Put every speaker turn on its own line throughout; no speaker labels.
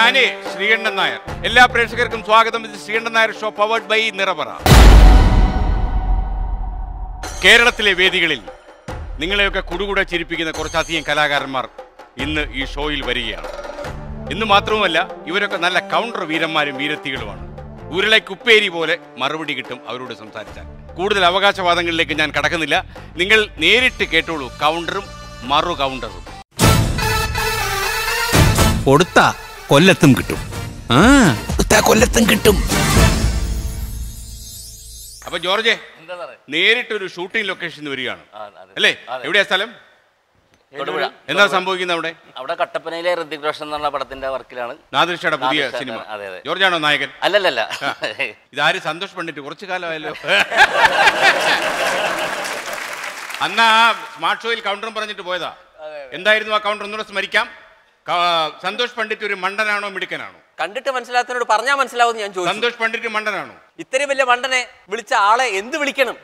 ഞാന് ശ്രീകണ്ഠൻ നായർ എല്ലാ പ്രേക്ഷകർക്കും സ്വാഗതം ഇത് Sreekandan Nair show powered by Nirapara കേരളത്തിലെ വേദികളിൽ നിങ്ങളെയൊക്കെ കുടുകൂടെ ചിരിപ്പിക്കുന്ന കുറച്ചധികം കലാകാരന്മാർ ഇന്ന് ഈ ഷോയിൽ വരികയാണ് ഇന്ന് മാത്രവുമല്ല ഇവരൊക്കെ നല്ല കൗണ്ടർ വീരന്മാരും വീരത്തികളുമാണ് ഉരുളക്കുപ്പേരി പോലെ മറുപടി കിട്ടും അവരോട് സംസാരിച്ചാൽ കൂടുതൽ അവകാശവാദങ്ങളിലേക്ക് ഞാൻ കടക്കുന്നില്ല നിങ്ങൾ നേരിട്ട് കേട്ടോളൂ കൗണ്ടറും മറു കൗണ്ടറും
കൊടുത്ത കൊല്ലത്തും കിട്ടും ആ കൊടുത്ത കൊല്ലത്തും കിട്ടും
അപ്പൊ ജോർജെ
എന്താ സാറേ
നേരിട്ടൊരു ഷൂട്ടിംഗ് ലൊക്കേഷൻ വരികയാണ്
ആ, അതെ.
അല്ലേ
അതെ.
എവിടെയാ സ്ഥലം
തൊടുപുഴ.
എന്താ സംഭവിക്കുന്നത് അവിടെ
അവിടെ കട്ടപ്പനയിലെ ഋതിക് റോഷൻ എന്നുള്ള പടത്തിന്റെ വർക്കിലാണ്
നാദിർഷയുടെ പുതിയ
നാദിർഷ,
സിനിമ
അതെ, അതെ.
ജോർജാണോ നായകൻ
അല്ലല്ലല്ല
ഇതാര് സന്തോഷ് പണ്ഡിറ്റ് കുറച്ചു കാലമായല്ലോ അന്ന് ആ സ്മാർട്ട് ഷോയിൽ കൗണ്ടറും പറഞ്ഞിട്ട് പോയതാ എന്തായിരുന്നു ആ കൗണ്ടർ ഒന്നുകൂടെ സ്മരിക്കാം ക- സന്തോഷ് പണ്ഡിറ്റ് ഒരു മണ്ടനാണോ മിടുക്കനാണോ
കണ്ടിട്ട് മനസ്സിലാത്തതിനോട് പറഞ്ഞാൽ മനസ്സിലാവും ഞാൻ ചോദിച്ചു
സന്തോഷ് പണ്ഡിറ്റ് മണ്ടനാണോ
ഇത്രയും വലിയ മണ്ടനെ വിളിച്ച ആളെ എന്ത് വിളിക്കണം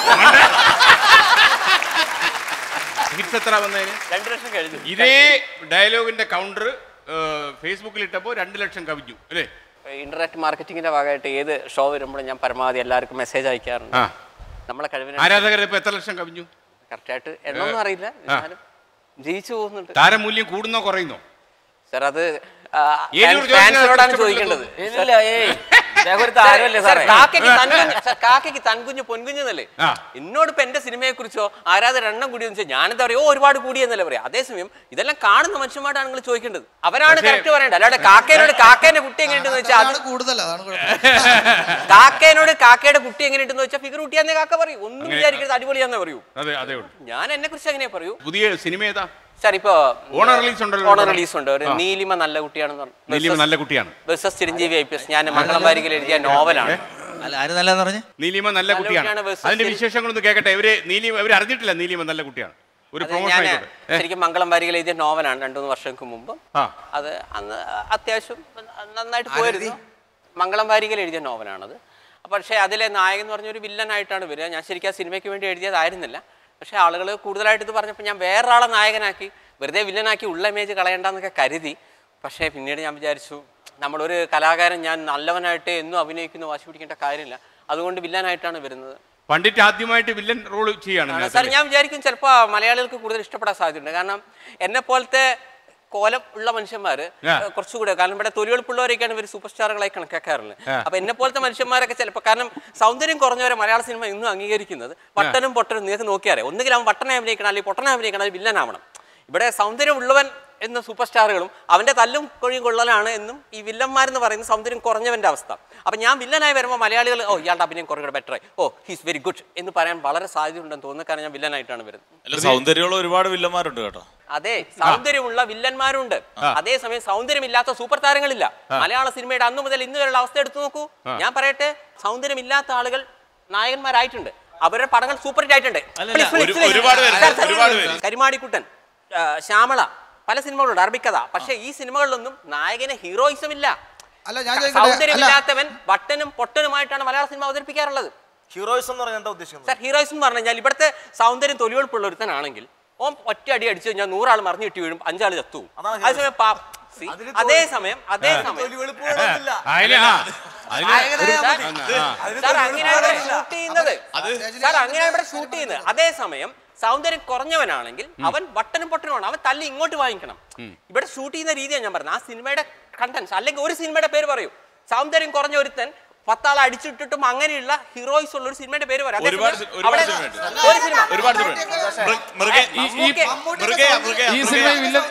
ഹിറ്റ്സ് എത്ര വന്നതിന്
രണ്ടു ലക്ഷം കഴിഞ്ഞു
ഇതേ ഡയലോഗിന്റെ കൗണ്ടർ ഫേസ്ബുക്കിൽ ഇട്ടപ്പോ രണ്ട് ലക്ഷം കവിഞ്ഞു അല്ലേ
ഇന്റർനെറ്റ് മാർക്കറ്റിംഗിന്റെ ഭാഗമായിട്ട് ഏത് ഷോ വരുമ്പോഴും ഞാൻ പരമാവധി എല്ലാവർക്കും മെസ്സേജ് അയക്കാറുണ്ട്
ആ
നമ്മളെ കഴിവിന്
ആരാധകർ ഇപ്പൊ എത്ര ലക്ഷം കവിഞ്ഞു
കറക്റ്റായിട്ട് എണ്ണൊന്നും അറിയില്ല എന്നാലും ജയിച്ചു പോകുന്നുണ്ട്
താരമൂല്യം കൂടുന്നോ കുറയുന്നോ
സാർ അത് ആ,
ഏലൂർ ജോസിനെ
ഫാൻസിനോടാണ്
ഇഷ്ടപ്പെട്ടത്
ചോദിക്കേണ്ടത്
ഇല്ല ഏയ് ഇദ്ദേഹം ഒരു താരമല്ലേ
സാർ,
സാറേ
കാക്കയ്ക്ക് തൻകുഞ്ഞ് സാർ, കാക്കയ്ക്ക് തൻകുഞ്ഞ് പൊൻകുഞ്ഞെന്നല്ലേ
ആ.
എന്നോട് ഇപ്പൊ എന്റെ സിനിമയെ കുറിച്ചോ ആരാധന എണ്ണം കൂടിയെന്ന് വെച്ചാൽ ഞാനെന്താ പറയാ ഓ ഒരുപാട് കൂടിയെന്നല്ലേ പറയാം അതേസമയം ഇതെല്ലാം കാണുന്ന മനുഷ്യന്മാരാണ് നിങ്ങൾ ചോദിക്കേണ്ടത് അവരാണ്
പക്ഷേ-
കറക്റ്റ് പറയേണ്ടത് അല്ലാതെ കാക്കേനോട് കാക്കേന്റെ കുട്ടി എങ്ങനെയുണ്ടെന്ന് വെച്ചാൽ അത്
അതാണ് കൂടുതൽ അതാണ് കുഴപ്പം
കാക്കേനോട് കാക്കയുടെ കുട്ടി എങ്ങനെയുണ്ടെന്ന് വെച്ചാൽ ഫിഗർ കുട്ടിയാന്നേ കാക്ക പറയൂ ഒന്നും വിചാരിക്കരുത് അടിപൊളിയാന്നേ പറയൂ
അതെ അതെ ഉള്ളൂ
ഞാൻ എന്നെ കുറിച്ച് എങ്ങനെ പറയൂ
പുതിയ സിനിമ ഏതാ
സാർ ഇപ്പൊ
ഓണർ release ഉണ്ടല്ലോ
ഓണർ
ഇവിടെ.
റിലീസ് ഉണ്ട് ഒരു
ആ.
നീലിമ നല്ല കുട്ടിയാണെന്ന് പറഞ്ഞു
നീലിമ നല്ല കുട്ടിയാണ്
versus Chiranjeevi I P S ഞാൻ മംഗളം വാരികയിൽ എഴുതിയ നോവലാണ്
അല്ല ആര് നല്ലതെന്ന് പറഞ്ഞ്
നീലിമ നല്ല കുട്ടിയാണ്
കുട്ടിയാണ് versus
അതിന്റെ
ശരി-
വിശേഷങ്ങളൊന്ന് കേൾക്കട്ടെ ഇവര് നീലിമ ഇവർ അറിഞ്ഞിട്ടില്ല നീലിമ നല്ല കുട്ടിയാണ് ഒരു
അത്
പ്രൊമോഷൻ
ഞാൻ
ആയിക്കോട്ടെ ഏ,
ശരിക്കും മംഗളം വാരികയിൽ എഴുതിയ നോവലാണ് രണ്ടു മൂന്ന് വർഷങ്ങൾക്ക് മുമ്പ്
ആ
അത് അന്ന് അത്യാവശ്യം നന്നായിട്ട് പോയിരുന്നു മംഗളം വാരികയിൽ എഴുതിയ നോവലാണത് പക്ഷേ അതിലെ നായകൻ എന്ന് പറഞ്ഞ ഒരു വില്ലനായിട്ടാണ് വരിക ഞാൻ ശരിക്കും ആ സിനിമയ്ക്ക് വേണ്ടി എഴുതിയതായിരുന്നില്ല പക്ഷേ ആളുകൾ കൂടുതലായിട്ട് ഇത് പറഞ്ഞപ്പോൾ ഞാൻ വേറൊരാളെ നായകനാക്കി വെറുതെ വില്ലനാക്കി ഉള്ള ഇമേജ് കളയണ്ടെന്നൊക്കെ കരുതി പക്ഷേ പിന്നീട് ഞാൻ വിചാരിച്ചു നമ്മളൊരു കലാകാരൻ ഞാൻ നല്ലവനായിട്ട് എന്നും അഭിനയിക്കുന്നു വാശി പിടിക്കേണ്ട കാര്യമില്ല അതുകൊണ്ട് വില്ലനായിട്ടാണ് വരുന്നത്
പണ്ഡിറ്റ് ആദ്യമായിട്ട് വില്ലൻ റോൾ ചെയ്യാണ്
ആണ്.
ഇതിനകത്ത്
സാർ ഞാൻ വിചാരിക്കും ചിലപ്പോൾ മലയാളികൾക്ക് കൂടുതൽ ഇഷ്ടപ്പെടാൻ സാധ്യതയുണ്ട് കാരണം എന്നെ പോലത്തെ കോലം ഉള്ള മനുഷ്യന്മാര്
ആ.
കുറച്ചുകൂടെ കാരണം ഇവിടെ തൊലിവെളുപ്പുള്ളവരൊക്കെയാണ് ഇവർ സൂപ്പർ സ്റ്റാറുകളായി കണക്കാക്കാറുള്ളത് അപ്പൊ എന്നെ പോലത്തെ മനുഷ്യന്മാരൊക്കെ ചിലപ്പോൾ കാരണം സൗന്ദര്യം കുറഞ്ഞവരെ മലയാള സിനിമ ഇന്നും അംഗീകരിക്കുന്നത് വട്ടനും പൊട്ടനും നിങ്ങൾക്ക് നോക്കിയാറേ ഒന്നുകിൽ അവൻ വട്ടനെ അഭിനയിക്കണം അല്ലെങ്കിൽ പൊട്ടനെ അഭിനയിക്കണം അല്ലെങ്കിൽ വില്ലനാവണം ഇവിടെ സൗന്ദര്യം ഉള്ളവൻ എന്ന സൂപ്പർ സ്റ്റാറുകളും അവന്റെ തല്ലും കൊഴിയും കൊള്ളലാണ് എന്നും ഈ വില്ലന്മാരെന്ന് പറയുന്ന സൗന്ദര്യം കുറഞ്ഞവന്റെ അവസ്ഥ അപ്പൊ ഞാൻ വില്ലനായി വരുമ്പോൾ മലയാളികൾ ഓ ഇയാളുടെ അഭിനയം കുറേ ബെറ്റർ ആയി ഓ ഹീസ് വെരി ഗുഡ് എന്ന് പറയാൻ വളരെ സാധ്യതയുണ്ടെന്ന് തോന്നുന്ന കാരണം ഞാൻ വില്ലനായിട്ടാണ് വരുന്നത്
അല്ല സൗന്ദര്യമുള്ള ഒരുപാട് വില്ലന്മാരുണ്ട് കേട്ടോ
അതെ സൗന്ദര്യമുള്ള വില്ലന്മാരുണ്ട് അതേസമയം സൗന്ദര്യമില്ലാത്ത സൂപ്പർ താരങ്ങളില്ല മലയാള സിനിമയുടെ അന്നു മുതൽ ഇന്ന് വരെയുള്ള അവസ്ഥ എടുത്തു നോക്കൂ ഞാൻ പറയട്ടെ സൗന്ദര്യമില്ലാത്ത ആളുകൾ നായകന്മാരായിട്ടുണ്ട് അവരുടെ പടങ്ങൾ സൂപ്പർ ഹിറ്റ് ആയിട്ടുണ്ട് Please, please,
ഒരു-
please.
ഒരുപാട് പേരുണ്ട്,
സാർ, സാർ,
ഒരുപാട് പേര്.
കരിമാടിക്കുട്ടൻ ആ, ശ്യാമള പല സിനിമകളുണ്ട് അറബിക്കഥ പക്ഷേ ഈ സിനിമകളിലൊന്നും നായകന് ഹീറോയിസം ഇല്ല
അല്ല ഞാൻ ചോദിക്കട്ടെ അല്ല
സൗന്ദര്യമില്ലാത്തവൻ വട്ടനും പൊട്ടനുമായിട്ടാണ് മലയാള സിനിമ അവതരിപ്പിക്കാറുള്ളത്
ഹീറോയിസം എന്ന് പറഞ്ഞാൽ എന്താ ഉദ്ദേശിക്കുന്നത്
സാർ ഹീറോയിസം എന്ന് പറഞ്ഞു കഴിഞ്ഞാൽ ഇവിടുത്തെ സൗന്ദര്യം തൊലിവെളുപ്പുള്ള ഒരുത്തനാണെങ്കിൽ ഓൻ ഒറ്റ അടി അടിച്ചു കഴിഞ്ഞാൽ നൂറാൾ മറിഞ്ഞു കിട്ടി വീഴും അഞ്ചാൾ ചത്തു പോകും.
അതാണ്
അതേസമയം പാ- see, അതേസമയം അതേസമയം
വെളുപ്പുകളൊന്നുമില്ല
അതിന് ആ അതിന് ഒരു-
സാർ,
ആ.
സാർ അങ്ങനെയാണ് ഇവിടെ ഷൂട്ട് ചെയ്യുന്നത് സാർ അങ്ങനെയാണ് ഇവിടെ ഷൂട്ട് ചെയ്യുന്നത് അതേസമയം സൗന്ദര്യം കുറഞ്ഞവനാണെങ്കിൽ അവൻ വട്ടനും പൊട്ടനുമാണ് അവൻ തല്ലി ഇങ്ങോട്ട് വാങ്ങിക്കണം ഇവിടെ ഷൂട്ട് ചെയ്യുന്ന രീതിയാണ് ഞാൻ പറഞ്ഞത് ആ സിനിമയുടെ കണ്ടൻസ് അല്ലെങ്കിൽ ഒരു സിനിമയുടെ പേര് പറയൂ സൗന്ദര്യം കുറഞ്ഞ ഒരുത്തൻ പത്താളെ അടിച്ചിട്ടിട്ടും അങ്ങനെയുള്ള ഹീറോയിസ് ഉള്ള ഒരു സിനിമയുടെ പേര് പറയാം
ഒരുപാട്
അതേസമയം
സി- ഒരുപാട്
അവിടെ
സിനിമയുണ്ട്.
ഒരു സിനിമ
ഒരുപാട് സിനിമ മൃഗ
ഓക്കേ.
മൃഗയ മൃഗയ
ഈ സിനിമയിൽ വില്ലൻ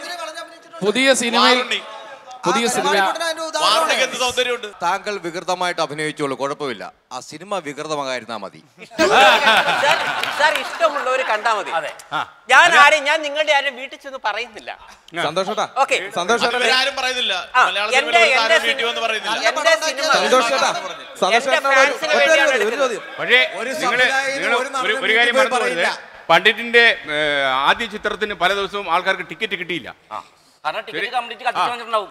പുതിയ സിനിമയിൽ പുതിയ സിനിമയിൽ
വാറുണ്ണിക്ക് എന്ത് സൗന്ദര്യമുണ്ട്
താങ്കൾ വികൃതമായിട്ട് അഭിനയിച്ചോളൂ കുഴപ്പമില്ല ആ സിനിമ വികൃതമായിരുന്നാ മതി
സാർ, സാർ ഇഷ്ടമുള്ളവർ കണ്ടാ മതി ഞാൻ ആരെയും ഞാൻ നിങ്ങളുടെ ആരെയും വീട്ടിൽ ചെന്ന് പറയുന്നില്ല
സന്തോഷട്ടാ
ഓക്കെ
സന്തോഷേട്ടാ
ഇവരാരും പറയുന്നില്ല
ആ,
മലയാള
എന്റെ-
സിനിമയിൽ ഒരു
എന്റെ
താരം വീട്ടിൽ വന്ന് പറയുന്നില്ല
എന്റെ സിനിമ
സന്തോഷേട്ടാ
എന്റെ
സന്തോഷേട്ടാ
ഫാൻസിന് വേണ്ടിയാണ് എടുക്കുന്നത്.
പക്ഷേ
ഒരു
നിങ്ങള്
സംവിധായകനും
നിങ്ങള്
ഒരു
ഒരു
നടനും
ഒരു കാര്യം
വീട്ടിൽ
മറന്നു പോകരുത്
പറയില്ല.
പണ്ഡിറ്റിന്റെ ഏഹ്, ആദ്യ ചിത്രത്തിന് പല ദിവസവും ആൾക്കാർക്ക് ടിക്കറ്റ് കിട്ടിയില്ല
കാരണം ടിക്കറ്റ് കംപ്ലീറ്റ് കത്തിച്ചു വന്നിട്ടുണ്ടാവും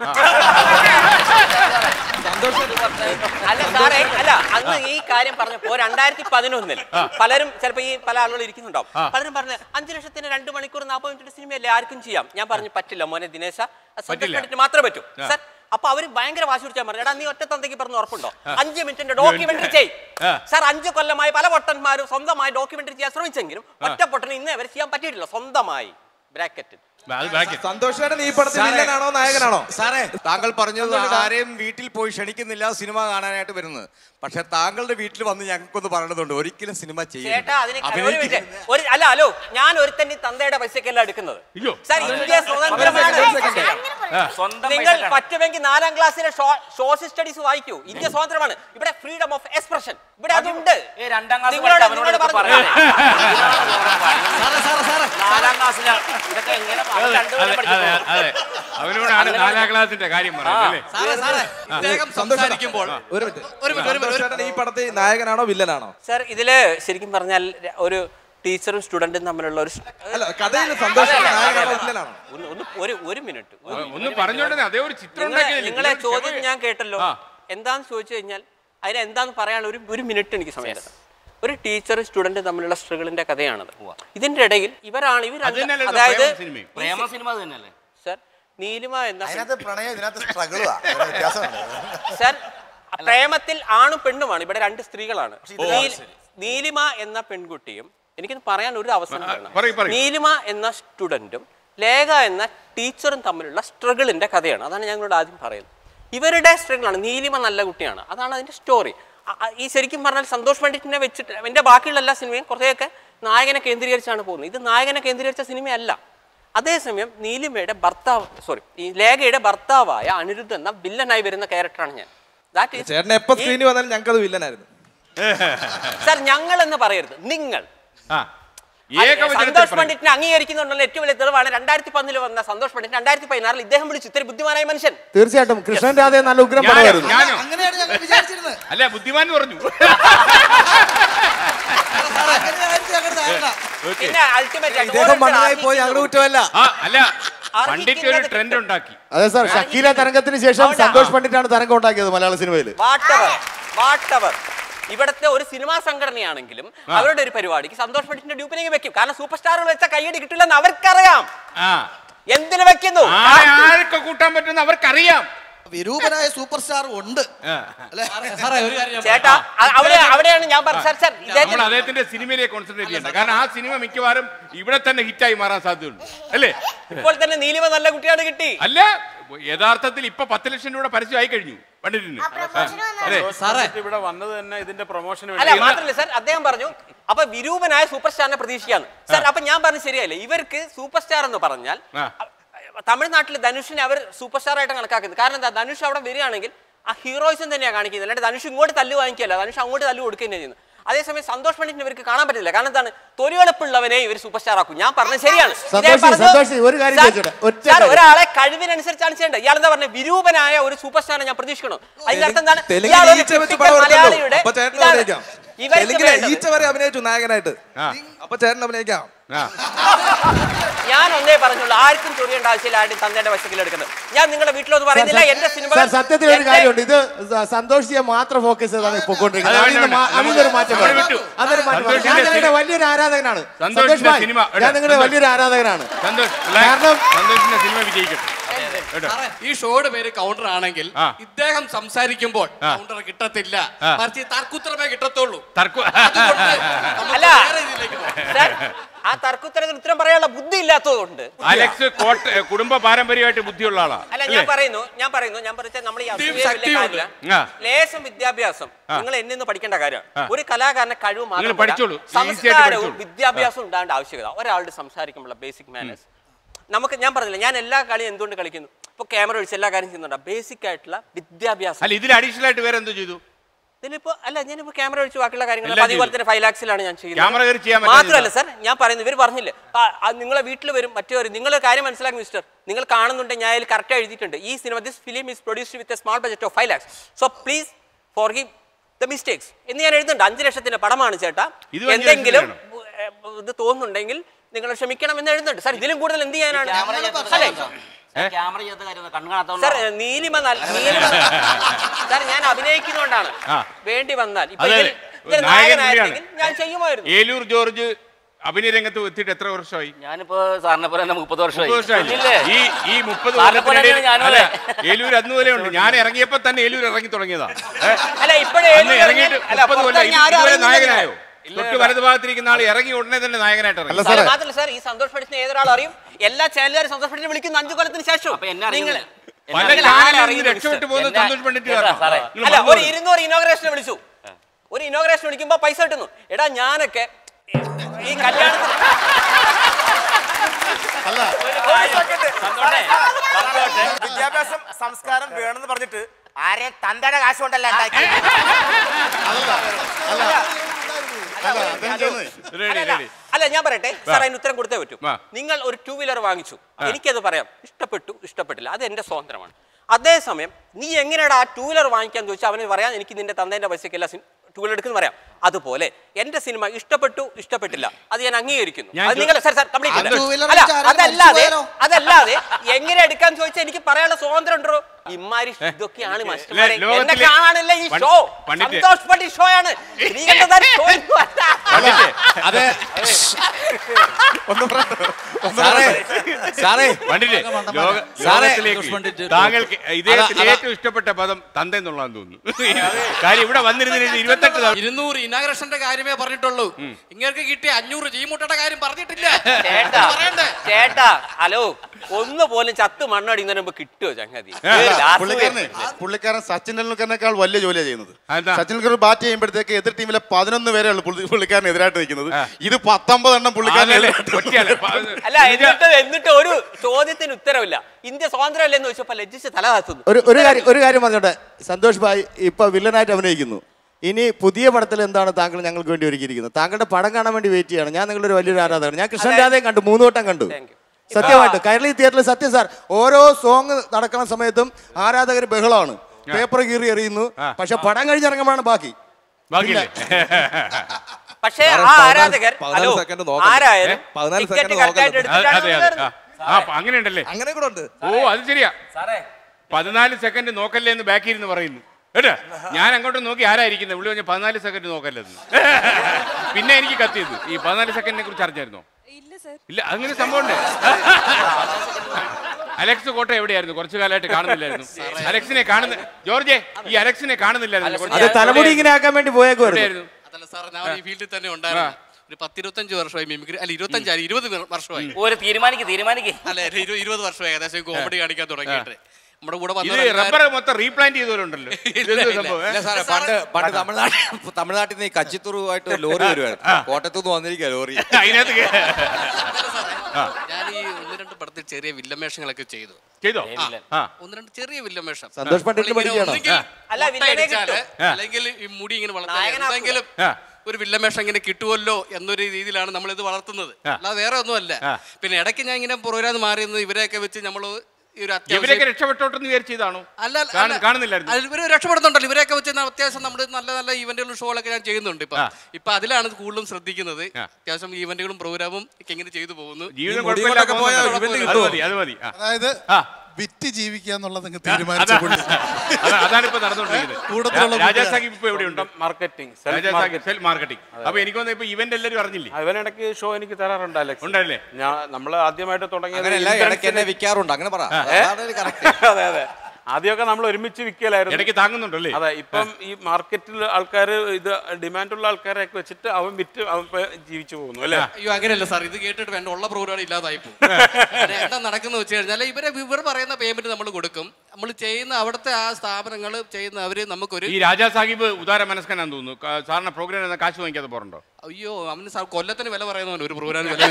അല്ല സാറേ അല്ല അന്ന് ഈ കാര്യം പറഞ്ഞപ്പോ രണ്ടായിരത്തി പതിനൊന്നിൽ പലരും ചിലപ്പോ ഈ പല ആളുകൾ ഇരിക്കുന്നുണ്ടാവും പലരും പറഞ്ഞു അഞ്ചു ലക്ഷത്തിന് രണ്ട് മണിക്കൂർ നാൽപ്പത് മിനിറ്റ് സിനിമയല്ലേ ആർക്കും ചെയ്യാം ഞാൻ പറഞ്ഞു പറ്റില്ല മോനെ ദിനേശ
പറ്റില്ല.
മാത്രമേ പറ്റൂ സാർ അപ്പൊ അവര് ഭയങ്കര വാശി പിടിച്ചാൽ പറഞ്ഞു എടാ നീ ഒറ്റ തന്തയ്ക്ക് പറഞ്ഞ് ഉറപ്പുണ്ടോ അഞ്ച് മിനിറ്റിന്റെ ഡോക്യുമെന്ററി ചെയ്
ആ.
സാർ അഞ്ച് കൊല്ലമായി പല പൊട്ടന്മാരും സ്വന്തമായി ഡോക്യുമെന്ററി ചെയ്യാൻ ശ്രമിച്ചെങ്കിലും ഒറ്റ പൊട്ടന് ഇന്നേ വരെ ചെയ്യാൻ പറ്റിയിട്ടില്ല സ്വന്തമായി ബ്രാക്കറ്റ്
അത് ബാക്കി
സന്തോഷേട്ടൻ ഈ പടത്തിൽ വില്ലനാണോ നായകനാണോ
സാറേ താങ്കൾ പറഞ്ഞത് ആരെയും വീട്ടിൽ പോയി ക്ഷണിക്കുന്നില്ല സിനിമ കാണാനായിട്ട് വരുന്നത് പക്ഷെ താങ്കളുടെ വീട്ടിൽ വന്ന് ഞങ്ങൾക്കൊന്ന് പറയണതുണ്ട് ഒരിക്കലും സിനിമ
ചേട്ടാ അതിന് ഒരു
അഭിനയിക്കില്ല.
മിനിറ്റ്. ഒരു അല്ല ഹലോ ഞാൻ ഒരുത്തന്നെ തന്തയുടെ പൈസക്കല്ല എടുക്കുന്നത്
അയ്യോ.
സാർ ഇന്ത്യ സ്വതന്ത്രമാണ്
സ്വന്തം
നിങ്ങൾ
പൈസക്കാണ്.
പറ്റുമെങ്കിൽ നാലാം ക്ലാസ്സിലെ സോഷ്യൽ സ്റ്റഡീസ് വായിക്കൂ ഇന്ത്യ സ്വതന്ത്രമാണ് ഇവിടെ ഫ്രീഡം ഓഫ് എക്സ്പ്രഷൻ ഇവിടെ അതുണ്ട്
ഏ, രണ്ടാം ക്ലാസ്
നിങ്ങളോട്
പഠിച്ച അവനോട്
നിങ്ങളോട്
ഇതൊക്കെ
പറഞ്ഞു.
പറയാതെ. നാലാം ക്ലാസ്സിലാണ് ഇതൊക്കെ എങ്ങനെ അവൻ
അതെ
രണ്ടുകൊല്ലം
അതെ
പഠിച്ചു
അതെ അതെ അവനോടാണ് നാലാം ക്ലാസിന്റെ കാര്യം പറയുന്നത് അല്ലേ
ഇദ്ദേഹം സംസാരിക്കുമ്പോൾ
ഒരു മിനിറ്റ് സന്തോഷേട്ടൻ ഈ പടത്തിൽ നായകനാണോ വില്ലനാണോ
സാർ ഇതില് ശരിക്കും പറഞ്ഞാൽ ഒരു ടീച്ചറും സ്റ്റുഡന്റും തമ്മിലുള്ള ഒരു
അല്ല കഥയിൽ സന്തോഷേട്ടൻ നായകനാണോ വില്ലനാണോ
ഒന്ന് ഒന്ന് ഒരു ഒരു മിനിറ്റ് ഒരു
ഒന്ന് പറഞ്ഞോണ്ടേ അതേ ഒരു ചിത്രം
നിങ്ങളെ
ഉണ്ടാക്കിയതല്ലേ?
നിങ്ങളെ
നിങ്ങൾ
ചോദ്യം
ക്ഷമ-
ഞാൻ കേട്ടല്ലോ
ആ.
എന്താന്ന് ചോദിച്ചു കഴിഞ്ഞാൽ അതിന് എന്താന്ന് പറയാൻ ഒരു ഒരു മിനിറ്റ് എനിക്ക് സമയം തരാം. ഒരു ടീച്ചർ സ്റ്റുഡന്റ് തമ്മിലുള്ള സ്ട്രഗിളിന്റെ കഥയാണത് ഇതിന്റെ ഇടയിൽ ഇവരാണ് ഇവർ
അത് തന്നെയല്ലേ ഇത്
അതായത്
പ്രേമ സിനിമയും.
പ്രേമ സിനിമ അത് തന്നെയല്ലേ
സർ നീലിമ എന്ന
അതിനകത്ത് പ്രണയം ഇതിനകത്ത് സ്ട്രഗിളുവാ വ്യത്യാസമുണ്ട്
സർ പ്രേമത്തിൽ ആണും പെണ്ണുമാണ് ഇവിടെ രണ്ട് സ്ത്രീകളാണ് നീൽ- നീലിമ എന്ന പെൺകുട്ടിയും എനിക്കിത് പറയാൻ ഒരു അവസരം തരണം.
പറയൂ, പറയൂ.
നീലിമ എന്ന സ്റ്റുഡന്റും ലേഖ എന്ന ടീച്ചറും തമ്മിലുള്ള സ്ട്രഗിളിന്റെ കഥയാണ് അതാണ് ഞങ്ങളോട് ആദ്യം പറയുന്നത് ഇവരുടെ സ്ട്രഗിളാണ് നീലിമ നല്ല കുട്ടിയാണ് അതാണ് അതിന്റെ സ്റ്റോറി ഈ ശരിക്കും പറഞ്ഞാൽ സന്തോഷ് പണ്ഡിറ്റിനെ വെച്ചിട്ട് എൻ്റെ ബാക്കിയുള്ള എല്ലാ സിനിമയും കുറേയൊക്കെ നായകനെ കേന്ദ്രീകരിച്ചാണ് പോകുന്നത് ഇത് നായകനെ കേന്ദ്രീകരിച്ച സിനിമയല്ല അതേസമയം നീലിമയുടെ ഭർത്താവ് സോറി ഈ ലേഖയുടെ ഭർത്താവായ അനിരുദ്ധ് എന്ന വില്ലനായി വരുന്ന ക്യാരക്ടറാണ് ഞാൻ ദാറ്റ്
ചേട്ടൻ എപ്പോ സ്ക്രീനിൽ വന്നാലും ഞങ്ങൾക്കത് വില്ലനായിരുന്നു
സാർ ഞങ്ങൾ എന്ന് പറയരുത് നിങ്ങൾ
ആ
അത്
ഏകവചനത്തിൽ
സന്തോഷ്
പറയും.
പണ്ഡിറ്റിനെ അംഗീകരിക്കുന്നുണ്ടല്ലോ ഏറ്റവും വലിയ തെളിവാണ് രണ്ടായിരത്തി പതിനിൽ വന്ന സന്തോഷ് പണ്ഡിറ്റ് രണ്ടായിരത്തി പതിനാറിൽ ഇദ്ദേഹം വിളിച്ചു ഇത്തിരി ബുദ്ധിമാനായ മനുഷ്യൻ
തീർച്ചയായിട്ടും കൃഷ്ണൻ രാധയെ നല്ല ഉഗ്രം
ഞാനോ?
പടമായിരുന്നു
ഞാനോ
അങ്ങനെയാണ് ഞങ്ങൾ വിചാരിച്ചിരുന്നത്
അല്ല ബുദ്ധിമാൻ എന്ന് പറഞ്ഞു
അങ്ങനെയായിരുന്നു ഞങ്ങളുടെ ധാരണ
ഓക്കെ
പിന്നെ അൾട്ടിമേറ്റ്
ഇദ്ദേഹം മണ്ണായി പോയി ഞങ്ങളുടെ കുറ്റമല്ല
ആ അല്ല
അർഹിക്കുന്നത്
പണ്ഡിറ്റ് ഒരു ട്രെൻഡ് ഉണ്ടാക്കി
അതെ സാർ ഷക്കീല തരംഗത്തിന് ശേഷം
അവിടെ-
സന്തോഷ് പണ്ഡിറ്റാണ് തരംഗം ഉണ്ടാക്കിയത് മലയാള സിനിമയിൽ
വാട്ടവർ വാട്ടവർ ഇവിടുത്തെ ഒരു സിനിമാ സംഘടനയാണെങ്കിലും അവരുടെ ഒരു പരിപാടിക്ക് സന്തോഷ് പണ്ഡിറ്റിന്റെ ഡ്യൂപ്പിനെങ്കിൽ വെക്കും കാരണം സൂപ്പർ സ്റ്റാറുകൾ വെച്ച കൈയടി കിട്ടില്ലെന്ന് അവർക്കറിയാം
ആ
എന്തിനു വെക്കുന്നു
ആരെ ആരൊക്കെ കൂട്ടാൻ പറ്റുമെന്ന് അവർക്കറിയാം
വിരൂപനായ സൂപ്പർ സ്റ്റാർ ഉണ്ട്
ആ.
അല്ലെ
ചേട്ടാ അ- അവിടെ അവിടെയാണ് ഞാൻ പറഞ്ഞത് സാർ സാർ
നമ്മൾ
ഇദ്ദേഹത്തിന്
അദ്ദേഹത്തിന്റെ സിനിമയിലേക്ക് കോൺസെൻട്രേറ്റ് ചെയ്യണ്ട കാരണം ആ സിനിമ മിക്കവാറും ഇവിടെ തന്നെ ഹിറ്റായി മാറാൻ സാധ്യതയുണ്ട് അല്ലേ
ഇപ്പോൾ തന്നെ നീലിമ നല്ല കുട്ടിയാണ് കിട്ടി
അല്ല യഥാർത്ഥത്തിൽ ഇപ്പൊ പത്ത് ലക്ഷം രൂപ പരസ്യമായി കഴിഞ്ഞു പണ്ഡിറ്റിന് അല്ലേ
സാറേ ഇവിടെ വന്നത് തന്നെ ഇതിന്റെ പ്രൊമോഷന്
അല്ല മാത്രമല്ല സാർ അദ്ദേഹം പറഞ്ഞു അപ്പൊ വിരൂപനായ സൂപ്പർ സ്റ്റാറിനെ പ്രതീക്ഷിക്കാന്ന് സാർ അപ്പൊ ഞാൻ പറഞ്ഞു ശരിയല്ലേ ഇവർക്ക് സൂപ്പർ സ്റ്റാർ എന്ന് പറഞ്ഞാൽ
ആ.
അ- തമിഴ്നാട്ടിൽ ധനുഷിനെ അവർ സൂപ്പർ സ്റ്റാർ ആയിട്ട് കണക്കാക്കുന്നത് കാരണം എന്താ ധനുഷ് അവിടെ വരികയാണെങ്കിൽ ആ ഹീറോയിസം തന്നെയാണ് കാണിക്കുന്നത് അല്ലാണ്ട് ധനുഷ് ഇങ്ങോട്ട് തല്ല് വാങ്ങിക്കല്ല ധനുഷ് അങ്ങോട്ട് തല്ല് കൊടുക്കുക തന്നെ ചെയ്യുന്നത് അതേസമയം സന്തോഷ് പണ്ഡിറ്റിന് ഇവർക്ക് കാണാൻ പറ്റില്ല കാരണം എന്താണ് തൊലിവെളുപ്പുള്ളവനെ ഇവർ സൂപ്പർ സ്റ്റാർ ആക്കും ഞാൻ പറഞ്ഞത് ശരിയാണ്
സന്തോഷ്
ഇദ്ദേഹം
ജി,
പറഞ്ഞു,
സന്തോഷ് ജി, ഒരു കാര്യം
സാർ,
ചോദിച്ചോട്ടെ? ഒറ്റ
സാർ,
കാര്യം.
ഒരാളെ കഴിവിനനുസരിച്ചാണ് ചെയ്യേണ്ടത് ഇയാൾ എന്താ പറഞ്ഞത് വിരൂപനായ ഒരു സൂപ്പർ സ്റ്റാറിനെ ഞാൻ പ്രതീക്ഷിക്കണം അതിന്റെ അർത്ഥം എന്താണ്
തെലുങ്കിൽ
ഇയാൾ ഒരു
ഈച്ച വെച്ച്
typical
പടം എടുത്തല്ലോ
മലയാളിയുടെ
അപ്പൊ ചേട്ടൻ
ഇതാണ്.
അഭിനയിക്കാം
ഇവർക്ക്
തെലുങ്കിലെ
വേണ്ടത്.
ഈച്ച വരെ അഭിനയിച്ചു നായകനായിട്ട്
ആ.
അപ്പൊ ചേട്ടൻ അഭിനയിക്കാം
ആ.
ഞാൻ ഒന്നേ പറഞ്ഞുള്ളൂ ആർക്കും ചൊറിയേണ്ട ആവശ്യമില്ല ആരും തന്തയുടെ വശത്തിൽ എടുക്കുന്നത് ഞാൻ നിങ്ങളുടെ വീട്ടിലൊന്നും പറയുന്നില്ല എന്റെ സിനിമ
സാർ സത്യത്തിൽ ഒരു കാര്യമുണ്ട് ഇത് സ- സന്തോഷ് ജിയെ മാത്രം ഫോക്കസ് ചെയ്താണ് പൊക്കോണ്ടിരിക്കുന്നത്
അത്
അതിൽ നിന്ന് മാ-
വേണ്ട,
അതിൽ നിന്നൊരു മാറ്റം
നമ്മൾ
വേണം.
വിട്ടു.
അതൊരു മാറ്റം വേണം. ഞാൻ
സന്തോഷിന്റെ
നിങ്ങളുടെ
സിനിമ-
വലിയൊരു ആരാധകനാണ്
സന്തോഷിന്റെ
സന്തോഷ് ഭായ്,
സിനിമ
ഞാൻ നിങ്ങളുടെ
സന്തോഷ്.
വലിയൊരു ആരാധകനാണ്
സന്തോഷ്
കാരണം-
സന്തോഷിന്റെ സിനിമ വിജയിക്കട്ടെ കേട്ടോ
ഈ ഷോയുടെ പേര് കൗണ്ടർ ആണെങ്കിൽ
ആ.
ഇദ്ദേഹം സംസാരിക്കുമ്പോൾ
ആ.
കൗണ്ടർ കിട്ടത്തില്ല
ആ.
മറിച്ച് തർക്കുത്തരമേ കിട്ടത്തുള്ളൂ
തർക്ക
അതുകൊണ്ട് നമുക്ക്
അല്ല
വേറെ ഇതിലേക്ക് പോകാം.
സാർ, ആ തർക്കുത്തരത്തിന് ഉത്തരം പറയാനുള്ള ബുദ്ധി ഇല്ലാത്തതുകൊണ്ട്
അലക്സ് കോട്ട കുടുംബ പാരമ്പര്യമായിട്ട് ബുദ്ധിയുള്ള ആളാ
അല്ല
അല്ലേ?
ഞാൻ പറയുന്നു ഞാൻ പറയുന്നു ഞാൻ പറഞ്ഞ നമ്മൾ ഈ
ബുദ്ധിയും
അസൂയ വലിയ
ശക്തിയും
കാര്യമില്ല.
ആ.
ലേശം വിദ്യാഭ്യാസം നിങ്ങൾ എന്നിൽ നിന്ന് പഠിക്കേണ്ട കാര്യമാണ് ഒരു കലാകാരന്റെ കഴിവ്
നിങ്ങൾ
മാത്രം
പഠിച്ചോളൂ.
പോരാ.
easy ആയിട്ട്
സംസ്കാരവും
പഠിച്ചോളൂ.
വിദ്യാഭ്യാസവും ഉണ്ടാകേണ്ട ആവശ്യകത ഒരാളുടെ സംസാരിക്കുമ്പോൾ ബേസിക് മാനേഴ്സ് നമുക്ക് ഞാൻ പറഞ്ഞില്ല ഞാൻ എല്ലാ കളിയും എന്തുകൊണ്ട് കളിക്കുന്നു ഇപ്പൊ ക്യാമറ ഒഴിച്ച് എല്ലാ കാര്യം ചെയ്യുന്നുണ്ട് ബേസിക് ആയിട്ടുള്ള വിദ്യാഭ്യാസം
അല്ല ഇതിൽ അഡീഷണൽ ആയിട്ട് വേറെ എന്തോ ചെയ്തു
ഇതിലിപ്പോ അല്ല ഞാനിപ്പോ ക്യാമറ ഒഴിച്ച് ബാക്കിയുള്ള കാര്യങ്ങൾ
എല്ലാം
അതുപോലെ തന്നെ ഫൈവ് ലാക്സിലാണ് ഞാൻ
ക്യാമറ കയറി ചെയ്യാൻ
ചെയ്യുന്നത്
പറ്റാഞ്ഞിട്ടാ?
മാത്രമല്ല സാർ ഞാൻ പറയുന്നു ഇവർ പറഞ്ഞില്ലേ ആ, ആ, നിങ്ങളെ വീട്ടിൽ വരും മറ്റേ നിങ്ങൾ കാര്യം മനസ്സിലാക്കി മിസ്റ്റർ നിങ്ങൾ കാണുന്നുണ്ടെങ്കിൽ ഞാൻ അതിൽ കറക്റ്റ് എഴുതിയിട്ടുണ്ട് ഈ സിനിമ this film is produced with a small budget of five lakhs so please forgive the mistakes എന്ന് ഞാൻ എഴുതുന്നുണ്ട് അഞ്ച് ലക്ഷത്തിന്റെ പടമാണ് ചേട്ടാ
ഇത് അഞ്ച്
എന്തെങ്കിലും
ലക്ഷത്തിനാണോ?
ഏ, ഇത് തോന്നുന്നുണ്ടെങ്കിൽ നിങ്ങൾ ക്ഷമിക്കണം എന്ന് എഴുതുന്നുണ്ട് സാർ ഇതിലും കൂടുതൽ എന്ത് ചെയ്യാനാണ്
ക്യാമറ ചെയ്യാത്ത
അല്ലേ
കാര്യം ക്യാമറ ചെയ്യാത്ത കാര്യം കണ്ണു
സാർ
കാണാത്തോണ്ടാണ്
നീലിമ നല്ല നീലിമ സാർ ഞാൻ അഭിനയിക്കുന്നതുകൊണ്ടാണ്
ആ.
വേണ്ടി വന്നാൽ ഇപ്പൊ
അതെ,
ഇതിൽ
അതെ.
ഇതിൽ
നായകൻ
നായകനായിരുന്നെങ്കിൽ
പുള്ളിയാണ്.
ഞാൻ ചെയ്യുമായിരുന്നു
ഏലൂർ ജോർജ് അഭിനയ രംഗത്ത് എത്തിയിട്ട് എത്ര വർഷമായി
ഞാനിപ്പോ സാറിനെ പോലെ തന്നെ മുപ്പത് വർഷമായി
മുപ്പത് വർഷമായി
ഇല്ലേ?
ഈ ഈ മുപ്പത്
സാറിനെ പോലെ
കൊല്ലത്തിനിടയിൽ
തന്നെയാണ് ഞാനും
അല്ല
അതെ.
ഏലൂർ അന്ന് പോലെ ഉണ്ട് ഞാൻ ഇറങ്ങിയപ്പോ തന്നെ ഏലൂർ ഇറങ്ങി തുടങ്ങിയതാ ഏ?
അല്ല ഇപ്പോഴേ
അന്ന് ഇറങ്ങിയിട്ട് മുപ്പത് കൊല്ലം ഇതുവരെ നായകനായോ തൊട്ട് വലത് ഭാഗത്തിരിക്കുന്ന ആൾ ഇറങ്ങി ഉടനെ തന്നെ നായകനായിട്ട് ഇറങ്ങി
സാറേ.
മാത്രമല്ല സാർ ഈ സന്തോഷ് പഠിക്കുന്ന ഏതൊരാൾ അറിയും എല്ലാ ചാനലുകാരും സന്തോഷ് പഠിച്ചിനെ വിളിക്കുന്നു അഞ്ചു കൊല്ലത്തിന് ശേഷം
അപ്പൊ എന്നെ
നിങ്ങൾ
അറിയുന്നില്ല.
പല
നിങ്ങൾ
ചാനലിൽ
ആരെ
നിന്ന്
അറിയുന്നു
രക്ഷപ്പെട്ടു പോകുന്ന
എന്നെ-
സന്തോഷ് പണ്ഡിറ്റ്
കേട്ടോ
കാരണം.
സാറേ?
നിങ്ങൾ
അല്ല
മറന്നു
ഒരു
പോയി.
ഇരുന്നൂറ് ഇനോഗ്രേഷൻ വിളിച്ചു ഒരു ഇനോഗ്രേഷൻ വിളിക്കുമ്പോ പൈസ കിട്ടുന്നു എടാ ഞാനൊക്കെ ഈ കല്യാണത്തിന്
വിദ്യാഭ്യാസം സംസ്കാരം വേണമെന്ന് പറഞ്ഞിട്ട് ആരെ തന്തയുടെ കാശ് കൊണ്ടല്ല ഉണ്ടാക്കി
റെഡി,
അല്ല,
റെഡി.
അല്ല ഞാൻ പറയട്ടെ സാർ അതിന് ഉത്തരം കൊടുത്തേ പറ്റൂ
വാ.
നിങ്ങൾ ഒരു ടൂ വീലർ വാങ്ങിച്ചു എനിക്കത് പറയാം ഇഷ്ടപ്പെട്ടു ഇഷ്ടപ്പെട്ടില്ല അത് എന്റെ സ്വാതന്ത്ര്യമാണ് അതേസമയം നീ എങ്ങനെയാണ് ആ ടൂ വീലർ വാങ്ങിക്കാൻ ചോദിച്ചാൽ അവന് പറയാം എനിക്ക് നിന്റെ തന്തേന്റെ പൈസയ്ക്കല്ല ടൂ വീലർ എടുക്കുന്നു പറയാം അതുപോലെ എന്റെ സിനിമ ഇഷ്ടപ്പെട്ടു ഇഷ്ടപ്പെട്ടില്ല അത് ഞാൻ അംഗീകരിക്കുന്നു
ഞാൻ
അത് നിങ്ങൾ
ചോ-
സാർ സാർ കംപ്ലീറ്റ്
അത്
ചെയ്യട്ടെ. അല്ല അതല്ലാതെ അതല്ലാതെ എങ്ങനെ എടുക്കാൻ ചോദിച്ചാൽ എനിക്ക് പറയാനുള്ള സ്വാതന്ത്ര്യം ഉണ്ടോ ഇമാരി ഇതൊക്കെയാണ് മാസ്റ്റർമാരെ എന്നെ
ലോകത്തിലെ-
കാണാനില്ല ഈ
പണ്ട്-
ഷോ
പണ്ടിട്ട്-
സന്തോഷ് പട്ടി ഷോ ആണ് ശ്രീകണ്ഠൻ ഷോ ഒന്നും അല്ല.
പണ്ഡിറ്റ്,
അതെ ഒന്ന് പറയട്ടെ. ഒന്ന് പറയട്ടെ. സാറേ
പണ്ഡിറ്റ്, ലോക-
സാറേ,
ലോകത്തിലേക്ക് താങ്കൾക്ക് ഇദ്ദേഹത്തിൽ
അതാ-
ഏറ്റവും ഇഷ്ടപ്പെട്ട പദം തന്ത എന്നുള്ളതാന്ന് തോന്നുന്നു കാര്യം ഇവിടെ വന്നിരുന്നതിന് ഇരുപത്തെട്ട് തവണ
ഇരുന്നൂറ് ഇനാഗ്രേഷന്റെ കാര്യമേ പറഞ്ഞിട്ടുള്ളൂ ഇങ്ങനെ കിട്ടിയ അഞ്ഞൂറ് ജീമുട്ടയുടെ കാര്യം പറഞ്ഞിട്ടില്ല
ചേട്ടാ
അത് പറയണ്ടേ
ചേട്ടാ ഹലോ ഒന്ന് പോലും ചത്ത് മണ്ണടിക്കുന്നതിന് മുമ്പ് കിട്ടുമോ ചങ്ങാതി
ഏ,
ഇത് last
പുള്ളിക്കാരനെ
വരെ.
പുള്ളിക്കാരൻ സച്ചിൻ ടെണ്ടുൽക്കറിനേക്കാൾ വലിയ ജോലിയാണ് ചെയ്യുന്നത്
അതെന്താ?
സച്ചിൻ ടെണ്ടുൽക്കർ ബാറ്റ് ചെയ്യുമ്പോഴത്തേക്ക് എതിർ ടീമിലെ പതിനൊന്ന് പേരെയുള്ളൂ പുള്ളി- പുള്ളിക്കാരൻ എതിരായിട്ട് നിൽക്കുന്നത് ഇത് പത്തൊമ്പത് എണ്ണം പുള്ളിക്കാരൻ
അതല്ലേ,
എതിരായിട്ട്
ഒറ്റയാള്. പ-
അല്ല എന്നിട്ട് എന്നിട്ട് ഒരു ചോദ്യത്തിന് ഉത്തരവില്ല ഇന്ത്യ സ്വാതന്ത്ര്യമല്ലെന്ന് ചോദിച്ചപ്പോ ലജ്ജിച്ച് തല താത്തുന്നു
ഒരു ഒരു കാര്യം ഒരു കാര്യം പറഞ്ഞോട്ടെ സന്തോഷ് ഭായ് ഇപ്പൊ വില്ലനായിട്ട് അഭിനയിക്കുന്നു ഇനി പുതിയ പടത്തിൽ എന്താണ് താങ്കൾ ഞങ്ങൾക്ക് വേണ്ടി ഒരുക്കിയിരിക്കുന്നത് താങ്കളുടെ പടം കാണാൻ വേണ്ടി വെയിറ്റ് ചെയ്യണം ഞാൻ നിങ്ങളുടെ ഒരു വലിയൊരു ആരാധകൻ ഞാൻ കൃഷ്ണൻ രാധയെ കണ്ടു മൂന്ന് വട്ടം കണ്ടു
Thank you.
സത്യമായിട്ട് കൈരളി തിയേറ്ററിൽ സത്യം സാർ ഓരോ സോങ് നടക്കുന്ന സമയത്തും ആരാധകർ ബഹളമാണ് പേപ്പർ കീറി എറിയുന്നു പക്ഷെ പടം കഴിഞ്ഞിറങ്ങുമ്പോഴാണ് ബാക്കി
ബാക്കിയില്ലേ
പക്ഷേ
സാറേ,
ആ
പതിനാല്-
ആരാധകർ
പതിനാല്
ഹലോ
second നോക്കണം.
ആരായാലും
ഏ? പതിനാല്
ടിക്കറ്റ്
second
കറക്റ്റായിട്ട്
നോക്കണം.
അതെ
എടുത്തിട്ടാണ്
അതെ
വരുന്നത്.
ആ ആ, അങ്ങനെയുണ്ടല്ലേ
അങ്ങനെ കൂടെ ഉണ്ട്
ഓ അത് ശരിയാ
സാറേ
പതിനാല് സെക്കൻഡ് നോക്കല്ലേ എന്ന് ബാക്കിൽ ഇരുന്ന് പറയുന്നു കേട്ടോ ഞാൻ അങ്ങോട്ട് നോക്കി ആരായിരിക്കുന്നത് വിളി പറഞ്ഞ പതിനാല് സെക്കൻഡ് നോക്കല്ലെന്ന് പിന്നെ എനിക്ക് കത്തിയത് ഈ പതിനാല് സെക്കൻഡിനെ കുറിച്ച് അറിഞ്ഞായിരുന്നോ
ഇല്ല സർ
ഇല്ല അങ്ങനെ സംഭവം ഉണ്ട് അലക്സ് കോട്ട എവിടെയായിരുന്നു കുറച്ചു കാലമായിട്ട് കാണുന്നില്ലായിരുന്നു അലക്സിനെ കാണുന്ന ജോർജെ ഈ അലക്സിനെ കാണുന്നില്ലായിരുന്നു കുറച്ച്
അത് തലമുടി ഇങ്ങനെ ആക്കാൻ വേണ്ടി പോയേക്കുമായിരുന്നു
എവിടെയായിരുന്നു
അതല്ല സാർ ഞാൻ ഈ ഫീൽഡിൽ തന്നെ ഉണ്ടായിരുന്നു ഒരു പത്തിരുപത്തഞ്ച് വർഷമായി മിമിക്രി അല്ല ഇരുപത്തഞ്ചായി ഇരുപത് വർഷമായി
ഒരു തീരുമാനിക്ക് തീരുമാനിക്ക്
അല്ല ഒരു ഇരു- ഇരുപത് വർഷമായി ഏകദേശം കോമഡി കാണിക്കാൻ തുടങ്ങിയിട്ട് നമ്മുടെ കൂടെ
ഇത്
വന്ന
റബ്ബർ മൊത്തം റീപ്ലാന്റ് ചെയ്തവരുണ്ടല്ലോ ഇതെന്ത് സംഭവം ഏ?
ഇല്ല സാറേ പണ്ട് പണ്ട് തമിഴ്നാട്ടിൽ തമിഴ്നാട്ടിൽ നിന്ന് ഈ കച്ചിത്തുറുമായിട്ട് ലോറി വരുവായിരുന്നു കോട്ടയത്തു നിന്ന് വന്നിരിക്കുക ലോറി
അതിനകത്ത് കേ-
ഞാൻ ഈ ഒന്ന് രണ്ട് പടത്തിൽ ചെറിയ വില്ലമേഷങ്ങളൊക്കെ ചെയ്തു
ചെയ്തോ ആ
ഒന്ന് രണ്ട് ചെറിയ വില്ലമേഷം
സന്തോഷ് പണ്ഡിറ്റിൽ
നമ്മളിങ്ങനെ
പഠിക്കുകയാണോ?
ഒന്നുകിൽ
അല്ല,
മുട്ട
വില്ലനെ
അടിച്ചാല്
ആ.
അല്ലെങ്കിൽ ഈ മുടി ഇങ്ങനെ വളർത്താൻ
നായകനാക്കുക.
എന്തെങ്കിലും
ആ.
ഒരു വില്ലമേഷം ഇങ്ങനെ കിട്ടുമല്ലോ എന്നൊരു രീതിയിലാണ് നമ്മൾ ഇത് വളർത്തുന്നത്
ആ.
അല്ലാതെ വേറെ ഒന്നുമല്ല
ആ.
പിന്നെ ഇടയ്ക്ക് ഞാൻ ഇങ്ങനെ പ്രോഗ്രാം മാറിയെന്ന് ഇവരെയൊക്കെ വെച്ച് നമ്മൾ ഈ ഒരു
ഇവരൊക്കെ
അത്യാവശ്യം
രക്ഷപ്പെട്ടോട്ടെന്ന് വിചാരിച്ചതാണോ
അല്ല അല്ല,
കാണു-
അല്ല.
കാണുന്നില്ലായിരുന്നു
അല്ല, ഇവര് രക്ഷപ്പെടുന്നുണ്ടല്ലോ ഇവരെയൊക്കെ വെച്ച് ഞാൻ അത്യാവശ്യം നമ്മുടെ നല്ല നല്ല ഈവന്റുകളും ഷോകളൊക്കെ ഞാൻ ചെയ്യുന്നുണ്ട് ഇപ്പൊ
ആ.
ഇപ്പൊ അതിലാണ് കൂടുതലും ശ്രദ്ധിക്കുന്നത്
ആ.
അത്യാവശ്യം ഈവന്റുകളും പ്രോഗ്രാമും ഒക്കെ എങ്ങനെ ചെയ്തു പോകുന്നു
ജീവിതം
ഈ മുടി
കുഴപ്പമില്ല
കൊണ്ടൊക്കെ പോയാൽ
പോകുന്നുണ്ടോ?
ഇവന്റ്
അത്
കിട്ടുമോ?
മതി അത് മതി ആ.
അതായത്
ആ.
വിറ്റ് ജീവിക്കുക എന്നുള്ളത് അങ്ങ്
അതാ-
തീരുമാനിച്ച പുള്ളി
അതാ- അതാണ് ഇപ്പൊ നടന്നുകൊണ്ടിരിക്കുന്നത്
കൂട്ടത്തിലുള്ള
രാജാ
കൂട്ടുകാർ.
സാഹിബ് ഇപ്പൊ എവിടെയുണ്ട്
marketing
Raja Sahib sell marketing അപ്പൊ എനിക്ക് തോന്നുന്നു ഇപ്പൊ ഇവന്റ് എല്ലാവരും അറിഞ്ഞില്ലേ
അവനിടയ്ക്ക് ഷോ എനിക്ക് തരാറുണ്ട് അലക്സ്
ഉണ്ടല്ലേ
ഞാൻ നമ്മൾ ആദ്യമായിട്ട് തുടങ്ങിയത്
അങ്ങനെയല്ല
interns
ഇടയ്ക്ക് എന്നെ
ന്
വിൽക്കാറുണ്ട് അങ്ങനെ പറ
ഏ?
അതാണ് correct.
അതെ അതെ ആദ്യമൊക്കെ നമ്മൾ ഒരുമിച്ച് വിൽക്കലായിരുന്നു
ഇടയ്ക്ക് താങ്ങുന്നുണ്ടല്ലേ
അതെ ഇപ്പം ഈ മാർക്കറ്റിൽ ആൾക്കാർ ഇത് ഡിമാൻഡുള്ള ആൾക്കാരെയൊക്കെ വെച്ചിട്ട് അവൻ വിറ്റ് അവൻ ഇപ്പൊ ജീവിച്ചു പോകുന്നു അല്ലേ
അയ്യോ അങ്ങനെയല്ല സാർ ഇത് കേട്ടിട്ട് എന്റെ ഉള്ള പ്രോഗ്രാം ഇല്ലാതായി പോകും എന്താ നടക്കുന്നത് വെച്ച് കഴിഞ്ഞാൽ ഇവരെ ഇവർ പറയുന്ന പേയ്മെന്റ് നമ്മൾ കൊടുക്കും നമ്മൾ ചെയ്യുന്ന അവിടുത്തെ ആ സ്ഥാപനങ്ങൾ ചെയ്യുന്ന അവര് നമുക്കൊരു
ഈ രാജാ സാഹിബ് ഉദാര മനസ്കനാന്ന് തോന്നുന്നു ക- സാറിന് പ്രോഗ്രാം എന്ന കാശ് വാങ്ങിക്കാതെ പോറുണ്ടോ
അയ്യോ അവന് സാർ കൊല്ലത്തിന് വില പറയുന്നവൻ ഒരു പ്രോഗ്രാമിന് വില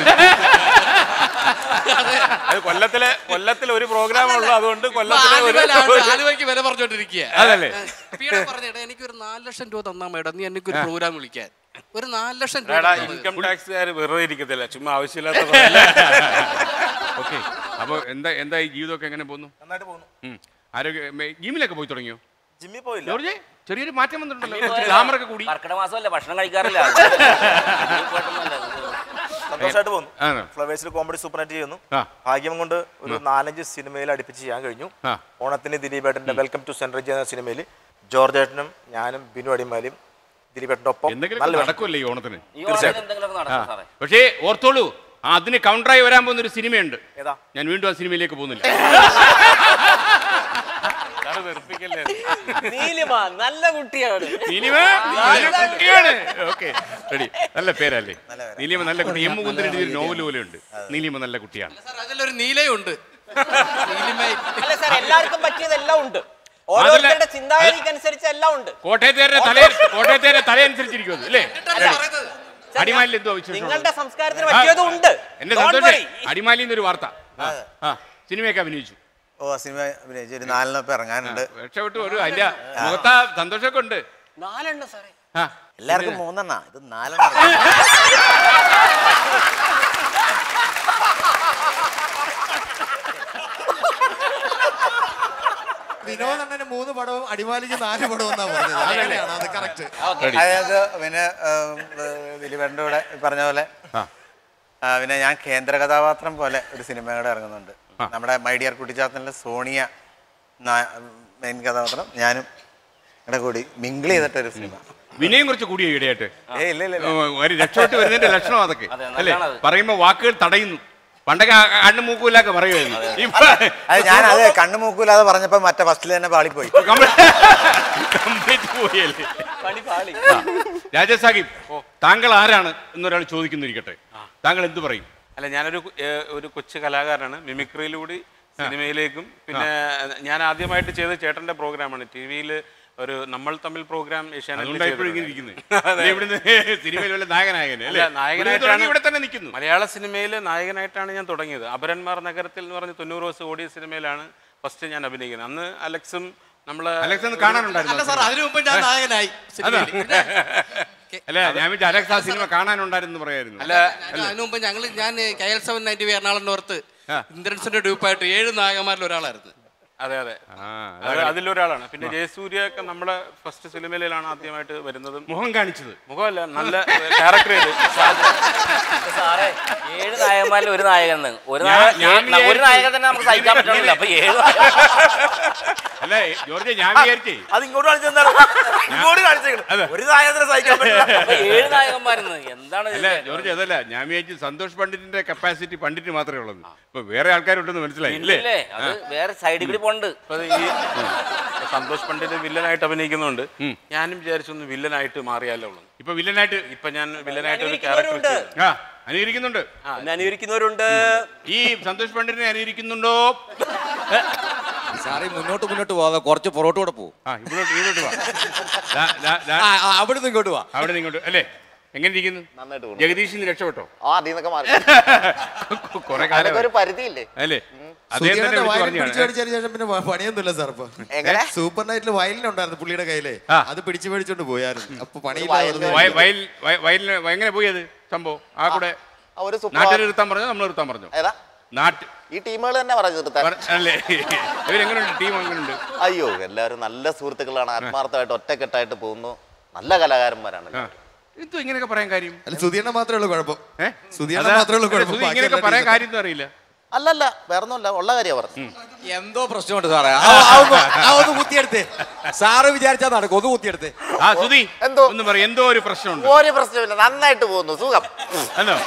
അത് കൊല്ലത്തിലെ കൊല്ലത്തിൽ ഒരു പ്രോഗ്രാം ഉള്ളൂ അതുകൊണ്ട് കൊല്ലത്തിലെ ഒരു
ആലുവയിലാണ് ആലുവയ്ക്ക് വില പറഞ്ഞോണ്ടിരിക്കുക
അതല്ലേ?
പറഞ്ഞിട്ട് എനിക്കൊരു നാല് ലക്ഷം രൂപ തന്നാ മേഡം നീ എനിക്ക് ഒരു പ്രോഗ്രാം വിളിക്കാൻ ഒരു നാല് ലക്ഷം രൂപ
എടാ
തന്നാ മതി.
ഇൻകം ടാക്സുകാർ വെറുതെ ഇരിക്കത്തില്ല ചുമ്മാ ആവശ്യമില്ലാത്ത
ഓക്കെ അപ്പൊ എന്താ എന്താ ഈ ജീവിതമൊക്കെ എങ്ങനെ പോകുന്നു
നന്നായിട്ട് പോകുന്നു
ഉം. ആരോഗ്യ മേ- ജിമ്മിലൊക്കെ പോയി തുടങ്ങിയോ
ജിമ്മിൽ പോയില്ല
ജോർജ് ചെറിയൊരു മാറ്റം വന്നിട്ടുണ്ടല്ലോ ഗ്ലാമറൊക്കെ കൂടി
കർക്കിടക മാസമല്ലേ ഭക്ഷണം കഴിക്കാറില്ല
സന്തോഷമായിട്ട് പോകുന്നു
ആണോ?
ഫ്ലവേഴ്സിൽ കോമഡി സൂപ്പറായിട്ട് ചെയ്യുന്നു
ആ.
ഭാഗ്യം കൊണ്ട് ഒരു നാലഞ്ച് സിനിമയിൽ അടുപ്പിച്ച് ചെയ്യാൻ കഴിഞ്ഞു
ആ.
ഓണത്തിന് ദിലീപേട്ടൻ്റെ വെൽക്കം ടു സെൻട്രൽ ചെയ്യുന്ന സിനിമയിൽ ജോർജ് ഏട്ടനും ഞാനും ബിനു അടിമാലിയും ദിലീപേട്ടൻ്റെ ഒപ്പം
എന്തെങ്കിലും
നല്ല വേഷം.
നടക്കുമല്ലേ ഈ ഓണത്തിന്
ഈ ഓണത്തിന് എന്തെങ്കിലുമൊക്കെ നടക്കും
ആ.
സാറേ.
പക്ഷേ ഓർത്തോളൂ ആ, അതിന് കൗണ്ടറായി വരാൻ പോകുന്ന ഒരു സിനിമയുണ്ട്
ഏതാ?
ഞാൻ വീണ്ടും ആ സിനിമയിലേക്ക് പോകുന്നില്ല
നീലിമ നല്ല കുട്ടിയാണ്
നീലിമ നല്ല കുട്ടിയാണ് ഓക്കെ റെഡി നല്ല പേരല്ലേ നീലിമ നല്ല കുട്ടി എം മുകുന്ദൻ ഒരു നോവൽ പോലെ ഉണ്ട് നീലിമ നല്ല കുട്ടിയാണ്
സാർ അതിലൊരു നീലയുണ്ട് നീലിമ
അല്ല സാർ എല്ലാവർക്കും പറ്റിയതെല്ലാം ഉണ്ട് ഓരോരുത്തരുടെ ചിന്താഗതിക്കനുസരിച്ച് എല്ലാം ഉണ്ട്
കോട്ടയത്തേരുടെ തല കോട്ടയത്തേരുടെ തലയനുസരിച്ചിരിക്കും അല്ലേ അടിമാലിൽ എന്തോ വിശേഷം
നിങ്ങളുടെ സംസ്കാരത്തിന് പറ്റിയതും ഉണ്ട്
എന്റെ
Don't
സന്തോഷം
worry.
അടിമാലിൽ നിന്നൊരു വാർത്ത ആ, ആ സിനിമയൊക്കെ അഭിനയിച്ചു
ഓ സിനിമ അഭിനയിച്ചു ഒരു നാലിനൊപ്പം ഇറങ്ങാനുണ്ട്
രക്ഷപ്പെട്ടു ഒരു അതിന്റെ മുഖത്താ സന്തോഷമൊക്കെ ഉണ്ട്
നാലെണ്ണം സാറേ
ആ
എല്ലാവർക്കും മൂന്നെണ്ണ ഇത് നാലെണ്ണ
വിനോദണ്ണന് മൂന്ന് പടവും അടിമാലിക്ക് നാല് പടവും എന്നാ പറഞ്ഞത് അങ്ങനെയാണ് അത് കറക്റ്റ്
Ready.
അതായത് പിന്നെ ദിലീപേട്ടൻ്റെ കൂടെ ഈ പറഞ്ഞ പോലെ
ആ.
ആ, പിന്നെ ഞാൻ കേന്ദ്ര കഥാപാത്രം പോലെ ഒരു സിനിമയുടെ ഇറങ്ങുന്നുണ്ട് നമ്മുടെ മൈ ഡിയർ കുട്ടിച്ചാത്തനിലെ സോണിയ മെയിൻ കഥാപാത്രം ഞാനും ഇവിടെ കൂടി മിങ്കിൾ ചെയ്തിട്ടൊരു സിനിമ
വിനയം കുറച്ച് കൂടിയോ ഇടയായിട്ട്
ഏയ് ഇല്ല ഇല്ല ഇല്ല.
ഒരു രക്ഷപ്പെട്ട് വരുന്നതിന്റെ ലക്ഷണം അതൊക്കെ
അതെ,
അല്ലേ
നല്ലതാണത്.
പറയുമ്പോ വാക്കുകൾ തടയുന്നു പണ്ടൊക്കെ ആ കണ്ണു മൂക്കൂലൊക്കെ പറയുമായിരുന്നു ഇപ്പൊ
അത് ഞാൻ അത് കണ്ണു മൂക്കൂലാതെ പറഞ്ഞപ്പോ മറ്റേ ഫസ്റ്റിൽ തന്നെ പാളിപ്പോയി
കംപ്ലീറ്റ് പോയല്ലേ
കളി പാളി
രാജേഷ് സാഹിബ് താങ്കൾ ആരാണ് എന്നൊരാൾ ചോദിക്കുന്നിരിക്കട്ടെ താങ്കൾ എന്ത് പറയും
അല്ല ഞാനൊരു കു- ഏ, ഒരു കൊച്ചു കലാകാരനാണ് മിമിക്രിയിലൂടെ സിനിമയിലേക്കും പിന്നെ ഞാൻ ആദ്യമായിട്ട് ചെയ്ത ചേട്ടന്റെ പ്രോഗ്രാമാണ് ടി വിയിൽ ഒരു നമ്മൾ തമ്മിൽ പ്രോഗ്രാം
അതുകൊണ്ടാണ് ഇപ്പോഴും ഇങ്ങനെ ഇരിക്കുന്നത് ഇല്ലേ, ഇവിടുന്ന് സിനിമയിൽ വല്ല നായകനായകനെ
അല്ല
അല്ലേ
നായകനായിട്ടാണ്
തുടങ്ങി ഇവിടെ തന്നെ നിൽക്കുന്നു
മലയാള സിനിമയിൽ നായകനായിട്ടാണ് ഞാൻ തുടങ്ങിയത് അപരന്മാർ നഗരത്തിൽ എന്ന് പറഞ്ഞ് തൊണ്ണൂറ് ദിവസം ഓടിയ സിനിമയിലാണ് ഫസ്റ്റ് ഞാൻ അഭിനയിക്കുന്നത് അന്ന് അലക്സും നമ്മള്
അലക്സ് ഒന്ന് കാണാനുണ്ടായിരുന്നു
അല്ല സാർ അതിനു മുമ്പ് ഞാൻ നായകനായി സിനിമയിൽ. പിന്നെ
അല്ല ഞാൻ വിചാരിച്ചു അലക്സ് ആ സിനിമ കാണാനുണ്ടായിരുന്നു പറയായിരുന്നു
അല്ല
ഞാൻ അതിനു മുമ്പ് ഞങ്ങൾ ഞാൻ K L seven ninety Ernakulam north
ആ.
ഇന്ദ്രൻസിന്റെ ഡ്യൂപ്പായിട്ട് ഏഴ് നായകന്മാരിൽ ഒരാളായിരുന്നു
അതെ അതെ
ആ,
അത് അതിലൊരാളാണ് പിന്നെ ജയസൂര്യ ഒക്കെ നമ്മളെ ഫസ്റ്റ് സിനിമയിലാണ് ആദ്യമായിട്ട് വരുന്നതും
മുഖം കാണിച്ചത്
മുഖമല്ല നല്ല ക്യാരക്ടർ ചെയ്ത്
സാറേ ഏഴ് നായകന്മാരിൽ ഒരു നായകൻ എന്ന്. ഒരു
ഞാൻ-
നായകൻ
ഞാൻ
ഏ- ഒരു നായകൻ തന്നെ നമുക്ക് സഹിക്കാൻ പറ്റണില്ല അപ്പൊ ഏഴ്
അല്ല ജോർജ് ഞാൻ വിചാരിച്ചേ
അത് ഇങ്ങോട്ട് കാണിച്ചെന്താണ് ഇങ്ങോട്ട് കാണിച്ചേക്കണം ഒരു നായകനെ സഹിക്കാൻ പറ്റില്ല
അപ്പൊ ഏഴ് നായകന്മാരെന്ന് എന്താണ്
അല്ല
ഇതിന്റെ?
ജോർജ് അതല്ല ഞാൻ വിചാരിച്ചു സന്തോഷ് പണ്ഡിറ്റിന്റെ കപ്പാസിറ്റി പണ്ഡിറ്റ് മാത്രമേ ഉള്ളത് ഇപ്പൊ വേറെ ആൾക്കാരുണ്ടെന്ന് മനസ്സിലായി അല്ലേ
ഇല്ലേ അത് വേറെ സൈഡിൽ കൂടി പോണ്ട്
ഇപ്പൊ ഈ സന്തോഷ് പണ്ഡിറ്റ് വില്ലനായിട്ട് അഭിനയിക്കുന്നുണ്ട് ഞാനും വിചാരിച്ചു ഒന്ന് വില്ലനായിട്ട് മാറിയാലോ ഉള്ളൂ
ഇപ്പൊ വില്ലനായിട്ട്
ഇപ്പൊ ഞാൻ വില്ലനായിട്ട് ഒരു ക്യാരക്ടർ
അനുകരിക്കുന്നവരുണ്ട്.
ആ അനുകരിക്കുന്നുണ്ട്
എന്നെ അനുകരിക്കുന്നവരുണ്ട്
ഈ സന്തോഷ് പണ്ഡിറ്റിനെ അനുകരിക്കുന്നുണ്ടോ
സാറി മുന്നോട്ട് മുന്നോട്ട് പോകാതെ കുറച്ച് പുറകോട്ട് കൂടെ പോകും
ആ ഇവിടോട്ട് ഇവിടോട്ട് വാ ദാ, ദാ, ദാ.
അവിടെ നിന്ന് ഇങ്ങോട്ട് വാ
അവിടെ നിന്ന് ഇങ്ങോട്ട് അല്ലേ എങ്ങനെ ഇരിക്കുന്നു
നന്നായിട്ട് പോകുന്നു.
ജഗദീഷിന് രക്ഷപ്പെട്ടോ
ആ അതിൽ നിന്നൊക്കെ മാറി
കുറെ
അതൊക്കെ
കാലം
ഒരു പരിധിയില്ലേ
അല്ലേ അദ്ദേഹം തന്നെ വിളിച്ച്
പിടിച്ചു
പറഞ്ഞാണ്
മേടിച്ചതിന് ശേഷം പിന്നെ പ- പണിയൊന്നുമില്ല സാർ ഇപ്പൊ
എങ്ങനെ?
സൂപ്പർ നൈറ്റിൽ വയലിനുണ്ടായിരുന്നു പുള്ളിയുടെ കയ്യിലെ
ആ.
അത് പിടിച്ചു മേടിച്ചോണ്ട് പോയായിരുന്നു അപ്പൊ പണിയില്ല
വയലിന്
വെറുതെ
വയ- വയൽ വയ- വയലിന് എങ്ങനെ പോയി അത് സംഭവം ആ കൂടെ
ആ ഒരു സൂപ്പർ
നാട്ടിൽ നിർത്താൻ പറഞ്ഞു നമ്മൾ നിർത്താൻ പറഞ്ഞു
ഏതാ
നാട്ട്
ഈ ടീമുകൾ തന്നെ പറഞ്ഞു നിർത്താൻ
പറ- അല്ലേ ഇവരെങ്ങനെയുണ്ട് ടീം എങ്ങനെയുണ്ട്
അയ്യോ എല്ലാവരും നല്ല സുഹൃത്തുക്കളാണ് ആത്മാർത്ഥമായിട്ട് ഒറ്റക്കെട്ടായിട്ട് പോകുന്നു നല്ല കലാകാരന്മാരാണ്
ആ. എന്തോ ഇങ്ങനെയൊക്കെ പറയാൻ കാര്യം
അല്ല സുധീറിനെ മാത്രമേ ഉള്ളൂ കുഴപ്പം
ഏ?
സുധീറിനെ
അതാ,
മാത്രമേ ഉള്ളൂ
അല്ല,
കുഴപ്പം
സുധി
ബാക്കി
ഇങ്ങനെയൊക്കെ
എല്ലാ
പറയാൻ
ടീച്ചറും-
കാര്യം ഒന്നും അറിയില്ല
അല്ലല്ല വേറൊന്നുമല്ല ഉള്ള കാര്യമാണ് പറഞ്ഞു
എന്തോ പ്രശ്നമുണ്ട് സാറേ ആ, ആ ഒന്ന് ആ ഒന്ന് കുത്തിയെടുത്തേ സാറ് വിചാരിച്ചാൽ നടക്കും ഒന്ന് കുത്തിയെടുത്തേ
ആ സുധി
എന്തോ?
ഒന്ന് പറ എന്തോ ഒരു പ്രശ്നമുണ്ട്
ഒരു പ്രശ്നമില്ല നന്നായിട്ട് പോകുന്നു സുഖം
എന്നോ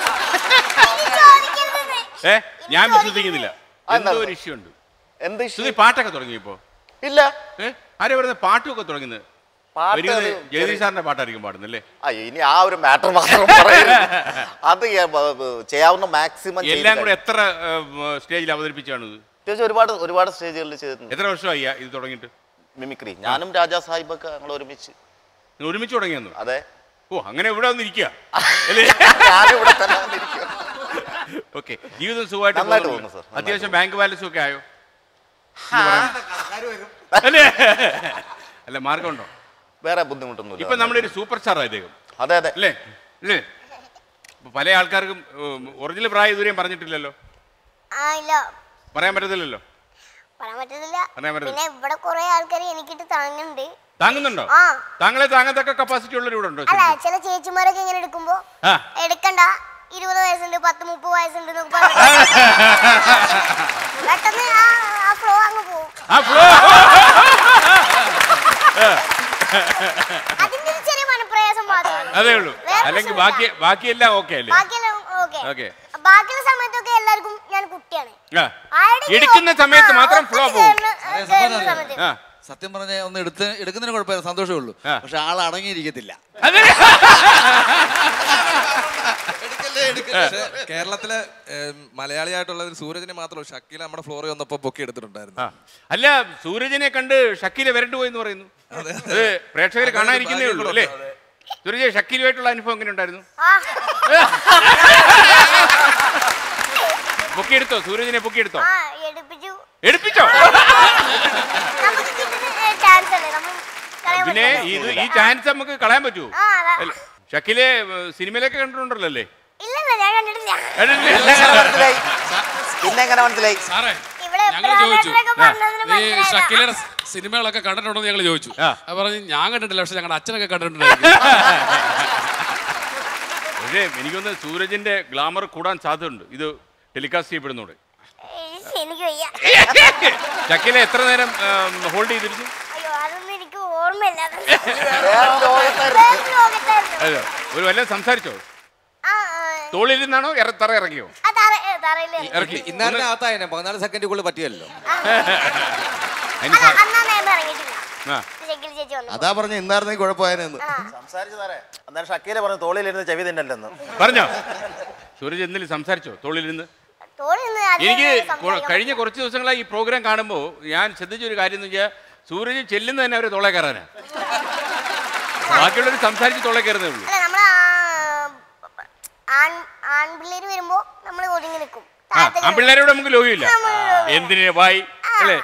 ഏ ഞാൻ വിശ്വസിക്കുന്നില്ല
ആ,
എന്തോ
എന്താ?
ഒരു ഇഷ്യൂ ഉണ്ട്
എന്ത്
സുധി
ഇഷ്യൂ
പാട്ടൊക്കെ തുടങ്ങിയപ്പോ
ഇല്ല
ഏ ആരെ പറയുന്നത് പാട്ടുമൊക്കെ തുടങ്ങുന്നത്
പാട്ട്
ഒരിക്കലും
അത്
ജഗദീഷ് സാറിന്റെ പാട്ടായിരിക്കും പാടുന്നല്ലേ
അയ്യോ ഇനി ആ ഒരു മാറ്റർ മാത്രം പറയരുത് അത് ഞാൻ ബ- ബ- ചെയ്യാവുന്ന മാക്സിമം
എല്ലാം കൂടെ എത്ര സ്റ്റേജിൽ അവതരിപ്പിച്ചാണ് ഇത്
ഒരുപാട് ഒരുപാട് സ്റ്റേജുകളിൽ ചെയ്തിട്ടുണ്ട്
എത്ര വർഷമായി ആ ഇത് തുടങ്ങിയിട്ട്
മിമിക്രി ഞാനും രാജാ സാഹിബൊക്കെ ഞങ്ങൾ ഒരുമിച്ച്
നിങ്ങൾ ഒരുമിച്ച് തുടങ്ങിയെന്നു
അതെ
ഓ അങ്ങനെ ഇവിടെ വന്നിരിക്കുക അല്ലേ
ഞാനിവിടെ തന്നെ വന്നിരിക്കുക
ഓക്കെ ജീവിതം സുഖമായിട്ട്
നന്നായിട്ട്
പോകുന്നുണ്ട്.
പോകുന്നു, സർ.
അത്യാവശ്യം ബാങ്ക് ബാലൻസും ഒക്കെ ആയോ അല്ലേ അല്ല മാർഗമുണ്ടോ
വേറെ ബുദ്ധിമുട്ടൊന്നുമില്ല
ഇപ്പൊ നമ്മുടെ ഒരു സൂപ്പർ സ്റ്റാർ അദ്ദേഹം
അതെ അതെ
അല്ലേ അല്ലേ ഇപ്പൊ പല ആൾക്കാർക്കും ഒറിജിനൽ പ്രായം ഇതുവരെയും പറഞ്ഞിട്ടില്ലല്ലോ
ആ ഇല്ല
പറയാൻ പറ്റത്തില്ലല്ലോ
പറയാൻ പറ്റത്തില്ല
പറയാൻ പറ്റത്തില്ല.
പിന്നെ ഇവിടെ കുറെ ആൾക്കാർ എനിക്കിട്ട് താങ്ങുന്നുണ്ട്
താങ്ങുന്നുണ്ടോ
ആ
താങ്കളെ താങ്ങത്തക്ക കപ്പാസിറ്റി ഉള്ളവർ ഇവിടെ ഉണ്ടോ
അല്ല
ശരിക്കും?
ചില ചേച്ചിമാരൊക്കെ ഇങ്ങനെ എടുക്കുമ്പോ
ആ
എടുക്കണ്ട ഇരുപത് വയസ്സുണ്ട് പത്ത് മുപ്പത് വയസ്സുണ്ട് എന്നൊക്കെ പറഞ്ഞ് പെട്ടെന്ന് ആ ആ ഫ്ലോ അങ്ങ് പോകും
ആ ഫ്ലോ
അതിന്റെ ഒരു ചെറിയ
അതേ ഉള്ളൂ അല്ലെങ്കിൽ ബാക്കി ബാക്കിയെല്ലാം ഓക്കെ അല്ലേ
ബാക്കിയെല്ലാം ഓക്കെ
ഓക്കെ
ബാക്കിയുള്ള സമയത്തൊക്കെ എല്ലാവർക്കും ഞാൻ കുട്ടിയാണ്
ആ
ആരുടെയും
എടുക്കുന്ന
ഒപ്പം-
സമയത്ത്
ആ,
മാത്രം
ഒപ്പം
ഫ്ലോ പോകും
കേറുന്ന- കേറുന്ന സമയത്ത്
ആ
സത്യം പറഞ്ഞ ഒന്ന് എടുത്ത് എടുക്കുന്നതിന് കുഴപ്പമില്ല സന്തോഷമേ ഉള്ളൂ പക്ഷെ ആൾ അടങ്ങിയിരിക്കത്തില്ല
പക്ഷേ കേരളത്തിലെ ഏം, മലയാളിയായിട്ടുള്ള ഒരു സൂരജിനെ മാത്രമേ ഷക്കീല നമ്മുടെ ഫ്ലോറിൽ വന്നപ്പോ പൊക്കി എടുത്തിട്ടുണ്ടായിരുന്നു
ആ. അല്ല സൂരജിനെ കണ്ട് ഷക്കീലെ വരണ്ടു പോയി എന്ന് പറയുന്നു അത് പ്രേക്ഷകർ കാണാതിരിക്കുന്നേ ഉള്ളൂ അല്ലേ സൂരജ് ഷക്കീലുമായിട്ടുള്ള അനുഭവം എങ്ങനെ ഉണ്ടായിരുന്നു
ആ,
പൊക്കിയെടുത്തോ സൂരജിനെ പൊക്കിയെടുത്തോ
ആ എടുപ്പിച്ചു
എടുപ്പിച്ചോ
നമുക്ക് കിട്ടുന്ന ചാൻസ് അല്ലേ നമ്മൾ കളയാൻ
പിന്നെ
പറ്റില്ല.
ഇത് ഈ ചാൻസ് നമുക്ക് കളയാൻ പറ്റുമോ
ആ അതാ.
അല്ല, ഷക്കീലെ ഏഹ്, സിനിമയിലൊക്കെ കണ്ടിട്ടുണ്ടല്ലോ അല്ലേ
ഇല്ലല്ല ഞാൻ കണ്ടിട്ടില്ല
പിന്നെ എങ്ങനെ മനസ്സിലായി
സാറേ
ഇവിടെ
ഞങ്ങൾ ചോദിച്ചു
പ്രാണേട്ടനൊക്കെ പറഞ്ഞതിന്
ഈ
മനസ്സിലായതാ.
ഷക്കീലയുടെ സിനിമകളൊക്കെ കണ്ടിട്ടുണ്ടോ എന്ന് ഞങ്ങൾ ചോദിച്ചു
ആ.
അത് പറഞ്ഞ് ഞാൻ കണ്ടിട്ടില്ല പക്ഷെ ഞങ്ങളുടെ അച്ഛനൊക്കെ കണ്ടിട്ടുണ്ടായിരുന്നു
പക്ഷേ എനിക്കൊന്ന് സൂരജിന്റെ ഗ്ലാമർ കൂടാൻ സാധ്യതയുണ്ട് ഇത് ടെലികാസ്റ്റ് ചെയ്യപ്പെടുന്നോട്
ഏയ്, എനിക്ക് വയ്യ
ഷക്കീലെ എത്ര നേരം ഹോൾഡ് ചെയ്തിരുന്നു
അയ്യോ അതൊന്നും എനിക്ക് ഓർമ്മയില്ല
വേറെ ലോകത്തായിരുന്നു.
വേറെ ലോകത്തായിരുന്നു.
അതെ ഒരു വല്ലതും സംസാരിച്ചോ
ആ,
തോളിലിരുന്നാണോ ഇറ തറ ഇറങ്ങിയോ
ആ തറ- ഏ, തറയില്
ഇറക്കി
ഇന്നാലിന്റെ അകത്തായനെ പതിനാല് സെക്കൻഡുള്ളിൽ പറ്റിയല്ലോ
അതിന്
അല്ല,
സാ-
അന്നാ നേരം ഇറങ്ങിയിട്ടില്ല
ആ.
ശെക്കിലി ചേച്ചി വന്നു
അതാ പറഞ്ഞ ഇന്നായിരുന്നെങ്കിൽ കുഴപ്പമായെന്ന്
സംസാരിച്ചു സാറേ അന്നേരം ഷക്കീല പറഞ്ഞു തോളിലിരുന്ന് ചെവി തിന്നല്ലെന്ന്
പറഞ്ഞോ സൂരജ് എന്തെങ്കിലും സംസാരിച്ചോ തോളിലിരുന്ന്
തോണി നിന്ന് അധികം
എനിക്ക്
നേരം
കൊ-
സംസാരിക്കാൻ
കഴിഞ്ഞ കുറച്ച് ദിവസങ്ങളായി ഈ പ്രോഗ്രാം കാണുമ്പോൾ ഞാൻ ശ്രദ്ധിച്ച ഒരു കാര്യം എന്ന് വെച്ചാൽ സൂരജ് ചെല്ലുന്ന തന്നെ അവരെ തോളെ കയറാനാ ബാക്കിയുള്ളവർ സംസാരിച്ച് തോളെ കയറുന്നേ ഉള്ളൂ
അല്ല നമ്മള് ആ- ആൺ ആൺപിള്ളേര് വരുമ്പോ നമ്മൾ ഒതുങ്ങി നിൽക്കും
ആ ആ പിള്ളേരോട് നമുക്ക് ലോകമില്ല എന്തിനു വായി അല്ലേ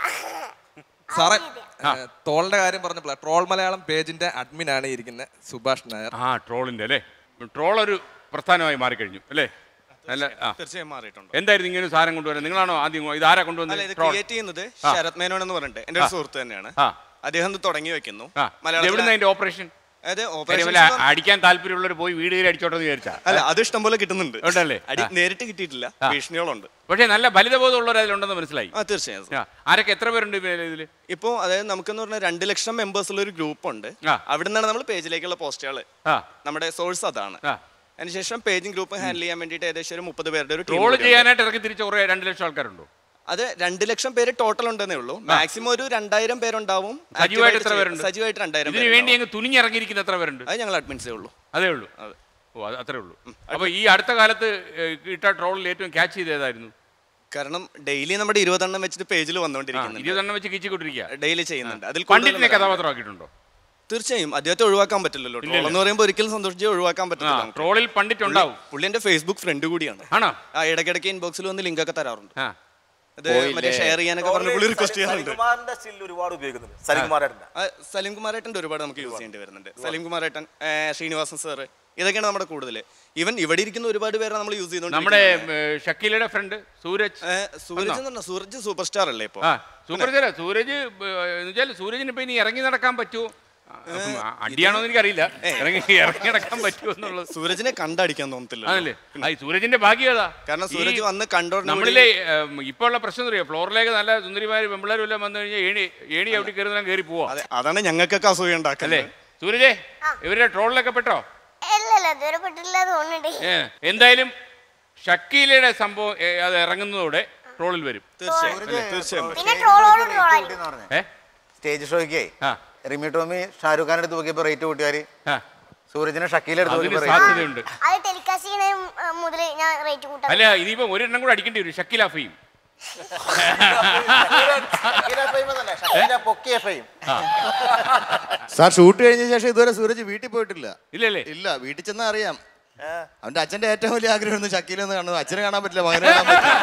സാറേ ഏ, തോളിന്റെ കാര്യം പറഞ്ഞപ്പോൾ ട്രോൾ മലയാളം പേജിന്റെ അഡ്മിൻ ആണ് ഇരിക്കുന്നത് സുഭാഷ് നായർ
ആ ട്രോളിന്റെ അല്ലേ ട്രോൾ ഒരു പ്രസ്ഥാനമായി മാറിക്കഴിഞ്ഞു അല്ലേ നല്ല ആ
തീർച്ചയായും മാറിയിട്ടുണ്ട്
എന്തായിരുന്നു ഇങ്ങനെ ഒരു സാധനം കൊണ്ടുവരുന്നത് നിങ്ങളാണോ ആദ്യം ഇത് ആരാ
അല്ല
കൊണ്ടുവന്നത്
ഇത്
ട്രോൾ
ക്രിയേറ്റ് ചെയ്യുന്നത്
ആ.
ശരത് മേനോൻ എന്ന് പറഞ്ഞിട്ട് എന്റെ
ആ.
ഒരു സുഹൃത്ത് തന്നെയാണ്
ആ.
അദ്ദേഹം ഇത് തുടങ്ങി വെക്കുന്നു
ആ എവിടുന്ന അതിന്റെ ഓപ്പറേഷൻ
അതായത്
കാര്യം
ഓപ്പറേഷൻ
വല്ല അടിക്കാൻ താല്പര്യമുള്ളവർ പോയി വീട് കയറി അടിച്ചോട്ടെ എന്ന് വിചാരിച്ചാ
അല്ല അത് ഇഷ്ടം പോലെ കിട്ടുന്നുണ്ട്
ഉണ്ടല്ലേ
അടി
ആ.
നേരിട്ട് കിട്ടിയിട്ടില്ല
ആ.
ഭീഷണികളുണ്ട്
പക്ഷേ നല്ല ഫലിതബോധമുള്ളവർ അതിലുണ്ടെന്ന് മനസ്സിലായി
ആ തീർച്ചയായും
ആ. ആരൊക്കെ എത്ര പേരുണ്ട് ഇതിൽ
ഇപ്പോ അതായത് നമുക്കെന്ന് പറഞ്ഞാൽ രണ്ട് ലക്ഷം മെമ്പേഴ്സ് ഉള്ള ഒരു ഗ്രൂപ്പ് ഉണ്ട്
ആ.
അവിടെ നിന്നാണ് നമ്മൾ പേജിലേക്കുള്ള പോസ്റ്റുകൾ
ആ
നമ്മുടെ സോഴ്സ് അതാണ്
ആ.
അതിനുശേഷം പേജും ഗ്രൂപ്പും ഹാൻഡിൽ ചെയ്യാൻ വേണ്ടിയിട്ട് ഏകദേശം ഒരു മുപ്പത് പേരുടെ ഒരു team
ട്രോൾ
കൂടിയുണ്ട്.
ചെയ്യാനായിട്ട് ഇറക്കി തിരിച്ച കുറെ രണ്ട് ലക്ഷം ആൾക്കാരുണ്ടോ
അത് രണ്ട് ലക്ഷം പേര് ടോട്ടൽ ഉണ്ടെന്നേ ഉള്ളൂ മാക്സിമം ഒരു രണ്ടായിരം പേരുണ്ടാവും
സജീവമായിട്ട്
Activate
എത്ര
ചെയ്ത്
പേരുണ്ട്
സജീവമായിട്ട് രണ്ടായിരം
ഇതിനു വേണ്ടി അങ്ങ് തുനിഞ്ഞിറങ്ങിയിരിക്കുന്ന എത്ര പേരുണ്ട്
അത് ഞങ്ങൾ അഡ്മിൻസേ ഉള്ളൂ
അതേ ഉള്ളൂ ഓ അത് അത്രേ ഉള്ളൂ അപ്പൊ ഈ അടുത്ത കാലത്ത് ഏഹ്, ഇട്ട ട്രോളിൽ ഏറ്റവും ക്യാച്ച് ചെയ്ത് ഏതായിരുന്നു
കാരണം ഡെയിലി നമ്മുടെ ഇരുപതെണ്ണം വെച്ചിട്ട് പേജിൽ വന്നുകൊണ്ടിരിക്കുന്നുണ്ട്
ഇരുപതെണ്ണം വെച്ച് കിച്ചിക്കൊണ്ടിരിക്കുക
ഡെയിലി ചെയ്യുന്നുണ്ട് അതിൽ
പണ്ഡിറ്റിനെ
കൂടുതൽ
കഥാപാത്രമാക്കിയിട്ടുണ്ടോ
തീർച്ചയായും അദ്ദേഹത്തെ ഒഴിവാക്കാൻ പറ്റില്ലല്ലോ ട്രോൾ
ഇല്ലില്ല.
എന്ന് പറയുമ്പോൾ ഒരിക്കലും സന്തോഷിച്ച് ഒഴിവാക്കാൻ പറ്റില്ല
ആ, ട്രോളിൽ പണ്ഡിറ്റ് ഉണ്ടാവും.
പുള്ളി എന്റെ ഫേസ്ബുക്ക് ഫ്രണ്ട് കൂടിയാണ്
ആണോ
ആ ഇടയ്ക്കിടയ്ക്ക് ഇൻബോക്സിൽ വന്ന് ലിങ്ക് ഒക്കെ തരാറുണ്ട്
ആ
അത് മറ്റേ ഷെയർ ചെയ്യാനൊക്കെ പറഞ്ഞ് പുള്ളി റിക്വസ്റ്റ് ചെയ്യാറുണ്ട്
സലിംകുമാറിന്റെ സ്റ്റിൽ ഒരുപാട് ഉപയോഗിക്കുന്നുണ്ട് സലിംകുമാരേട്ടൻ്റെ
ആ, സലീം കുമാരേട്ടൻ്റെ ഒരുപാട് നമുക്ക് യൂസ് ചെയ്യേണ്ടി വരുന്നുണ്ട് സലീം കുമാരേട്ടൻ ഏ, ശ്രീനിവാസൻ സാറ് ഇതൊക്കെയാണ് നമ്മുടെ കൂടുതൽ ഈവൻ ഇവിടെ ഇരിക്കുന്ന ഒരുപാട് പേരെ നമ്മൾ യൂസ്
നമ്മുടെ
ചെയ്തുകൊണ്ട്
ഏഹ്, ഷക്കീലയുടെ ഫ്രണ്ട് സൂരജ്
സൂരജ് എന്ന് പറഞ്ഞാൽ സൂരജ് സൂപ്പർ സ്റ്റാർ അല്ലേ ഇപ്പൊ
ആ സൂപ്പർ ചേരാ സൂരജ് ഏഹ്, എന്ന് വെച്ചാൽ സൂരജിന് ഇപ്പൊ ഇനി ഇറങ്ങി നടക്കാൻ പറ്റുമോ ആ, അപ്പം ആ, അടിയാണോ എന്ന് എനിക്കറിയില്ല ഇറങ്ങി ഇറങ്ങി നടക്കാൻ പറ്റുമോ എന്നുള്ളത്
സൂരജിനെ കണ്ടടിക്കാൻ തോന്നത്തില്ല
അതല്ലേ ആ, ഈ സൂരജിന്റെ ഭാഗ്യം ഏതാ
കാരണം
ഈ
സൂരജ് വന്ന് കണ്ടോടനെ
നമ്മളിലെ ഏം, ഇപ്പൊ ഉള്ള പ്രശ്നം അറിയാം ഫ്ലോറിലേക്ക് നല്ല സുന്ദരിമാര് പെമ്പിള്ളേരും എല്ലാം വന്നു കഴിഞ്ഞാൽ ഏണി ഏണി അവിടെ കയറുന്ന കയറി പോവാ
അതെ അതാണ് ഞങ്ങൾക്കൊക്കെ അസൂയ
അല്ലേ
ഉണ്ടാക്കുന്നത്
സൂരജേ ഇവരുടെ ട്രോളിലൊക്കെ പെട്ടോ
ഇല്ലല്ല ഇതുവരെ പെട്ടില്ല തോന്നുന്നുണ്ട്
ഏ, എന്തായാലും ഷക്കീലയുടെ സംഭവം ഏ, അത് ഇറങ്ങുന്നതോടെ ട്രോളിൽ വരും
തീർച്ചയായും അല്ലേ? തീർച്ചയായും
പിന്നെ ട്രോളോട് ട്രോളായിരിക്കും
ഏ
സ്റ്റേജ് ഷോയ്ക്കേ
ആ
റിമി ടോമി ഷാരൂഖ് ഖാൻ എടുത്ത് നോക്കിയപ്പോ റേറ്റ് കൂട്ടിയാര്
ആ
സൂരജിനെ ഷക്കീൽ എടുത്ത്
അതിന്
നോക്കിയപ്പോ rate
സാധ്യതയുണ്ട്
അത് ടെലികാസ്റ്റ് ചെയ്യണ മുതൽ ഞാൻ റേറ്റ് കൂട്ടാം
അല്ല ഇനിയിപ്പോ ഒരെണ്ണം കൂടെ അടിക്കേണ്ടി വരും ഷക്കീല ഫെയും
ഷക്കീല ഫെയിം എന്നല്ല, ഷക്കീല പൊക്കിയ ഫെയിം
സാർ ഷൂട്ട് കഴിഞ്ഞ ശേഷം ഇതുവരെ സൂരജ് വീട്ടിൽ പോയിട്ടില്ല
ഇല്ലല്ലേ
ഇല്ല വീട്ടിൽ ചെന്നാ അറിയാം അവന്റെ അച്ഛന്റെ ഏറ്റവും വലിയ ആഗ്രഹം ഷക്കീലെന്ന് കാണുന്നത് അച്ഛനെ കാണാൻ പറ്റില്ല മകനെ കാണാൻ പറ്റില്ല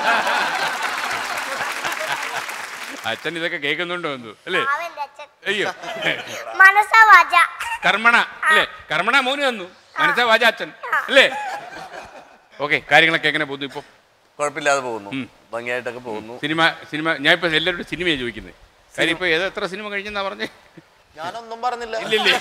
അച്ഛൻ ഇതൊക്കെ കേൾക്കുന്നുണ്ടോ എന്തോ അല്ലേ
അവന്റെ അച്ഛൻ
അയ്യോ
മനസ്സാ വാച
കർമ്മണ അല്ലേ കർമ്മണ മോന് തന്നു മനസ്സാ വാച അച്ഛൻ അല്ലേ ഓക്കെ കാര്യങ്ങളൊക്കെ എങ്ങനെ പോകുന്നു ഇപ്പൊ
കുഴപ്പമില്ലാതെ പോകുന്നു ഭംഗിയായിട്ടൊക്കെ പോകുന്നു
സിനിമ സിനിമ ഞാൻ ഇപ്പൊ എല്ലാവരോടും സിനിമയാണ് ചോദിക്കുന്നത് കാര്യം ഇപ്പൊ ഏതോ എത്ര സിനിമ കഴിഞ്ഞെന്നാ പറഞ്ഞേ
ഞാനൊന്നും പറഞ്ഞില്ല
ഇല്ലില്ലേ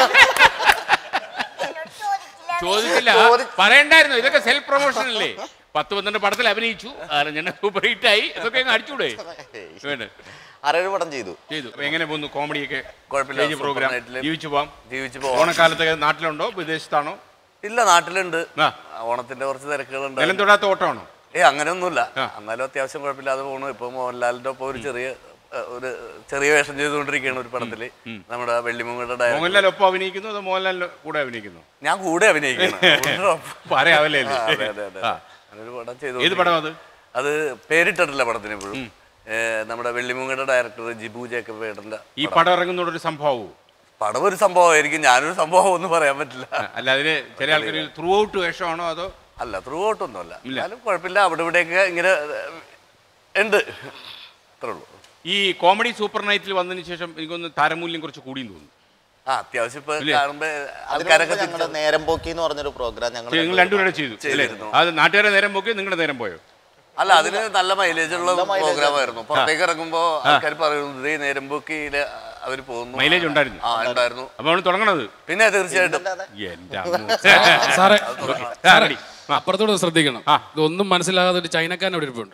ചോദിച്ചില്ല പറയണ്ടായിരുന്നു ഇതൊക്കെ സെൽഫ് പ്രൊമോഷൻ അല്ലേ പത്ത് പന്ത്രണ്ട് പടത്തിൽ അഭിനയിച്ചു ഞാൻ സൂപ്പർ ഹിറ്റ് ആയി ഇതൊക്കെ അങ്ങ് അടിച്ചൂടെ വേണ്ട
ആറേഴ് പടം ചെയ്തു
ചെയ്തു അപ്പൊ എങ്ങനെ പോകുന്നു കോമഡിയൊക്കെ
കുഴപ്പമില്ല,
സ്റ്റേജ് പ്രോഗ്രാം
സൂപ്പർ നൈറ്റില്
ജീവിച്ചു പോവാം
ജീവിച്ചു പോവാം.
ഓണക്കാലത്തൊക്കെ നാട്ടിലുണ്ടോ വിദേശത്താണോ
ഇല്ല നാട്ടിലുണ്ട് ഓണത്തിന്റെ കുറച്ച് തിരക്കുകളുണ്ട്
നിലം തൊടാത്ത ഓട്ടമാണോ
ഏ അങ്ങനെയൊന്നുമില്ല എന്നാലും അത്യാവശ്യം കുഴപ്പമില്ലാതെ പോണു ഇപ്പൊ മോഹൻലാലിന്റെ ഒപ്പം ഒരു ചെറിയ ഏഹ്, ഒരു ചെറിയ വേഷം ചെയ്തുകൊണ്ടിരിക്കുകയാണ് ഒരു പടത്തില് നമ്മുടെ വെള്ളിമുങ്ങയുടെ ഡയറക്ടർ
മോഹൻലാൽ ഒപ്പം അഭിനയിക്കുന്നു അതോ മോഹൻലാലിന്റെ കൂടെ അഭിനയിക്കുന്നു
ഞാൻ കൂടെ അഭിനയിക്കണം
പറയാവല്ലേ
ആ, അതെ അതെ അതെ
ആ.
അങ്ങനൊരു പടം ചെയ്തു
ഏത് പടം അത്?
അത് പേരിട്ടിട്ടില്ല പടത്തിന് ഇപ്പോഴും ഏഹ്, നമ്മുടെ വെള്ളിമുങ്ങയുടെ ഡയറക്ടർ ജിബു ജേക്കബ് ഏട്ടന്റെ
ഈ പടം ഇറങ്ങുന്നതോടെ ഒരു സംഭവവും
പടം ഒരു സംഭവമായിരിക്കും ഞാനൊരു സംഭവം ഒന്നും പറയാൻ പറ്റില്ല
അല്ല അതിന് ചില ആൾക്കാർ ത്രൂ ഔട്ട് വേഷമാണോ അതോ
അല്ല ത്രൂ ഔട്ട് ഒന്നുമല്ല എന്നാലും കുഴപ്പമില്ല അവിടെ ഇവിടെയൊക്കെ ഇങ്ങനെ ഏഹ്, ഉണ്ട് അത്രേ ഉള്ളൂ
ഈ കോമഡി സൂപ്പർ നൈറ്റിൽ വന്നതിന് ശേഷം എനിക്കൊന്ന് താരമൂല്യം കുറച്ച് കൂടിയെന്ന് തോന്നുന്നു
ആ അത്യാവശ്യം ഇപ്പൊ
ഇല്ലേ?
കാണുമ്പോ ആൾക്കാരൊക്കെ
ഞങ്ങളുടെ
തിരിച്ചറിയും.
നേരം പോക്കി എന്ന് പറഞ്ഞൊരു പ്രോഗ്രാം ഞങ്ങൾ
നിങ്ങൾ രണ്ടുപേരെ ചെയ്തു അല്ലേ
ചെയ്തിരുന്നു.
അത് നാട്ടുകാരെ നേരം പോക്കി നിങ്ങളുടെ നേരം പോയോ
അല്ല അതിന് നല്ല മൈലേജ് ഉള്ള
നല്ല mileage
പ്രോഗ്രാം ആയിരുന്നു
ആ.
പുറത്തേക്ക് ഇറങ്ങുമ്പോ ആൾക്കാർ പറയുന്നത് "ദേ നേരമ്പോക്കിയില് അവര് പോകുന്നു
മൈലേജ് ഉണ്ടായിരുന്നു
ആ ഉണ്ടായിരുന്നു
അപ്പൊ നമ്മൾ തുടങ്ങണത്
പിന്നെ തീർച്ചയായിട്ടും
എന്റെ അമ്മോ.
സാറേ
ഓക്കേ. ആ,
സാറേ
ready.
അപ്പുറത്തോട് ശ്രദ്ധിക്കണം ഇതൊന്നും മനസ്സിലാകാതെ ഒരു ചൈനക്കാരൻ അവിടെ ഇരിപ്പുണ്ട്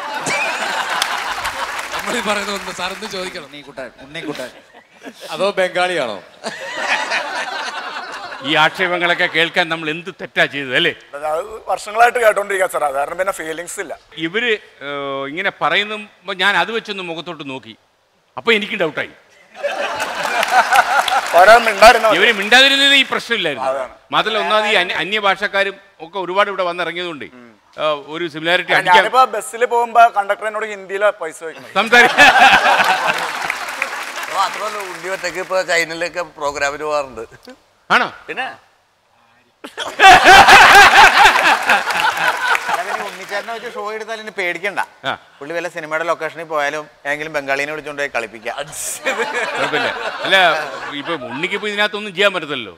നമ്മളീ പറയുന്ന ഒന്ന് സാറൊന്ന് ചോദിക്കണം
അതോ ബംഗാളിയാണോ
ഈ ആക്ഷേപങ്ങളൊക്കെ കേൾക്കാൻ നമ്മൾ എന്ത് തെറ്റാ ചെയ്തത് അല്ലേ
അത് വർഷങ്ങളായിട്ട് കേട്ടോണ്ടിരിക്കുക സാർ അത് കാരണം പിന്നെ ഫീലിങ്സ് ഇല്ല
ഇവര് ഏഹ്, ഇങ്ങനെ പറയുമ്പോ ഞാൻ അത് വെച്ചൊന്ന് മുഖത്തോട്ട് നോക്കി അപ്പൊ എനിക്ക് ഡൗട്ടായി ഇവര് മിണ്ടാതിരുന്നത് ഈ പ്രശ്നമില്ലായിരുന്നു മാത്രമല്ല ഒന്നാമത് ഈ അന്യ- അന്യഭാഷക്കാരും ഒക്കെ ഒരുപാട് ഇവിടെ വന്നിറങ്ങിയതുകൊണ്ട് ഏഹ്, ഒരു സിമിലാരിറ്റി അടിക്കാൻ
ഞാനിപ്പോ ബസ്സിൽ പോകുമ്പോ കണ്ടക്ടർ എന്നോട് ഹിന്ദിയിലെ പൈസ ചോദിക്കുന്നത്
സംസാരിക്കാൻ
മാത്രമല്ല ഉണ്ണി ഒറ്റയ്ക്ക് ഇപ്പൊ ചൈനയിലൊക്കെ പ്രോഗ്രാമിന് പോകാറുണ്ട്
ആണോ
പിന്നെ
ഉണ്ണിച്ചേട്ടനെ വെച്ച് ഷോ എടുത്താൽ ഇനി പേടിക്കണ്ട
ആ.
പുള്ളി വല്ല സിനിമയുടെ ലൊക്കേഷനിൽ പോയാലും ഏതെങ്കിലും ബംഗാളിനെ വിളിച്ചോണ്ട് പോയി കളിപ്പിക്കാം
കുഴപ്പമില്ല അല്ല ഇപ്പൊ ഉണ്ണിക്ക് ഇപ്പൊ ഇതിനകത്തൊന്നും ചെയ്യാൻ പറ്റത്തില്ലല്ലോ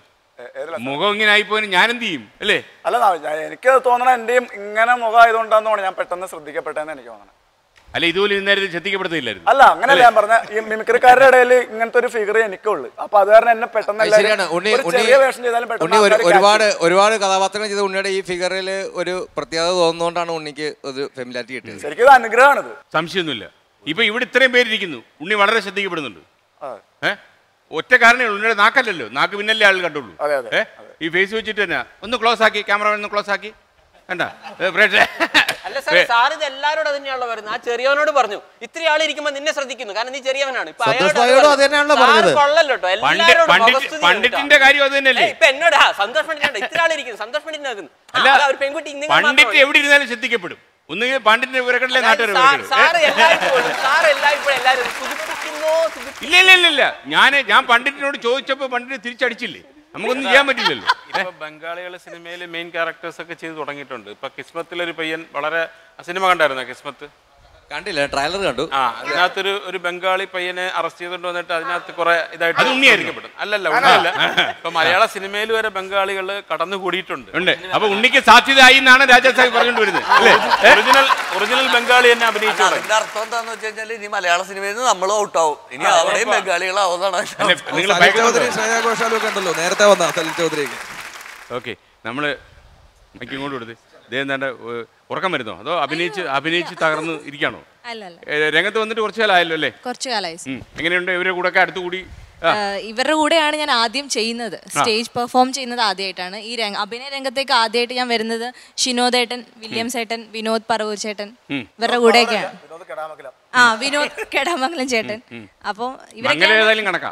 മുഖം ഇങ്ങനെ ആയിപ്പോയി ഞാൻ എന്ത് ചെയ്യും അല്ലേ
അല്ല ഞാൻ- എനിക്ക് തോന്നണ എന്റെയും ഇങ്ങനെ മുഖം ആയതുകൊണ്ടാന്ന് തോന്നുന്നു ഞാൻ പെട്ടെന്ന് ശ്രദ്ധിക്കപ്പെട്ടെന്ന് എനിക്ക് തോന്നണം
അല്ല ഇതുപോലെ ഇന്നേരത്തെ ശ്രദ്ധിക്കപ്പെടുത്തില്ലായിരുന്നു
അല്ല അങ്ങനെയല്ല ഞാൻ പറഞ്ഞ ഈ മിമിക്രിക്കാരുടെ ഇടയിൽ ഇങ്ങനത്തെ ഒരു ഫിഗർ എനിക്കുള്ളൂ അപ്പൊ അത് കാരണം എന്നെ പെട്ടെന്ന്
അത്
എല്ലാവരും
ശരിയാണ് ഉണ്ണി
ഒരു
ഉണ്ണി
ചെറിയ വേഷം ചെയ്താലും
ഉണ്ണി
പെട്ടെന്ന്
ഒരു-
ആൾക്കാര്
ഒരുപാട്
catch ചെയ്യും.
ഒരുപാട് കഥാപാത്രങ്ങൾ ചെയ്ത ഉണ്ണിയുടെ ഈ ഫിഗറിൽ ഒരു പ്രത്യേകത തോന്നുന്നതുകൊണ്ടാണ് ഉണ്ണിക്ക് ഒരു ഫെമിലാരിറ്റി കിട്ടിയത്
ശരിക്കും ഇത് അനുഗ്രഹമാണിത്
സംശയമൊന്നുമില്ല ഇപ്പൊ ഇവിടെ ഇത്രയും പേരിരിക്കുന്നു ഉണ്ണി വളരെ ശ്രദ്ധിക്കപ്പെടുന്നുണ്ട്
ആ.
ഏ ഒറ്റ കാരണേ ഉള്ളൂ ഉണ്ണിയുടെ നാക്കല്ലല്ലോ നാക്ക് പിന്നല്ലേ ആൾ കണ്ടുള്ളൂ
അതെ, അതെ,
ഏ ഈ ഫേസ് വെച്ചിട്ട് തന്നെ ഒന്ന് ക്ലോസ് ആക്കി ക്യാമറ ഒന്ന് ക്ലോസ് ആക്കി കണ്ട പ്രേക്ഷക
അല്ല സാർ സാർ ഇത് എല്ലാവരോടും തന്നെയാണല്ലോ വരുന്നത് ആ ചെറിയവനോട് പറഞ്ഞു ഇത്തിരി ആൾ ഇരിക്കുമ്പോ നിന്നെ ശ്രദ്ധിക്കുന്നു കാരണം നീ ചെറിയവനാണ് ഇപ്പൊ
സന്തോഷ്
അയാളോട്
ഭായിയോടും
അത്
അത് തന്നെയാണല്ലോ
സാർ
പറഞ്ഞത്.
കൊള്ളല്ലോ കേട്ടോ
പണ്ട്
എല്ലാവരോടും
പണ്ഡിറ്റ്
മുഖസ്തുതി
പണ്ഡിറ്റിന്റെ
കേട്ടോ.
കാര്യം അത് തന്നെയല്ലേ
ഏയ്, ഇപ്പൊ എന്നോട് ആ സന്തോഷ് പണ്ഡിറ്റാണ് ഇത്ര ആൾ ഇരിക്കുന്നു സന്തോഷ് പണ്ഡിറ്റിനാക്കുന്നു
അല്ല
ഒരു പെൺകുട്ടി നിങ്ങൾ
പണ്ഡിറ്റ് എവിടെ ഇരുന്നാലും ശ്രദ്ധിക്കപ്പെടും ഒന്നുകിൽ പണ്ഡിറ്റിന്റെ വിവരക്കട്ടിലെ നാട്ടുകാർ
സാർ എല്ലായ്പ്പോഴും സാർ എല്ലായ്പ്പോഴും എല്ലാവരും സുഖിപ്പിക്കുന്നോ
ഇല്ല ഇല്ല ഇല്ല ഇല്ല ഞാൻ ഞാൻ പണ്ഡിറ്റിനോട് ചോദിച്ചപ്പോ പണ്ഡിറ്റ് തിരിച്ചടിച്ചില്ലേ നമുക്കൊന്നും ചെയ്യാൻ പറ്റില്ലല്ലോ
ഇപ്പൊ ബംഗാളികൾ സിനിമയിൽ മെയിൻ ക്യാരക്ടേഴ്സ് ഒക്കെ ചെയ്ത് തുടങ്ങിയിട്ടുണ്ട് ഇപ്പൊ കിസ്മത്തിലൊരു പയ്യൻ വളരെ ആ സിനിമ കണ്ടായിരുന്നോ കിസ്മത്ത്
കണ്ടില്ല ട്രailer കണ്ടു
ആ അതിനകത്തൊരു ഒരു ബംഗാളി പയ്യനെ അറസ്റ്റ് ചെയ്തുകൊണ്ട് വന്നിട്ട് അതിനകത്ത് കുറെ ഇതായിട്ട്
അത് ഉണ്ണിയായിരുന്നു.
ശ്രദ്ധിക്കപ്പെടും. അല്ലല്ല ഉണ്ണിയല്ല ഇപ്പൊ മലയാള സിനിമയിൽ വരെ ബംഗാളികൾ കടന്നു കൂടിയിട്ടുണ്ട്
ഉണ്ട് അപ്പൊ ഉണ്ണിക്ക് സാധ്യതയായി എന്നാണ് രാജാസാഹിബ് പറഞ്ഞുകൊണ്ട് വരുന്നത് അല്ലേ
ഒറിജിനൽ ഒറിജിനൽ ബംഗാളി തന്നെ അഭിനയിച്ചു
അല്ല,
തുടങ്ങി.
അതിന്റെ അർത്ഥം എന്താന്ന് വെച്ച് കഴിഞ്ഞാൽ ഇനി മലയാള സിനിമയിൽ നിന്ന് നമ്മളും ഔട്ടാവും ഇനി അവിടെയും ബംഗാളികളാവുന്നതാണ്
നിങ്ങൾ
സലിൽ ചൗധരി ശ്രേയ ഘോഷാലും ഒക്കെ ഉണ്ടല്ലോ നേരത്തെ വന്ന സലിൽ ചൗധരിയൊക്കെ
ഓക്കെ നമ്മള് മൈക്ക് ഇങ്ങോട്ട് കൊടുത്ത് ഇതേ എന്താണ്ട് ഏഹ്, ഉറക്കം വരുന്നോ അതോ അഭിനയിച്ച് അഭിനയിച്ച് തകർന്ന് ഇരിക്കാണോ
അല്ല അല്ല
ഏഹ്, രംഗത്ത് വന്നിട്ട് കുറച്ച് കാലമായല്ലോ അല്ലേ
കുറച്ചു കാലമായി
ഉം. എങ്ങനെയുണ്ട് ഇവരുടെ കൂടെ ഒക്കെ അടുത്തുകൂടി ആ,
ഏഹ് ഇവരുടെ കൂടെയാണ് ഞാൻ ആദ്യം ചെയ്യുന്നത് സ്റ്റേജ് പെർഫോം ചെയ്യുന്നത് ആദ്യമായിട്ടാണ് ഈ രംഗ അഭിനയ രംഗത്തേക്ക് ആദ്യമായിട്ട് ഞാൻ വരുന്നത് ഷിനോദേട്ടൻ വില്യംസ് ഏട്ടൻ വിനോദ് പറവൂർ ചേട്ടൻ
ഉം.
ഇവരുടെ കൂടെയൊക്കെയാണ്
വിനോദ് കെടാമംഗലം.
ആ വിനോദ് കെടാമംഗലം ചേട്ടൻ അപ്പോൾ
മംഗലം
ഇവരൊക്കെയാണ്
ഏതായാലും കണക്കാ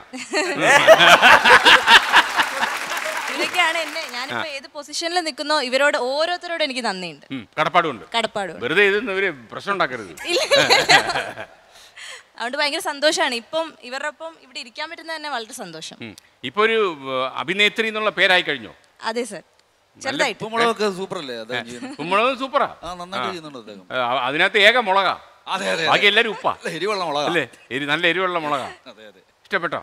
ഇവരൊക്കെയാണ് എന്നെ ഞാനിപ്പോ ഏത് പൊസിഷനിൽ നിൽക്കുന്നോ ഇവരോട് ഓരോരുത്തരോടും എനിക്ക് നന്ദിയുണ്ട്
ഉം, കടപ്പാടുണ്ട്
കടപ്പാടുണ്ട്
വെറുതെ ഇതൊന്നും ഇവര് പ്രശ്നം ഉണ്ടാക്കരുത്
ഇല്ല. അതുകൊണ്ട് ഭയങ്കര സന്തോഷമാണ് ഇപ്പം ഇവരുടെ ഒപ്പം ഇവിടെ ഇരിക്കാൻ പറ്റുന്നത് തന്നെ വളരെ സന്തോഷം
ഉം. ഇപ്പൊ ഒരു ഏഹ്, അഭിനേത്രി എന്നുള്ള പേരായി കഴിഞ്ഞോ
അതെ സർ ചെറുതായിട്ട്
ഉപ്പുമുളകൊക്കെ സൂപ്പർ അല്ലേ അത്
ഉപ്പുമുളക് സൂപ്പറാ
ആ നന്നായിട്ട്
ആ.
ചെയ്യുന്നുണ്ട് അദ്ദേഹം
ആ, അതിനകത്ത് ഏക മുളകാ
അതെ, അതെ, അതെ.
ബാക്കി എല്ലാരും ഉപ്പാ
നല്ല എരിവുള്ള മുളകാ.
അല്ലേ എരി നല്ല എരിവുള്ള മുളകാ
അതെ അതെ
ഇഷ്ടപ്പെട്ടോ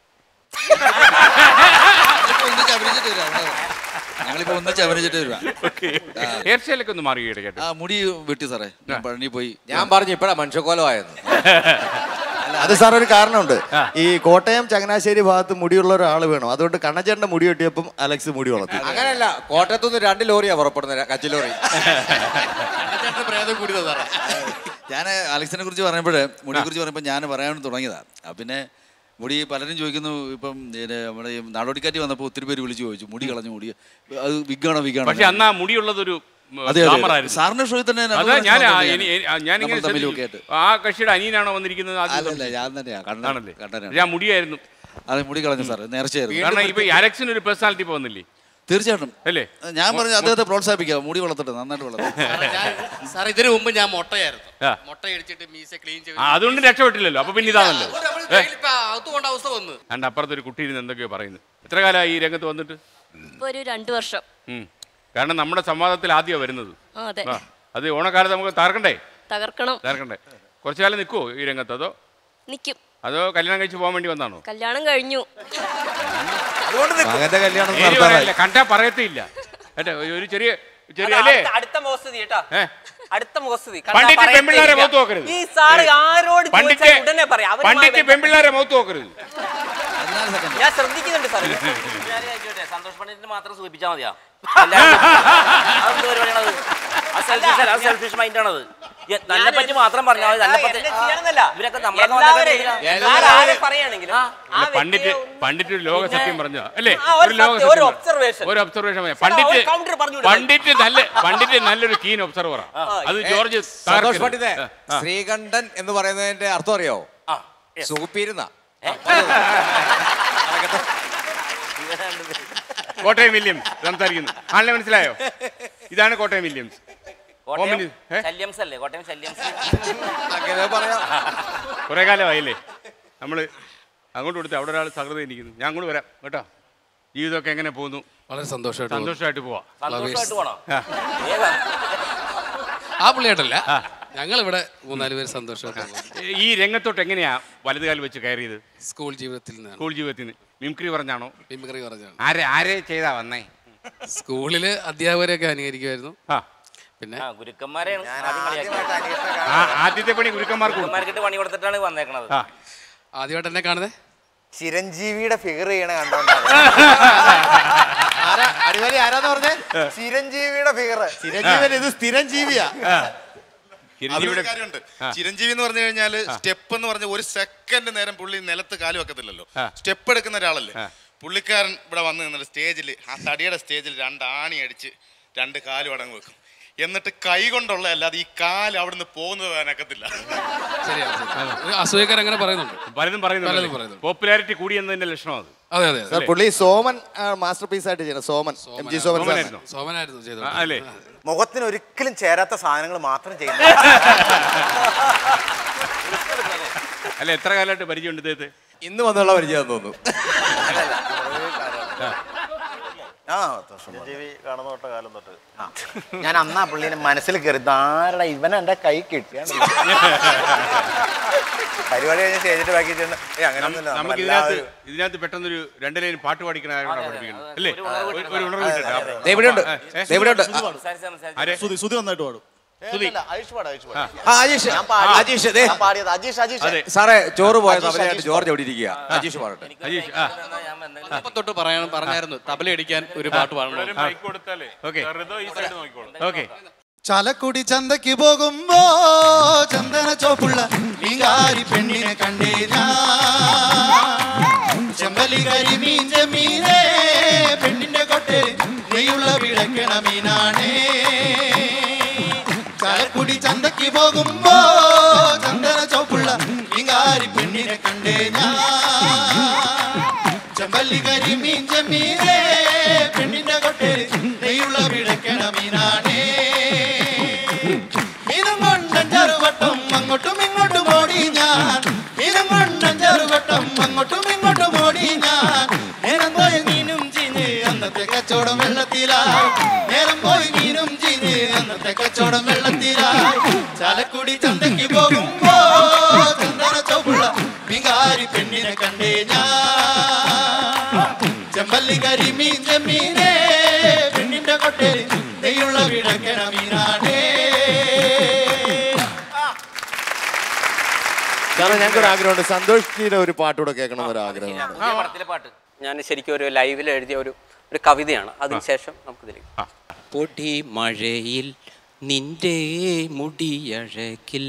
ഞങ്ങളിപ്പോ ഒന്നിച്ച് അഭിനയിച്ചിട്ട് വരാം അതെ. ഞങ്ങളിപ്പോ ഒന്നിച്ച് അഭിനയിച്ചിട്ട് വരാം
ഹെയർ സ്റ്റൈലൊക്കെ ഒന്ന് മാറി ഇടയ്ക്ക്
ആ മുടി വെട്ടി സാറേ ഞാൻ പഴനി പോയി
ഞാൻ പറഞ്ഞു ഇപ്പഴാ മനുഷ്യക്കോലമായത്
അത് സാർ ഒരു കാരണമുണ്ട് ഈ കോട്ടയം ചങ്ങനാശ്ശേരി ഭാഗത്ത് മുടിയുള്ള ഒരാൾ വേണം അതുകൊണ്ട് കണ്ണച്ചേട്ടന്റെ മുടി വെട്ടിയപ്പം അലക്സ് മുടി വളർത്തി
അങ്ങനെയല്ല കോട്ടയത്തുനിന്ന് രണ്ട് ലോറിയാ പുറപ്പെടുന്നത് കച്ചി ലോറി
ചേട്ടൻ പ്രേതം കൂടിയതാ സാറേ
ഞാൻ അലക്സിനെ കുറിച്ച് പറയുമ്പോഴേ മുടിയെ കുറിച്ച് പറയുമ്പോൾ ഞാൻ പറയാൻ തുടങ്ങിയതാ ആ, പിന്നെ മുടി പലരും ചോദിക്കുന്നു ഇപ്പം പിന്നെ നമ്മുടെ ഈ നാടോടിക്കാറ്റ് വന്നപ്പോൾ ഒത്തിരി പേര് വിളിച്ചു ചോദിച്ചു മുടി കളഞ്ഞു മുടി അത് വിഗാണോ വിഗാണോ
പക്ഷെ അന്ന് ആ മുടിയുള്ളതൊരു ഉം,
അതെ, അതെ,
glamour
അതെ.
ആയിരുന്നു.
സാറിന്റെ ഷോയിൽ തന്നെ
അതാ
നല്ലപോലെ
ഞാൻ
കാണുന്നുണ്ട്
ഇനി-
ഞാൻ.
ഇനി- ആ, ഞാനിങ്ങനെ
നമ്മൾ തമ്മിലൊക്കെ
ശ്രദ്ധിച്ചു. ആ കക്ഷിയുടെ അനിയനാണോ വന്നിരിക്കുന്നത് ആദ്യം
അല്ലല്ല ഞാൻ തന്നെയാ കണ്ണൻ
ആണല്ലേ
കണ്ണനാണ്
ഞാൻ മുടിയായിരുന്നു
അതെ മുടി കളഞ്ഞു സാർ നേർച്ചയായിരുന്നു
കാരണം ഇപ്പൊ ഈ അലക്സിന് ഒരു പേഴ്സണാലിറ്റി പോകുന്നില്ലേ
തീർച്ചയായിട്ടും
അല്ലേ
ഞാൻ പറഞ്ഞു അദ്ദേഹത്തെ പ്രോത്സാഹിപ്പിക്കാം മുടി വളർത്തട്ടെ നന്നായിട്ട് വളർത്തട്ടെ
സാർ ഇതിനു മുമ്പ് ഞാൻ മുട്ടയായിരുന്നു
ആ.
മുട്ട അടിച്ചിട്ട് മീശ ക്ലീൻ ചെയ്ത്
ആ, അതുകൊണ്ട് രക്ഷപ്പെട്ടില്ലല്ലോ അപ്പൊ പിന്നെ ഇതാണല്ലോ ഏ?
അതുകൊണ്ട് അവസ്ഥ വന്നു
അണ്ട് അപ്പുറത്ത് ഒരു കുട്ടി ഇരുന്ന് എന്തൊക്കെയോ പറയുന്നു എത്ര കാലമായി ഈ രംഗത്ത് വന്നിട്ട്
ഇപ്പൊ ഒരു രണ്ടു വർഷം
ഉം. കാരണം നമ്മുടെ സംവാദത്തിൽ ആദ്യമാണ് വരുന്നത്
ആ, അതെ.
ആ. അത് ഓണക്കാലത്ത് നമുക്ക് തകർക്കണ്ടേ
തകർക്കണം
തകർക്കണ്ടേ കുറച്ചു കാലം നിൽക്കുമോ ഈ രംഗത്ത് അതോ
നിക്കും
അതോ കല്യാണം കഴിച്ച് പോകാൻ വേണ്ടി വന്നാണോ
കല്യാണം കഴിഞ്ഞു
മകന്റെ കല്യാണം
പേര്
നടത്താറായി.
പറയല്ല, കണ്ടാ പറയത്തില്ല കേട്ടോ ഒരു ചെറിയ ചെറിയ
അത്
അല്ലേ
അടുത്ത- അടുത്ത മോസ്തുതി കേട്ടോ
ഏ?
അടുത്ത മോസ്തുതി കണ്ടാ
പണ്ടിറ്റ്
പറയത്തേ
പെമ്പിള്ളാരെ
ഇല്ല.
മൗത്ത് നോക്കരുത്
ഈ സാറ്
ഏ.
ആരോട്
പണ്ടിറ്റ്
ചോദിച്ചാലും ഉടനെ പറയാം അവരുമായി
പണ്ടിറ്റ്
ബന്ധപ്പെട്ട്
പെമ്പിള്ളാരെ മൗത്ത് നോക്കരുത്
ഞാൻ ശ്രദ്ധിക്കുന്നുണ്ട് സാർ
ഞാൻ ചോദിച്ചോട്ടെ, സന്തോഷ് പണ്ഡിറ്റിന് മാത്രം സൂചിപ്പിച്ചാൽ മതിയാ അതെന്ത് പരിപാടിയാണത് അത് സെൽഫിഷ് അത് സെൽഫിഷ് മൈൻഡാണത് തന്നെ പറ്റി മാത്രം പറഞ്ഞാൽ മതി തന്നെ പറ്റി
എന്നെ ചെയ്യണമെന്നല്ല.
ഇവരൊക്കെ നമ്മളൊക്കെ
എല്ലാവരെയും-
വന്നേക്കുന്നത്
സാർ ആരെ പറയുകയാണെങ്കിലും ആ
അല്ല, പണ്ടിറ്റ് പണ്ടിറ്റ് ഒരു ലോക സത്യം പറഞ്ഞ അല്ലേ
ആ, ഒരു
ലോക
സത്യം, ഒരു
സത്യം
observation.
ഒരു ഒബ്സർവേഷൻ
സാർ,
പണ്ടിറ്റ്
ഒരു counter പറഞ്ഞുവിടും.
പണ്ടിറ്റ് നല്ല പണ്ടിറ്റ് നല്ലൊരു കീൻ ഒബ്സർവറാ അത് ജോർജ്
സന്തോഷ്
താർക്കരുത്.
പണ്ഡിതേ
ആ, ആ.
ശ്രീകണ്ഠൻ എന്ന് പറയുന്നതിന്റെ അർത്ഥം അറിയോ സൂപ്പിരുന്ന
കോട്ടയം വില്യംസ് സംസാരിക്കുന്നു ആളിനെ മനസ്സിലായോ ഇതാണ് കോട്ടയം വില്യംസ്
കോട്ടയം
ഓമിനി ഏ?
ശല്യംസ് അല്ലേ കോട്ടയം ശല്യംസ്
അങ്ങനെ പറയാം
കുറേ കാലമായില്ലേ നമ്മൾ അങ്ങോട്ട് കൊടുത്ത് അവിടെ ഒരാൾ സഹൃദയം ഇരിക്കുന്നു ഞാൻ അങ്ങോട്ട് വരാം കേട്ടോ ജീവിതമൊക്കെ എങ്ങനെ പോകുന്നു
വളരെ സന്തോഷമായിട്ട് പോകുന്നു.
സന്തോഷമായിട്ട് പോവാം
സന്തോഷമായിട്ട് പോണോ
ആ.
ആ പുള്ളിയായിട്ടല്ല ഞങ്ങൾ ഇവിടെ മൂന്നാല് പേര് സന്തോഷമായിട്ട് പോകുന്നു.
ഈ രംഗത്തോട്ട് എങ്ങനെയാ വലതുകാൽ വെച്ച് കയറിയത്
സ്കൂൾ ജീവിതത്തിൽ നിന്നാണ്
സ്കൂൾ ജീവിതത്തിൽ നിന്ന് മിംക്രി പറഞ്ഞാണോ
മിമിക്രി പറഞ്ഞാണ്
ആരെ ആരെ ചെയ്താ വന്നേ
സ്കൂളില് അധ്യാപകരെയൊക്കെ അനുകരിക്കുമായിരുന്നു
ആ
പിന്നെ
ആ ഗുരുക്കന്മാരെയാണ് ആദ്യം കളിയാക്കിയത്.
ആ, ആദ്യത്തെ പണി ഗുരുക്കന്മാർക്ക് കൊടുത്തു.
ഗുരുക്കന്മാർക്കിട്ട് പണി കൊടുത്തിട്ടാണ് വന്നേക്കണത്
ആ.
ആദ്യമായിട്ട് എന്നെ കാണുന്നേ
ചിരഞ്ജീവിയുടെ ഫിഗർ ചെയ്യണ കണ്ടോണ്ടാണ്
അടിമാലി ആരാന്ന് പറഞ്ഞേ
ചിരഞ്ജീവിയുടെ ഫിഗർ
ചിരഞ്ജീവൻ ഇത് സ്ഥിരം ജീവിയാ
അതിലൊരു കാര്യമുണ്ട് ചിരഞ്ജീവി എന്ന് പറഞ്ഞു കഴിഞ്ഞാൽ സ്റ്റെപ്പ് എന്ന് പറഞ്ഞ ഒരു സെക്കൻഡ് നേരം പുള്ളി നിലത്ത് കാല് വെക്കത്തില്ലല്ലോ സ്റ്റെപ്പ് എടുക്കുന്ന ഒരാളല്ലേ പുള്ളിക്കാരൻ ഇവിടെ വന്ന് നിന്നിട്ട് സ്റ്റേജിൽ ആ തടിയുടെ സ്റ്റേജിൽ രണ്ട് ആണി അടിച്ച് രണ്ട് കാലും അടങ്ങ് വെക്കും എന്നിട്ട് കൈ കൊണ്ടുള്ള അല്ലാതെ ഈ കാല് അവിടുന്ന് പോകുന്നത് വേനക്കത്തില്ല
ശരിയാണ് ശരി. ഒരു അസൂയക്കാർ അങ്ങനെ പറയുന്നുണ്ട്
പലതും
പലതും
പറയുന്നു
പറയുന്നുണ്ട്
പോപ്പുലാരിറ്റി കൂടിയെന്നതിന്റെ ലക്ഷണം അത്
അതെ അതെ
സാർ പുള്ളി സോമൻ മാസ്റ്റർ പീസ് ആയിട്ട് ചെയ്യണം Soman M G Soman sir
സോമനായിരുന്നോ?
സോമനായിരുന്നു ചെയ്തത്
ആ, അല്ലേ
മുഖത്തിന് ഒരിക്കലും ചേരാത്ത സാധനങ്ങൾ മാത്രം ചെയ്യുന്നു
അല്ല എത്ര കാലമായിട്ട് പരിചയമുണ്ട് ഇദ്ദേഹത്തെ
ഇന്ന് വന്നുള്ള പരിചയം തോന്നുന്നു
ആ ചിരഞ്ജീവി കാണുന്ന തൊട്ട കാലം തൊട്ട് ഞാൻ അന്നാ പുള്ളിനെ മനസ്സിൽ കയറി ധാരണ ഇവൻ എന്റെ കൈ കിട്ടിയാണ് പരിപാടി കഴിഞ്ഞ് സ്റ്റേജിട്ട് ബാക്കി ചെന്ന് ഏ അങ്ങനെയൊന്നുമില്ല
നമുക്ക് ഇതിനകത്ത്
നമ്മളെല്ലാവരും
ഇതിനകത്ത് പെട്ടെന്ന് ഒരു രണ്ട് ലൈൻ പാട്ട് പാടിക്കണ ആരോടാ പഠിപ്പിക്കുന്നത് അല്ലേ
ഒരു ഉണർവ്
ഒരു- ഒരു ഉണർവ് കിട്ടട്ടെ. ആ.
ദേ ഇവിടെയുണ്ട്.
ഏ?
ദേ ഇവിടെയുണ്ട്.
സംസാരിച്ച് സംസാരിച്ച്
ആരെ?
സുധി സുധി നന്നായിട്ട് പാടും
സുധി.
അല്ല, അജീഷ് പാടാം, അജീഷ് പാടാം.
ആ അജീഷ്
ഞാൻ പാടി-
അജീഷ് ദേ
ഞാൻ പാടിയത് അജീഷ് അജീഷ്
അതെ.
സാറേ ചോറ് പോയ
അജീഷ്,
തബലയായിട്ട്
അജീഷ്
ജോർജ് അവിടെ ഇരിക്കുക അജീഷ് പാടട്ടെ
അജീഷ് ആ
ഞാൻ എന്തെങ്കിലും
അപ്പൊ തൊട്ട് പറയാൻ പറഞ്ഞായിരുന്നു തബല അടിക്കാൻ ഒരു പാട്ട് പാടണം
ഒരു മൈക്ക് കൊടുത്താലേ
ഓക്കെ
ഹൃദയ ഈ സൈഡ് നോക്കിക്കോളും
ഓക്കെ
ചാലക്കുടി ചന്തയ്ക്ക് പോകുമ്പോ ചന്ദന ചോപ്പുള്ള മീങ്കാരി പെണ്ണിനെ കണ്ടേ ഞാൻ ചെമ്പലി കരിമീൻ ചെമ്മീനേ പെണ്ണിന്റെ കൊട്ടേരി നെയ്യുള്ള വിളക്കണ മീനാണേ ചാലക്കുടി ചന്തയ്ക്ക് പോകുമ്പോ ചന്ദന ചോപ്പുള്ള മീങ്കാരി പെണ്ണിനെ കണ്ടേ ഞാൻ ചെമ്പല്ലി കരിമീൻ ചെമ്മീനേ പെണ്ണിന്റെ കൊട്ടേരി നെയ്യുള്ള വിളക്കണ മീനാണേ മീനം കൊണ്ടൻ ചെറുവട്ടം അങ്ങോട്ടും ഇങ്ങോട്ടും ഓടി ഞാൻ മീനം കൊണ്ടൻ ചെറുവട്ടം അങ്ങോട്ടും ഇങ്ങോട്ടും ഓടി ഞാൻ നേരം പോയി മീനും ചീഞ്ഞ് അന്നത്തെ കച്ചവടം വെള്ളത്തിലായി നേരം പോയി മീനും ചീഞ്ഞ് അന്നത്തെ കച്ചവടം വെള്ളത്തിലായി ചാലക്കുടി ചന്തയ്ക്ക് പോകുമ്പോ ചന്ദന ചോപ്പുള്ള മീങ്കാരി പെണ്ണിനെ കണ്ടേ ഞാൻ ചെമ്പല്ലി കരിമീൻ ചെമ്മീനേ പെണ്ണിന്റെ കൊട്ടേരി നെയ്യുള്ള വിടക്കണ മീനാണേ
സാറേ ഞങ്ങൾക്ക് ഒരു ആഗ്രഹമുണ്ട് സന്തോഷ് ജിയുടെ ഒരു പാട്ടുകൂടെ കേൾക്കണം എന്നൊരു ആഗ്രഹമുണ്ട്
പുതിയ പടത്തിലെ പാട്ട്
ഞാൻ ശരിക്കും ഒരു ലൈവിൽ എഴുതിയ ഒരു ഒരു കവിതയാണ് അതിനുശേഷം നമുക്ക് ഇതിലേക്ക്
പൊടി മഴയിൽ
നിന്റെ മുടിയഴകിൽ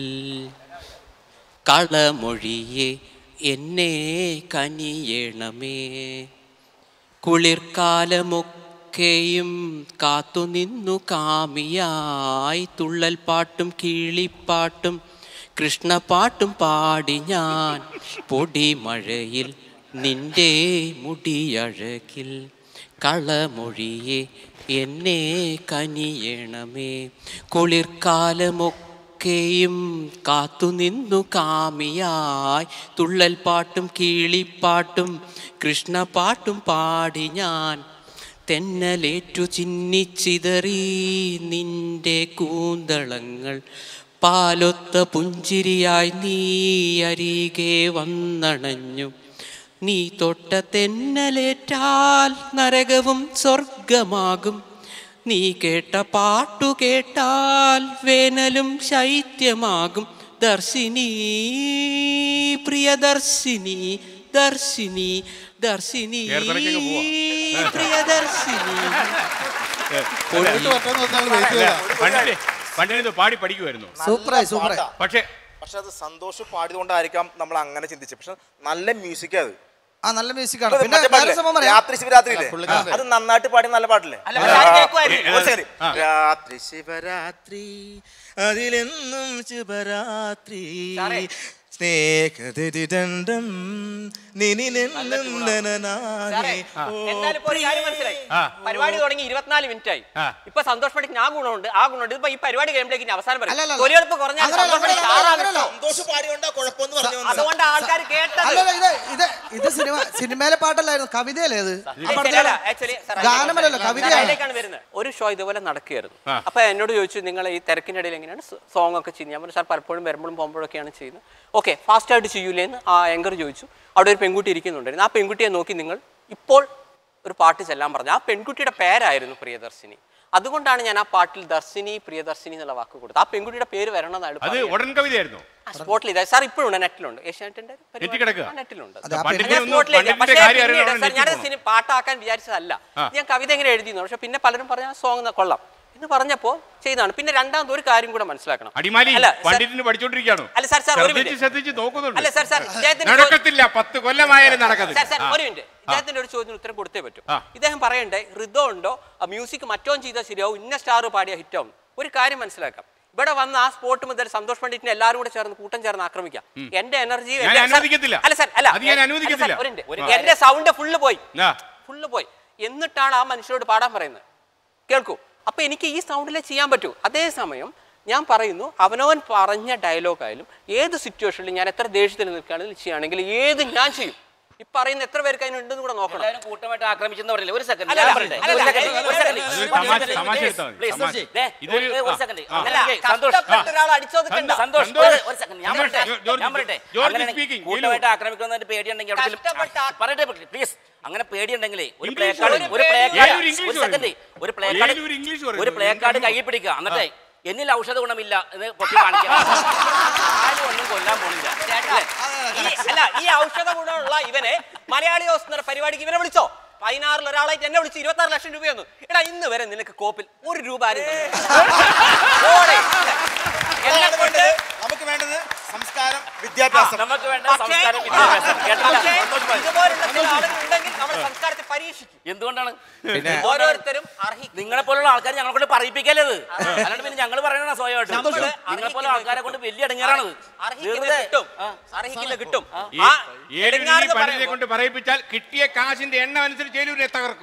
കളമൊഴിയെ എന്നെ കനിയണമേ കുളിർക്കാലമൊക്കെയും കാത്തുനിന്നു കാമിയായി തുള്ളൽ പാട്ടും കിളിപ്പാട്ടും കൃഷ്ണപാട്ടും പാടി ഞാൻ പൊടിമഴയിൽ നിന്റെ മുടിയഴകിൽ കളമൊഴിയെ എന്നെ കനിയണമേ കുളിർക്കാലമൊക്കെയും കാത്തുനിന്നു കാമിയായി തുള്ളൽ പാട്ടും കിളിപ്പാട്ടും കൃഷ്ണപാട്ടും പാടി ഞാൻ തെന്നലേറ്റു ചിന്നിച്ചിതറി നിന്റെ കൂന്തളങ്ങൾ പാലൊത്ത പുഞ്ചിരിയായി നീ അരികെ വന്നണഞ്ഞു നീ തൊട്ട തെന്നലേറ്റാൽ നരകവും സ്വർഗമാകും നീ കേട്ട പാട്ടു കേട്ടാൽ വേനലും ശൈത്യമാകും ദർശിനി പ്രിയദർശിനി ദർശിനി ദർശിനി
ചേർത്തലയ്ക്കൊക്കെ പോവാ.
പ്രിയദർശിനി
പണ്ടിന് പണ്ടിന് പാടി പഠിക്കുമായിരുന്നു
സൂപ്പറായി, സൂപ്പറായി.
പക്ഷേ
പക്ഷെ അത് സന്തോഷം പാടിയതുകൊണ്ടായിരിക്കാം നമ്മൾ അങ്ങനെ ചിന്തിച്ചത് പക്ഷെ നല്ല മ്യൂസിക് അത്
ആ നല്ല മ്യൂസിക് ആണ്
അത്
പിന്നെ
മറ്റേ
വേറെ
പാട്ടില്ലേ?
സംഭവം പറയാം
രാത്രി ശിവരാത്രി ഇല്ലേ?
പുള്ളിക്കാരൻ.
അത് നന്നായിട്ട് പാടി നല്ല പാട്ടില്ലേ
അല്ല, പക്ഷെ ആരും കേൾക്കുമായിരിക്കും.
ഒരു second.
ആ.
രാത്രി ശിവരാത്രി അതിലെന്നും ശുഭരാത്രി സ്നേഹദരിദണ്ഡം നിനിനെന്നും നനനാനേ.
എന്നാലും ഇപ്പൊ ഒരു കാര്യം മനസ്സിലായി
ആ.
പരിപാടി തുടങ്ങി ഇരുപത്തിനാല് മിനിറ്റ് ആയി
ആ.
ഇപ്പൊ സന്തോഷ് പണ്ഡിറ്റ് ആ ഗുണമുണ്ട് ആ ഗുണമുണ്ട് ഇപ്പൊ ഈ പരിപാടി കഴിയുമ്പോഴേക്ക് ഇനി അവസാനം പറയും
അല്ലല്ല.
തൊലിയെടുപ്പ് കുറഞ്ഞാൽ
അങ്ങനെയല്ല,
സന്തോഷ് പണ്ഡിറ്റ്
അങ്ങനെയല്ല,
ആറാണ്
അങ്ങനെയല്ല.
ഇഷ്ടം.
സന്തോഷ് പാടിയോണ്ടാ കുഴപ്പമെന്ന് പറഞ്ഞു വന്നത്.
അതുകൊണ്ട് ആൾക്കാർ കേട്ടത്
അല്ലല്ല ഇത് ഇത് ഇത് സിനിമ സിനിമയിലെ പാട്ടല്ലായിരുന്നു കവിതയല്ലേ ഇത് ആ പടത്തിലെ-
ആക്ച്വലി
ഗാനമല്ലല്ലോ കവിതയാണ്
അതിലേക്കാണ് വരുന്നത് ഒരു ഷോ ഇതുപോലെ നടക്കുകയായിരുന്നു അപ്പൊ എന്നോട് ചോദിച്ചു നിങ്ങൾ ഈ തിരക്കിനിടയിൽ എങ്ങനെയാണ് സോങ് ഒക്കെ ചെയ്യുന്നത് ഞാൻ പറഞ്ഞു സാർ പലപ്പോഴും വരുമ്പോഴും പോകുമ്പോഴൊക്കെയാണ് ചെയ്യുന്നത് ഓക്കെ ഫാസ്റ്റ് ആയിട്ട് ചെയ്യൂലേ എന്ന് ആ ആങ്കർ ചോദിച്ചു അവിടെ ഒരു പെൺകുട്ടി ഇരിക്കുന്നുണ്ടായിരുന്നു ആ പെൺകുട്ടിയെ നോക്കി നിങ്ങൾ ഇപ്പോൾ ഒരു പാട്ട് ചെല്ലാൻ പറഞ്ഞു ആ പെൺകുട്ടിയുടെ പേരായിരുന്നു പ്രിയദർശിനി അതുകൊണ്ടാണ് ഞാൻ ആ പാട്ടിൽ ദർശിനി പ്രിയദർശിനി എന്നുള്ള വാക്ക് കൊടുത്തത് ആ പെൺകുട്ടിയുടെ പേര് വരണമെന്നാണ്
അത് ഉടൻ കവിതയായിരുന്നു
സ്പോട്ടിൽ ഇതാ സാർ ഇപ്പോഴും ഉണ്ട് നെറ്റിലുണ്ട് ഏഷ്യാനെറ്റിന്റെ
നെറ്റി കിടക്കുക?
നെറ്റിലുണ്ട്
അത് ആ പെണ്ണിനെ
ഞാൻ
ഒന്ന്
spot ൽ ഇല്ല.
പണ്ഡിറ്റിന്റെ
പക്ഷേ
കാര്യം അറിയണം,
പിന്നീട്
അവിടെ
സാർ
നെറ്റി
ഞാനത്
പോകണം.
സിനിമ പാട്ടാക്കാൻ വിചാരിച്ചതല്ല
ആ.
ഞാൻ കവിത എങ്ങനെ എഴുതിയെന്ന് പക്ഷെ പിന്നെ പലരും പറഞ്ഞ സോങ് കൊള്ളാം എന്ന് പറഞ്ഞപ്പോൾ ചെയ്താണ് പിന്നെ രണ്ടാമത് ഒരു കാര്യം കൂടെ മനസ്സിലാക്കണം
അടിമാലി
അല്ല, സാർ-
പണ്ഡിറ്റിന് പഠിച്ചോണ്ടിരിക്കുകയാണോ
അല്ല, സാർ, സാർ, ഒരു
ശ്രദ്ധിച്ച്
minute.
ശ്രദ്ധിച്ച് നോക്കുന്നുണ്ട്
അല്ല, സാർ, സാർ, ഇദ്ദേഹത്തിന്
നടക്കത്തില്ല പത്ത് കൊല്ലമായാലും
സാർ
നടക്കത്തില്ല
സാർ
ആ.
ഒരു മിനിറ്റ് ഇദ്ദേഹത്തിന്റെ ഒരു ചോദ്യത്തിന് ഉത്തരം കൊടുത്തേ പറ്റൂ
ആ.
ഇദ്ദേഹം പറയണ്ടേ ഹൃദോ ഉണ്ടോ മ്യൂസിക് മറ്റോൻ ചെയ്താൽ ശരിയാവും ഇന്ന സ്റ്റാർ പാടിയ ഹിറ്റാവും ഒരു കാര്യം മനസ്സിലാക്കാം ഇവിടെ വന്ന് ആ സ്പോട്ട് മുതൽ സന്തോഷ് പണ്ഡിറ്റിനെ എല്ലാവരും കൂടെ ചേർന്ന് കൂട്ടം ചേർന്ന് ആക്രമിക്കാം
ഉം.
എന്റെ എനർജി
ഞാൻ അനുവദിക്കത്തില്ല.
അല്ല സാർ അല്ല
അത് ഞാൻ
അല്ല,
അനുവദിക്കത്തില്ല.
സാർ, ഒരു minute.
ആ.
എന്റെ സൗണ്ട് ഫുള്ള് പോയി
ആ.
ഫുള്ള് പോയി എന്നിട്ടാണ് ആ മനുഷ്യരോട് പാടാൻ പറയുന്നത് കേൾക്കൂ അപ്പൊ എനിക്ക് ഈ സൗണ്ടിലേ ചെയ്യാൻ പറ്റൂ അതേസമയം ഞാൻ പറയുന്നു അവനവൻ പറഞ്ഞ ഡയലോഗായാലും ഏത് സിറ്റുവേഷനിലും ഞാൻ എത്ര ദേഷ്യത്തിൽ നിൽക്കുകയാണെങ്കിൽ ചെയ്യുകയാണെങ്കിൽ ഏത് ഞാൻ ചെയ്യും ഈ പറയുന്ന എത്ര പേർക്ക് അതിനുണ്ടെന്ന് കൂടെ നോക്കണം
എല്ലാവരും കൂട്ടമായിട്ട് ആക്രമിച്ചെന്ന് പറഞ്ഞില്ലേ ഒരു സെക്കൻഡ്
അല്ല,
ഞാൻ
അല്ല,
പറയട്ടെ
അല്ല,
ഒരു
അല്ല,
second,
ഒരു
ഒരു
second.
second.
അതൊരു
One
തമാശ-
second,
തമാശ
please,
എടുത്താൽ മതി,
please,
തമാശ.
ദേ,
ഇതൊരു-
ഒരു- ഒരു
ആ,
second.
ആ.
അങ്ങനെയാണെങ്കിൽ സന്തോഷ്
കഷ്ടപ്പെട്ട് ഒരാൾ അടിച്ചൊതുക്കണ്ട.
സന്തോഷ്
സന്തോഷ്.
ഒരു- ഒരു second, ഞാൻ
സന്തോഷ്,
പറയട്ടെ,
ജോർജ്
ഞാൻ പറയട്ടെ
ജോർജ്
അങ്ങനെയാണെങ്കിൽ
speaking.
കൂട്ടമായിട്ട് ആക്രമിക്കുന്നതിന് പേടിയുണ്ടെങ്കിൽ എവിടെയെങ്കിലും- ആ, പറയട്ടെ പ്ലീസ് അങ്ങനെ പേടിയുണ്ടെങ്കിലേ ഒരു പ്ലേ
ഇംഗ്ലീഷ്
കാർഡ്
പറയൂ.
ഒരു പ്ലേ
ഏതൊരു
കാർഡ്
ഇംഗ്ലീഷ്
ഒരു സെക്കൻഡ്
പറയൂ.
ഒരു പ്ലേ
ഏതൊരു
കാർഡ്
ഇംഗ്ലീഷ് പറയൂ.
ഒരു പ്ലേ കാർഡ്
എന്തെങ്കിലും-
കയ്യിൽ പിടിക്കുക എന്നിട്ടേ എന്നിൽ ഔഷധ ഗുണമില്ല എന്ന് പൊട്ടി കാണിക്കാം ആരും ഒന്നും കൊല്ലാൻ പോണില്ല
ഈ- അല്ല ഈ ഔഷധ ഗുണമുള്ള ഇവനെ മലയാളി ഹൗസ് എന്ന പരിപാടിക്ക് ഇവനെ വിളിച്ചോ പതിനാറിൽ ഒരാളായിട്ട് എന്നെ വിളിച്ച് ഇരുപത്തി ആറ് ലക്ഷം രൂപയൊന്നും എടാ ഇന്ന് വരെ നിനക്ക് കോപ്പിൽ ഒരു രൂപ ആരും തന്നില്ല. ഓടെ. എന്നെ കൊണ്ട്
നമുക്ക് വേണ്ടത് സംസ്കാരം വിദ്യാഭ്യാസം
നമുക്ക് വേണ്ട
പക്ഷേ-
സംസ്കാരം വിദ്യാഭ്യാസം കേട്ടല്ലോ?
പക്ഷേ
സന്തോഷമായി.
ഇതുപോലുള്ള ചില ആളുകൾ ഉണ്ടെങ്കിൽ നമ്മുടെ സംസ്കാരത്തെ പരീക്ഷിക്കും
എന്തുകൊണ്ടാണ്
പിന്നെ? ഓരോരുത്തരും
നിങ്ങളെ പോലുള്ള ആൾക്കാർ ഞങ്ങളെ കൊണ്ട് പറയിപ്പിക്കല്ലേ അല്ലാണ്ട് പിന്നെ ഞങ്ങൾ പറയണ സ്വയമായിട്ട്
നമ്മള്
നിങ്ങളെ പോലെ ആൾക്കാരെ കൊണ്ട് വലിയ അടങ്ങാറാണത്
അർഹിക്കുന്നത് കിട്ടും അർഹിക്കുന്നത് കിട്ടും
ഈ
ആ
ഏലൂരിനെ
എടുങ്ങാറുന്ന്
പണ്ഡിനെ
പറയുമ്പോ-
കൊണ്ട് പറയിപ്പിച്ചാൽ കിട്ടിയ കാശിന്റെ എണ്ണം അനുസരിച്ച് ഏലൂരിനെ തകർക്കും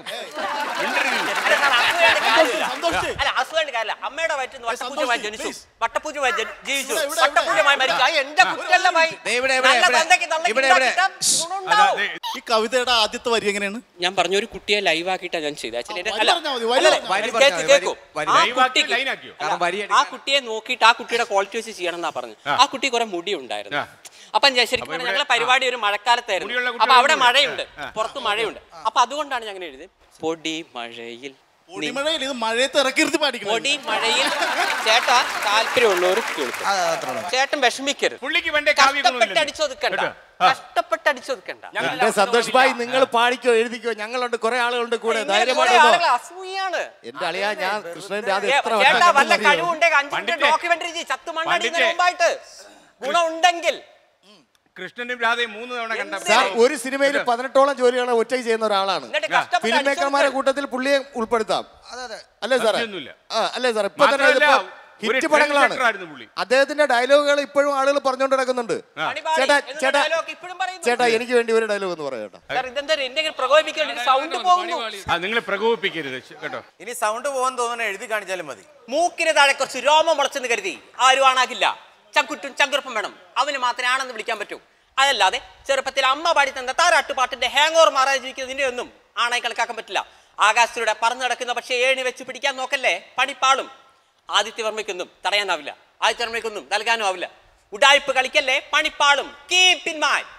അല്ല അസുഖന്റെ കാര്യമില്ല അമ്മയുടെ വയറ്റിൽ നിന്ന് വട്ടപൂജമായി ജനിച്ചു വട്ടപൂജമായി ജനി- ജീവിച്ചു വട്ടപൂജമായി മരിച്ചു ആ എന്റെ കുറ്റല്ലമായി
ഇവിടെ, ഇവിടെ,
നല്ല
ഇവിടെ.
തന്തയ്ക്ക് തള്ളയ്ക്ക്
ഇവിടെ, ഇവിടെ.
ഉണ്ടാക്കിയിട്ടാ ഗുണമുണ്ടാവും.
ഈ കവിതയുടെ ആദ്യത്തെ വരി എങ്ങനെയാണ്
ഞാൻ പറഞ്ഞ ഒരു കുട്ടിയെ ലൈവ് ആക്കിയിട്ടാണ് ഞാൻ ചെയ്തത് ആക്ച്വലി
വരി
അല്ല
പറഞ്ഞാ മതി, വരി
അല്ല,
പറഞ്ഞാ മതി.
കേക്ക്,
വരി
കേക്കൂ.
വരി
ആ
ലൈവ് ആക്കി,
കുട്ടിക്ക്
ലൈൻ ആക്കിയോ?
അല്ല,
കാരണം വരി
ആ കുട്ടിയെ നോക്കിയിട്ട് ആ കുട്ടിയുടെ ക്വാളിറ്റി വെച്ച് ചെയ്യണം എന്നാ പറഞ്ഞു ആ കുട്ടി കുറെ മുടി ഉണ്ടായിരുന്നു അപ്പൊ ഞാൻ ശരിക്കും പറഞ്ഞാൽ ഞങ്ങളെ പരിപാടി ഒരു മഴക്കാലത്തായിരുന്നു
മുടിയുള്ള
അപ്പൊ അവിടെ
കുട്ടികളുണ്ട്.
മഴയുണ്ട്
ആ.
പുറത്ത് മഴയുണ്ട് അപ്പൊ അതുകൊണ്ടാണ് ഞാൻ അങ്ങനെ എഴുതി പൊടി മഴയിൽ നീ-
പൊടിമഴയിൽ ഇത് മഴയത്ത് ഇറക്കി ഇരുത്തി പാടിക്കണം
പൊടി മഴയിൽ ചേട്ടാ താല്പര്യമുള്ളവർ കേൾക്കും ചേട്ടൻ വിഷമിക്കരുത്
പുള്ളിക്ക് വേണ്ട
കഷ്ടപ്പെട്ട് അടിച്ചൊതുക്കണ്ട കഷ്ടപ്പെട്ട് കഷ്ടപ്പെട്ട് അടിച്ചൊതുക്കണ്ട
എന്റെ സന്തോഷ് ഭായി നിങ്ങൾ പാടിക്കോ എഴുതിക്കോ ഞങ്ങളുണ്ട് കുറെ ആളുകളുണ്ട് കൂടെ
ഇങ്ങനെ കുറെ
ധൈര്യമായിട്ടോ
ആളുകൾ അസൂയാണ്
എന്റെ അളിയാ ഞാൻ കൃഷ്ണന്റെ അത്
ഏ,
എത്ര
ചേട്ടാ
വട്ടം
വല്ല
കണ്ടെന്നറിയോ?
കഴിവുണ്ടെങ്കിൽ അഞ്ചു മിനിറ്റ് ഡോക്യുമെന്ററി ചെയ്യ് ചത്തു മണ്ണടിക്കുന്നതിന്
പണ്ഡിറ്റേ.
മുമ്പായിട്ട് ഗുണമുണ്ടെങ്കിൽ
കൃഷ്ണനും രാധയും മൂന്ന് തവണ കണ്ട
സാർ ഒരു സിനിമയിൽ പതിനെട്ടോളം ജോലികൾ ഒറ്റയ്ക്ക് ചെയ്യുന്ന ഒരാളാണ്
എന്നിട്ട് കഷ്ടപ്പെട്ട്
ഫിലിം മേക്കർമാരുടെ കൂട്ടത്തിൽ പുള്ളിയെ ഉൾപ്പെടുത്താം അല്ലേ സാറേ
സംശയമൊന്നുമില്ല.
ആ, അല്ലേ സാർ ഇപ്പൊ തന്നെ
മാത്രമല്ല,
ഇതിപ്പോ
ഒരു
ഹിറ്റ് പടങ്ങളാണ്
trendsetter ആയിരുന്നു പുള്ളി.
അദ്ദേഹത്തിന്റെ ഡയലോഗുകൾ ഇപ്പോഴും ആളുകൾ പറഞ്ഞുകൊണ്ട് നടക്കുന്നുണ്ട്
പണിപാളി
ചേട്ടാ
എന്നുള്ള
ചേട്ടാ
dialogue ഇപ്പോഴും പറയുന്നു.
ചേട്ടാ എനിക്ക് വേണ്ടി ഒരു ഡയലോഗ് എന്ന് പറയാം ചേട്ടാ
സാർ ഇതെന്താ എന്തെങ്കിലും പ്രകോപിപ്പിക്കേണ്ടി സൗണ്ട് പോകുന്നു
ആ നിങ്ങൾ പ്രകോപിപ്പിക്കരുത് ശ- കേട്ടോ
ഇനി സൗണ്ട് പോകാൻ തോന്നുന്ന എഴുതി കാണിച്ചാലും മതി
മൂക്കിന് താഴെ കുറച്ച് രോമം മുളച്ചെന്ന് കരുതി ആരും ആണാകില്ല ചങ്കുറ്റും ചങ്കുറപ്പും വേണം അവന് മാത്രമേ ആണെന്ന് വിളിക്കാൻ പറ്റൂ അതല്ലാതെ ചെറുപ്പത്തിൽ അമ്മ പാടി തന്ന താരാട്ടുപാട്ടിന്റെ ഹാങ് ഓവർ മാറാതെ ജീവിക്കുന്നതിന്റെ ഒന്നും ആണായി കണക്കാക്കാൻ പറ്റില്ല ആകാശത്തിലൂടെ പറന്നു നടക്കുന്ന പക്ഷേ ഏണി വെച്ച് പിടിക്കാൻ നോക്കല്ലേ പണിപ്പാളും ആദിത്യവർമ്മയ്ക്കൊന്നും തടയാനാവില്ല ആദിത്യവർമ്മയ്ക്കൊന്നും നൽകാനും ആവില്ല ഉടായ്പ് കളിക്കല്ലേ പണിപ്പാളും കീപ് ഇൻ മൈൻഡ്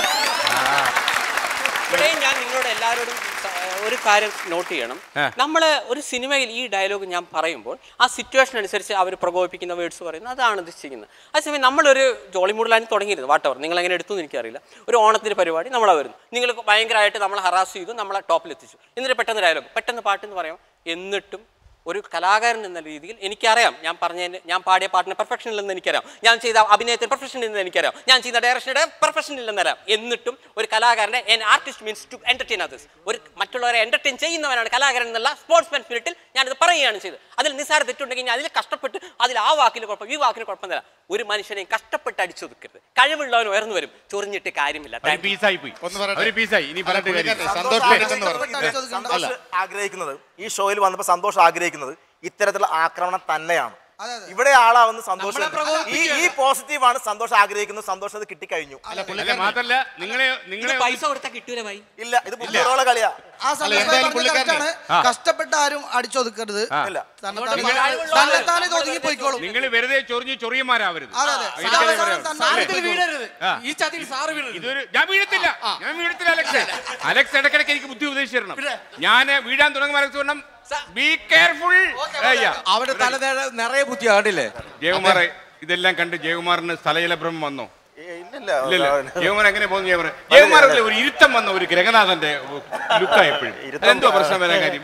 ഇവിടെയും ഞാൻ നിങ്ങളോട് എല്ലാവരോടും സ- ഒരു കാര്യം നോട്ട് ചെയ്യണം
ആ.
നമ്മൾ ഒരു സിനിമയിൽ ഈ ഡയലോഗ് ഞാൻ പറയുമ്പോൾ ആ സിറ്റുവേഷൻ അനുസരിച്ച് അവർ പ്രകോപിപ്പിക്കുന്ന വേർഡ്സ് പറയുന്നത് അതാണ് ഉദ്ദേശിക്കുന്നത് അതേസമയം നമ്മളൊരു ജോളി മൂഡിലാണ് തുടങ്ങിയിരുന്നത് വാട്ടവർ നിങ്ങൾ എങ്ങനെ എടുത്തു എന്ന് എനിക്കറിയില്ല ഒരു ഓണത്തിന് പരിപാടി നമ്മളെ വരുന്നു നിങ്ങൾ ഭയങ്കരമായിട്ട് നമ്മളെ ഹറാസ് ചെയ്തു നമ്മളെ ടോപ്പിൽ എത്തിച്ചു എന്നിട്ട് പെട്ടെന്ന് ഡയലോഗ് പെട്ടെന്ന് പാട്ട് എന്ന് പറയാം എന്നിട്ടും ഒരു കലാകാരൻ എന്ന രീതിയിൽ എനിക്കറിയാം ഞാൻ പറഞ്ഞതിന് ഞാൻ പാടിയ പാട്ടിന് പെർഫെക്ഷൻ ഇല്ലെന്ന് എനിക്കറിയാം ഞാൻ ചെയ്ത അഭിനയത്തിന് പെർഫെക്ഷൻ ഇല്ലെന്ന് എനിക്കറിയാം ഞാൻ ചെയ്ത ഡയറക്ഷനുടെ പെർഫെക്ഷൻ ഇല്ലെന്നറിയാം എന്നിട്ടും ഒരു കലാകാരനെ an artist means to entertain others ഒരു മറ്റുള്ളവരെ എന്റർടൈൻ ചെയ്യുന്നവനാണ് കലാകാരൻ എന്നുള്ള സ്പോർട്സ്മാൻ സ്പിരിറ്റിൽ ഞാനത് പറയുകയാണ് ചെയ്തത് അതിൽ നിസ്സാര തെറ്റുണ്ടെങ്കിൽ ഞാൻ അതിൽ കഷ്ടപ്പെട്ട് അതിൽ ആ വാക്കിന് കുഴപ്പം ഈ വാക്കിന് കുഴപ്പമില്ല ഒരു മനുഷ്യനെയും കഷ്ടപ്പെട്ട് അടിച്ചൊതുക്കരുത് കഴിവുള്ളവൻ ഉയർന്നു വരും ചൊറിഞ്ഞിട്ട് കാര്യമില്ല
ഒരു പീസായി പോയി ഒരു പീസായി ഇനി പറഞ്ഞിട്ട് കാര്യം
സന്തോഷ് സന്തോഷ് ആഗ്രഹിക്കുന്നത് ഈ ഷോയിൽ വന്നപ്പോൾ സന്തോഷ് ആഗ്രഹിക്കുന്നത് ഇത്തരത്തിലുള്ള ആക്രമണം തന്നെയാണ് ഇവിടെ ആളാവുന്ന സന്തോഷം ഈ ഈ പോസിറ്റീവ് ആണ് സന്തോഷം ആഗ്രഹിക്കുന്നത് സന്തോഷം അത് കിട്ടിക്കഴിഞ്ഞു
അല്ല മാത്രല്ല നിങ്ങളെ നിങ്ങളെ
പൈസ കൊടുത്താൽ കിട്ടൂല ഭായി
ഇല്ല ഇത് ബുദ്ധിയോടുള്ള കളിയാ
ആ സന്തോഷം പറഞ്ഞത് correct ആണ്.
ആ.
കഷ്ടപ്പെട്ട് ആരും അടിച്ചൊതുക്കരുത്
ആ.
തന്നെത്താനെ- തന്നെത്താനെ ഇത് ഒതുങ്ങി പോയിക്കോളും
നിങ്ങൾ വെറുതെ ചൊറിഞ്ഞ് ചൊറിയന്മാരാവരുത്
അതെ, അതെ.
എനിക്കതേ
സാറ്
പറയാനുള്ളൂ.
തന്നെ സാറിതിൽ
വീഴരുത്.
ആ.
ഈ ചതിയിൽ സാറ് വീഴരുത്
ഇതൊരു ഞാൻ വീഴത്തില്ല ഞാൻ വീഴത്തില്ല അലക്സ് അലക്സ് ഇടയ്ക്കിടയ്ക്ക് എനിക്ക് ബുദ്ധി ഉപദേശിച്ചു തരണം ഞാൻ വീഴാൻ തുടങ്ങുമ്പോൾ അലക്സ് പറഞ്ഞു ബി കെയർഫുൾ
അവന്റെ തല നിറ- നിറയെ ബുദ്ധിയാ കണ്ടില്ലേ
ജയകുമാറെ ഇതെല്ലാം കണ്ട് ജയകുമാറിന് സ്ഥലജലഭ്രമം വന്നോ
ഇല്ലില്ല
ഇല്ലല്ല ജയകുമാർ എങ്ങനെ പോകുന്നു ജയകുമാർ ജയകുമാറിൽ ഒരു ഇരുത്തം വന്ന ഒരു ഗ്രഹനാഥന്റെ ലുക്കായി എപ്പോഴും എന്തോ പ്രശ്നം വരാൻ കാര്യം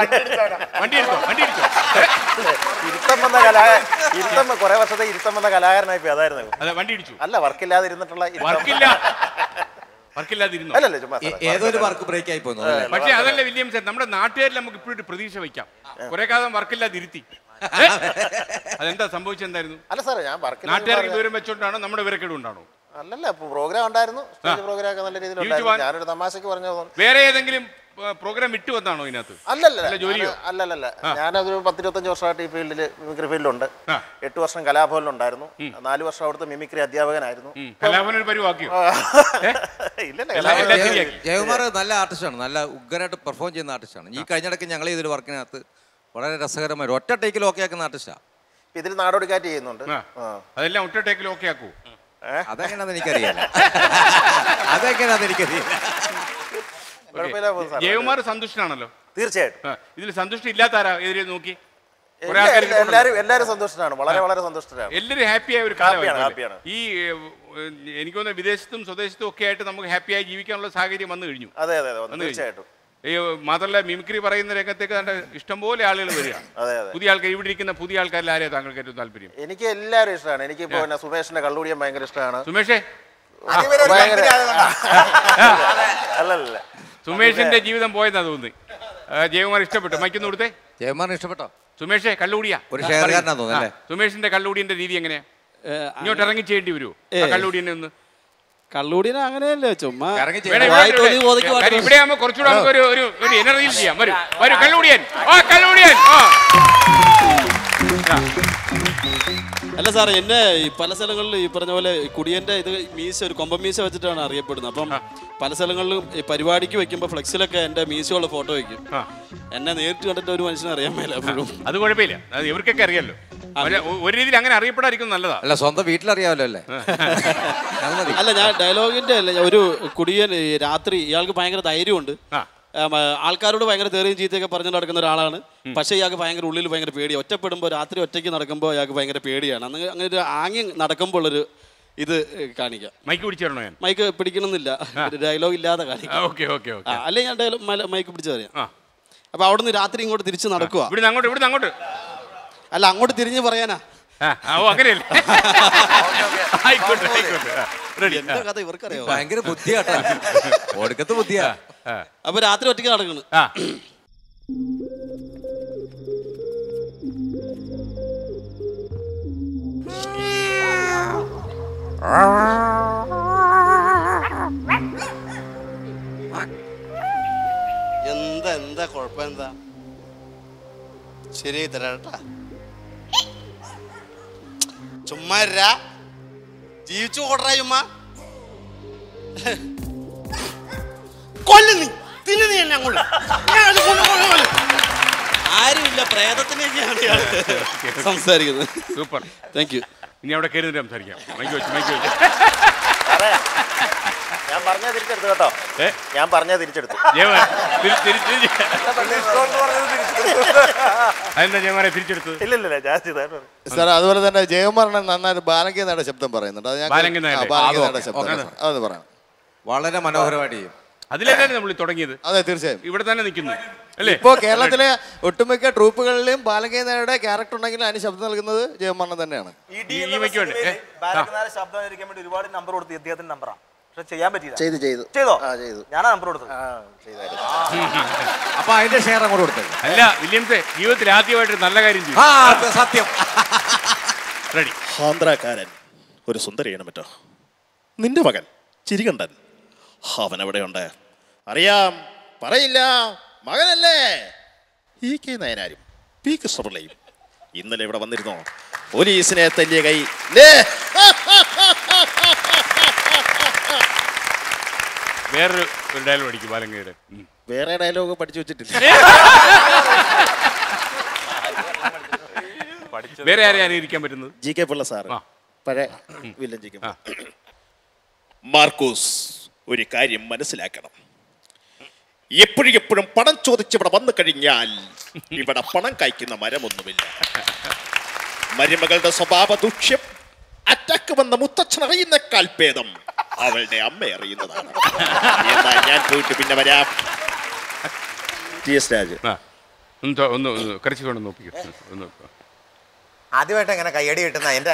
വണ്ടി എടുത്തോ വണ്ടി എടുത്തോ
ഇരുത്തം വന്ന കലാ ഇരുത്തം കുറെ വർഷത്തെ ഇരുത്തം വന്ന കലാകാരനായി പോയി അതായിരുന്നു
അതെ വണ്ടി ഇടിച്ചു
അല്ല വർക്കില്ലാതെ ഇരുന്നിട്ടുള്ള ഇരുത്തം.
വർക്കില്ല വർക്കില്ലാതിരുന്നോ
അല്ലല്ല ചുമ്മാ സാറേ.
ഏതൊരു വർക്ക് ബ്രേക്ക് ആയി പോന്നു അല്ലേ?
പക്ഷേ അതല്ല വില്യംസൺ നമ്മുടെ നാട്ടുകാരിൽ നമുക്ക് ഇപ്പോഴും പ്രതീക്ഷ വയ്ക്കാം കുറെ കാലം വർക്കില്ലാതെ ഇരുത്തി ഏ? അതെന്താ സംഭവിച്ചെന്തായിരുന്നു
അല്ല സാറേ ഞാൻ വർക്കില്ല
നാട്ടുകാർക്ക് വിവരം വെച്ചോണ്ടാണോ നമ്മുടെ വിവരക്കേട് ഉണ്ടാണോ
അല്ലല്ല പ്രോഗ്രാം ഉണ്ടായിരുന്നു സ്റ്റേജ് പ്രോഗ്രാം ഒക്കെ നല്ല രീതിയിൽ
യൂട്യൂബ്
ഉണ്ടായിരുന്നു ഞാനൊരു തമാശക്ക് പറഞ്ഞു
വേറെ ഏതെങ്കിലും പ്രോഗ്രാം വിട്ടു വന്നാണോ ഇതിനകത്ത്
അല്ലല്ല
അല്ല ജോലിയോ
ഞാന് അല്ലല്ലല്ല ഞാനതൊരു പത്തിരുപത്തഞ്ച് വർഷമായിട്ട് ഈ ഫീൽഡിൽ മിമിക്രി ഫീൽഡിലുണ്ട് എട്ട് വർഷം കലാഭവനിലുണ്ടായിരുന്നു നാല് വർഷം അവിടുത്തെ മിമിക്രി അധ്യാപകനായിരുന്നു
കലാഭവൻ ഒരു പരിവാക്കിയോ
ഇല്ലല്ല
എല്ലാം- എല്ലാം
കലാഭവൻ-
ശരിയാക്കി.
ജയകുമാർ നല്ല ആർട്ടിസ്റ്റാണ് നല്ല ഉഗ്രനായിട്ട് പെർഫോം ചെയ്യുന്ന ആർട്ടിസ്റ്റാണ് ഈ കഴിഞ്ഞിടയ്ക്ക് ഞങ്ങൾ ചെയ്തൊരു വർക്കിനകത്ത് വളരെ രസകരമായി ഒറ്റ ടേക്കിൽ ഓക്കെ ആക്കുന്ന ആർട്ടിസ്റ്റാണ്
ഇതിൽ നാടോടിക്കാറ്റ് ചെയ്യുന്നുണ്ട് ആ.
അതെല്ലാം ഒറ്റ ടേക്കിൽ ഓക്കെ ആക്കൂ
അതെങ്ങനെയാണെന്ന് എനിക്കറിയില്ല അതെങ്ങനെയാണെന്ന് എനിക്കറിയില്ല
കുഴപ്പമില്ല പോകുന്നു സാറേ.
ജയകുമാർ സന്തുഷ്ടനാണല്ലോ
തീർച്ചയായിട്ടും
ഇതിൽ സന്തുഷ്ടം ഇല്ലാത്ത ആരാ എതിരെ നോക്കി കുറെ
എല്ലാ-
ആൾക്കാർ
എല്ലാ- എല്ലാരും എല്ലാരും സന്തോഷത്തിനാണ് വളരെ വളരെ സന്തോഷത്തിനാണ്
എല്ലാവരും ഹാപ്പിയായ ഒരു
ഹാപ്പിയാണ്
കാലമാണ്
ഹാപ്പിയാണ്
ഈ ഏഹ്, എനിക്ക് തോന്നുന്നു വിദേശത്തും സ്വദേശത്തും ഒക്കെ ആയിട്ട് നമുക്ക് ഹാപ്പിയായി ജീവിക്കാനുള്ള സാഹചര്യം വന്നു കഴിഞ്ഞു
അതെ അതെ അതെ
വന്നു കഴിഞ്ഞു.
തീർച്ചയായിട്ടും
ഈ മാത്രമല്ല മിമിക്രി പറയുന്ന രംഗത്തേക്ക് കണ്ട ഇഷ്ടംപോലെ ആളുകൾ വരിക
അതെ അതെ
പുതിയ ആൾക്കാർ ഇവിടെ ഇരിക്കുന്ന പുതിയ ആൾക്കാരിൽ ആരെയാ താങ്കൾക്ക് ഏറ്റവും താല്പര്യം
എനിക്ക് എല്ലാവരും ഇഷ്ടമാണ് എനിക്ക് ഇപ്പൊ പിന്നെ സുമേഷിന്റെ കള്ളുടിയും ഭയങ്കര ഇഷ്ടമാണ്
സുമേഷേ
ഭയങ്കര അല്ലല്ല
സുമേഷിന്റെ ജീവിതം പോയെന്നാ തോന്നുന്നു ആ, ജയകുമാർ ഇഷ്ടപ്പെട്ടു മൈക്കൊന്ന് കൊടുത്തേ
ജയകുമാറിന് ഇഷ്ടപ്പെട്ടോ
സുമേഷേ കള്ളുകൂടിയാ
ഒരു ഷെയർകാരനാ തോന്നുന്നു അല്ലേ?
ആ, സുമേഷിന്റെ കള്ളുകൂടിന്റെ രീതി എങ്ങനെയാ ഇങ്ങോട്ട് ഇറങ്ങി ചെയ്യേണ്ടി വരുമോ
ഏ.
കള്ളുകൂടിനെ ഒന്ന്
കള്ളൂടിനെ അങ്ങനെയല്ലേ ചുമ്മാ
വേണേ ഇവിടെ ഇവിടെ കാര്യം ഇവിടെ ആകുമ്പോ കുറച്ചുകൂടെ നമുക്ക് ഒരു ഒരു ഒരു എനർജിയിൽ ചെയ്യാം വരൂ വരൂ കള്ളുകൂടിയൻ ആ കള്ളുകൂടിയൻ ആ
അല്ല സാറേ എന്നെ ഈ പല സ്ഥലങ്ങളിലും ഈ പറഞ്ഞ പോലെ ഈ കുടിയന്റെ ഇത് മീശ ഒരു കൊമ്പൻ മീശ വെച്ചിട്ടാണ് അറിയപ്പെടുന്നത് അപ്പം പല സ്ഥലങ്ങളിലും ഈ പരിപാടിക്ക് വെക്കുമ്പോൾ ഫ്ലെക്സിലൊക്കെ എൻ്റെ മീശയുള്ള ഫോട്ടോ വെക്കും എന്നെ നേരിട്ട് കണ്ടിട്ട് ഒരു മനുഷ്യനെ അറിയാൻ മേല എപ്പോഴും
അത് കുഴപ്പമില്ല അത് ഇവർക്കൊക്കെ അറിയാലോ ഒരു- ഒരു രീതിയിൽ അങ്ങനെ അറിയപ്പെടാതിരിക്കും നല്ലതാ
അല്ല സ്വന്തം വീട്ടിലറിയാമല്ലോ അല്ലേ
അല്ല ഞാൻ ഡയലോഗിന്റെ അല്ല ഞാൻ ഒരു കുടിയൻ ഈ രാത്രി ഇയാൾക്ക് ഭയങ്കര ധൈര്യമുണ്ട് ആം, ആ, ആൾക്കാരോട് ഭയങ്കര തെറിയും ചീത്തയൊക്കെ പറഞ്ഞു നടക്കുന്ന ഒരാളാണ് പക്ഷേ ഇയാൾക്ക് ഭയങ്കര ഉള്ളിൽ ഭയങ്കര പേടിയാണ് ഒറ്റപ്പെടുമ്പോൾ രാത്രി ഒറ്റയ്ക്ക് നടക്കുമ്പോൾ ഇയാൾക്ക് ഭയങ്കര പേടിയാണ് അന്ന് അങ്ങനെ ഒരു ആങ്ങി നടക്കുമ്പോൾ ഒരു ഇത് കാണിക്കാം
മൈക്ക് പിടിച്ചിടണോ ഞാൻ
മൈക്ക് പിടിക്കണമെന്നില്ല ഡയലോഗ് ഇല്ലാതെ കാണിക്കാം
ഓക്കെ ഓക്കെ ഓക്കെ
ആ, അല്ലെങ്കിൽ ഞാൻ ഡയലോഗ് മൈക്ക് പിടിച്ചു പറയാം അപ്പൊ അവിടുന്ന് രാത്രി ഇങ്ങോട്ട് തിരിച്ച് നടക്കുക
ഇവിടുന്ന് അങ്ങോട്ട് ഇവിടുന്ന് അങ്ങോട്ട്
അല്ല അങ്ങോട്ട് തിരിഞ്ഞ് പറയാനാ
ആ, ആ, ഓ അങ്ങനെയല്ലേ ആയിക്കോട്ടെ ആയിക്കോട്ടെ ആ, ready.
എന്റെ
ആ.
കഥ ഇവർക്കറിയാം
ഭയങ്കര ബുദ്ധിയാട്ടാ ഒടുക്കത്തെ ബുദ്ധിയാ
അപ്പൊ രാത്രി ഒറ്റയ്ക്ക് നടക്കുന്നു
ആ
എന്താ എന്താ കുഴപ്പം എന്താ ശരിയായി തരാട്ടാ ചുമ്മാ ഇരാ. ജീവിച്ചു ഓടറാ ചുമ്മാ കൊല്ലു നീ തിന്നു നീ എന്നെ അങ്ങോട്ട് ഞാൻ അത് കൊണ്ട് കൊല്ലും, കൊല്ലും. ആരുമില്ല പ്രേതത്തിനൊക്കെയാണ് ഇയാള് സംസാരിക്കുന്നത്
സൂപ്പർ
താങ്ക് യു
ഇനി അവിടെ കയറി നിന്നിട്ട് സംസാരിക്കാം മൈക്ക് വെച്ച് മൈക്ക് വെച്ച്
ഞാൻ പറഞ്ഞത് തിരിച്ചെടുത്തു കേട്ടോ
ഏ?
ഞാൻ പറഞ്ഞത് തിരിച്ചെടുത്തു
ജയമാൻ, തിരി- തിരി- തിരി- അതെന്താ ജയമാരെ തിരിച്ചെടുത്തത്
ഇല്ല ഇല്ല ഞാൻ ചെയ്തായിരുന്നു
സാർ അതുപോലെ തന്നെ ജയകുമാറിനെ നന്നായിട്ട് ബാലങ്കി നായുടെ ശബ്ദം പറയുന്നുണ്ട് അത് ഞാൻ
ബാലങ്കി നായരുടെ.
ബാലങ്കി
അത്
നായുടെ
ഓക്കേ,
ശബ്ദം
ഓക്കേ.
അതൊന്ന് പറയാം
വളരെ മനോഹരമായിട്ട് ചെയ്യും
അതിലെന്താണ് നമ്മൾ തുടങ്ങിയത്
അതെ തീർച്ചയായും
ഇവിടെ തന്നെ നിൽക്കുന്നു അല്ലേ
ഇപ്പോ കേരളത്തിലെ ഒട്ടുമിക്ക ട്രൂപ്പുകളിലും ബാലങ്കി നായരുടെ ക്യാരക്ടർ ഉണ്ടെങ്കിൽ അതിന് ശബ്ദം നൽകുന്നത് ജയകുമാറിനെ തന്നെയാണ്
ഈ മൈക്ക് വേണ്ടേ? ഏ?
ബാലകനാഥ് ശബ്ദം ഇരിക്കാൻ വേണ്ടി ഒരുപാട് നമ്പർ കൊടുത്തു ഇദ്ദേഹത്തിന്റെ നമ്പറാണ് പക്ഷെ ചെയ്യാൻ പറ്റിയില്ല
ചെയ്തു ചെയ്തു
ചെയ്തോ
ആ ചെയ്തു
ഞാനാ നമ്പർ കൊടുത്തത്
അപ്പൊ അതിന്റെ ഷെയർ അങ്ങോട്ട് കൊടുത്തത്
അല്ല വില്യംസെ ജീവിതത്തിൽ ആദ്യമായിട്ട് ഒരു നല്ല കാര്യം ചെയ്തു
ആ സത്യം
റെഡി
ആന്ധ്രാക്കാരൻ ഒരു സുന്ദരിയാണ് മറ്റോ നിന്റെ മകൻ ചിരികണ്ഠൻ അവൻ എവിടെയുണ്ട് അറിയാം പറയില്ല മകനല്ലേ ഈ കെ നയനാരും പി കൃഷ്ണപിള്ളയും ഇന്നലെ ഇവിടെ വന്നിരുന്നോ പോലീസിനെ തല്ലിയ കൈ ലേ
വേറൊരു ഒരു ഡയലോഗ് അടിക്കും ബാലങ്കയുടെ ഉം.
വേറെ ഡയലോഗ് പഠിച്ചു വെച്ചിട്ടില്ല
വേറെ ആരെയാണ് അനുകരിക്കാൻ പറ്റുന്നത്
ജി കെ പിള്ള സാർ
ആ.
പഴയ villain G K Pillai. Markose ഒരു കാര്യം മനസ്സിലാക്കണം എപ്പോഴും എപ്പോഴും പണം ചോദിച്ച് ഇവിടെ വന്നു കഴിഞ്ഞാൽ ഇവിടെ പണം കായ്ക്കുന്ന മരമൊന്നുമില്ല മരുമകളുടെ സ്വഭാവ ദൂഷ്യം അറ്റാക്ക് വന്ന മുത്തച്ഛൻ അറിയുന്നേക്കാൾ ഭേദം അവളുടെ അമ്മ അറിയുന്നതാണ് എന്നാൽ ഞാൻ പോയിട്ട് പിന്നെ വരാം ടി എസ് രാജ്
ആ ഒന്ന് തൊ- ഒന്ന് ഒന്ന് കരച്ചു കൊണ്ട് നോക്കിക്കോ ഒന്ന് നോക്കുക
ആദ്യമായിട്ട് എങ്ങനെ കയ്യടി കിട്ടുന്ന എന്റെ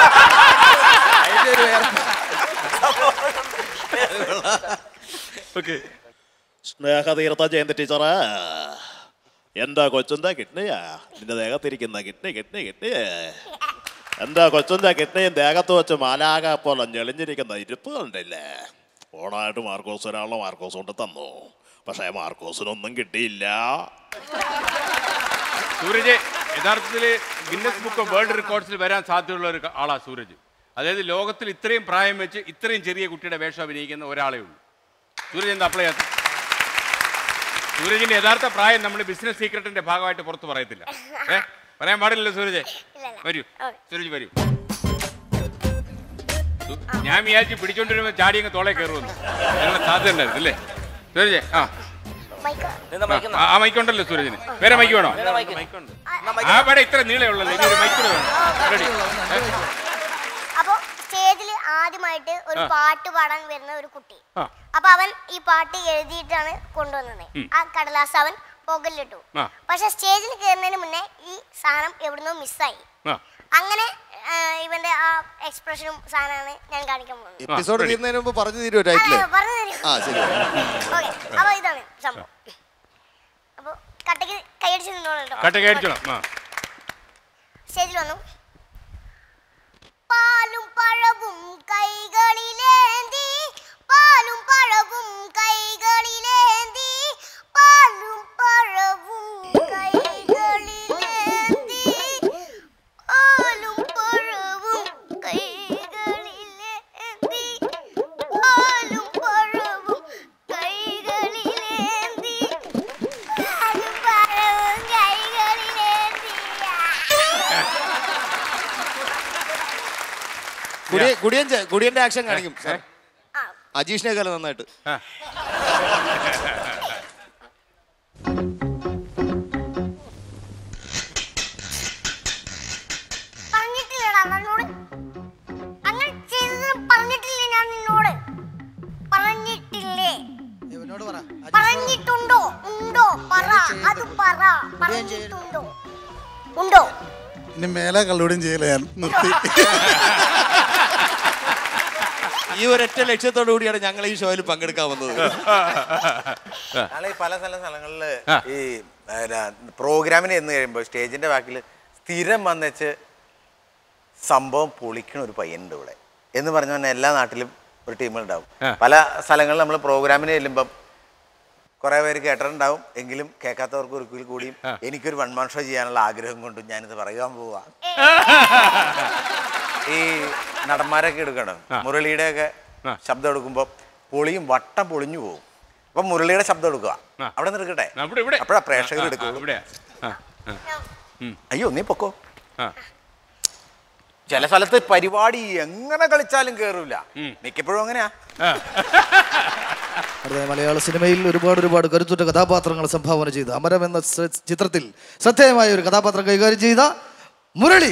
ഓക്കെ
സ്നേഹതീർത്ഥ ജയന്തി ടീച്ചറ് എന്താ കൊച്ചുന്താ കിഡ്നിയാ നിന്റെ ദേഹത്തിരിക്കുന്ന കിഡ്നി കിഡ്നി കിഡ്നി എന്താ കൊച്ചുന്താ കിഡ്നിയും ദേഹത്ത് വെച്ച് മാലാക പോലെ ഞെളിഞ്ഞിരിക്കുന്ന ഇരിപ്പ് കണ്ടില്ലേ ഓണായിട്ട് മാർക്കോസ് ഒരാളെ മാർക്കോസ് കൊണ്ട് തന്നു പക്ഷേ മാർക്കോസിനൊന്നും കിട്ടിയില്ല
സൂരജ് യഥാർത്ഥത്തിൽ ഗിന്നസ് ബുക്ക് ഓഫ് വേൾഡ് റെക്കോർഡ്സിൽ വരാൻ സാധ്യതയുള്ള ഒരു ആളാ സൂരജ് അതായത് ലോകത്തിൽ ഇത്രയും പ്രായം വെച്ച് ഇത്രയും ചെറിയ കുട്ടിയുടെ വേഷം അഭിനയിക്കുന്ന ഒരാളേ ഉള്ളൂ സൂരജ് എന്താ അപ്ലൈ ചെയ്യാത്ത സൂരജിന്റെ യഥാർത്ഥ പ്രായം നമ്മൾ ബിസിനസ് സീക്രട്ടിന്റെ ഭാഗമായിട്ട് പുറത്ത് പറയത്തില്ല ഏ പറയാൻ പാടില്ലല്ലോ സൂരജ് വരൂ സൂരജ് വരൂ സു- ഞാൻ വിചാരിച്ച് പിടിച്ചോണ്ടിരുമ്പോ ചാടി അങ്ങ് തോളെ കയറുമെന്ന് അതിനുള്ള സാധ്യത ഉണ്ടായിരുന്നു അല്ലേ സൂരജ് ആ ആ, ആ മൈക്ക് ഉണ്ടല്ലോ സൂരജിന് വേറെ മൈക്ക് വേണോ ആ പടം ഇത്ര നീളേ ഉള്ളല്ലോ ഇനി ഒരു മൈക്ക് വേണം റെഡി
അപ്പൊ സ്റ്റേജിൽ ആദ്യമായിട്ട് ഒരു
ആ.
പാട്ട് പാടാൻ വരുന്ന ഒരു കുട്ടി
ആ.
അപ്പൊ അവൻ ഈ പാട്ട് എഴുതിയിട്ടാണ് കൊണ്ടുവന്നത്
ഉം.
ആ കടലാസ് അവൻ പുകലിട്ടു
ആ
പക്ഷെ സ്റ്റേജിൽ കയറുന്നതിന് മുന്നേ ഈ സാധനം എവിടുന്നോ മിസ്സായി
ആ
അങ്ങനെ ആ, ഇവന്റെ ആ എക്സ്പ്രഷനും സാധനമാണ് ഞാൻ കാണിക്കാൻ പോകുന്നത്
എപ്പിസോഡ് തീരുന്നതിന് മുമ്പ് പറഞ്ഞു തരുമോ ടൈറ്റില്
ആ, പറഞ്ഞു തരൂ.
ആ ശരി
ഓക്കെ അപ്പൊ ഇതാണ് സംഭവം അപ്പൊ കട്ടയ്ക്ക് കൈയടിച്ച് നിന്നോളൂ കേട്ടോ
കട്ട കയറിച്ചോളാം ആ
സ്റ്റേജിൽ വന്നു പാലും പഴവും കൈകളിലേന്തി പാലും പഴവും കൈകളിലേന്തി പാലും പഴവും കൈകളിലേന്തി പാലും പഴവും കൈകളിലേന്തി പാലും പഴവും കൈകളിലേന്തി പാലും പഴവും കൈകളിലേന്തി
കുടിയ കുടിയൻ ചെ- കുടിയന്റെ ആക്ഷൻ കാണിക്കും സാർ അജീഷിനേക്കാളും നന്നായിട്ട്
പറഞ്ഞിട്ടില്ലടാ അവനോട് അങ്ങനെ ചെയ്തതിന് ഉണ്ടോ ഉണ്ടോ
ഇനി മേലെ കള്ളുകൂടിയും ചെയ്യില്ല ഞാൻ നിർത്തി
ഈ ഒരൊറ്റ ലക്ഷ്യത്തോടു കൂടിയാണ് ഞങ്ങൾ ഈ ഷോയിൽ പങ്കെടുക്കാൻ വന്നത്
നാളെ ഈ പല സ്ഥല സ്ഥലങ്ങളിൽ
ആ.
ഈ പിന്നെ, പ്രോഗ്രാമിന് എന്ന് കഴിയുമ്പോൾ സ്റ്റേജിന്റെ ബാക്കിൽ സ്ഥിരം വന്നേച്ച് സംഭവം പൊളിക്കണ ഒരു പയ്യനുണ്ട് ഇവിടെ എന്ന് പറഞ്ഞ പോലെ എല്ലാ നാട്ടിലും ഒരു ടീമുണ്ടാവും
ആ.
പല സ്ഥലങ്ങളിൽ നമ്മൾ പ്രോഗ്രാമിന് ചെല്ലുമ്പം കുറേ പേര് കേട്ടിട്ടുണ്ടാവും എങ്കിലും കേൾക്കാത്തവർക്ക് ഒരിക്കൽ കൂടിയും എനിക്കൊരു വൺ മാൻ ഷോ ചെയ്യാനുള്ള ആഗ്രഹം കൊണ്ടും ഞാനിത് പറയാൻ പോവാ ഈ നടന്മാരൊക്കെ എടുക്കണം മുരളിയുടെ ഒക്കെ ശബ്ദം എടുക്കുമ്പോൾ പൊളിയും വട്ടം പൊളിഞ്ഞു പോകും അപ്പൊ മുരളിയുടെ ശബ്ദം എടുക്കുക അവിടെ നിന്ന് എടുക്കട്ടെ
ഇവിടെ ഇവിടെ
അപ്പോഴാ പ്രേക്ഷകർ
ആ, ആ,
എടുക്കും
ഇവിടെ ആ, ആ.
അയ്യോ നീ പൊക്കോ
ആ.
ചില സ്ഥലത്ത് പരിപാടി എങ്ങനെ കളിച്ചാലും കേറൂല മിക്കപ്പോഴും അങ്ങനെയാ
അടുത്ത മലയാള സിനിമയിൽ ഒരുപാട് ഒരുപാട് കരുത്തുറ്റ കഥാപാത്രങ്ങൾ സംഭാവന ചെയ്ത അമരം എന്ന സ- ചിത്രത്തിൽ ശ്രദ്ധേയമായ ഒരു കഥാപാത്രം കൈകാര്യം ചെയ്ത മുരളി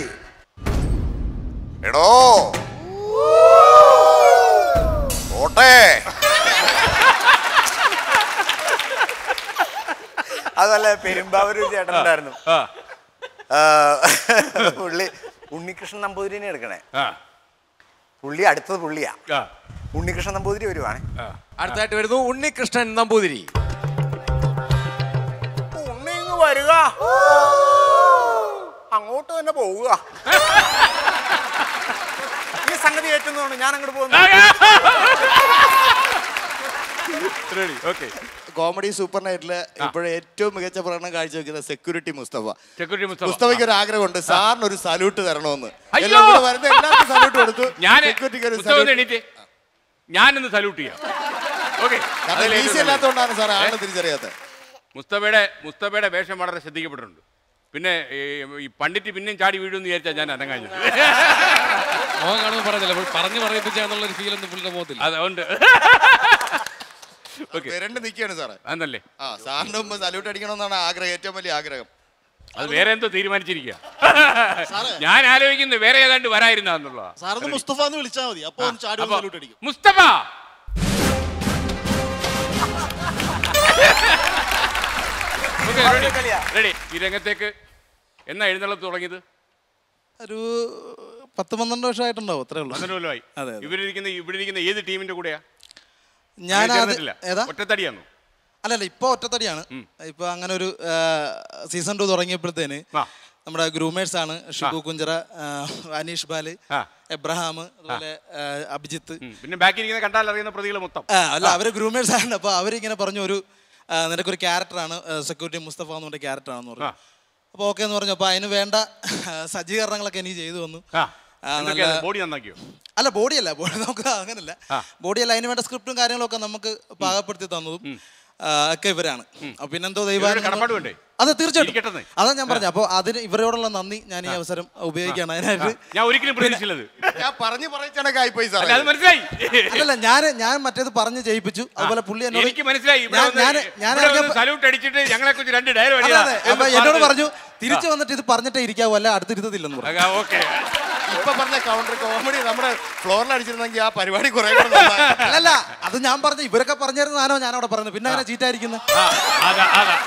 എടോ ഓട്ടെ അതല്ല പെരുമ്പാവൂർ ഒരു ചേട്ടനുണ്ടായിരുന്നു ആ, പുള്ളി ഉണ്ണികൃഷ്ണൻ നമ്പൂതിരിനെ എടുക്കണേ പുള്ളി അടുത്തത് പുള്ളിയാ ഉണ്ണികൃഷ്ണൻ നമ്പൂതിരി വരുവാണ്
അടുത്തായിട്ട് വരുന്നു ഉണ്ണികൃഷ്ണൻ നമ്പൂതിരി
ഉണ്ണി ഇങ്ങ് വരിക അങ്ങോട്ട് തന്നെ പോവുക ഈ സംഗതി ഏറ്റുന്നതുകൊണ്ട് ഞാൻ അങ്ങോട്ട് പോകുന്നു
റെഡി ഓക്കെ
കോമഡി സൂപ്പർ നൈറ്റില് ഇപ്പോഴും ഏറ്റവും മികച്ച പ്രകടനം കാഴ്ചവെക്കുന്ന സെക്യൂരിറ്റി മുസ്തഫ
സെക്യൂരിറ്റി മുസ്തഫ.
മുസ്തഫയ്ക്ക് ഒരു ആഗ്രഹമുണ്ട് സാറിന് ഒരു സല്യൂട്ട് തരണമെന്ന്
അയ്യോ!
എല്ലാം കൂടെ വരുന്ന എല്ലാവർക്കും സല്യൂട്ട് കൊടുത്തു
ഞാൻ
സെക്യൂരിറ്റിക്ക് ഒരു
മുസ്തഫ ഒന്ന്
salute.
എണീറ്റ് ഞാനൊന്ന് സല്യൂട്ട് ചെയ്യാം ഓക്കെ
കാരണം ഈസി അല്ലാത്തതുകൊണ്ടാണ് സാർ ആളെ തിരിച്ചറിയാത്തത്
മുസ്തഫയുടെ മുസ്തഫയുടെ വേഷം വളരെ ശ്രദ്ധിക്കപ്പെട്ടിട്ടുണ്ട് പിന്നെ ഈ ഈ പണ്ഡിറ്റ് പിന്നെയും ചാടി വീഴുമെന്ന് വിചാരിച്ചാൽ ഞാൻ അനങ്ങാഞ്ഞത്
മോഹൻ കാണുമ്പോൾ പറഞ്ഞില്ല അപ്പോൾ പറഞ്ഞു പറയിപ്പിച്ചാന്നുള്ള ഒരു ഫീൽ ഒന്നും പുള്ളിയുടെ മുഖത്തില്ല
അതുകൊണ്ട്
വരണ്ട് നിൽക്കുകയാണ് സാറേ
അതല്ലേ
ആ സാറിന്റെ മുമ്പ് സല്യൂട്ട് അടിക്കണമെന്നാണ് ആഗ്രഹം ഏറ്റവും വലിയ ആഗ്രഹം
അത് വേറെ എന്തോ തീരുമാനിച്ചിരിക്കുക ഞാൻ ആലോചിക്കുന്നത് വേറെ ഏതാണ്ട് വരായിരുന്നെന്നുള്ള
സാറിന് മുസ്തഫ എന്ന് വിളിച്ചാൽ മതി അപ്പൊ ഒന്ന് ചാടി
അപ്പൊ
സല്യൂട്ട് അടിക്കും
മുസ്തഫ റെഡി ഈ രംഗത്തേക്ക് എന്നാ എഴുന്നള്ളത്ത് തുടങ്ങിയത്
ഒരു പത്ത് പന്ത്രണ്ട് വർഷമായിട്ടുണ്ടാവും അത്രേ ഉള്ളൂ
പന്ത്രണ്ട് കൊല്ലമായി
അതെ അതെ.
ഇവരിരിക്കുന്ന ഇവിടെ ഇരിക്കുന്ന ഏത് ടീമിന്റെ കൂടെയാ
ഞാൻ
അങ്ങനെ
ആദ്യം-
ചേർന്നിട്ടില്ല.
ഏതാ?
ഒറ്റത്തടിയാണോ
അല്ലല്ല ഇപ്പൊ ഒറ്റത്തടിയാണ് ഇപ്പൊ അങ്ങനെ ഒരു സീസൺ ടു തുടങ്ങിയപ്പോഴത്തേന് നമ്മുടെ ഗ്രൂമേഴ്സ് ആണ് ഷിബു കുഞ്ചറ ആ, അനീഷ് ബാല് എബ്രഹാം അതുപോലെ ആ, അഭിജിത്ത്
പിന്നെ ബാക്കി ഇരിക്കുന്ന കണ്ടാൽ അറിയുന്ന പ്രതികൾ മൊത്തം
ആ, അല്ല അവര് ഗ്രൂമേഴ്സ് ആണ് അപ്പൊ അവരിങ്ങനെ പറഞ്ഞു ഒരു ആ, നിനക്കൊരു ക്യാരക്ടറാണ് സെക്യൂരിറ്റി മുസ്തഫ എന്ന് പറഞ്ഞ ക്യാരക്ടറാണെന്ന് പറഞ്ഞു അപ്പോൾ ഓക്കെ എന്ന് പറഞ്ഞു അപ്പോൾ അതിന് വേണ്ട ആ, സജ്ജീകരണങ്ങളൊക്കെ എനിക്ക് ചെയ്തു വന്നു ആ,
എന്തൊക്കെയാ
നല്ല-
ബോഡി നന്നാക്കിയോ
അല്ല ബോഡിയല്ല ബോഡി നമുക്ക് അങ്ങനല്ല ബോഡിയല്ല അതിന് വേണ്ട സ്ക്രിപ്റ്റും കാര്യങ്ങളൊക്കെ നമുക്ക് പാകപ്പെടുത്തി തന്നതും ആ, ഒക്കെ ഇവരാണ് അപ്പൊ പിന്നെന്തോ
ഇവരുടെ
ദൈവാനുഗ്രഹം
കടപ്പാട് വേണ്ടേ?
അതെ തീർച്ചയായിട്ടും
ഇരിക്കട്ടെന്നേ.
അതാ ഞാൻ പറഞ്ഞു അപ്പോൾ അതിന് ഇവരോടുള്ള നന്ദി ഞാൻ ഈ അവസരം ഉപയോഗിക്കുകയാണ് അതിനായിട്ട്
ഞാൻ ഒരിക്കലും പ്രതീക്ഷിച്ചില്ലത്
ഞാൻ പറഞ്ഞു പറയിച്ചണക്കെ ആയിപ്പോയി
അല്ല അത് മനസ്സിലായി
അല്ലല്ല ഞാൻ ഞാൻ മറ്റേത് പറഞ്ഞ് ജയിപ്പിച്ചു അതുപോലെ പുള്ളി എന്നോട്
എനിക്ക് മനസ്സിലായി ഇവിടെ
ഞാൻ-
വന്ന്
ഞാൻ ഞാൻ
ഇവിടെ വന്ന്
ഇറങ്ങിയപ്പോ-
സല്യൂട്ട് അടിച്ചിട്ട് ഞങ്ങളെ കുറിച്ച് രണ്ട് ഡയലോഗ്
അതെ, അതെ. അപ്പൊ എന്നോട് പറഞ്ഞു തിരിച്ചു വന്നിട്ട് ഇത് പറഞ്ഞിട്ടേ ഇരിക്കാവൂ അല്ല അടുത്തിരുത്തത്തില്ലെന്ന് പറഞ്ഞു
ഓക്കെ
ഇപ്പൊ പറഞ്ഞ കൗണ്ടർ കോമഡി നമ്മുടെ ഫ്ലോറിൽ അടിച്ചിരുന്നെങ്കിൽ ആ പരിപാടി കുറെ
അല്ലല്ല അത് ഞാൻ പറഞ്ഞു ഇവരൊക്കെ പറഞ്ഞിരുന്ന സാധനം ഞാൻ അവിടെ പറഞ്ഞു പിന്നെ അങ്ങനെ ചീറ്റായിരിക്കുന്നത്
അതാ അതാ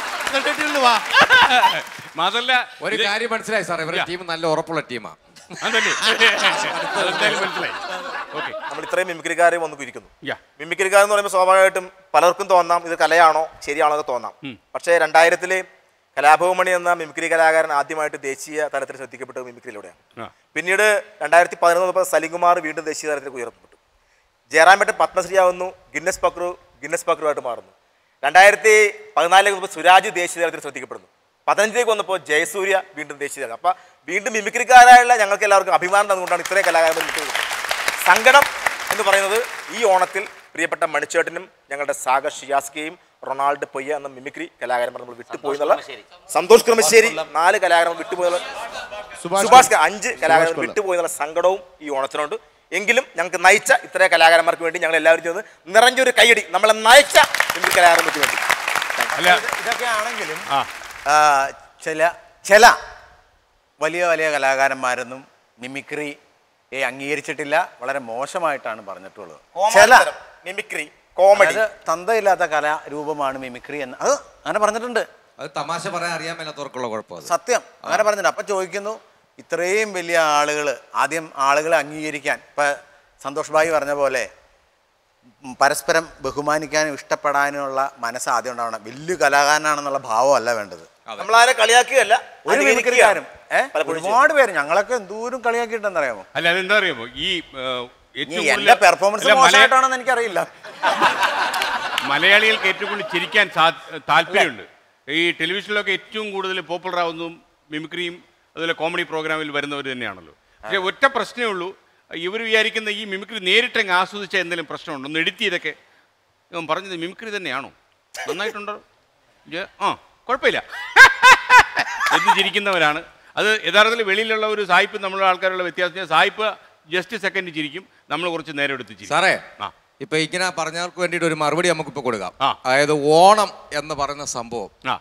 വാ
മാത്രല്ല
ഒരു
ഇത്
കാര്യം മനസ്സിലായി സാർ ഇവരുടെ
Yeah.
ടീം നല്ല ഉറപ്പുള്ള ടീമാ
അതല്ലേ അതെന്തായാലും മനസ്സിലായി ഓക്കെ
നമ്മൾ ഇത്രയും മിമിക്രിക്കാരെ വന്നു ഇരിക്കുന്നു
Yeah.
മിമിക്രിക്കാർ എന്ന് പറയുമ്പോൾ സ്വാഭാവികമായിട്ടും പലർക്കും തോന്നാം ഇത് കലയാണോ ശരിയാണോ എന്ന് തോന്നാം പക്ഷേ രണ്ടായിരത്തിലെ കലാഭവമണി എന്ന മിമിക്രി കലാകാരൻ ആദ്യമായിട്ട് ദേശീയ തലത്തിൽ ശ്രദ്ധിക്കപ്പെട്ടത് മിമിക്രിയിലൂടെയാണ് പിന്നീട് രണ്ടായിരത്തി പതിനൊന്ന് സലിംകുമാർ വീണ്ടും ദേശീയ തലത്തിലേക്ക് ഉയർത്തപ്പെട്ടു ജയറാമേട്ടൻ പത്മശ്രീയാവുന്നു ഗിന്നസ് പക്രു ഗിന്നസ് പക്രുവായിട്ട് മാറുന്നു രണ്ടായിരത്തി പതിനാലിലേക്ക് വന്നപ്പോൾ സുരാജ് ദേശീയ തലത്തിൽ ശ്രദ്ധിക്കപ്പെടുന്നു പതിനഞ്ചിലേക്ക് വന്നപ്പോൾ ജയസൂര്യ വീണ്ടും ദേശീയ തലം അപ്പം വീണ്ടും മിമിക്രിക്കാരായുള്ള ഞങ്ങൾക്ക് എല്ലാവർക്കും അഭിമാനം തന്നുകൊണ്ടാണ് ഇത്രയും കലാകാരന്മാർ വിട്ടുകൊടുക്കുന്നത് സങ്കടം എന്ന് പറയുന്നത് ഈ ഓണത്തിൽ പ്രിയപ്പെട്ട മണിച്ചേട്ടനും ഞങ്ങളുടെ സാഗർ ഷിയാസ്കയും റൊണാൾഡ് പൊയ്യ എന്ന മിമിക്രി കലാകാരന്മാർ നമ്മൾ വിട്ടുപോയി എന്നുള്ള സന്തോഷ് ക്രമശ്ശേരി നാല് കലാകാരന്മാർ വിട്ടുപോയി എന്നുള്ള
സുഭാഷ്
സുഭാഷ് ക- അഞ്ച്
സുഭാഷ്
കലാകാരന്മാർ
കൊല്ലം.
വിട്ടുപോയി എന്നുള്ള സങ്കടവും ഈ ഓണത്തിനുണ്ട് എങ്കിലും ഞങ്ങൾക്ക് നയിച്ച ഇത്ര കലാകാരന്മാർക്ക് വേണ്ടി ഞങ്ങൾ എല്ലാവരും ചെയ്യുന്നത് നിറഞ്ഞൊരു കൈയടി നമ്മളെ നയിച്ച മിമിക്രി കലാകാരന്മാർക്ക് വേണ്ടി
ഇതൊക്കെ ആണെങ്കിലും
ആ.
ആ, ചില ചില വലിയ വലിയ കലാകാരന്മാരൊന്നും മിമിക്രി അംഗീകരിച്ചിട്ടില്ല വളരെ മോശമായിട്ടാണ് പറഞ്ഞിട്ടുള്ളത് ചില
മിമിക്രി കോമഡി
അത് തന്തയില്ലാത്ത കലാരൂപമാണ് മിമിക്രി എന്ന് അത് അങ്ങനെ പറഞ്ഞിട്ടുണ്ട്
അത് തമാശ പറയാൻ അറിയാൻ മേലാത്തവർക്കുള്ള കുഴപ്പം അത്.
സത്യം അങ്ങനെ പറഞ്ഞിട്ടുണ്ട് അപ്പം ചോദിക്കുന്നു ഇത്രയും വലിയ ആളുകൾ ആദ്യം ആളുകളെ അംഗീകരിക്കാൻ ഇപ്പം സന്തോഷ് ഭായി പറഞ്ഞ പോലെ ഉം, പരസ്പരം ബഹുമാനിക്കാനും ഇഷ്ടപ്പെടാനുമുള്ള മനസ്സ് ആദ്യം ഉണ്ടാവണം വലിയ കലാകാരനാണെന്നുള്ള ഭാവമല്ല വേണ്ടത്
നമ്മളാരെ കളിയാക്കുകയല്ല
ഒരു
അനുകരിക്കുകയാണ്.
മിമിക്രിക്കാരും ഏഹ്
പലപ്പോഴും
ഒരുപാട് പേര് ഞങ്ങളൊക്കെ എന്തോരം കളിയാക്കിയിട്ടുണ്ടെന്നറിയാമോ
അല്ല അതെന്താ അറിയാമോ ഈ ആ, ഏറ്റവും
ഇനി
കൂടുതൽ-
എന്റെ പെർഫോമൻസ്
അല്ല, മലയ-
മോശമായിട്ടാണെന്ന് എനിക്കറിയില്ല
മലയാളികൾക്ക് ഏറ്റവും കൂടുതൽ ചിരിക്കാൻ സാ- താല്പര്യമുണ്ട് ഈ ടെലിവിഷനിലൊക്കെ ഏറ്റവും കൂടുതൽ പോപ്പുലർ ആവുന്നതും മിമിക്രിയും അതുപോലെ കോമഡി പ്രോഗ്രാമിൽ വരുന്നവർ തന്നെയാണല്ലോ പക്ഷേ ഒറ്റ പ്രശ്നമേ ഉള്ളൂ ഇവർ വിചാരിക്കുന്ന ഈ മിമിക്രി നേരിട്ടങ്ങ് ആസ്വദിച്ച എന്തെങ്കിലും പ്രശ്നമുണ്ടോ ഒന്ന് എഡിറ്റ് ചെയ്തൊക്കെ ഇവൻ പറഞ്ഞത് മിമിക്രി തന്നെയാണോ നന്നായിട്ടുണ്ടോ ഇയ്യ്, ആ കുഴപ്പമില്ല എന്ന് ചിരിക്കുന്നവരാണ് അത് യഥാർത്ഥത്തിൽ വെളിയിലുള്ള ഒരു സായിപ്പ് നമ്മളുടെ ആൾക്കാരുള്ള വ്യത്യാസം സായിപ്പ് ജസ്റ്റ് സെക്കൻഡ് ചിരിക്കും നമ്മൾ കുറച്ച് നേരം എടുത്ത് ചിരിക്കും
സാറേ
ആ
ഇപ്പൊ ഇങ്ങനെ പറഞ്ഞവർക്ക് വേണ്ടിയിട്ട് ഒരു മറുപടി നമുക്കിപ്പോ കൊടുക്കാം
ആ.
അതായത് ഓണം എന്ന് പറയുന്ന സംഭവം
ആ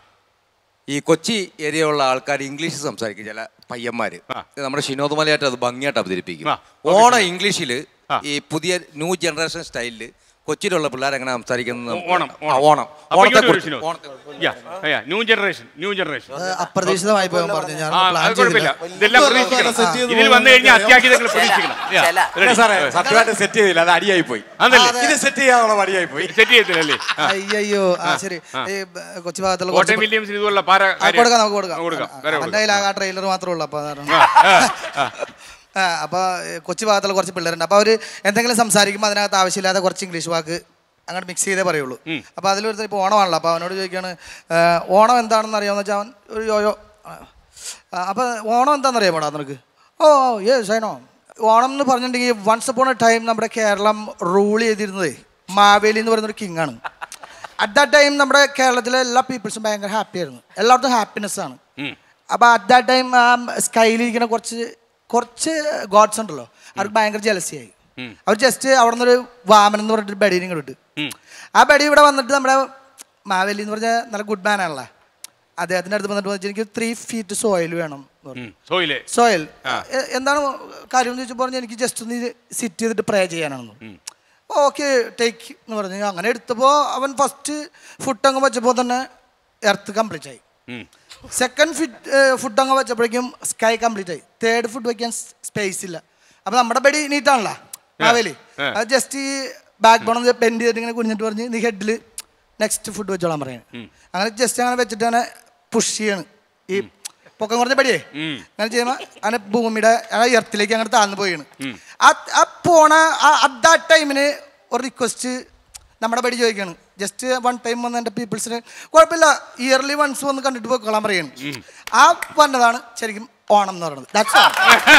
ഈ കൊച്ചി ഏരിയയുള്ള ആൾക്കാർ ഇംഗ്ലീഷ് സംസാരിക്കും ചില പയ്യന്മാര് ഇത് നമ്മുടെ ഷിനോദ് മലയായിട്ട് അത് ഭംഗിയായിട്ട് അവതരിപ്പിക്കും
ആ, ഓക്കേ,
ഓണം
ശരി.
ഇംഗ്ലീഷിൽ ഈ പുതിയ ന്യൂ ജനറേഷൻ സ്റ്റൈലിൽ കൊച്ചിയിലുള്ള പിള്ളേർ എങ്ങനെ സംസാരിക്കുന്നത് നമുക്ക്
ഓണം
ആ, ഓണം
അപ്പൊ
ഓണത്തെ
ഇങ്ങോട്ട് വരൂ,
കുറിച്ച്
ഷിനോ.
ഓണത്തെ
Yeah, yeah, new generation new generation
അത് അപ്രതീക്ഷിതമായി പോയി പറഞ്ഞു ഞാൻ
ആ,
പ്ലാൻ
അത് കുഴപ്പമില്ല
ചെയ്തില്ല.
ഇതെല്ലാം പ്രതീക്ഷിക്കണം ഇതിൽ വന്നു കഴിഞ്ഞാൽ അത്യാഹിതങ്ങൾ പ്രതീക്ഷിക്കണം Yeah,
അല്ല
ready.
സാറേ സത്യമായിട്ട് സെറ്റ് ചെയ്തില്ല അത് അടിയായി പോയി
അതല്ലേ
ഇത് സെറ്റ് ചെയ്യാനുള്ള അടിയായി പോയി
സെറ്റ് ചെയ്യത്തില്ലല്ലേ ആ.
അയ്യോ ആ ശരി
ആ.
ഈ ബ- കൊച്ചി ഭാഗത്തുള്ള
കോട്ടയം
കുറച്ച്
വില്യംസിന് ഇതുപോലുള്ള പാര
ആ,
കാര്യം-
കൊടുക്കാം നമുക്ക് കൊടുക്കാം
ആ, കൊടുക്കാം വേറെ
അവന്റെ
കൊടുക്കാം.
കയ്യിൽ ആ ട്രെയിലർ മാത്രമേ ഉള്ളൂ അപ്പൊ അതാണ്
ആ, ആ,
ആ, അപ്പൊ ഏ, കൊച്ചി ഭാഗത്തുള്ള കുറച്ച് പിള്ളേരുണ്ട് അപ്പൊ അവര് എന്തെങ്കിലും സംസാരിക്കുമ്പോൾ അതിനകത്ത് ആവശ്യമില്ലാതെ കുറച്ച് ഇംഗ്ലീഷ് വാക്ക് അങ്ങോട്ട് മിക്സ് ചെയ്തേ പറയുള്ളൂ അപ്പൊ അതിലൊരുത്തർ ഇപ്പോൾ ഓണമാണല്ലോ അപ്പൊ അവനോട് ചോദിക്കാണ് ഏ, ഓണം എന്താണെന്ന് അറിയാമെന്ന് വെച്ചാൽ അവൻ ഒരു യോയോ ആ, അപ്പൊ ഓണം എന്താണെന്ന് അറിയാമോടാ നിനക്ക് oh yes I know Onam എന്ന് പറഞ്ഞിട്ടുണ്ടെങ്കിൽ വൺസ് അപ്പോൺ എ ടൈം നമ്മുടെ കേരളം റൂൾ ചെയ്തിരുന്നത് മാവേലി എന്ന് പറയുന്ന ഒരു കിങ് ആണ് അറ്റ് ദാറ്റ് ടൈം നമ്മുടെ കേരളത്തിലെ എല്ലാ പീപ്പിൾസും ഭയങ്കര ഹാപ്പി ആയിരുന്നു എല്ലായിടത്തും ഹാപ്പിനെസ് ആണ്
ഉം.
അപ്പൊ അറ്റ് ദാറ്റ് ടൈം ആ സ്കൈലിരിക്കുന്ന കുറച്ച് കുറച്ച് ഗോഡ്സ് ഉണ്ടല്ലോ അവർക്ക് ഭയങ്കര ജലസിയായി
ഉം.
അവർ ജസ്റ്റ് അവിടെ നിന്നൊരു വാമൻ എന്ന് പറഞ്ഞിട്ട് ബെഡീനും ഇങ്ങോട്ട്
ഉം.
ആ ബെഡി ഇവിടെ വന്നിട്ട് നമ്മുടെ മാവേലി എന്ന് പറഞ്ഞാൽ നല്ല ഗുഡ് മാൻ ആണല്ലോ അദ്ദേഹത്തിൻ്റെ അടുത്ത് വന്നിട്ട് പറഞ്ഞു എനിക്ക് ത്രീ ഫീറ്റ് സോയിൽ വേണം എന്ന് പറഞ്ഞു
സോയിലേ
സോയിൽ
ആ.
എ- എന്താണ് കാര്യം എന്ന് ചോദിച്ചപ്പോൾ പറഞ്ഞു എനിക്ക് ജസ്റ്റ് ഒന്ന് സിറ്റ് ചെയ്തിട്ട് പ്രേ ചെയ്യാനാണെന്ന് ഓക്കെ ടേക്ക് എന്ന് പറഞ്ഞു അങ്ങനെ എടുത്തപ്പോൾ അവൻ ഫസ്റ്റ് ഫുഡ് അങ്ങ് വെച്ചപ്പോൾ തന്നെ എർത്ത് കംപ്ലീറ്റ് ആയി
ഉം.
സെക്കൻഡ് ഫിറ്റ് ഫുഡ് അങ്ങ് വെച്ചപ്പോഴേക്കും സ്കൈ കംപ്ലീറ്റ് ആയി തേർഡ് ഫുഡ് വെക്കാൻ സ്പേസ് ഇല്ല അപ്പൊ നമ്മുടെ ബെഡി നീറ്റാണല്ലോ മാവേലി
ആ.
അത് ജസ്റ്റ് ഈ ബാക്ക് ബോൺ ബെൻഡ് ചെയ്തിട്ട് ഇങ്ങനെ കുഞ്ഞിട്ട് പറഞ്ഞ് നീ ഹെഡിൽ നെക്സ്റ്റ് ഫുഡ് വെച്ചോളാൻ പറയാൻ അങ്ങനെ ജസ്റ്റ് അങ്ങനെ വെച്ചിട്ട് അങ്ങനെ പുഷ് ചെയ്യാണ് ഈ പൊക്കം കുറഞ്ഞ പടിയേ
ഉം.
അങ്ങനെ ചെയ്യുമ്പോൾ അങ്ങനെ ഭൂമിയുടെ ആ എർത്തിലേക്ക് അങ്ങനെ താഴ്ന്നു പോയാണ്
ഉം.
ആ ആ പോണ അറ്റ് ദാറ്റ് ടൈമിന് ഒരു റിക്വസ്റ്റ് നമ്മുടെ പടി ചോദിക്കാണ് ജസ്റ്റ് വൺ ടൈം വന്ന് എൻ്റെ പീപ്പിൾസിന് കുഴപ്പമില്ല ഇയർലി വൺസ് വന്ന് കണ്ടിട്ട് പോയിക്കൊള്ളാൻ പറയാണ് ആ വന്നതാണ് ശരിക്കും ഓണം എന്ന് പറയുന്നത് That's all.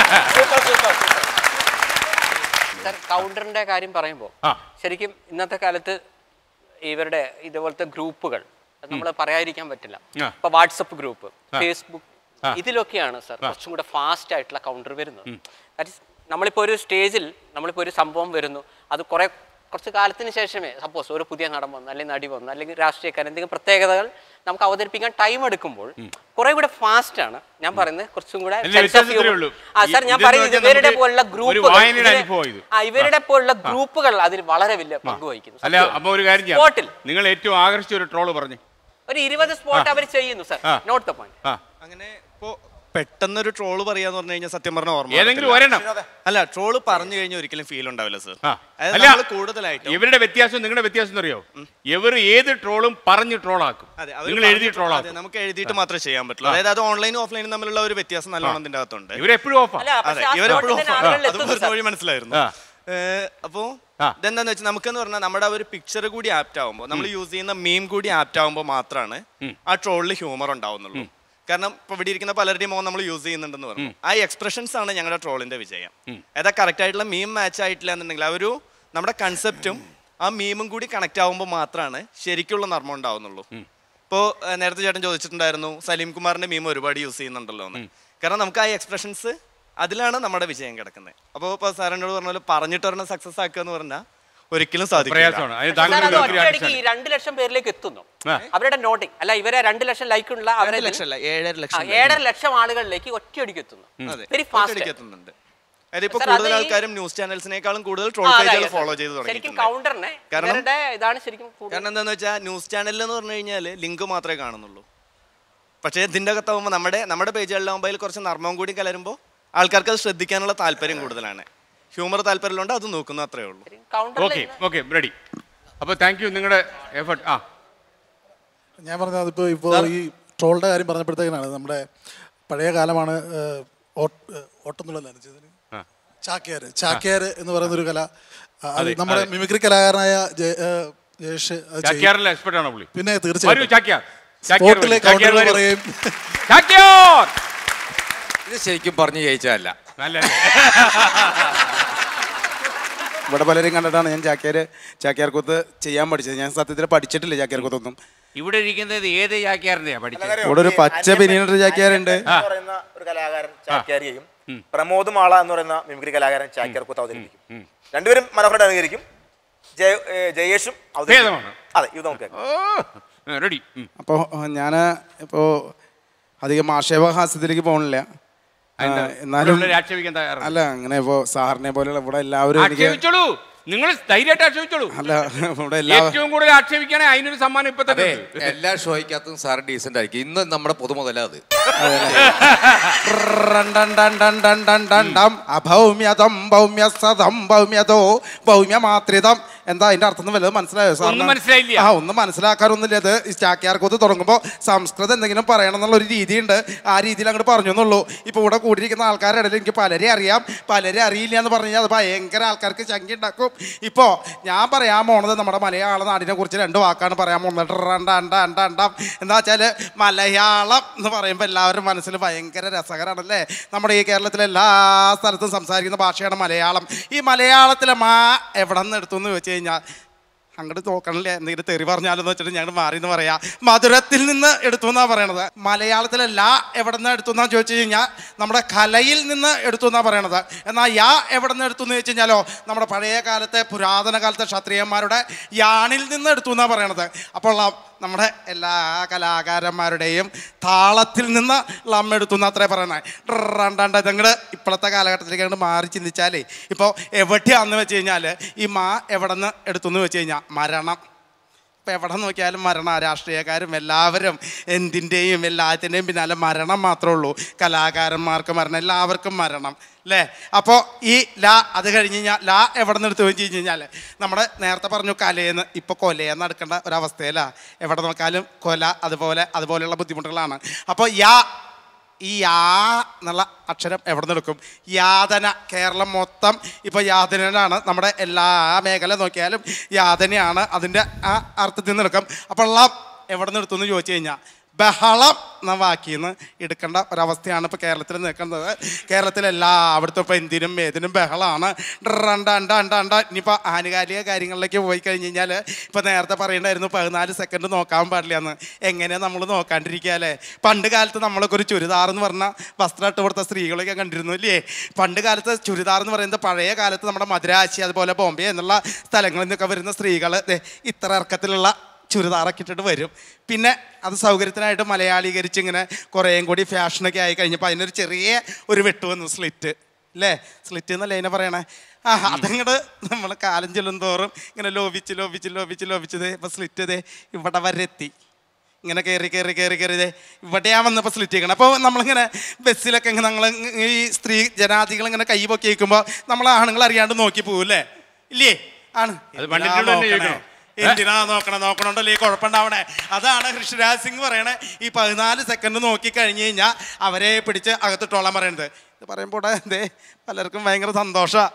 സാർ കൗണ്ടറിന്റെ കാര്യം പറയുമ്പോൾ ശരിക്കും ഇന്നത്തെ കാലത്ത് ഇവരുടെ ഇതുപോലത്തെ ഗ്രൂപ്പുകൾ നമ്മൾ പറയാതിരിക്കാൻ പറ്റില്ല
ആ.
ഇപ്പൊ വാട്സപ്പ് ഗ്രൂപ്പ്
ആ.
ഫേസ്ബുക്ക്
ആ.
ഇതിലൊക്കെയാണ് സാർ കുറച്ചും കൂടെ ഫാസ്റ്റ് ആയിട്ടുള്ള കൗണ്ടർ വരുന്നത് ദാറ്റ് ഇസ് നമ്മളിപ്പോൾ ഒരു സ്റ്റേജിൽ നമ്മളിപ്പോൾ ഒരു സംഭവം വരുന്നു അത് കുറെ കുറച്ച് കാലത്തിന് ശേഷമേ സപ്പോസ് ഒരു പുതിയ നടൻ വന്നു അല്ലെങ്കിൽ നടി വന്നു അല്ലെങ്കിൽ രാഷ്ട്രീയക്കാരൻ എന്തെങ്കിലും പ്രത്യേകതകൾ നമുക്ക് അവതരിപ്പിക്കാൻ ടൈം എടുക്കുമ്പോൾ കുറെ കൂടെ ഫാസ്റ്റ് ആണ് ഞാൻ പറയുന്നത് കുറച്ചും കൂടെ
അല്ല,
sense of
വ്യത്യാസം ഇത്രയേ
humor-
ഉള്ളൂ.
ആ സാർ
ഈ-
ഞാൻ
ഇതെന്ന്
പറയുന്നത്
വെച്ചാൽ
ഇവരുടെ
നമുക്ക്
പോലുള്ള
ഒരു
ഗ്രൂപ്പുകൾ
വായനയുടെ
ഇതിനെ-
അനുഭവം ഇത്.
ആ ഇവരുടെ പോലുള്ള ഗ്രൂപ്പുകൾ അതിൽ വളരെ വലിയ പങ്ക് വഹിക്കുന്നു
അല്ല
സത്യമാണ്.
അപ്പൊ ഒരു കാര്യം
സ്പോട്ടിൽ
ചെയ്യാം നിങ്ങൾ ഏറ്റവും ആകർഷിച്ച ഒരു ട്രോള് പറഞ്ഞു
ഒരു ഇരുപത് സ്പോട്ട്
ആ.
അവർ ചെയ്യുന്നു സാർ
ആ.
നോട്ട് ദ പോയിന്റ്
ആ
അങ്ങനെ ഇപ്പോ പെട്ടെന്നൊരു ട്രോള് പറയാന്ന് പറഞ്ഞു കഴിഞ്ഞാൽ സത്യം പറഞ്ഞ ഓർമ്മ
ഏതെങ്കിലും
വരത്തില്ല.
ഒരെണ്ണം.
അല്ല ട്രോള് പറഞ്ഞു കഴിഞ്ഞാൽ ഒരിക്കലും ഫീൽ ഉണ്ടാവില്ല സർ
ആ.
അതായത്
അല്ല,
നമ്മള് കൂടുതലായിട്ടും
ഇവരുടെ വ്യത്യാസം നിങ്ങളുടെ വ്യത്യാസം അറിയോ ഇവർ ഏത് ട്രോളും പറഞ്ഞ് ട്രോളാക്കും
അതെ, അവര്
നിങ്ങൾ എഴുതി
പറഞ്ഞിട്ട്
ട്രോളാക്കും
അതെ, നമുക്ക് എഴുതിയിട്ട് മാത്രമേ ചെയ്യാൻ പറ്റുള്ളൂ അതായത് അത് ഓൺലൈനും ഓഫ്ലൈനും തമ്മിലുള്ള ഒരു വ്യത്യാസം നല്ലോണം ഇതിന്റെ അകത്തുണ്ട്
ഇവരെപ്പോഴും ഓഫാ
അതെ ഇവരെപ്പോഴും ഓഫാ അത് പറഞ്ഞ മനസ്സിലായിരുന്നു
ആ.
ഏഹ്, അപ്പോ ഇതെന്താന്ന് വെച്ചാൽ നമുക്കെന്ന് പറഞ്ഞാൽ നമ്മുടെ ആ ഒരു പിക്ചർ കൂടി ആപ്റ്റ് ആവുമ്പോൾ നമ്മൾ യൂസ് ചെയ്യുന്ന മീം കൂടി ആപ്റ്റ് ആവുമ്പോൾ മാത്രമാണ് ആ ട്രോളിൽ ഹ്യൂമർ ഉണ്ടാവുന്നുള്ളൂ കാരണം ഇപ്പൊ ഇവിടെ ഇരിക്കുന്ന പലരുടെയും മുഖം നമ്മൾ യൂസ് ചെയ്യുന്നുണ്ടെന്ന് പറഞ്ഞു ആ എക്സ്പ്രഷൻസ് ആണ് ഞങ്ങളുടെ ട്രോളിന്റെ വിജയം ഏതാ കറക്റ്റ് ആയിട്ടുള്ള മീം മാച്ച് ആയിട്ടില്ല എന്നുണ്ടെങ്കിൽ ആ ഒരു നമ്മുടെ കൺസെപ്റ്റും ആ മീമും കൂടി കണക്ട് ആവുമ്പോൾ മാത്രമാണ് ശരിക്കുള്ള നർമ്മം ഉണ്ടാവുന്നുള്ളൂ ഇപ്പോൾ നേരത്തെ ചേട്ടൻ ചോദിച്ചിട്ടുണ്ടായിരുന്നു സലീം കുമാറിന്റെ മീം ഒരുപാട് യൂസ് ചെയ്യുന്നുണ്ടല്ലോ എന്ന് കാരണം നമുക്ക് ആ എക്സ്പ്രഷൻസ് അതിലാണ് നമ്മുടെ വിജയം കിടക്കുന്നത് അപ്പോൾ ഇപ്പോൾ സാറിനോട് പറഞ്ഞ പോലെ പറഞ്ഞിട്ട് ഒരെണ്ണം സക്സസ് ആക്കുക എന്ന് പറഞ്ഞാൽ ഒരിക്കലും
പ്രയാസമാണ്. അതിന് താങ്കൾ
സാർ അത്
ഒരു ഒത്തിരി
ഒറ്റയടിക്ക് ഈ
അടിസ്ഥാനം.
രണ്ട് ലക്ഷം പേരിലേക്ക് എത്തുന്നു
ആ.
അവരുടെ നോട്ടിങ് അല്ല ഇവരെ രണ്ട് ലക്ഷം ലൈക്ക് ഉള്ള അവരെ
രണ്ട് ലക്ഷം അല്ല, ഏഴര ലക്ഷം
ആ,
like.
ഏഴര ലക്ഷം ആളുകളിലേക്ക് ഒറ്റയടിക്ക് എത്തുന്നു
അതെ
വെരി
ഒറ്റയടിക്ക്
ഫാസ്റ്റ്
എത്തുന്നുണ്ട് അതായത് ഇപ്പോൾ
Sir, അത്
കൂടുതൽ
ഈ-
ആൾക്കാരും ന്യൂസ് ചാനൽസിനേക്കാളും കൂടുതൽ ട്രോൾ
ആ, അതെ,
പേജുകൾ
അതെ.
ഫോളോ ചെയ്ത്
ശരിക്കും
തുടങ്ങിയിട്ടുണ്ട്
കൗണ്ടറിനെ
കാരണം
ഇവരുടെ ഇതാണ് ശരിക്കും കൂടുതൽ
കാരണം എന്താന്ന് വെച്ചാൽ ന്യൂസ് ചാനലിൽ എന്ന് പറഞ്ഞു കഴിഞ്ഞാൽ ലിങ്ക് മാത്രമേ കാണുന്നുള്ളൂ പക്ഷേ ഇതിൻ്റെ അകത്താവുമ്പോൾ നമ്മുടെ നമ്മുടെ പേജുകളിലാവുമ്പോൾ അതിൽ കുറച്ച് നർമ്മം കൂടി കലരുമ്പോൾ ആൾക്കാർക്ക് അത് ശ്രദ്ധിക്കാനുള്ള താല്പര്യം കൂടുതലാണ് ഹ്യൂമർ താല്പര്യമുണ്ട് അത് നോക്കുന്നു അത്രേ ഉള്ളൂ
ഓക്കെ ഓക്കെ റെഡി അപ്പോൾ താങ്ക് യു നിങ്ങളുടെ എഫർട്ട് ആ
ഞാൻ പറഞ്ഞത് ഇപ്പോൾ ഇപ്പോൾ ഈ ട്രോളിൻ്റെ കാര്യം പറഞ്ഞപ്പോഴത്തേക്കാണ് നമ്മുടെ പഴയ കാലമാണ് ഏഹ്, ഓട്ട്- ഏഹ്, ഓട്ടംതുള്ളലാണ് ചെയ്തത്
ആ.
ചാക്യാർ ചാക്യാർ എന്ന് പറയുന്ന ഒരു കല ആ, അത്
അതെ,
നമ്മുടെ
അതെ.
മിമിക്രി കലാകാരനായ ജയ- ഏഹ്, ജയേഷ് അത് ചെയ്യും.
ചാക്യാറിലെ expert ആണോ പുള്ളി?
പിന്നെ
വരൂ,
തീർച്ചയായും
ചാക്യാർ. ചാക്യാർ
സ്പോട്ടിലെ
വരൂ, ചാക്യാർ
കൗണ്ടറുകൾ
വരൂ.
പറയും
ചാക്യാർ
ഇത് ശരിക്കും പറഞ്ഞു ജയിച്ചതല്ല
നല്ല
ഇവിടെ പലരും കണ്ടിട്ടാണ് ഞാൻ ചാക്യാര് ചാക്യാർകൂത്ത് ചെയ്യാൻ പഠിച്ചത് ഞാൻ സത്യത്തിൽ പഠിച്ചിട്ടില്ല ചാക്യാർകൂത്തൊന്നും
ഇവിടെ ഇരിക്കുന്നത് ഏത് ചാക്യാറിന്റെയാ പഠിച്ചത്
ഇവിടെ ഒരു പച്ച ബനിയനൊരു ചാക്യാരുണ്ട്
എന്ന് പറയുന്ന ഒരു കലാകാരൻ ചാക്യാരിയെയും പ്രമോദ് മാള എന്ന് പറയുന്ന മിമിക്രി കലാകാരൻ ചാക്യാർ കൂത്ത് അവതരിപ്പിക്കും രണ്ടുപേരും മനോഹരമായിട്ട് അനുകരിക്കും ജയ ഏ, ജയേഷും അവതരിപ്പിക്കും.
ഭേദമാണ്.
അതെ ഇത് നമുക്ക് കേൾക്കാം.
റെഡി
അപ്പോൾ ഞാൻ ഇപ്പോൾ അധികം ആക്ഷേപഹാസ്യത്തിലേക്ക് പോകണില്ല ആ,
അതെന്താ?
എന്നാലും
ഇവിടെയുള്ളവരെ ആക്ഷേപിക്കാൻ തയ്യാറല്ല.
അല്ല അങ്ങനെ ഇപ്പോൾ സാറിനെ പോലെയുള്ള ഇവിടെ എല്ലാവരും എനിക്ക്
ആക്ഷേപിച്ചോളൂ നിങ്ങൾ ധൈര്യമായിട്ട് ആക്ഷേപിച്ചോളൂ
അല്ല ഇവിടെ എല്ലാ
ഏറ്റവും കൂടുതൽ ആക്ഷേപിക്കുകയാണെങ്കിൽ അതിനൊരു സമ്മാനം ഇപ്പൊ തന്നെ
അതെ
ഉണ്ട്.
എല്ലാ ഷോയ്ക്കകത്തും സാർ ഡീസന്റ് ആയിരിക്കും ഇന്ന് നമ്മുടെ പൊതുമുതല അത്
റണ്ടണ്ടണ്ടണ്ടണ്ടണ്ടണ്ടം അഭൗമ്യതം ഭൗമ്യസതം ഭൗമ്യതോ ഭൗമ്യമാത്രിതം എന്താ അതിന്റെ അർത്ഥം എന്ന് വല്ലതും മനസ്സിലായോ സാറിന്?
ഒന്നും മനസ്സിലായില്ല.
ആ ഒന്നും മനസ്സിലാക്കാറൊന്നുമില്ല ഇത് ഈ ചാക്യാർകൂത്ത് തുടങ്ങുമ്പോൾ സംസ്കൃതം എന്തെങ്കിലും പറയണം എന്നുള്ള ഒരു രീതിയുണ്ട് ആ രീതിയിൽ അങ്ങോട്ട് പറഞ്ഞു എന്നുള്ളൂ ഇപ്പൊ ഇവിടെ കൂടിയിരിക്കുന്ന ആൾക്കാരുടെ ഇടയിൽ എനിക്ക് പലരെ അറിയാം പലരെ അറിയില്ല എന്ന് പറഞ്ഞു കഴിഞ്ഞാൽ അത് ഭയങ്കര ആൾക്കാർക്ക് ചങ്കി ഉണ്ടാക്കും ഇപ്പോ ഞാൻ പറയാൻ പോണത് നമ്മുടെ മലയാള നാടിനെ കുറിച്ച് രണ്ട് വാക്കാണ് പറയാൻ പോകുന്നത് റണ്ടണ്ടണ്ടണ്ടം എന്താ വെച്ചാല് മലയാളം എന്ന് പറയുമ്പോൾ എല്ലാവരും മനസ്സിൽ ഭയങ്കര രസകരമാണല്ലേ നമ്മുടെ ഈ കേരളത്തിലെ എല്ലാ സ്ഥലത്തും സംസാരിക്കുന്ന ഭാഷയാണ് മലയാളം ഈ മലയാളത്തിലെ മാ എവിടെ നിന്ന് എടുത്തു എന്ന് വെച്ച് കഴിഞ്ഞാൽ അങ്ങോട്ട് നോക്കണില്ല എന്തെങ്കിലും തെറി പറഞ്ഞാലെന്ന് വെച്ചിട്ട് ഞങ്ങൾ മാറി എന്ന് പറയാ മധുരത്തിൽ നിന്ന് എടുത്തു എന്നാ പറയണത് മലയാളത്തിലെ ലാ എവിടെ നിന്ന് എടുത്തു എന്നാ ചോദിച്ചു കഴിഞ്ഞാൽ നമ്മുടെ കലയിൽ നിന്ന് എടുത്തു എന്നാ പറയണത് എന്നാൽ യാ എവിടെ നിന്ന് എടുത്തു എന്ന് ചോദിച്ചു കഴിഞ്ഞാലോ നമ്മുടെ പഴയ കാലത്തെ പുരാതന കാലത്തെ ക്ഷത്രിയന്മാരുടെ യാണിൽ നിന്ന് എടുത്തു എന്നാ പറയണത് അപ്പോൾ ആ നമ്മുടെ എല്ലാ കലാകാരന്മാരുടെയും താളത്തിൽ നിന്ന് ലമ്മ എടുത്തു എന്ന് അത്രേ പറയണേ രണ്ടാണ്ട് ഇതങ്ങട് ഇപ്പോഴത്തെ കാലഘട്ടത്തിലേക്ക് അങ്ങോട്ട് മാറി ചിന്തിച്ചാലേ ഇപ്പോൾ എവിടെയാണെന്ന് വെച്ച് കഴിഞ്ഞാൽ ഈ മാ എവിടെ നിന്ന് എടുത്തു എന്ന് വെച്ച് കഴിഞ്ഞാൽ മരണം ഇപ്പം എവിടെ നോക്കിയാലും മരണം രാഷ്ട്രീയക്കാരും എല്ലാവരും എന്തിൻ്റെയും എല്ലാത്തിൻ്റെയും പിന്നാലെ മരണം മാത്രമേ ഉള്ളൂ കലാകാരന്മാർക്ക് മരണം എല്ലാവർക്കും മരണം അല്ലേ അപ്പോൾ ഈ ലാ അത് കഴിഞ്ഞ് കഴിഞ്ഞാൽ ലാ എവിടെ നിന്ന് എടുത്തു വെച്ച് കഴിഞ്ഞാൽ നമ്മുടെ നേരത്തെ പറഞ്ഞു കലയെന്ന് ഇപ്പോൾ കൊലയെന്ന് എടുക്കേണ്ട ഒരവസ്ഥയിലാണ് എവിടെ നോക്കാലും കൊല അതുപോലെ അതുപോലെയുള്ള ബുദ്ധിമുട്ടുകളാണ് അപ്പോൾ യാ ഈ യാ എന്നുള്ള അക്ഷരം എവിടെ നിന്ന് എടുക്കും യാതന കേരളം മൊത്തം ഇപ്പോൾ യാതനയാണ് നമ്മുടെ എല്ലാ മേഖല നോക്കിയാലും യാതനയാണ് അതിൻ്റെ ആ അർത്ഥത്തിൽ നിന്ന് എടുക്കും അപ്പോൾ ഉള്ള എവിടെ നിന്ന് എടുത്തു എന്ന് ചോദിച്ചു കഴിഞ്ഞാൽ ബഹളം എന്ന വാക്കിൽ നിന്ന് എടുക്കേണ്ട ഒരവസ്ഥയാണ് ഇപ്പോൾ കേരളത്തിൽ നിൽക്കുന്നത് കേരളത്തിൽ എല്ലായിടത്തും ഇപ്പോൾ എന്തിനും ഏതിനും ബഹളമാണ് ഡണ്ട അണ്ട അണ്ട അണ്ട ഇനിയിപ്പോൾ ആനുകാലിക കാര്യങ്ങളിലേക്ക് പോയി കഴിഞ്ഞ് കഴിഞ്ഞാൽ ഇപ്പോൾ നേരത്തെ പറയണ്ടായിരുന്നു പതിനാല് സെക്കൻഡ് നോക്കാൻ പാടില്ല എന്ന് എങ്ങനെയാണ് നമ്മൾ നോക്കാണ്ടിരിക്കുക അല്ലേ പണ്ട് കാലത്ത് നമ്മളൊക്കെ ഒരു ചുരിദാർ എന്ന് പറഞ്ഞ വസ്ത്രം ഇട്ട് കൊടുത്ത സ്ത്രീകളൊക്കെ കണ്ടിരുന്നു ഇല്ലേ പണ്ട് കാലത്ത് ചുരിദാർ എന്ന് പറയുന്നത് പഴയ കാലത്ത് നമ്മുടെ മദ്രാശി അതുപോലെ ബോംബെ എന്നുള്ള സ്ഥലങ്ങളിൽ നിന്നൊക്കെ വരുന്ന സ്ത്രീകൾ ഇത്ര ഇറക്കത്തിലുള്ള ചുരിദാറൊക്കെ ഇട്ടിട്ട് വരും പിന്നെ അത് സൗകര്യത്തിനായിട്ട് മലയാളീകരിച്ച് ഇങ്ങനെ കുറേയും കൂടി ഫാഷനൊക്കെ ആയി കഴിഞ്ഞപ്പോൾ അതിനൊരു ചെറിയ ഒരു വെട്ട് വന്നു സ്ലിറ്റ് അല്ലേ സ്ലിറ്റ് എന്നല്ലേ അതിനെ പറയണേ ആ അതങ്ങോട്ട് നമ്മൾ കാലം ചെല്ലും തോറും ഇങ്ങനെ ലോപിച്ച് ലോപിച്ച് ലോപിച്ച് ലോപിച്ചത് ഇപ്പം സ്ലിറ്റ് ഇതേ ഇവിടെ വരെ എത്തി ഇങ്ങനെ കയറി കയറി കയറി കയറി ഇതേ ഇവിടെയാ വന്നപ്പോൾ സ്ലിറ്റ് ചെയ്യണം അപ്പോൾ നമ്മളിങ്ങനെ ബസ്സിലൊക്കെ ഇങ്ങനെ ഞങ്ങൾ ഈ സ്ത്രീ ജനാധികൾ ഇങ്ങനെ കൈ പൊക്കി വയ്ക്കുമ്പോൾ നമ്മൾ ആണുങ്ങൾ അറിയാണ്ട് നോക്കി പോകും അല്ലേ ഇല്ലേ ആണ്
അത് പണ്ഡിറ്റിനോട് തന്നെ
നോക്കണേ.
ചോദിക്കണം.
എന്തിനാ നോക്കണം നോക്കണോണ്ടല്ലേ ഈ കുഴപ്പമുണ്ടാവണേ അതാണ് ഋഷിരാജ് സിംഗ് പറയണേ ഈ പതിനാല് സെക്കൻഡ് നോക്കി കഴിഞ്ഞ് കഴിഞ്ഞാൽ അവരെ പിടിച്ച് അകത്തിട്ടോളാൻ പറയണത് ഇത് പറയുമ്പോൾ എന്തേ പലർക്കും ഭയങ്കര സന്തോഷമാണ്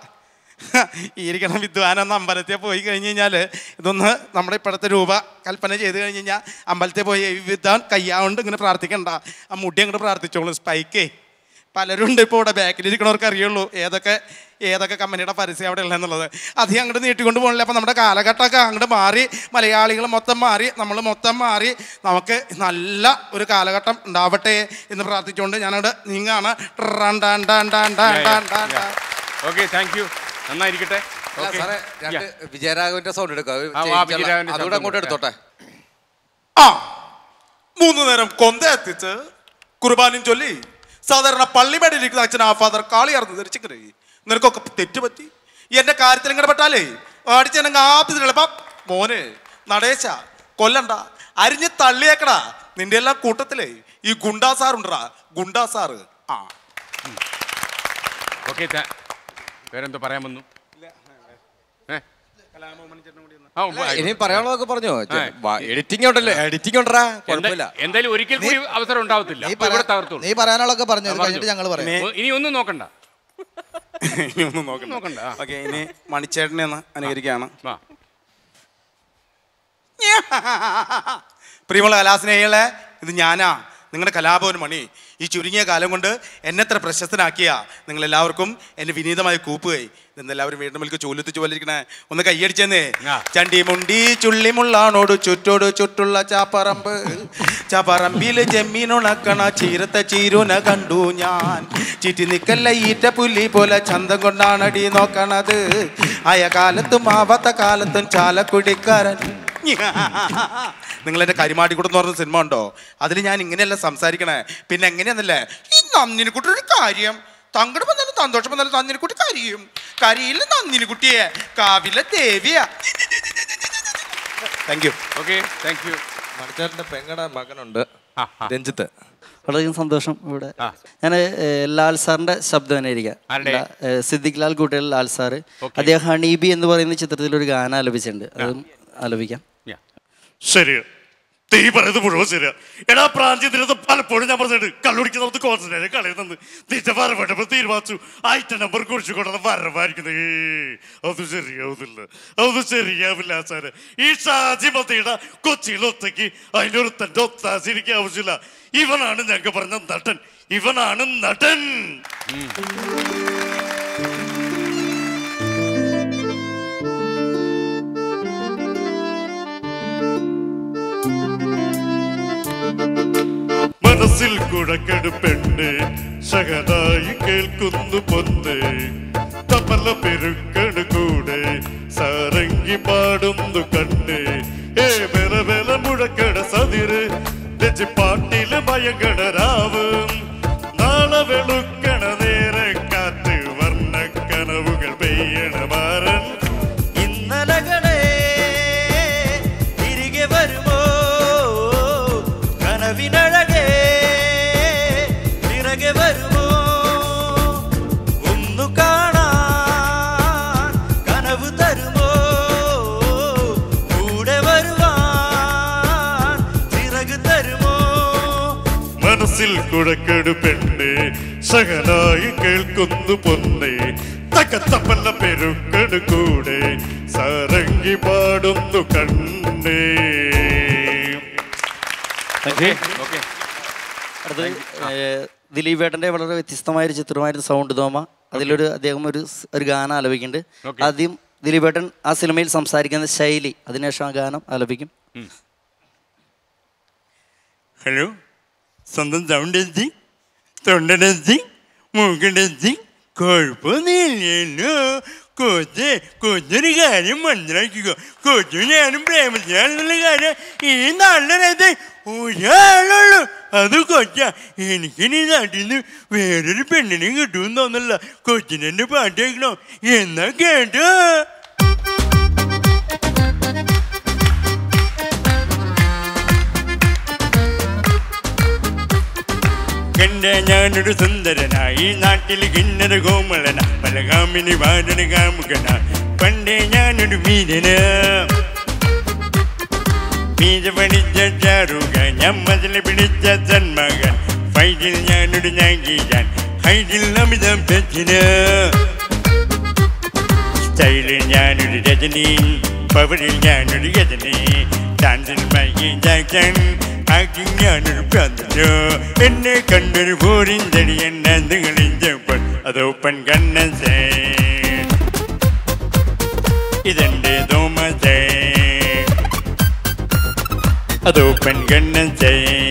ഈ ഇരിക്കണ വിദ്വാനൊന്ന് അമ്പലത്തിൽ പോയി കഴിഞ്ഞ് കഴിഞ്ഞാൽ ഇതൊന്ന് നമ്മുടെ ഇപ്പോഴത്തെ രൂപ കൽപ്പന ചെയ്ത് കഴിഞ്ഞ് കഴിഞ്ഞാൽ അമ്പലത്തിൽ പോയി ഈ വിദ്വാൻ കയ്യാണ്ട് ഇങ്ങനെ പ്രാർത്ഥിക്കണ്ട ആ മുടി അങ്ങോട്ട് പ്രാർത്ഥിച്ചോളൂ സ്പൈക്കേ പലരും ഉണ്ട് ഇപ്പോൾ ഇവിടെ ബാക്കിലിരിക്കണവർക്ക് അറിയുള്ളൂ ഏതൊക്കെ ഏതൊക്കെ കമ്പനിയുടെ പരസ്യം അവിടെ ഉള്ളതെന്നുള്ളത് അധികം അങ്ങോട്ട് നീട്ടിക്കൊണ്ട് പോകണില്ല അപ്പം നമ്മുടെ കാലഘട്ടമൊക്കെ അങ്ങോട്ട് മാറി മലയാളികൾ മൊത്തം മാറി നമ്മൾ മൊത്തം മാറി നമുക്ക് നല്ല ഒരു കാലഘട്ടം ഉണ്ടാവട്ടെ എന്ന് പ്രാർത്ഥിച്ചുകൊണ്ട് ഞാനവിടെ നീങ്ങാണ് ടൺ ടൺ ടൺ ടൺ ടൺ ടൺ ടൺ ടൺ.
ഓക്കെ താങ്ക് യു നന്നായിരിക്കട്ടെ
അല്ല,
Okay.
സാറേ രണ്ട്
Yeah.
വിജയരാഘവന്റെ സൗണ്ട് എടുക്കാം അത്
ആ, വാ,
ചെയ്യിക്കാനുള്ള-
വിജയരാഘവന്റെ
അതുകൂടെ
ശബ്ദം
അങ്ങോട്ട്
കൊടുക്കാം.
എടുത്തോട്ടെ
ആ മൂന്ന് നേരം കൊന്ത എത്തിച്ച് കുർബാനും ചൊല്ലി സാധാരണ പള്ളിമേടിയിരിക്കുന്ന അച്ഛൻ ആ ഫാദർ കാളിയാർന്ന് ധരിച്ചിക്കണേ നിനക്കൊക്കെ തെറ്റുപറ്റി എന്റെ കാര്യത്തിൽ ഇങ്ങനെ പെട്ടാലേ അടിച്ചെന്നെ ആപ്പിച്ചിട്ടുള്ളപ്പം മോനെ നടേശ കൊല്ലണ്ട അരിഞ്ഞ് തള്ളിയേക്കടാ നിന്റെ എല്ലാം കൂട്ടത്തിലേ
ഈ ഗുണ്ടാ സാർ ഉണ്ടറാ ഗുണ്ടാ സാറ് ആ
ഓക്കെ വേറെന്തോ പറയാൻ വന്നു ഏ? ആ, ഉവ്വ്
ഇനി പറയാനുള്ളതൊക്കെ പറഞ്ഞോ
ആ.
എഡിറ്റിംഗ് ഉണ്ടല്ലോ എഡിറ്റിംഗ് ഉണ്ടറാ
എന്താ-
കുഴപ്പമില്ല
എന്തായാലും ഒരിക്കൽ കൂടി അവസരം ഉണ്ടാവത്തില്ല
നീ
അപ്പൊ ഇവിടെ
പറയാ-
തകർത്തോളൂ
നീ പറയാനുള്ളതൊക്കെ പറഞ്ഞു
ആ,
അത് കഴിഞ്ഞിട്ട് ഞങ്ങൾ പറയാം
ഇനി- ഇനി ഒന്നും നോക്കണ്ട
ഇനി ഒന്നും നോക്കണ്ട
നോക്കണ്ട ആ.
ഓക്കെ ഇനി മണിച്ചേട്ടനെ ഒന്ന് അനുകരിക്കുകയാണ്
വാ.
പ്രിയമുള്ള കലാസ്നേഹികളെ ഇത് ഞാനാ നിങ്ങളുടെ കലാഭവൻ മണി ഈ ചുരുങ്ങിയ കാലം കൊണ്ട് എന്നെ എത്ര പ്രശസ്തനാക്കിയ നിങ്ങൾ എല്ലാവർക്കും എന്നെ വിനീതമായി കൂപ്പുകയായി ഇന്നെല്ലാവരും വീണ്ടും വിളിക്ക് ചൂലത്ത് ചുവലിരിക്കണേ ഒന്ന് കൈയടിച്ചെന്നേ ചണ്ടി മുണ്ടി ചുള്ളിമുള്ളാണോട് ചുറ്റോട് ചുറ്റുള്ള ചാപ്പറമ്പ് ചാപ്പറമ്പില് ജമ്മീനുണക്കണ ചീരത്തെ ചീരുന കണ്ടു ഞാൻ ചീറ്റി നിക്കല്ല ഈറ്റ പുലി പോലെ ചന്തം കൊണ്ടാണടി നോക്കണത് ആയ കാലത്തും ആവാത്ത കാലത്തും ചാലക്കുടിക്കാരൻ നിങ്ങൾ എന്റെ കരിമാട്ടി കൂടെ എന്ന് പറഞ്ഞ സിനിമ ഉണ്ടോ അതിൽ ഞാൻ ഇങ്ങനെയല്ല സംസാരിക്കണേ പിന്നെ എങ്ങനെയാന്നല്ലേ ഈ നന്ദിനി കുട്ടി ഒരു കാര്യം തങ്കട് വന്നാലും സന്തോഷം വന്നാലും നന്ദിനി കുട്ടി കരിയും കരിയില്ല നന്ദിനി കുട്ടിയെ കാവിലെ ദേവിയാ thank you
okay thank you
മണിച്ചേട്ടന്റെ പെങ്ങടെ മകനുണ്ട് രഞ്ജിത്ത്
വളരെയധികം സന്തോഷം ഇവിടെ ഞാൻ ലാൽ സാറിന്റെ ശബ്ദം തന്നെ ഇരിക്കാം
ആരുടെ?
ലാ- ഏ, സിദ്ദിഖ് ലാൽ കൂട്ടിൽ ലാൽ സാറ് അദ്ദേഹം ഹണീബി എന്ന് പറയുന്ന ചിത്രത്തിൽ ഒരു ഗാനം ആലപിച്ചിട്ടുണ്ട് അതും ആലപിക്കാം
ശരി തീ പറയുന്നത് മുഴുവൻ ശരിയാ എടാ പ്രാഞ്ചി ദിനത്ത് പലപ്പോഴും ഞാൻ പറഞ്ഞിട്ട് കള്ളുടിക്ക് നമുക്ക് കോൺസെൻട്രേറ്റ് കളയുന്നത് തീറ്റ വരവേണ്ടപ്പോ തീരുമാനിച്ചു ആയിട്ട നമ്പർ കുറിച്ച് കൊണ്ടത് വരവായിരിക്കുന്നത് അത് ശരിയാവുന്നില്ല അത് ശരിയാവില്ല സാറ് ഈ ഷാജി മതിയുടെ കൊച്ചിയിൽ ഒത്തയ്ക്ക് അതിനൊരു തന്റെ ഒത്താശ എനിക്ക് ആവശ്യമില്ല ഇവനാണ് ഞങ്ങൾക്ക് പറഞ്ഞ നടൻ ഇവനാണ് നടൻ മനസ്സിൽ കുഴക്കെടുപ്പെണ്ട് ശകനായി കേൾക്കുന്നു പൊന്ന് തമല പെരുക്കണ് കൂടെ സാരംഗി പാടുന്നു കണ്ട് ഏ ബല ബല മുഴക്കട സതിര് പാട്ടില് മയങ്ങണ രാവ് നാളെ വെളുക്കണ നേരെ കാറ്റ് വർണ്ണ കനവുകൾ പെയ്യണ മാറൻ
ഇന്നലകളെ തിരികെ വരുമോ കനവിനഴകെ തിരകെ വരുമോ ഒന്നു കാണാൻ കനവ് തരുമോ കൂടെ വരുവാൻ ചിറക് തരുമോ
മനസ്സിൽ കുഴക്കെടുപ്പെണ്ട് സഹനായി കേൾക്കുന്നു പൊന്നെ തക്കത്തപ്പല്ല പെരുക്കട് കൂടെ സാരംഗി പാടുന്നു കണ്ടേ
ഓക്കെ
അടുത്തത് ദിലീപ് ഏട്ടൻ്റെ വളരെ വ്യത്യസ്തമായ ഒരു ചിത്രമായിരുന്നു സൗണ്ട് തോമ അതിലൊരു അദ്ദേഹം ഒരു സ്- ഒരു ഗാനം ആലപിക്കുന്നുണ്ട് ആദ്യം ദിലീപ് ഏട്ടൻ ആ സിനിമയിൽ സംസാരിക്കുന്ന ശൈലി അതിനുശേഷം ആ ഗാനം ആലപിക്കും
ഹലോ സ്വന്തം സൗണ്ട് എത്തി തൊണ്ടടെത്തി മൂക്കടെത്തി കുഴപ്പമൊന്നുമില്ലല്ലോ കൊച്ച് കൊച്ചൊരു കാര്യം മനസ്സിലാക്കിക്കോ കൊച്ചു ഞാനും പ്രേമത്തിനാണെന്നുള്ള കാര്യം ഈ നാളിനകത്ത് ഒരാളുള്ളൂ അത് കൊച്ച എനിക്കിനി നാട്ടിൽ നിന്ന് വേറൊരു പെണ്ണിനെ കിട്ടുമെന്ന് തോന്നില്ല കൊച്ചിനെന്റെ പാട്ട് കേൾക്കണോ എന്നാ കേട്ടോ കണ്ട ഞാനൊരു സുന്ദരനായി നാട്ടിൽ കിന്നര കോമളന പലകാമിനി വാരന കാമുകന പണ്ടേ ഞാനൊരു വീരന മീജ പഠിച്ച ചാറുക ഞമ്മതിൽ പിടിച്ച സന്മകൻ ഫൈറ്റിൽ ഞാനൊരു ഞാങ്കിയാൻ ഹൈറ്റിൽ അമിതം പെച്ചിന സ്റ്റൈലിൽ ഞാനൊരു രജനി പവറിൽ ഞാനൊരു രജനി ഡാൻസിൽ മൈക്കി ജാക്സൺ ആക്ടിങ് ഞാനൊരു പ്രാന്തനോ എന്നെ കണ്ടൊരു പോരിൻ തടിയൻ കളിച്ചപ്പോൾ അതോപ്പൻ കണ്ണസേ ഇതെന്റെ തോമസേ അതോപ്പൻ കണ്ണസേ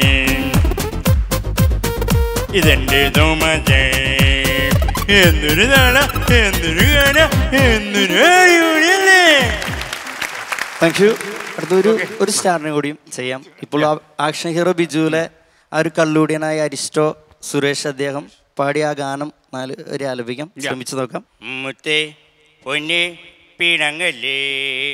ഇതെന്റെ തോമസേ എന്തൊരു നാള എന്തൊരു കാല എന്തൊരു അടിപൊളിയല്ലേ
താങ്ക് യു അടുത്തൊരു ഒരു സ്റ്റാറിനെ കൂടിയും ചെയ്യാം ഇപ്പോൾ ആ ആക്ഷൻ ഹീറോ ബിജുവിലെ ആ ഒരു കള്ളൂടിയനായ അരിസ്റ്റോ സുരേഷ് അദ്ദേഹം പാടിയ ആ ഗാനം നാല് ഒരു ആലപിക്കാം ശ്രമിച്ചു നോക്കാം
മുത്തേ പൊന്നെ പിണങ്ങല്ലേ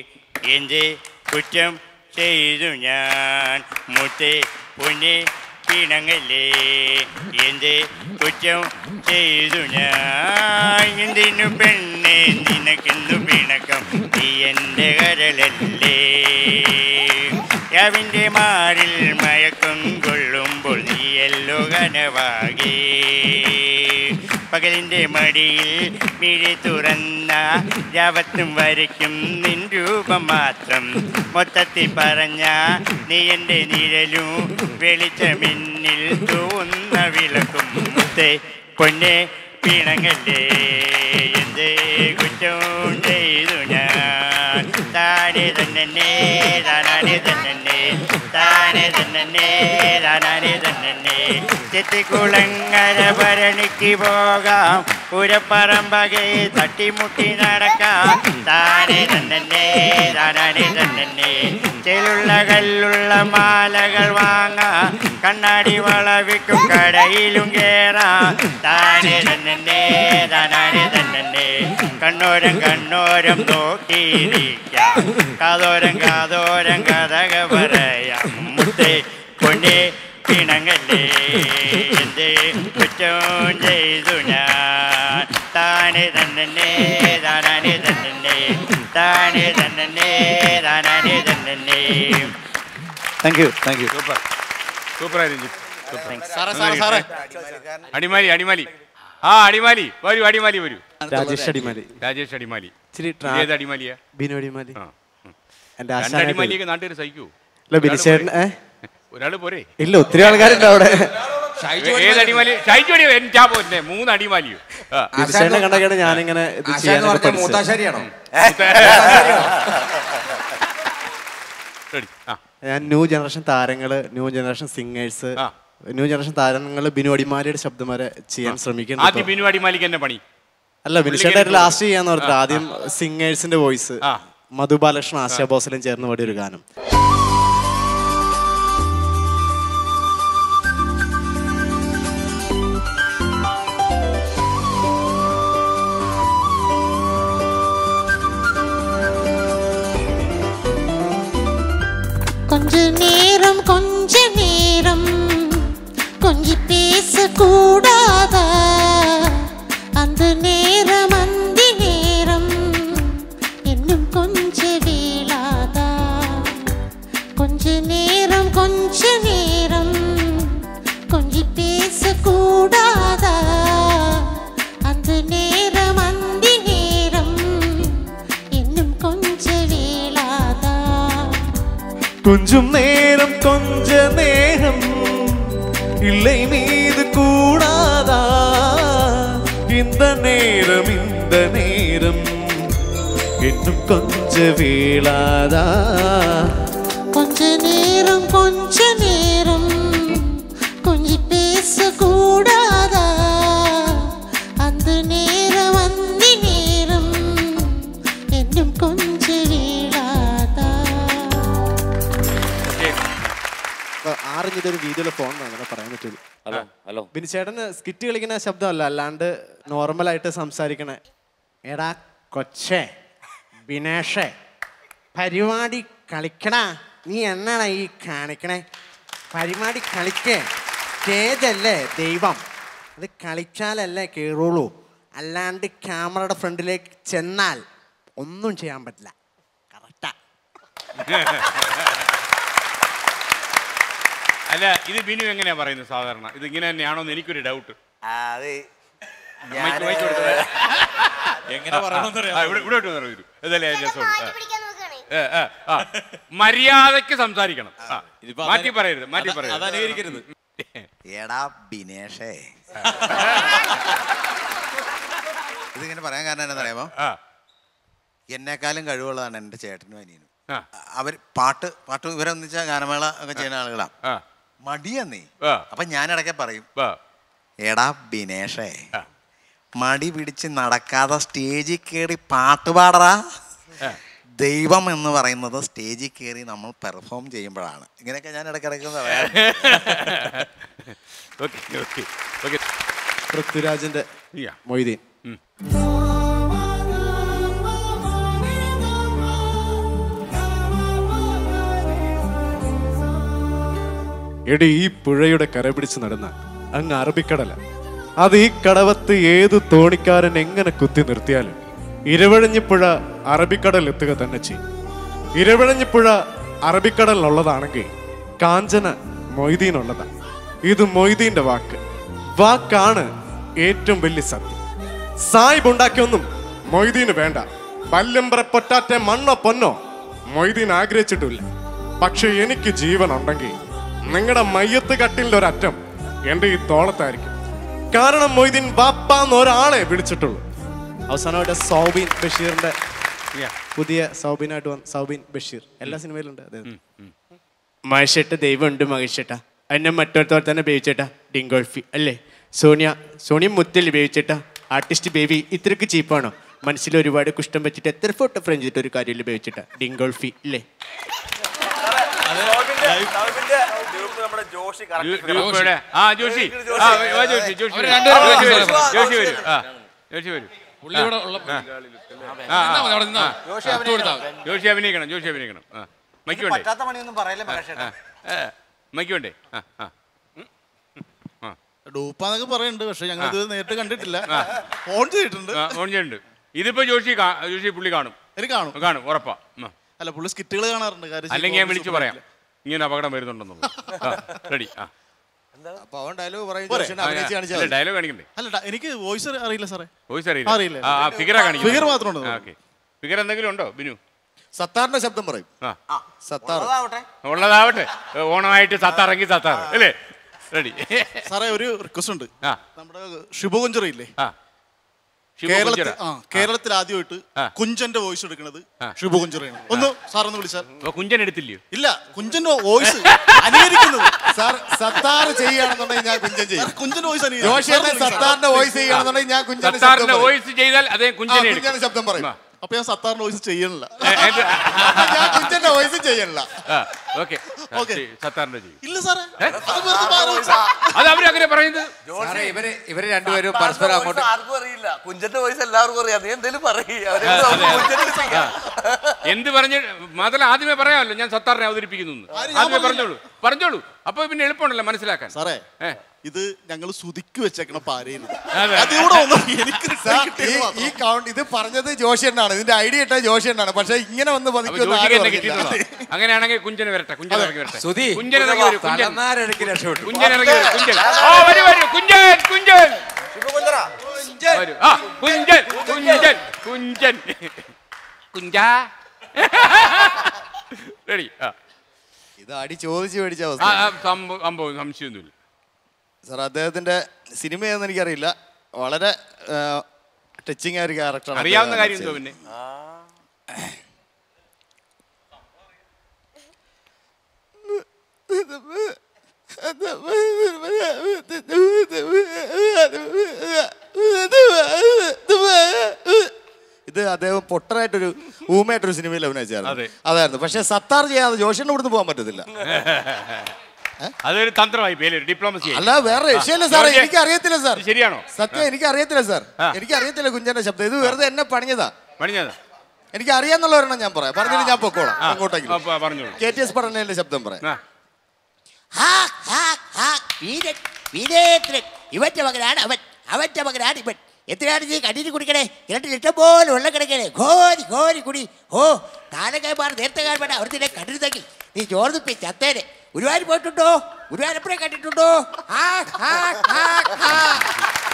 എന്ത് കുറ്റം ചെയ്തു ഞാൻ മുത്തേ പൊന്നെ
പിണങ്ങല്ലേ എന്ത് കുറ്റം ചെയ്തു ഞാൻ എന്തിനു പെണ്ണെ നിനക്കെന്തു പിണക്കം നീ എൻ്റെ കരളല്ലേ രാവിൻ്റെ മാറിൽ മയക്കം കൊള്ളുമ്പോൾ നീയല്ലോ കനവാകേ പകലിൻ്റെ മടിയിൽ മിഴി തുറന്ന രാവത്തും വരയ്ക്കും നിൻ രൂപം മാത്രം മൊത്തത്തിൽ പറഞ്ഞ നീ എൻ്റെ നിഴലും വെളിച്ചമിന്നിൽ തൂന്ന വിളക്കും മുത്തേ പൊന്നെ പിണങ്ങല്ലേ എന്ത് കുറ്റവും ചെയ്തു ഞാൻ താനെ തന്നെ താനാനെ തന്നെ താനെ തന്നെ താനാനെ തന്നെ ചെത്തിക്കുളങ്ങര ഭരണിക്ക് പോകാം പുരപ്പറമ്പകെ തട്ടിമുട്ടി നടക്കാം താനെ തന്നെ താനാനെ തന്നെ ചെലുള്ള കല്ലുള്ള മാലകൾ വാങ്ങാം കണ്ണാടി വളവിക്കും കടയിലും കേറാം താനെ തന്നെ താനാനെ തന്നെ കണ്ണോരം കണ്ണോരം നോക്കിയിരിക്കാം കാതോരം കാതോരം കഥക പറയാം മുത്തേ പൊന്നെ പിണങ്ങല്ലേ എന്ത് കുറ്റവും ചെയ്തു ഞാൻ താനെ തന്നെ താനാനെ തന്നെ താനെ തന്നെ താനാനെ തന്നെ
thank you thank you
super super ആയിരുന്നു
സാറേ, സാറേ, സാറേ.
അടിമാലി അടിമാലി ആ അടിമാലി വരൂ അടിമാലി വരൂ
രാജേഷ് അടിമാലി.
രാജേഷ് അടിമാലി
ഇച്ചിരി
ഇത്
ട്രാ-
ഏത് അടിമാലിയാ
ബിനു അടിമാലി.
ആ, ഉം.
എൻ്റെ
രണ്ട്
ആശാനായിട്ട്
അടിമാലിയൊക്കെ നാട്ടുകാർ സഹിക്കൂ
ഇല്ല, ബിനിച്ചേട്ടൻ, ഏ?
ഒരാൾ പോരെ
ഇല്ല ഒത്തിരി ആൾക്കാരുണ്ട് അവിടെ
ഏത് അടിമാലി ഷൈജു അടി എൻ്റെ പോന്നെ മൂന്ന് അടിമാലിയോ ആ.
ബിനിച്ചേട്ടനെ കണ്ടൊക്കെയാണ് ഞാനിങ്ങനെ ഇത്
ആശാൻ എന്ന്
ചെയ്യാനൊക്കെ
പറഞ്ഞാൽ
പഠിച്ചത്.
മൂത്താശാരിയാണോ?
Ready. ആ.
ഞാൻ ന്യൂ ജനറേഷൻ താരങ്ങള് new generation singers new generation താരങ്ങൾ ബിനു അടിമാലിയുടെ ശബ്ദം വരെ ചെയ്യാൻ ശ്രമിക്കുന്നുണ്ട്
ആദ്യം
ഇപ്പൊ.
ബിനു അടിമാലിക്ക് എന്നെ പണി
അല്ല ബിനിഷേട്ടായിട്ട് ലാസ്റ്റ് ചെയ്യാന്ന് പറഞ്ഞിട്ട് ആദ്യം സിംഗേഴ്സിന്റെ വോയിസ് മധു ബാലകൃഷ്ണൻ ആശാ ഭോസലും ചേർന്ന് പാടിയ ഒരു ഗാനം
கொஞ்ச நேரம் கொஞ்ச நேரம் கொஞ்சி பேச கூடாதா அந்த நேரம் அந்தி நேரம் இன்னும் கொஞ்ச வேளாதா கொஞ்ச நேரம் கொஞ்ச நேரம் கொஞ்சி பேச கூடாதா அந்த நேரம் அந்தி நேரம் இன்னும் கொஞ்ச வேளாதா
கொஞ்சம் நேரம் கொஞ்ச நேரம் இல்லை மீது கூடாதா இந்த நேரம் இந்த நேரம் இன்னும் கொஞ்ச வேளாதா
கொஞ்ச நேரம் கொஞ்ச நேரம் கொஞ்சி பேச கூடாதா அந்த நேரம் அந்த நேரம் இன்னும் கொஞ்ச வீழாதா
അപ്പൊ ആറിഞ്ഞിട്ട് ഒരു വീഡിയോയിലെ ഫോൺ അങ്ങനെ പറയാൻ പറ്റുള്ളൂ
ഹലോ ഹലോ
ബിനിച്ചേട്ടന് സ്കിറ്റ് കളിക്കുന്ന ശബ്ദമല്ല അല്ലാണ്ട് നോർമലായിട്ട് സംസാരിക്കണേ എടാ കൊച്ചേ ബിനേഷേ പരിപാടി കളിക്കടാ നീ എന്നാണ് ഈ കാണിക്കണേ പരിപാടി കളിക്കേ സ്റ്റേജല്ലേ ദൈവം അത് കളിച്ചാലല്ലേ കയറുള്ളൂ അല്ലാണ്ട് ക്യാമറയുടെ ഫ്രണ്ടിലേക്ക് ചെന്നാൽ ഒന്നും ചെയ്യാൻ പറ്റില്ല
അല്ല ഇത് ബിനു എങ്ങനെയാ പറയുന്നത് സാധാരണ ഇത് ഇങ്ങനെ തന്നെയാണോ എന്ന് എനിക്കൊരു ഡൗട്ട്
അത്
മൈക്ക് മൈക്ക് കൊടുത്തത്.
എങ്ങനെ പറയണമെന്നറിയാമോ?
ആ, ഇവിടെ ഇവിടെ ഇട്ട് വരൂ, വരൂ. ഇതല്ലേ അതിന്റെ രസമുള്ളൂ. ആ. ഏ, ഏ, ആ. മര്യാദയ്ക്ക് സംസാരിക്കണം ആ.
ഇതിപ്പോ
മാറ്റി
അത്
പറയരുത് മാറ്റി
അത്
പറയരുത്
അത് അനുകരിക്കരുത്. എടാ ബിനേഷേ ഇതിങ്ങനെ പറയാൻ കാരണം എന്താണെന്നറിയാമോ എന്നെക്കാളും കഴിവുള്ളതാണ് എൻ്റെ ചേട്ടനും അനിയനും അവർ പാട്ട് പാട്ട് ഇവരൊന്നിച്ച ഗാനമേള ഒക്കെ ചെയ്യുന്ന ആളുകളാണ് മടിയെന്നേ അപ്പൊ ഞാൻ ഇടയ്ക്ക് പറയും എടാ ബിനേഷേ മടി പിടിച്ച് നടക്കാതെ സ്റ്റേജിൽ കയറി പാട്ട് പാടറാ ദൈവം എന്ന് പറയുന്നത് സ്റ്റേജിൽ കയറി നമ്മൾ പെർഫോം ചെയ്യുമ്പോഴാണ് ഇങ്ങനെയൊക്കെ ഞാൻ ഇടയ്ക്കിടയ്ക്ക് പറയാം
ഓക്കെ ഓക്കെ ഓക്കെ
പൃഥ്വിരാജിന്റെ മൊയ്തീൻ എടി ഈ പുഴയുടെ കരപിടിച്ച് നടന്ന അങ്ങ് അറബിക്കടല അത് ഈ കടവത്ത് ഏത് തോണിക്കാരൻ എങ്ങനെ കുത്തി നിർത്തിയാലും ഇരവഴഞ്ഞിപ്പുഴ അറബിക്കടൽ എത്തുക തന്നെ ചെയ്യും ഇരവിഴഞ്ഞിപ്പുഴ അറബിക്കടലിനുള്ളതാണെങ്കിൽ കാഞ്ചന മൊയ്തീനുള്ളതാണ് ഇത് മൊയ്തീന്റെ വാക്ക് വാക്കാണ് ഏറ്റവും വലിയ സത്യം സായിബ് ഉണ്ടാക്കിയൊന്നും മൊയ്തീന് വേണ്ട പല്ലമ്പറ പൊറ്റാറ്റ മണ്ണോ പൊന്നോ മൊയ്തീൻ ആഗ്രഹിച്ചിട്ടില്ല പക്ഷെ എനിക്ക് ജീവൻ ഉണ്ടെങ്കിൽ നിങ്ങളുടെ മയ്യത്ത് കട്ടിലിന്റെ ഒരറ്റം എൻ്റെ ഈ തോളത്തായിരിക്കും കാരണം മൊയ്തീൻ ബാപ്പാന്ന് ഒരാളെ വിളിച്ചിട്ടുള്ളൂ അവസാനമായിട്ട് സൗബീൻ ബഷീറിന്റെ പുതിയ സൗബീനായിട്ട് വന്ന സൗബീൻ ബഷീർ എല്ലാ സിനിമയിലുണ്ട് അദ്ദേഹം
മഹേഷേട്ട ദൈവമുണ്ട് മഹേഷേട്ട എന്നെ മറ്റോടത്തോടെ തന്നെ ബേബിച്ചേട്ടാ ഡിങ്കോൾഫി അല്ലേ സോണിയ സോണിയ മുത്തിൽ ബേബിച്ചേട്ടാ ആർട്ടിസ്റ്റ് ബേബി ഇത്രയ്ക്ക് ചീപ്പാണോ മനസ്സിൽ ഒരുപാട് കുഷ്ടം വെച്ചിട്ട് എത്ര ഫോട്ടോ ഫ്രെയിം ചെയ്തിട്ട് ഒരു കാര്യമില്ല ബേബിച്ചേട്ടാ ഡിങ്കോൾഫി ഇല്ലേ
നമ്മുടെ ജോഷി
ഗ്രൂപ്പിയുടെ ആ ജോഷി ആ വാ ജോഷി ജോഷി
അവര്
വരൂ.
രണ്ടുപേരും
ജോഷി വരൂ.
സാറേ.
ജോഷി വരൂ ആ ജോഷി വരൂ
പുള്ളി ഇവിടെ ഉള്ള-
ആ. ആ,
നിന്നാ മതി, അവിടെ നിന്നാ
ആ.
മതി. ജോഷി അഭിനയിക്കണം.
ജോഷി അഭിനയിക്കണം ജോഷി അഭിനയിക്കണം ആ മൈക്ക് വേണ്ടേ
പറ്റാത്ത പണിയൊന്നും പറയല്ലേ
ആ,
മഹേഷേട്ടാ
ആ, ആ. മൈക്ക് വേണ്ടേ ആ ആ ആ
ഡൂപ്പാന്നൊക്കെ പറയുന്നുണ്ട് പക്ഷെ ഞങ്ങൾ ഇത് നേരിട്ട് കണ്ടിട്ടില്ല
ആ.
ഫോൺ ചെയ്തിട്ടുണ്ട്
ആ, ഓൺ ചെയ്യുന്നുണ്ട് ഇതിപ്പോ ജോഷി കാ- ജോഷി പുള്ളി കാണും
എനിക്ക് കാണും
കാണും ഉറപ്പാ ഉം.
അല്ല പുള്ളി സ്കിറ്റുകൾ കാണാറുണ്ട് കാര്യം
അല്ലെങ്കിൽ ഞാൻ വിളിച്ചു പറയാം ഇങ്ങനെ അപകടം വരുന്നുണ്ടെന്നുള്ളത് റെഡി ആ
അപ്പൊ അവൻ ഡയലോഗ് പറയും
പോരെ?
ജോഷിനെ അഭിനയിച്ച് കാണിച്ചാൽ മതി.
ഡയലോഗ് കാണിക്കണ്ടേ
അല്ല ഡ- എനിക്ക് വോയിസ് അറിയില്ല സാറേ
വോയിസ് അറിയില്ല
അറിയില്ല
ആ ഫിഗറാ കാണിക്കും
ഫിഗർ മാത്രം ഉണ്ട്
ഓക്കെ ഫിഗർ എന്തെങ്കിലും ഉണ്ടോ ബിനു
സത്താറിന്റെ ശബ്ദം പറയും
ആ
സത്താർ
ഉള്ളതാവട്ടെ ഓണമായിട്ട് സത്താറെങ്കിൽ സത്താറ് അല്ലേ റെഡി
സാറേ ഒരു റിക്വസ്റ്റ് ഉണ്ട്
ആ
നമ്മുടെ ശുഭകുഞ്ചറ ഇല്ലേ
ആ ശിവ
കേരളത്തിൽ
കുഞ്ചറ.
ആ കേരളത്തിൽ ആദ്യമായിട്ട്
ആ.
കുഞ്ചന്റെ വോയിസ് എടുക്കുന്നത്
ആ.
ശുഭകുഞ്ചറയാണ് ഒന്ന് സാറൊന്ന് വിളിച്ചാൽ
അപ്പൊ കുഞ്ചൻ എടുത്തില്ലയോ
ഇല്ല കുഞ്ചന്റെ വോയിസ് അനുകരിക്കുന്നത്
സാർ സത്താർ ചെയ്യുകയാണെന്നുണ്ടെങ്കിൽ ഞാൻ കുഞ്ചൻ ചെയ്യും
കുഞ്ചന്റെ വോയിസ്
ജോഷി അണ്ണൻ സത്താറിന്റെ വോയിസ് ചെയ്യുകയാണെന്നുണ്ടെങ്കിൽ ഞാൻ കുഞ്ചന്റെ ശബ്ദം
സത്താറിന്റെ
പറയും.
വോയിസ് ചെയ്താൽ അതേ
ആ,
കുഞ്ചനെ
കുഞ്ചന്റെ
എടുക്കും
ശബ്ദം പറയും
ആ.
അപ്പൊ ഞാൻ സത്താറിന്റെ വോയിസ് ചെയ്യണില്ല
ഞാൻ കുഞ്ചന്റെ വോയിസ് ചെയ്യണില്ല
ഓക്കെ സത്താറിന്റെ ചെയ്യും
ഇല്ല സാറേ
ഏ? അത് അവരങ്ങനെ പറയുന്നത്
സാറേ ഇവര് ഇവര് രണ്ടുപേരും പരസ്പരം അങ്ങോട്ട്
ആർക്കും അറിയില്ല കുഞ്ചന്റെ വോയിസ് എല്ലാവർക്കും അറിയാം നീ എന്തേലും പറയും
ആ, അതെ, അതെ. ആ. എന്ത് പറഞ്ഞ് മാത്രം ആദ്യമേ പറയാമല്ലോ ഞാൻ സത്താറിനെ അവതരിപ്പിക്കുന്നു എന്ന്.
ആര് ഞാൻ
ആദ്യമേ
പറഞ്ഞില്ല.
പറഞ്ഞോളൂ പറഞ്ഞോളൂ അപ്പൊ പിന്നെ എളുപ്പമുണ്ടല്ലോ മനസ്സിലാക്കാൻ
സാറേ
ഏ.
ഇത് ഞങ്ങൾ സുതിക്ക് വെച്ചേക്കണ പാരയിൽ
അതെ.
അതിവിടെ വന്നു എനിക്ക്
സാർ,
കിട്ടിയത്
ഈ-
മാത്രം.
ഈ കൗണ്ട് ഇത് പറഞ്ഞത് ജോഷി എന്നാണ് ഇതിന്റെ ഐഡിയ ഇട്ട ജോഷി എന്നാണ് പക്ഷെ ഇങ്ങനെ വന്ന്
അപ്പൊ
പതിക്കുമെന്ന്
ജോഷിക്ക്
ആരും
എന്നെ
അറിഞ്ഞില്ല.
കിട്ടിയിട്ടുള്ളതാ. അങ്ങനെയാണെങ്കിൽ കുഞ്ചന് വരട്ടെ കുഞ്ചൻ ഇറങ്ങി വരട്ടെ
സുധി,
കുഞ്ചൻ ഇറങ്ങി വരൂ കുഞ്ചൻ
തലനാരിഴയ്ക്ക് രക്ഷപ്പെട്ടു
കുഞ്ചൻ ഇറങ്ങി വരൂ കുഞ്ചൻ ഓ വരൂ വരൂ കുഞ്ചൻ കുഞ്ചൻ വരൂ ആ കുഞ്ചൻ കുഞ്ചൻ കുഞ്ചൻ കുഞ്ചാ റെഡി ആ
ഇത് അടി ചോദിച്ച് മേടിച്ച
ആ,
അവസ്ഥ
ആ, സംഭവം സംഭവം സംശയമൊന്നുമില്ല
സാർ അദ്ദേഹത്തിന്റെ സിനിമയെന്ന് എനിക്കറിയില്ല വളരെ ടച്ചിങ് ആയ ഒരു ക്യാരക്ടറാണ്
അറിയാവുന്ന കാര്യം എന്തോ പിന്നെ
ഇത് അദ്ദേഹം പൊട്ടറായിട്ടൊരു ഊമയായിട്ടൊരു സിനിമയിൽ അഭിനയിച്ചായിരുന്നു
അതെ.
അതായിരുന്നു പക്ഷെ സത്താർ ചെയ്യാതെ ജോഷിന്റെ ഇവിടുന്ന് പോകാൻ പറ്റത്തില്ല
അതൊരു തന്ത്രമായി പേര് ഡിപ്ലോമസി
അല്ല വേറെ രക്ഷയില്ല സാറേ എനിക്ക് അറിയത്തില്ല സാർ
ശരിയാണോ
സത്യം എനിക്ക് അറിയത്തില്ല സാർ
ആ.
എനിക്ക് അറിയത്തില്ല കുഞ്ചന്റെ ശബ്ദം ഇത് വെറുതെ എന്നെ പണിഞ്ഞതാ
പണിഞ്ഞതാ
എനിക്ക് അറിയാന്നുള്ള ഒരെണ്ണം ഞാൻ പറയാം പറഞ്ഞിട്ട് ഞാൻ പൊക്കോളാം
ആ,
അങ്ങോട്ടേക്ക്
ആ, പ- പറഞ്ഞോളൂ
കെ ടി എസ് പഠനയുടെ ശബ്ദം പറയാം
ആ.
ഹാക്, ഹാക്, ഹാക്, വീരൻ, വീരേന്ദ്രൻ. ഇവന്റെ മകനാണ് അവൻ അവന്റെ മകനാണ് ഇവൻ എത്രയാണ് നീ കണ്ണീര് കുടിക്കണേ കിണറ്റിൽ ഇഷ്ടംപോലെ വെള്ളം കിടക്കണേ ഘോരി ഘോരി കുടി ഓ കാലകൈമാർ നേരത്തെ കാണുമ്പോൾ അവർ നിന്നെ കണ്ടിരുന്നെങ്കിൽ നീ ചോർന്നിപ്പി ചത്തേനെ ഗുരുവായൂർ പോയിട്ടുണ്ടോ ഗുരുവായൂരപ്പനെ കണ്ടിട്ടുണ്ടോ ഹാക്, ഹാക്, ഹാക്, ഹാക്.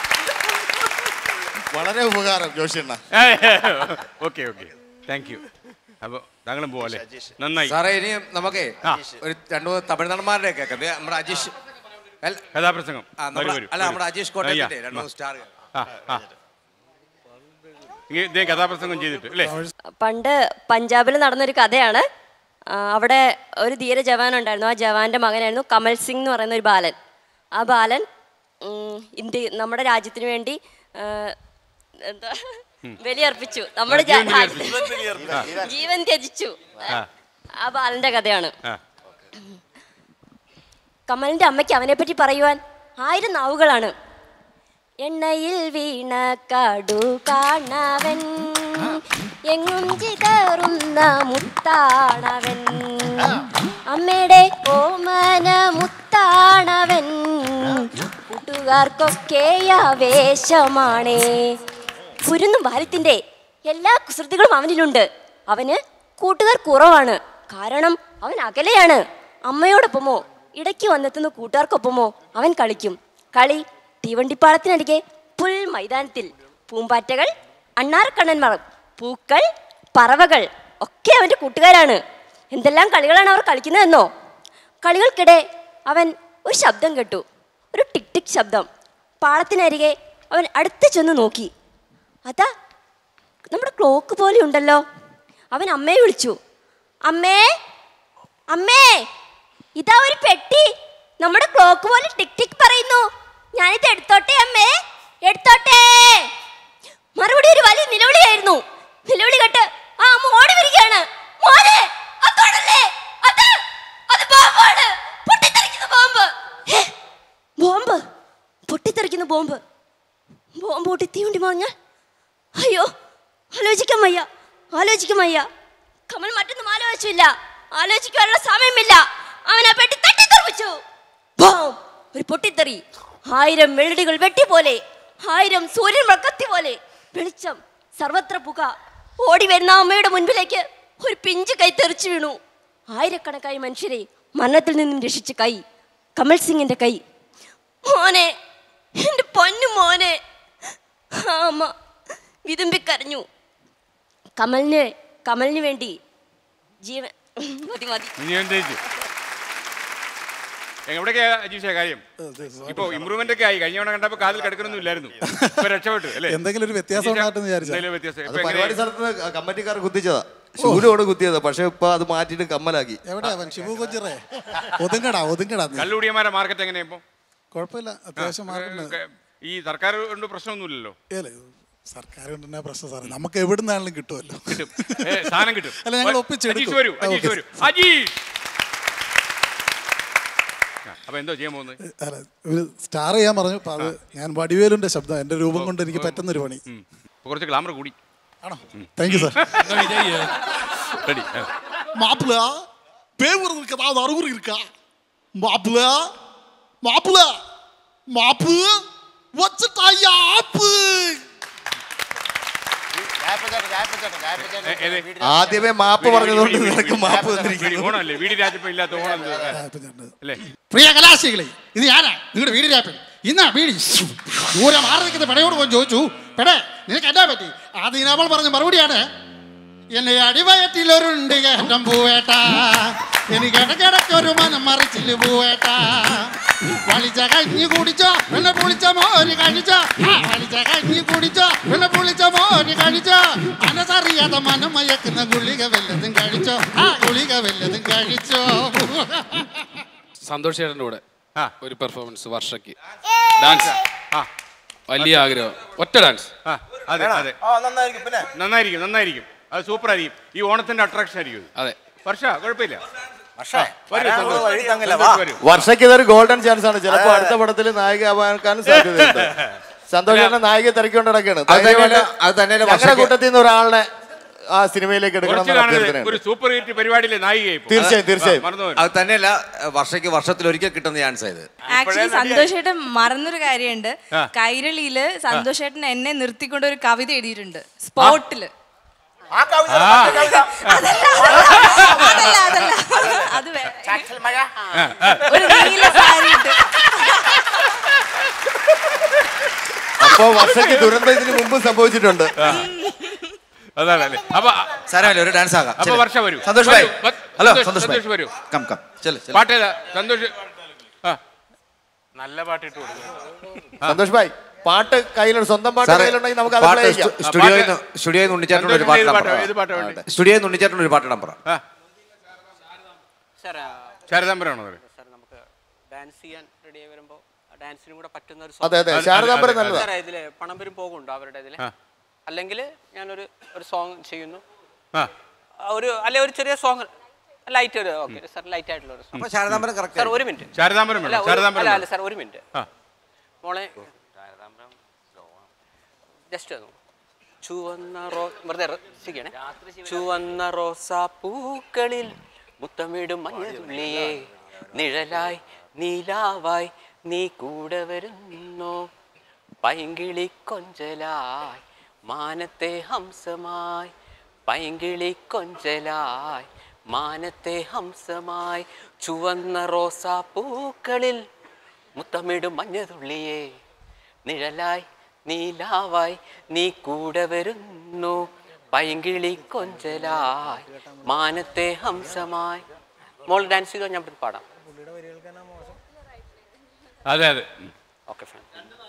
വളരെ ഉപകാരം ജോഷി അണ്ണ
ഓക്കെ ഓക്കെ താങ്ക് യു അപ്പൊ താങ്കളും പോവല്ലേ നന്നായി
സാറേ ഇനിയും നമുക്കേ
ആ.
ഒരു രണ്ടു മൂന്ന് തമിഴ്നാടന്മാരുടെ കേൾക്കാം ദേ നമ്മുടെ അജീഷ് അല്ല-
കഥാപ്രസംഗം
ആ, നമ്മുടെ-
വരൂ, വരൂ,
അല്ല
വരൂ.
നമ്മുടെ അജീഷ്
ആ,
കോട്ടയത്തിന്റെ
യാ,
രണ്ടു മൂന്ന്
ആ.
സ്റ്റാർ
ആ ആ ഇങ്ങ- ഇദ്ദേഹം കഥാപ്രസംഗം ചെയ്തിട്ട് അല്ലേ
പണ്ട് പഞ്ചാബിൽ നടന്നൊരു കഥയാണ് ആ, അവിടെ ഒരു ധീര ജവാൻ ഉണ്ടായിരുന്നു ആ ജവാന്റെ മകനായിരുന്നു കമൽ സിംഗ് എന്ന് പറയുന്ന ഒരു ബാലൻ ആ ബാലൻ ഉം, ഇന്ത്യ നമ്മുടെ രാജ്യത്തിന് വേണ്ടി ആ, എന്താ ബലിയർപ്പിച്ചു നമ്മുടെ
ജീവൻ
ജാ-
ബലിയർപ്പിച്ചു. ആ.
ജീവൻ ത്യജിച്ചു
ആ
ആ ബാലന്റെ കഥയാണ്
ആ
കമലിന്റെ അമ്മയ്ക്ക് അവനെ പറ്റി പറയുവാൻ ആയിരം നാവുകളാണ് എണ്ണയിൽ വീണ കടു കാണവൻ എങ്ങും ചിതറുന്ന മുത്താണവൻ അമ്മയുടെ ഓമന മുത്താ കൂട്ടുകാർക്കൊക്കെ ആവേശമാണേ കുരുന്നും ബാലത്തിന്റെ എല്ലാ കുസൃതികളും അവനിലുണ്ട് അവന് കൂട്ടുകാർ കുറവാണ് കാരണം അവൻ അകലെയാണ് അമ്മയോടൊപ്പമോ ഇടയ്ക്ക് വന്നെത്തുന്ന കൂട്ടുകാർക്കൊപ്പമോ അവൻ കളിക്കും കളി തീവണ്ടിപ്പാളത്തിനരികെ പുൽ മൈതാനത്തിൽ പൂമ്പാറ്റകൾ അണ്ണാർക്കണ്ണന്മാർ പൂക്കൾ പറവകൾ ഒക്കെ അവൻ്റെ കൂട്ടുകാരാണ് എന്തെല്ലാം കളികളാണ് അവർ കളിക്കുന്നതെന്നോ കളികൾക്കിടെ അവൻ ഒരു ശബ്ദം കേട്ടു ഒരു ടിക് ടിക് ശബ്ദം പാളത്തിനരികെ അവൻ അടുത്ത് ചെന്ന് നോക്കി അതാ നമ്മുടെ ക്ലോക്ക് പോലെ ഉണ്ടല്ലോ അവൻ അമ്മയെ വിളിച്ചു അമ്മേ അമ്മേ ഇതാ ഒരു പെട്ടി നമ്മുടെ ക്ലോക്ക് പോലെ ടിക് ടിക് പറയുന്നു ഞാനിത് എടുത്തോട്ടെ അമ്മേ എടുത്തോട്ടെ മറുപടി ഒരു വലിയ നിലവിളിയായിരുന്നു നിലവിളി കേട്ട് ആ അമ്മ ഓടി വരികയാണ് മോനെ അത്തോടല്ലേ അത് അത് ബോംബാണ് പൊട്ടിത്തെറിക്കുന്ന ബോംബ് ഹേ, ബോംബ് പൊട്ടിത്തെറിക്കുന്ന ബോംബ് ബോംബ് പൊട്ടി തീവണ്ടി പറഞ്ഞാൽ അയ്യോ ആലോചിക്കാൻ വയ്യ ആലോചിക്കാൻ വയ്യ കമൽ മറ്റൊന്നും ആലോചിച്ചില്ല ആലോചിക്കാനുള്ള സമയമില്ല അവൻ ആ പെട്ടി തട്ടിത്തെറിപ്പിച്ചു ബോം ഒരു പൊട്ടിത്തെറി ആയിരം വെള്ളടികൾ വെട്ടി പോലെ ആയിരം സൂര്യൻ കത്തി പോലെ വെളിച്ചം സർവത്ര പുക ഓടി വരുന്ന അമ്മയുടെ മുൻപിലേക്ക് ഒരു പിഞ്ച് കൈ തെറിച്ചു വീണു ആയിരക്കണക്കായ മനുഷ്യരെ മരണത്തിൽ നിന്നും രക്ഷിച്ച കൈ കമൽ സിംഗിന്റെ കൈ മോനെ എന്റെ പൊന്നു മോനെ ആ അമ്മ വിതുമ്പിക്കരഞ്ഞു കമലിന് കമലിന് വേണ്ടി ജീവൻ മതി മതി
ഇനി എന്തേച്ച് എവിടേക്കാ അജീഷ കാര്യം ഇപ്പൊ ഇമ്പ്രൂവ്മെന്റ് ഒക്കെ ആയി കഴിഞ്ഞ തവണ കണ്ടപ്പോ കാതിൽ കിടക്കണൊന്നും ഇല്ലായിരുന്നു ഇപ്പൊ രക്ഷപ്പെട്ടു അല്ലേ
എന്തെങ്കിലും ഒരു വ്യത്യാസം
അജീഷ,
ഉണ്ടാകട്ടെന്ന് വിചാരിച്ചാ.
എന്തെങ്കിലും വ്യത്യാസം
അത്
ഇപ്പൊ
പരിപാടി
എങ്ങനെ-
സ്ഥലത്ത് കമ്മിറ്റിക്കാർ കുത്തിച്ചതാ ശൂലോട് കുത്തിയതാ പക്ഷെ ഇപ്പൊ അത് മാറ്റിയിട്ട് കമ്മലാക്കി
എവിടെ അവൻ ഷിബു കൊച്ചിറേ ഒതുങ്ങടാ ഒതുങ്ങടാ നീ.
കള്ളുകുടിയന്മാരെ മാർക്കറ്റ് എങ്ങനെയാ ഇപ്പൊ
കുഴപ്പമില്ല അത്യാവശ്യം മാർക്കുണ്ട്
ഈ സർക്കാർ കൊണ്ട് പ്രശ്നമൊന്നുമില്ലല്ലോ
ഏലേ സർക്കാർ കൊണ്ട് തന്നെ പ്രശ്നം സാറേ നമുക്ക് എവിടുന്നാണെങ്കിലും കിട്ടുമല്ലോ
ഏ, സാധനം കിട്ടും
അല്ല ഞങ്ങൾ
അജീഷ്
ഒപ്പിച്ചെടുക്കും
വരൂ
ആ,
അജീഷ്
ഓക്കേ.
വരൂ അജീഷ് ആ, അപ്പൊ എന്തോ ചെയ്യാൻ പോകുന്നത്
അല്ല ഒരു സ്റ്റാർ ചെയ്യാൻ പറഞ്ഞു അപ്പൊ അത് ഞാൻ വടിവേലുന്റെ ശബ്ദം എന്റെ രൂപം കൊണ്ട് എനിക്ക് പറ്റുന്ന ഒരു പണി
ഉം. ഇപ്പൊ കുറച്ച് ഗ്ലാമർ കൂടി
ആണോ താങ്ക് യു സാർ
റെഡി
மாப்பிள்ள பேவர் இருக்கதா அது அறுவர் இருக்கா மாப்பிள்ள மாப்பிள்ள மாப்பு வச்சுட்டாயா ஆப்பு
ആദ്യമേ മാപ്പ് പറഞ്ഞതുകൊണ്ട് നിനക്ക് മാപ്പ് തന്നിരിക്കുന്നു
ഓണല്ലേ വീടി രാജപ്പം ഇല്ലാത്ത ഓണം അല്ലേ
പ്രിയ കലാശികളെ ഇത് ഞാനാ നിങ്ങളുടെ വീട് രാപ്പൻ ഇന്നാ വീടി ദൂരെ മാറി നിൽക്കുന്ന പെടയോട് പോയി ചോദിച്ചു പെടേ നിനക്ക് എന്നാ പറ്റി ആദ്യം അവൾ പറഞ്ഞ മറുപടിയാണ് എന്നെ അടിവയറ്റിലൊരുണ്ട് കേട്ടം പൂവേട്ട എനിക്ക് ഇടയ്ക്കിടയ്ക്ക് ഒരു മനം മറിച്ചില് പൂവേട്ട വളിച്ച കഞ്ഞി കുടിച്ചോ പിന്നെ പുളിച്ച മോര് കഴിച്ചോ ആ, വളിച്ച കഞ്ഞി കുടിച്ചോ പിന്നെ പുളിച്ച മോര് കഴിച്ചോ മനസ്സറിയാതെ മനം മയക്കുന്ന ഗുളിക വല്ലതും കഴിച്ചോ ആ ഗുളിക വല്ലതും കഴിച്ചോ
സന്തോഷ് ചേട്ടൻ്റെ കൂടെ ഒരു പെർഫോമൻസ് വർഷയ്ക്ക് ഡാൻസ് വലിയ ആഗ്രഹം ഒറ്റ ഡാൻസ്
ആ അതെ അതെ
നന്നായിരിക്കും പിന്നെ
നന്നായിരിക്കും നന്നായിരിക്കും അത് സൂപ്പർ ആയിരിക്കും ഈ ഓണത്തിന്റെ അട്രാക്ഷൻ ആയിരിക്കും ഇത്.
അതെ
വർഷ കുഴപ്പമില്ല
വർഷേ,
വരൂ,
വരാനുള്ള
സന്തോഷ്.
വഴി തങ്ങില്ല,
സന്തോഷ്
വാ.
വരൂ.
വർഷയ്ക്ക് ഇതൊരു ഗോൾഡൻ ചാൻസ് ആണ് ചിലപ്പോ അടുത്ത പടത്തിൽ നായികയാവാനും സാധ്യതയുണ്ട് സന്തോഷം നായിക തിരക്കൊണ്ട് നടക്കുകയാണ്
അത് തന്നെയല്ല-
ധൈര്യമായിട്ട്
അത് തന്നെയല്ല
ഞങ്ങളുടെ
വർഷയ്ക്ക്
കൂട്ടത്തിൽ നിന്ന് ഒരാളെ ആ സിനിമയിലേക്ക് എടുക്കണം
കുറച്ച്
എന്നുള്ള
കാണുന്നത്
അഭ്യർത്ഥനയുണ്ട്.
ഒരു സൂപ്പർ ഹിറ്റ് പരിപാടിയിലെ നായികയായി പോകും.
തീർച്ചയായും, തീർച്ചയായും.
ആ, മറന്നുപോയി.
അത് തന്നെയല്ല വർഷയ്ക്ക് വർഷത്തിൽ ഒരിക്കൽ കിട്ടുന്ന ചാൻസ് ഇത്
ആക്ച്വലി സന്തോഷേട്ടൻ മറന്നൊരു കാര്യമുണ്ട്
ആ.
കൈരളിയില് സന്തോഷേട്ടൻ എന്നെ നിർത്തിക്കൊണ്ട് ഒരു കവിത എഴുതിയിട്ടുണ്ട് സ്പോട്ടില്
ആ കവിത
ആ.
മറ്റേ കവിത.
അതല്ല അതല്ല അത് വേ-
ചാറ്റൽ മഴ
ഒരു നീല സാരി ഇട്ട്
അപ്പോ വർഷയ്ക്ക് ദുരന്തം ഇതിന് മുമ്പ് സംഭവിച്ചിട്ടുണ്ട്
അതാണ് അല്ലേ അപ്പൊ
സാരമല്ല ഒരു ഡാൻസ് ആകാം
അപ്പൊ
ചെല്ല്.
വർഷ വരൂ
സന്തോഷ്
വരൂ.
ഭായ്
വ-
ഹലോ
സന്തോഷ്-
സന്തോഷ്
സന്തോഷ്
ഭായ്
വരൂ
കം കം ചെല്ല് ചെല്ല്.
പാട്ടേതാ സന്തോഷ് ആ
നല്ല പാട്ട് ഇട്ട് കൊടുക്കും
സന്തോഷ് ഭായ് പാട്ട് കയ്യിലുണ്ട് സ്വന്തം പാട്ട്
സാറേ,
കയ്യിലുണ്ടെങ്കിൽ നമുക്ക് അത്
പാട്ട്
play ചെയ്യാം.
സ്റ്റു- സ്റ്റുഡിയോയിൽ നിന്ന് സ്റ്റുഡിയോയിൽ നിന്ന് ഉണ്ണിച്ചേട്ടനോട് ഒരു പാട്ട്
സന്തോഷിന്റെ
ഇടാൻ
ഏത് പാട്ടാ?
പറ.
ഏത് പാട്ടാ വേണ്ടേ?
സ്റ്റുഡിയോയിൽ നിന്ന് ഉണ്ണിച്ചേട്ടനോട് ഒരു പാട്ട് ഇടാൻ പറ
ശാരദാംബരമാണോ അത്?
സാർ നമുക്ക് ഡാൻസ് ചെയ്യാൻ റെഡി ആയി വരുമ്പോൾ ഡാൻസിനും കൂടെ പറ്റുന്ന ഒരു
അതെ, അതെ.
song.
ശാരദാംബരം നല്ലതാ.
സാറേ ഇതില് പണം വരും പോകുണ്ടോ അവരുടെ ഇതില്
ആ.
അല്ലെങ്കിൽ ഞാനൊരു ഒരു സോങ് ചെയ്യുന്നു
ആ.
ആ, ഒരു അല്ലെ ഒരു ചെറിയ സോങ് ലൈറ്റ് ഒരു ഓക്കെ സാർ ലൈറ്റ് ആയിട്ടുള്ള ഒരു
അപ്പൊ ശാരദാംബരം correct
സാർ ഒരു മിനിറ്റ്
ശാരദാംബരം വേണം,
അല്ല, ഒരു-
ശാരദാംബരം
അല്ല
വേണം.
അല്ല സാർ ഒരു മിനിറ്റ്
ആ.
മോളെ ജസ്റ്റ് ചുവന്ന റോ വെറുതെ രസിക്കണേ ചുവന്ന റോസാ പൂക്കളിൽ മുത്തമിടും മഞ്ഞുള്ളിയെ നിഴലായി നീലാവായി നീ കൂടെ വരുന്നു പൈങ്കിളി കൊഞ്ചലായി മാനത്തെ ഹംസമായി പൈങ്കിളി കൊഞ്ചലായി മാനത്തെ ഹംസമായി ചുവന്ന റോസാ പൂക്കളിൽ മുത്തമിടും മഞ്ഞതുള്ളിയേ നിഴലായി നീലാവായി നീ കൂടെ വരുന്നു പൈങ്കിളി കൊഞ്ചലായി മാനത്തെ ഹംസമായി മോൾ ഡാൻസ് ചെയ്തോ ഞാൻ പാടാം
അതെ അതെ
ഓക്കെ ഫൈൻ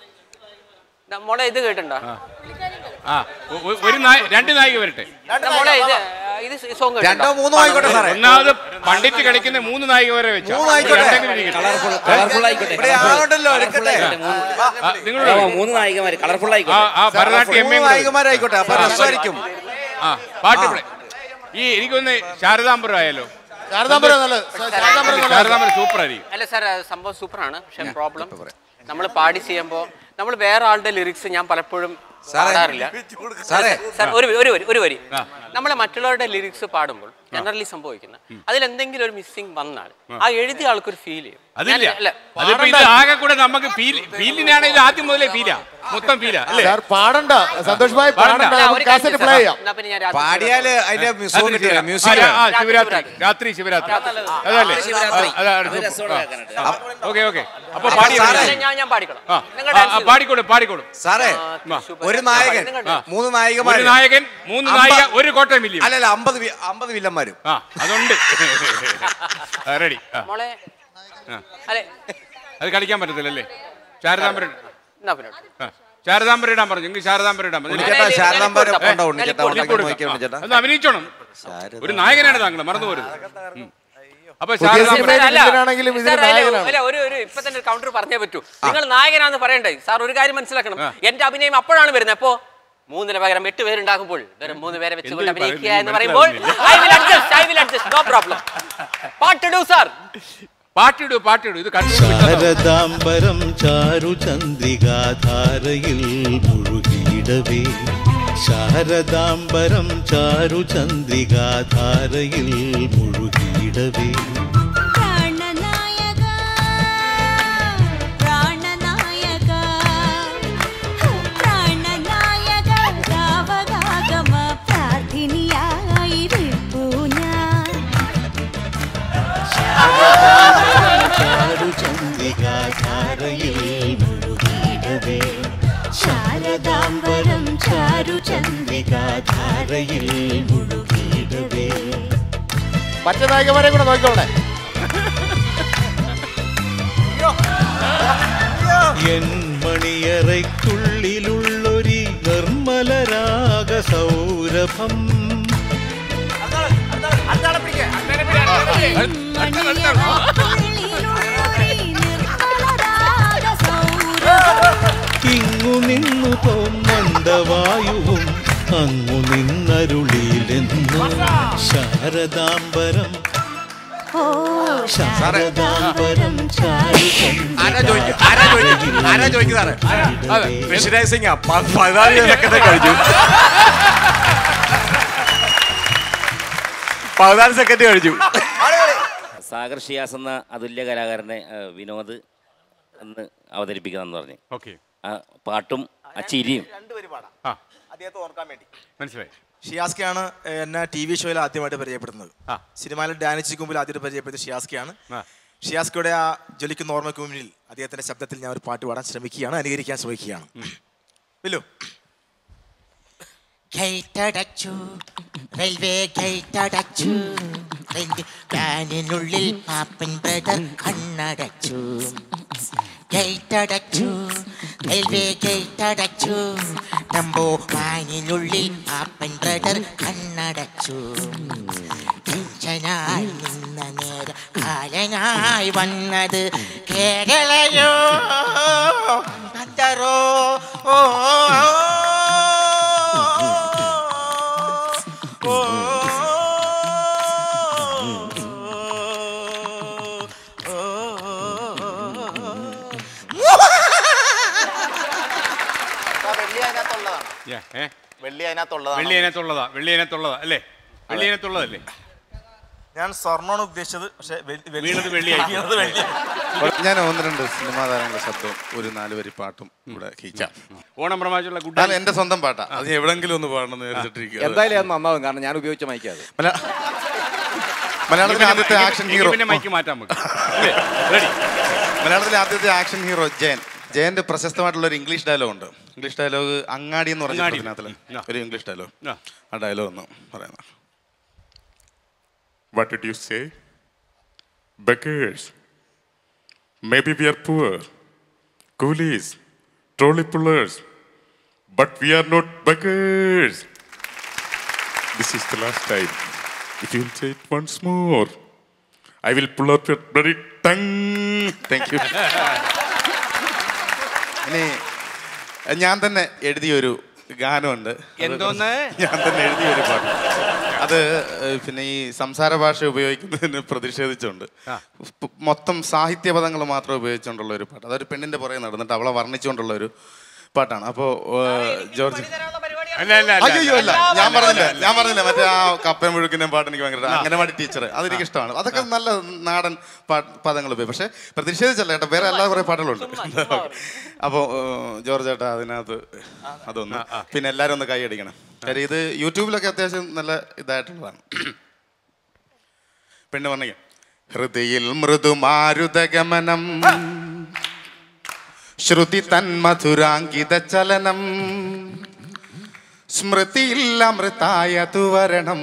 മോളെ ഇത് കേട്ടിട്ടുണ്ടോ
ആ ഒ- ഒ- ഒരു നായ രണ്ട് നായിക വരട്ടെ
മോളെ ഇത് ഇത് സോങ്
രണ്ടോ മൂന്നോ ആയിക്കോട്ടെ സാറേ
ഒന്നാമത് പണ്ഡിറ്റ് കളിക്കുന്ന മൂന്ന് നായിക വരെ വെച്ചാ
മൂന്ന് ആയിക്കോട്ടെ.
രണ്ടെങ്കിലും ഇരിക്കട്ടെ.
കളർഫുൾ ആയിക്കോട്ടെ
ഇവിടെ ആളുണ്ടല്ലോ എടുക്കട്ടെ
ആ, നിങ്ങളോട്
ആ, മൂന്ന് നായികമാര് കളർഫുൾ
ആ
ആയിക്കോട്ടെ
ആ ഭരതനാട്യം എം എ
മൂന്ന് നായികമാരായിക്കോട്ടെ അപ്പൊ രസമായിരിക്കും
ആ പാട്ട് ഇവിടെ ഈ എനിക്കൊന്ന് ശാരദാംബരം ആയാലോ
ശാരദാംബരം നല്ലത്. ശാരദാംബരം നല്ലത്.
ശാരദാംബരം സൂപ്പർ ആയിരിക്കും
അല്ല സാർ സംഭവം സൂപ്പറാണ് പക്ഷെ പ്രോബ്ലം നമ്മൾ പാടി ചെയ്യുമ്പോൾ നമ്മൾ വേറെ ആളുടെ ലിറിക്സ് ഞാൻ പലപ്പോഴും
സാറേ,
പാടാറില്ല
സാറേ.
സാർ ഒരു ഒരു വരി ഒരു വരി നമ്മൾ മറ്റുള്ളവരുടെ ലിറിക്സ് പാടുമ്പോൾ ജനറലി സംഭവിക്കുന്ന അതിലെന്തെങ്കിലും ഒരു മിസ്സിംഗ് വന്നാൽ ആ എഴുതിയ ആൾക്കൊരു ഫീൽ ചെയ്യും
അതില്ല
ഞാൻ- അല്ല
അതിപ്പോ ഇത് ആകെ കൂടെ നമുക്ക് ഫീൽ ഫീലിനാണ് ഇത് ആദ്യം മുതലേ ഫീലാ മൊത്തം ഫീലാ അല്ലേ
സാർ പാടണ്ട സന്തോഷ് ഭായി
പാടണ്ട.
പാടണ്ട നമുക്ക് കാസറ്റ് പ്ലേ ചെയ്യാം
എന്നാ പിന്നെ ഞാൻ രാത്രി
പാടിയാല് അതിന്റെ
അത്
മ്യൂസിയം
ശരിയാ.
കിട്ടില്ല
ആ,
മ്യൂസിയം
ആ, ശിവരാത്രി രാത്രി ശിവരാത്രി അതല്ലേ
ശിവരാത്രി.
അതാണ്
അത്
സൂപ്പർ.
രസമുള്ള
ആ.
കേൾക്കാനായിട്ട്.
ഓക്കെ ഓക്കെ അപ്പൊ പാടി
സാറേ.
ഞാൻ ഞാൻ പാടിക്കണം
ആ,
നിങ്ങൾ
ആ,
dance
ആ,
ചെയ്തോ.
പാടിക്കോളൂ പാടിക്കോളൂ
സാറേ
ആ.
ഒരു നായകൻ
ആ.
മൂന്ന് നായികമാര്
ഒരു നായകൻ മൂന്ന്
അമ്പ-
നായിക ഒരു കോട്ടയം മില്ലിയും
അല്ലല്ല അമ്പത് വി- അമ്പത് വില്ലന്മാരും
ആ അതുണ്ട് റെഡി
മോളെ
ആ.
അല്ലെ
അത് കളിക്കാൻ പറ്റത്തില്ലല്ലേ ശാരദാംബരം
എന്നാ പിന്നെ
ആ. ശാരദാംബരം ഇടാൻ പറഞ്ഞു എങ്കിൽ ശാരദാംബരം ഇടാൻ പറഞ്ഞു
ഉണ്ണിച്ചേട്ടാ ശാരദാംബരം
കൊടുക്കാം.
ഉണ്ടോ ഉണ്ണിച്ചേട്ടാ
ഞാൻ
ഉണ്ടെങ്കിൽ
കൊടുക്കാം.
നോക്കിയാ ഉണ്ണിച്ചേട്ടാ
ഒന്ന് അഭിനയിച്ചോണം ഒരു നായകനാണ് താങ്കൾ മറന്നു പോരുത് ഉം. അപ്പൊ
പുതിയ
ശാരദാംബരം
സിനിമയിൽ
അല്ല,
വില്ലനാണെങ്കിലും ഇതിൽ
സാർ, അല്ല,
നായകനാണ്.
അല്ല, ഒരു ഒരു ഇപ്പൊ തന്നെ കൗണ്ടർ പറഞ്ഞേ പറ്റൂ നിങ്ങൾ നായകനാന്ന് പറയണ്ടേ സാർ ഒരു കാര്യം മനസ്സിലാക്കണം എന്റെ അഭിനയം അപ്പോഴാണ് വരുന്നത് അപ്പോ മൂന്നിന് പകരം എട്ട് പേരുണ്ടാകുമ്പോൾ വെറും മൂന്ന് പേരെ വെച്ചുകൊണ്ട്
എന്ത് ഈ
അഭിനയിക്കുക എന്ന്
പറയുന്നത്
പറയുമ്പോൾ I will adjust I will adjust no problem പാട്ടിടൂ സാർ
പാട്ടിടൂ പാട്ടിടൂ ഇത് കണ്ടു
ശാരദാംബരം ചാരുചന്ദ്രികാധാരയിൽ മുഴുകിയിടവേ ശാരദാംബരം ചാരുചന്ദ്രികാധാരയിൽ മുഴുകിയിടവേ
പ്രാണനായക പ്രാണനായക പ്രാണനായക രാവകാഗമ പ്രാർത്ഥിനിയായി വിൽപ്പൂ ഞാൻ
ചാരുചന്ദ്രികാധാരയിൽ മുഴുകിയിടവേ
ശാരദാംബരം
ചാരുചന്ദ്രികാധാരയിൽ മുഴുകിയിടവേ
മറ്റു നായകന്മാരെ കൂടെ നോക്കിക്കോളെ
എൻ മണിയറയ്ക്കുള്ളിലുള്ളൊരി നിർമ്മലരാഗ സൗരഭം ഇങ്ങു നിന്നു തോന്നന്തവായുവും അങ്ങു നിന്നരുളിയിലെന്നു ശാരദാംബരം
ഓ
ശാരദാംബരം
ആരാ ചോദിക്കും ആരാ ചോദിക്കും ആരാ ചോദിക്കും സാറേ അതെ വിഷ്ണുരാജ് പതിനാല് സെക്കൻഡ് കഴിഞ്ഞു പതിനാല് സെക്കൻഡ് കഴിഞ്ഞു
സാഗർ ഷിയാസ് എന്ന അതുല്യ കലാകാരനെ ആ, വിനോദ് എന്ന് അവതരിപ്പിക്കാന്ന് പറഞ്ഞു
ഓക്കെ
ആ പാട്ടും ആ ചിരിയും
ആ
അദ്ദേഹത്തെ ഓർക്കാൻ വേണ്ടി
മനസ്സിലായി
ഷിയാസ്കയാണ് എന്നെ ടി വി ഷോയിൽ ആദ്യമായിട്ട് പരിചയപ്പെടുന്നത് സിനിമയിൽ ഡാനിച്ചിക്ക് മുമ്പിൽ ആദ്യമായിട്ട് പരിചയപ്പെടുന്നത് ഷിയാസ്കയാണ് ഷിയാസ്കയുടെ ആ ജ്വലിക്കുന്ന ഓർമ്മയ്ക്ക് മുന്നിൽ അദ്ദേഹത്തിന്റെ ശബ്ദത്തിൽ ഞാൻ ഒരു പാട്ട് പാടാൻ ശ്രമിക്കുകയാണ് അനുകരിക്കാൻ ശ്രമിക്കുകയാണ് വില്ലു
ഗേറ്റ് അടച്ചു റെയിൽവേ ഗേറ്റ് അടച്ചു റെയിൽവേ വാനിനുള്ളിൽ പാപ്പൻ ബ്രദർ കണ്ണടച്ചു ഗേറ്റ് അടച്ചു റെയിൽവേ ഗേറ്റ് അടച്ചു ടംബോ വാനിനുള്ളിൽ പാപ്പൻ ബ്രദർ കണ്ണടച്ചു ടെൻഷനായി നിന്ന നേരം കാലനായി വന്നത് കേരളയോ അന്തരോ ഓ
വെള്ളി അതിനകത്തുള്ളതാണ്
Yeah, ഏ?
വെള്ളി അതിനകത്തുള്ളതാണ്
വെള്ളി അതിനകത്തുള്ളതാ വെള്ളി അതിനകത്തുള്ളതാ അല്ലേ വെള്ളി അതിനകത്തുള്ളതല്ലേ
ഞാൻ സ്വർണ്ണമാണ് ഉദ്ദേശിച്ചത് പക്ഷെ വെ- വെള്ളി-
വീണത് വെള്ളിയായി.
വീണത് വെള്ളിയായി.
ഞാൻ ഒന്ന് രണ്ട് സിനിമാ താരങ്ങളുടെ ശബ്ദം ഒരു നാല് വരി പാട്ടും ഇവിടെ കീച്ചാം
ഓണം പ്രമാണിച്ചുള്ള ഗുഡ്
അല്ല എന്റെ സ്വന്തം പാട്ടാ അത് എവിടെങ്കിലും ഒന്ന് പാടണമെന്ന് വിചാരിച്ചിട്ടിരിക്കുക
എന്തായാലും അത് നന്നാവും കാരണം ഞാൻ ഉപയോഗിച്ച മൈക്കാത്
മലയാളത്തിലെ ആദ്യത്തെ ആക്ഷൻ ഹീറോ
പിന്നെ മൈക്ക് മാറ്റാൻ നമുക്ക്
മലയാളത്തിലെ ആദ്യത്തെ ആക്ഷൻ ഹീറോ ജയൻ ജയന്റെ പ്രശസ്തമായിട്ടുള്ള ഒരു ഇംഗ്ലീഷ് ഡയലോഗ് ഉണ്ട് ഇംഗ്ലീഷ് ഡയലോഗ് അങ്ങാടി എന്ന് പറഞ്ഞ
അങ്ങാടി.
ചിത്രത്തിനകത്തില് ഒരു ഇംഗ്ലീഷ് ഡയലോഗ്
ആ.
ആ ഡയലോഗ് ഒന്ന് പറയുന്നത് What did you say? Beggars. Maybe we are poor. Coolies. Trolley pullers. But we are not beggars. This is the last time. If you'll say it once more, I will pull out your bloody tongue. Thank you. ഇനി ഞാൻ തന്നെ എഴുതിയൊരു ഗാനമുണ്ട് അത്
എന്തോന്ന്?
ഞാൻ തന്നെ എഴുതിയൊരു പാട്ട് അത് ഏഹ്, പിന്നെ ഈ സംസാര ഭാഷ ഉപയോഗിക്കുന്നതിന് പ്രതിഷേധിച്ചുകൊണ്ട് പ് മൊത്തം സാഹിത്യ പദങ്ങൾ മാത്രം ഉപയോഗിച്ചുകൊണ്ടുള്ള ഒരു പാട്ട് അതൊരു പെണ്ണിന്റെ പുറകെ നടന്നിട്ട് അവളെ വർണ്ണിച്ചുകൊണ്ടുള്ള ഒരു പാട്ടാണ് അപ്പോ ഏഹ്, ജോർജ്
അല്ല, അല്ല, അല്ല,
അയ്യോ അല്ല
അല്ല.
ഞാൻ പറഞ്ഞില്ല ഞാൻ പറഞ്ഞില്ല മറ്റേ ആ കപ്പയും മുഴുക്കുന്ന പാട്ട് എനിക്ക് ഭയങ്കര അംഗനവാടി ടീച്ചർ അതെനിക്ക് ഇഷ്ടമാണ് അതൊക്കെ നല്ല നാടൻ പാട്ട് പദങ്ങൾ ഉപയോഗിക്കും പക്ഷേ പ്രതിഷേധിച്ചല്ല കേട്ടോ വേറെ എല്ലാ കുറേ പാട്ടുകളുണ്ട് അപ്പോൾ ജോർജ് ചേട്ടാ അതിനകത്ത് അതൊന്ന് പിന്നെ എല്ലാവരും ഒന്ന് കൈയടിക്കണം കാര്യം ഇത് യൂട്യൂബിലൊക്കെ അത്യാവശ്യം നല്ല ഇതായിട്ടുള്ളതാണ് പെണ്ണ് പറഞ്ഞ ഹൃദയിൽ മൃദുമാരുതഗമനം ശ്രുതി തന്മധുരാങ്കിത ചലനം സ്മൃതിയിൽ അമൃതായ തുവരണം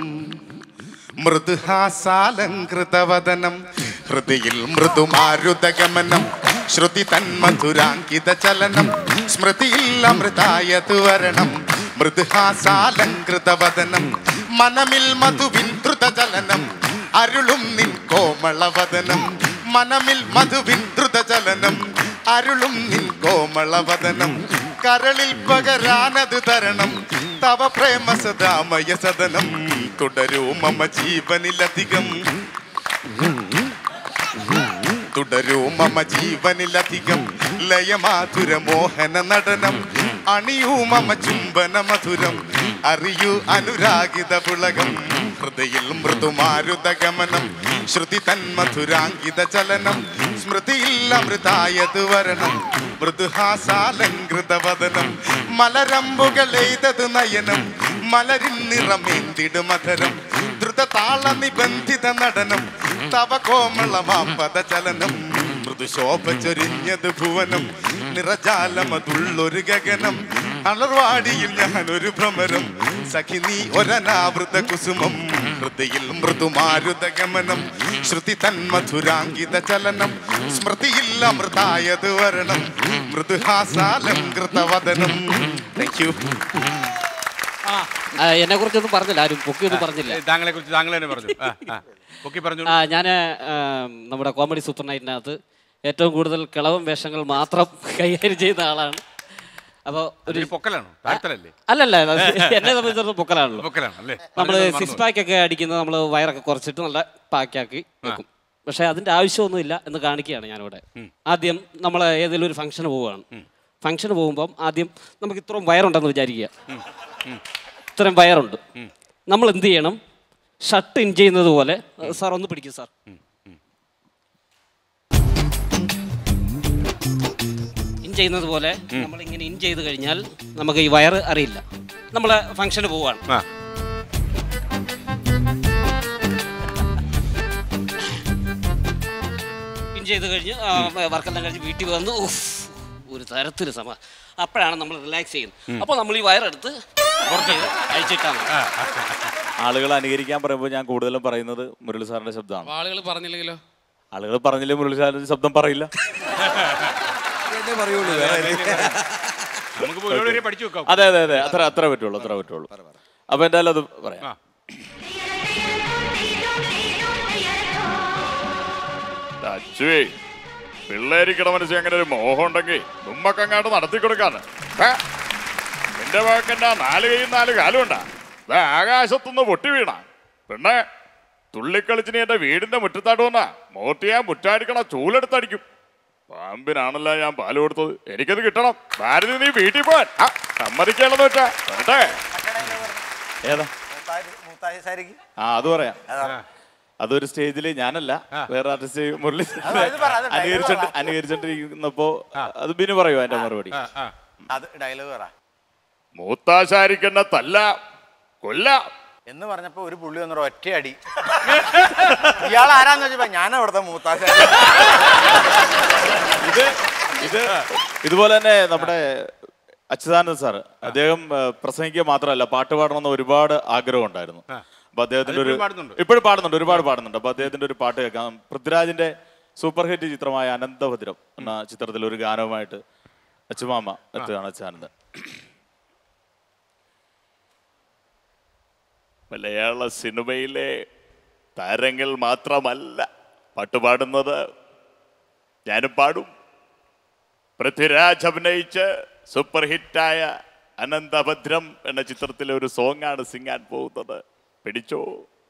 മൃദുഹാസാലങ്കൃതവദനം ഹൃദയിൽ മൃദുമാരുതഗമനം ശ്രുതി തന്മധുരാങ്കിത ചലനം സ്മൃതിയിൽ അമൃതായ തുവരണം മൃദുഹാസാലങ്കൃതവദനം മനമിൽ മധുവിൻ ദ്രുതചലനം അരുളും നിൻ കോമളവദനം മനമിൽ മധുവിൻ ദ്രുതചലനം അരുളും നിൻ കോമളവദനം കരളിൽ പകരാനത് തരണം തവ പ്രേമ സദാമയ സദനം തുടരൂ മമ ജീവനിലധികം തുടരൂ മമ ജീവനിലധികം ലയമാധുര മോഹന നടനം അണിയൂ മമ ചുംബന മധുരം അറിയൂ അനുരാഗിത പുളകം ഹൃദയിൽ മൃദുമാരുതഗമനം ശ്രുതി തന്മധുരാങ്കിത ചലനം സ്മൃതിയിൽ അമൃതായത് വരണം മൃദുഹാസാലങ്കൃതവദനം മലരമ്പുകളെയ്തത് നയനം മലരിൻ നിറമേന്തിട് മധരം ദ്രുതതാള നിബന്ധിത നടനം തവ കോമളമാപദ ചലനം മൃദുശോഭ ചൊരിഞ്ഞത് ഭുവനം നിറജാലമതുള്ളൊരു ഗഗനം അളർവാടിയിൽ ഞാനൊരു ഭ്രമരം സഖി നീ ഒരനാവൃത കുസുമം ഹൃദയിൽ മൃദുമാരുത ഗമനം ശ്രുതി തന്മധുരാങ്കിത ചലനം സ്മൃതിയിൽ അമൃതായത് വരണം മൃദുഹാസാലങ്കൃതവദനം താങ്ക് യു
എന്നെ കുറിച്ചൊന്നും പറഞ്ഞില്ല ആരും പൊക്കിയൊന്നും പറഞ്ഞില്ല
താങ്കളെ കുറിച്ച് താങ്കൾ തന്നെ പറഞ്ഞു ആ, ആ. പൊക്കി പറഞ്ഞു
ആ ഞാൻ നമ്മുടെ കോമഡി സൂപ്പർ നൈറ്റിനകത്ത് ഏറ്റവും കൂടുതൽ കിളവൻ വേഷങ്ങൾ മാത്രം കൈകാര്യം ചെയ്യുന്ന ആളാണ് അപ്പോൾ ഒരു
പൊക്കലാണോ താഴ്ത്തലല്ലേ
അല്ലല്ല അത് എന്നെ സംബന്ധിച്ചിടത്തോളം പൊക്കലാണല്ലോ
പൊക്കലാണ് അല്ലേ
നമ്മൾ
പലരും
സിക്സ്
മറന്നു
പാക്ക് ഒക്കെ അടിക്കുന്നത് നമ്മൾ വയറൊക്കെ കുറച്ചിട്ട് നല്ല പാക്കാക്കി വെക്കും പക്ഷേ അതിന്റെ ആവശ്യമൊന്നുമില്ല എന്ന് കാണിക്കുകയാണ് ഞാനിവിടെ ആദ്യം നമ്മൾ ഏതെങ്കിലും ഒരു ഫംഗ്ഷന് പോവുകയാണ് ഫംഗ്ഷന് പോകുമ്പം ആദ്യം നമുക്ക് ഇത്രയും വയറുണ്ടെന്ന് വിചാരിക്കുക ഇത്രയും വയറുണ്ട് നമ്മൾ എന്ത് ചെയ്യണം ഷർട്ട് ഇൻ ചെയ്യുന്നത് പോലെ സാർ ഒന്ന് പിടിക്കും സാർ ഇൻ ചെയ്യുന്നത് പോലെ നമ്മൾ ഇങ്ങനെ ഇൻ ചെയ്ത് കഴിഞ്ഞാൽ നമുക്ക് ഈ വയറ് അറിയില്ല നമ്മൾ ഫംഗ്ഷന് പോവാണ് ഇൻ ചെയ്ത് കഴിഞ്ഞ് വർക്കെല്ലാം കഴിഞ്ഞ് വീട്ടിൽ വന്ന് ഉഫ്, ഒരു തരത്തിൽ സമ അപ്പോഴാണ് നമ്മൾ റിലാക്സ് ചെയ്യുന്നത് അപ്പോൾ നമ്മൾ ഈ വയറെടുത്ത് പുറത്ത് അഴിച്ചിട്ടാണ്
ആളുകൾ അനുകരിക്കാൻ പറയുമ്പോൾ ഞാൻ കൂടുതലും പറയുന്നത് മുരളി സാറിന്റെ ശബ്ദമാണ്
ആളുകൾ പറഞ്ഞില്ലെങ്കിലോ
ആളുകൾ പറഞ്ഞില്ലേ മുരളി സാറിന്റെ ശബ്ദം പറയില്ല പറയുള്ളൂ
നമുക്ക് പോയി ഒരുപാട് പേരെ പഠിച്ചു വെക്കാം.
അതെ അതെ അതെ അത്ര അത്ര പറ്റുള്ളൂ അത്ര പറ്റുള്ളൂ അപ്പൊ എന്തായാലും അത് പറയാം
അച്ചുവേ പിള്ളേരിക്കട മനസ്സിൽ അങ്ങനെ ഒരു മോഹം ഉണ്ടെങ്കിൽ നമ്മക്കങ്ങാട്ട് നടത്തി കൊടുക്കാന്ന് ഹേ, നിന്റെ വാക്കെന്നാ നാല് കൈയും നാല് കാലും ഉണ്ടാ ദാ ആകാശത്തുനിന്ന് പൊട്ടി വീണ പിന്നെ തുള്ളിക്കളിച്ചിനി എന്റെ വീടിന്റെ മുറ്റത്താട്ട് വന്നാ മോട്ടിയാ മുറ്റാടിക്കണ ചൂലെടുത്തടിക്കും പാമ്പിനാണല്ലോ ഞാൻ പാല് കൊടുത്തത് എനിക്കത് കിട്ടണം ഭാരതി നീ വീട്ടിൽ പോവാൻ ആ, സമ്മതിക്കാണെന്ന് വെച്ചാ വരട്ടെ
ഏതാ
മൂത്തായ സാരിക്ക്
ആ അത് പറയാം അതൊരു സ്റ്റേജിൽ ഞാനല്ല വേറെ ആർട്ടിസ്റ്റ് മുരളി
അത് ഇത് പറ, അത് dialogue
അനുകരിച്ചോണ്ട്
പറ.
അനുകരിച്ചോണ്ടിരിക്കുന്നപ്പോ അത് ബിനു പറയൂ അതിന്റെ മറുപടി
അത് ഡയലോഗ് പറ
മൂത്താശാരിക്കെന്നെ തല്ല കൊല്ല
എന്ന് പറഞ്ഞപ്പോ ഒരു പുള്ളി വന്നൊരു ഒറ്റയടി ഇയാൾ ആരാന്ന് വെച്ചപ്പോ ഞാൻ അവിടുത്തെ മൂത്താശാരി
ഇത് ഇത് ഇതുപോലെ തന്നെ നമ്മുടെ അച്യുതാനന്ദ സാർ അദ്ദേഹം ആ, പ്രസംഗിക്കുക മാത്രമല്ല പാട്ട് പാടണമെന്ന് ഒരുപാട് ആഗ്രഹം ഉണ്ടായിരുന്നു അപ്പൊ അദ്ദേഹത്തിന്റെ ഒരു
അതിപ്പോഴും പാടുന്നുണ്ട്.
ഇപ്പോഴും പാടുന്നുണ്ട് ഒരുപാട് പാടുന്നുണ്ട് അപ്പൊ അദ്ദേഹത്തിന്റെ ഒരു പാട്ട് കേൾക്കാം പൃഥ്വിരാജിന്റെ സൂപ്പർ ഹിറ്റ് ചിത്രമായ അനന്തഭദ്രം എന്ന ചിത്രത്തിൽ ഒരു ഗാനവുമായിട്ട് അച്ചുമാമ എത്തുകയാണ് അച്യുതാനന്ദൻ മലയാള സിനിമയിലെ താരങ്ങൾ മാത്രമല്ല പാട്ടുപാടുന്നത് ഞാനും പാടും പൃഥ്വിരാജ് അഭിനയിച്ച് സൂപ്പർ ഹിറ്റായ അനന്തഭദ്രം എന്ന ചിത്രത്തിലെ ഒരു സോങ്ങാണ് സിംഗാൻ പോകുന്നത് പിടിച്ചോ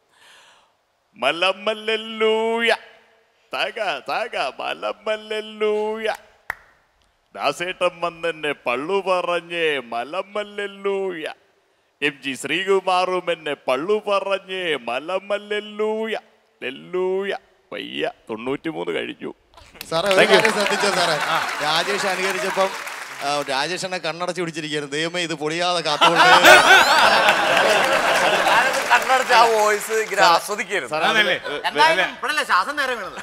മലമല്ലൂയ താക താക മലമല്ലൂയ ദാസേട്ടൻ വന്നെന്നെ പള്ളു പറഞ്ഞേ മലമല്ലൂയ എം ജി ശ്രീകുമാറും എന്നെ പള്ളു പറഞ്ഞേ മലമല്ലൂയ ലെല്ലൂയ പയ്യ തൊണ്ണൂറ്റിമൂന്ന് കഴിഞ്ഞു
സാറേ ഒരു
Thank you.
കാര്യം ശ്രദ്ധിച്ചോ സാറേ രാജേഷ് അനുകരിച്ചപ്പം ആ, രാജേഷ് എന്നെ കണ്ണടച്ച് പിടിച്ചിരിക്കുകയാണ് ദൈവമേ ഇത് പൊളിയാതെ കാത്തുകൊണ്ട്
കണ്ണടച്ച് ആ വോയിസ് ഇങ്ങനെ ആസ്വദിക്കരുത്
അതല്ലേ?
എന്തായാലും ഇവിടെയല്ലേ ശ്വാസം നേരെ വീണത്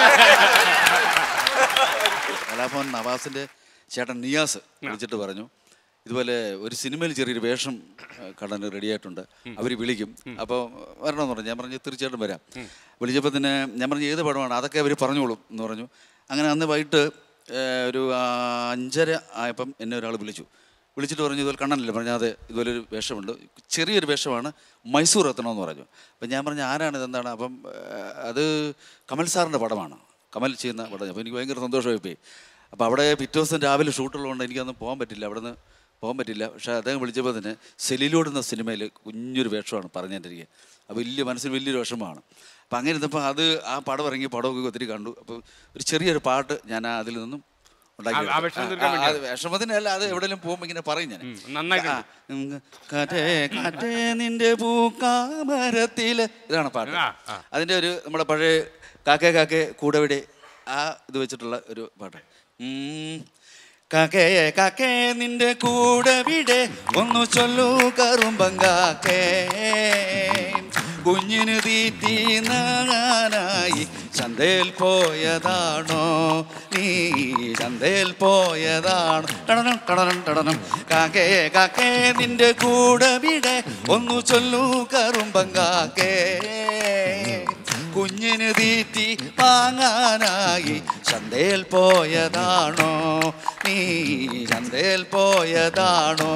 കലാഭവൻ നവാസിന്റെ ചേട്ടൻ നിയാസ് വിളിച്ചിട്ട് പറഞ്ഞു ഇതുപോലെ ഒരു സിനിമയിൽ ചെറിയൊരു വേഷം കടൻ റെഡി ആയിട്ടുണ്ട് അവർ വിളിക്കും അപ്പോൾ വരണമെന്ന് പറഞ്ഞു ഞാൻ പറഞ്ഞു തീർച്ചയായിട്ടും വരാം വിളിച്ചപ്പോൾ തന്നെ ഞാൻ പറഞ്ഞു ഏത് പടമാണ് അതൊക്കെ അവർ പറഞ്ഞോളും എന്ന് പറഞ്ഞു അങ്ങനെ അന്ന് വൈകിട്ട് ഏഹ്, ഒരു ആ, അഞ്ചര ആയപ്പം എന്നെ ഒരാൾ വിളിച്ചു വിളിച്ചിട്ട് പറഞ്ഞു ഇതുപോലെ കണ്ണനല്ലേ പറഞ്ഞു അതെ ഇതുപോലെ ഒരു വേഷമുണ്ട് ചെറിയൊരു വേഷമാണ് മൈസൂർ എത്തണമെന്ന് പറഞ്ഞു അപ്പം ഞാൻ പറഞ്ഞു ആരാണ് ഇതെന്താണ് അപ്പം ഏഹ്, അത് കമൽ സാറിൻ്റെ പടമാണ് കമൽ ചെയ്യുന്ന പടം അപ്പോൾ എനിക്ക് ഭയങ്കര സന്തോഷമായി പോയി അപ്പോൾ അവിടെ പിറ്റേ ദിവസം രാവിലെ ഷൂട്ടുള്ളതുകൊണ്ട് എനിക്കന്ന് പോകാൻ പറ്റില്ല അവിടെ നിന്ന് പോകാൻ പറ്റില്ല പക്ഷേ അദ്ദേഹം വിളിച്ചപ്പോൾ തന്നെ സെലിലോട് എന്ന സിനിമയിൽ കുഞ്ഞൊരു വേഷമാണ് പറഞ്ഞിട്ടിരിക്കുക അപ്പോൾ വലിയ മനസ്സിൽ വലിയൊരു വിഷമമാണ് അപ്പോൾ അങ്ങനെ ഇരുന്നപ്പോൾ അത് ആ പടം ഇറങ്ങി പടമൊക്കെ ഒത്തിരി കണ്ടു അപ്പോൾ ഒരു ചെറിയൊരു പാട്ട് ഞാൻ ആ അതിൽ നിന്നും ഉണ്ടാക്കി
ആ- ആ
എടുത്തു.
വിഷമം തീർക്കാൻ
ആ, ആ,
വേണ്ടിയാണ്.
വിഷമത്തിനല്ല അത് എവിടെയെങ്കിലും പോകുമ്പോൾ ഇങ്ങനെ പറയും ഞാൻ
നന്നായിട്ടുണ്ട്.
ആ, ഉം, കാറ്റേ കാറ്റേ നിന്റെ പൂക്കാമരത്തിൽ ഇതാണ് പാട്ട് അതിൻ്റെ ഒരു നമ്മുടെ പഴയ കാക്കേ കാക്കേ കൂടവിടെ ആ ഇത് വെച്ചിട്ടുള്ള ഒരു പാട്ട് ഉം. കാക്കേ കാക്കേ നിന്റെ കൂടവിടെ ഒന്നു ചൊല്ലൂ കറുമ്പങ്കാക്കേ കുഞ്ഞിന് തീറ്റി നാനായി ചന്തയിൽ പോയതാണോ നീ ചന്തയിൽ പോയതാണോ ടടനം ടടനം ടടനം കാക്കേ കാക്കേ നിന്റെ കൂടവിടെ ഒന്നു ചൊല്ലൂ കറുമ്പങ്കാക്കേ കുഞ്ഞിന് തീറ്റി വാങ്ങാനായി ചന്തയിൽ പോയതാണോ നീ ചന്തയിൽ പോയതാണോ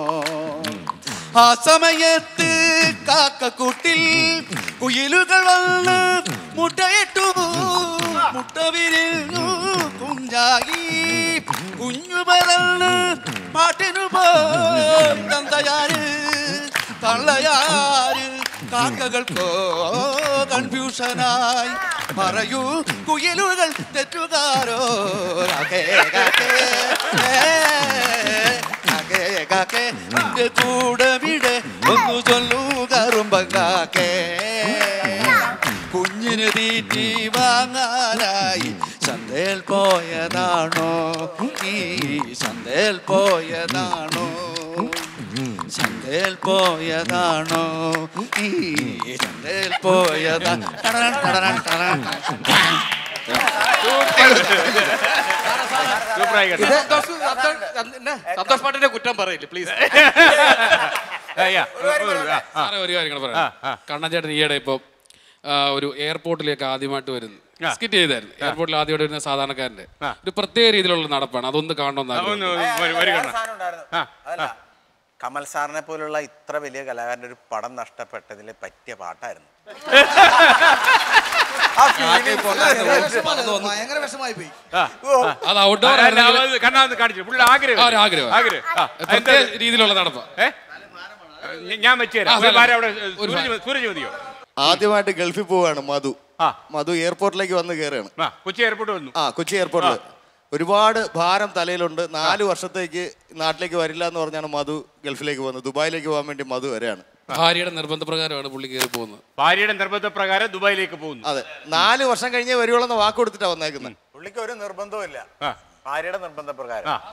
ആ സമയത്ത് കാക്കക്കൂട്ടിൽ കുയിലുകൾ വന്ന് മുട്ടയിട്ടു മുട്ട വിരിഞ്ഞു കുഞ്ചായി കുഞ്ഞു പറന്ന് പാട്ടിനു പോയി തന്തയാര് തള്ളയാര് കാക്കകൾക്കോ കൺഫ്യൂഷനായി പറയൂ കുയിലുകൾ തെറ്റുകാരോ കാക്കേ കാക്കേ കാക്കേ കാക്കേ നിന്റെ കൂടെ വിടെ ഒന്നു ചൊല്ലൂ കറുമ്പങ്കാക്കേ കുഞ്ഞിന് തീറ്റി വാങ്ങാനായി ചന്തയിൽ പോയതാണോ നീ ചന്തയിൽ പോയതാണോ ചന്തയിൽ പോയതാണോ നീ ചന്തയിൽ പോയതാ ടടടൻ ടടടൻ ടടടൻ.
സൂപ്പറായി കേട്ടോ.
സന്തോഷ് പാട്ടിന്റെ കുറ്റം പറയില്ല പ്ലീസ്
അയ്യാ, ഒരു- ഒരു- ആ, ആ.
സാറേ ഒരു കാര്യം കൂടെ
ആ,
പറയാം കണ്ണൻ ചേട്ടൻ ഈയിടെ ഇപ്പൊ ആ, ഒരു എയർപോർട്ടിലേക്ക് ആദ്യമായിട്ട് വരുന്നു സ്കിറ്റ് ചെയ്തായിരുന്നു എയർപോർട്ടിൽ ആദ്യമായിട്ട് വരുന്ന സാധാരണക്കാരന്റെ ഒരു പ്രത്യേക രീതിയിലുള്ള നടപ്പാണ് അതൊന്ന് കാണണമെന്നാണ്
ഒന്ന് വരി- വരി കാണാം. ആ,
അതല്ല കമൽ സാറിനെ പോലുള്ള ഇത്ര വലിയ കലാകാരന്റെ ഒരു പടം നഷ്ടപ്പെട്ടതിൽ പറ്റിയ പാട്ടായിരുന്നു ആ feelings
ഭയങ്കര വിഷമായി പോയി
ആ, ആ.
അത് outdoor
ആ, അല്ല,
ആയിരുന്നെങ്കിൽ-
അത് കണ്ണാ ഒന്ന് കാണിച്ചു പുള്ളി ആഗ്രഹം
ആ, ഒരു ആഗ്രഹം.
ആഗ്രഹം ആ,
പ്രത്യേക
എന്താ-
രീതിയിലുള്ള നടപ്പാ
ഏ? ഞ- ഞാൻ വെച്ച് തരാം
ആ,
ഒരു
സ്ഥലം.
ഭാര്യ അവിടെ
ഒരു
സൂരജ്
ഭാര്യ.
മതി- സൂരജ് മതിയോ
ആദ്യമായിട്ട് ഗൾഫിൽ പോവാണ് മധു മധു എയർപോർട്ടിലേക്ക് വന്ന് കയറുകയാണ്
ആ, കൊച്ചി എയർപോർട്ട് വന്നു
ആ കൊച്ചി എയർപോർട്ടിൽ ഒരുപാട് ഭാരം തലയിലുണ്ട് നാല് വർഷത്തേക്ക് നാട്ടിലേക്ക് വരില്ല എന്ന് പറഞ്ഞാണ് മധു ഗൾഫിലേക്ക് പോകുന്നത് ദുബായിലേക്ക് പോകാൻ വേണ്ടി മധു വരെയാണ്
ഭാര്യയുടെ നിർബന്ധപ്രകാരമാണ് പുള്ളി കയറി പോകുന്നത്
ഭാര്യയുടെ നിർബന്ധപ്രകാരം ദുബായിലേക്ക് പോകുന്നു
അതെ നാല് വർഷം കഴിഞ്ഞേ വരുവുള്ളൂ എന്ന് വാക്ക് കൊടുത്തിട്ടാ വന്നേക്കുന്നത്
പുള്ളിക്ക് ഒരു നിർബന്ധവും ഇല്ല
ആ.
ഭാര്യയുടെ നിർബന്ധപ്രകാരം
ആ.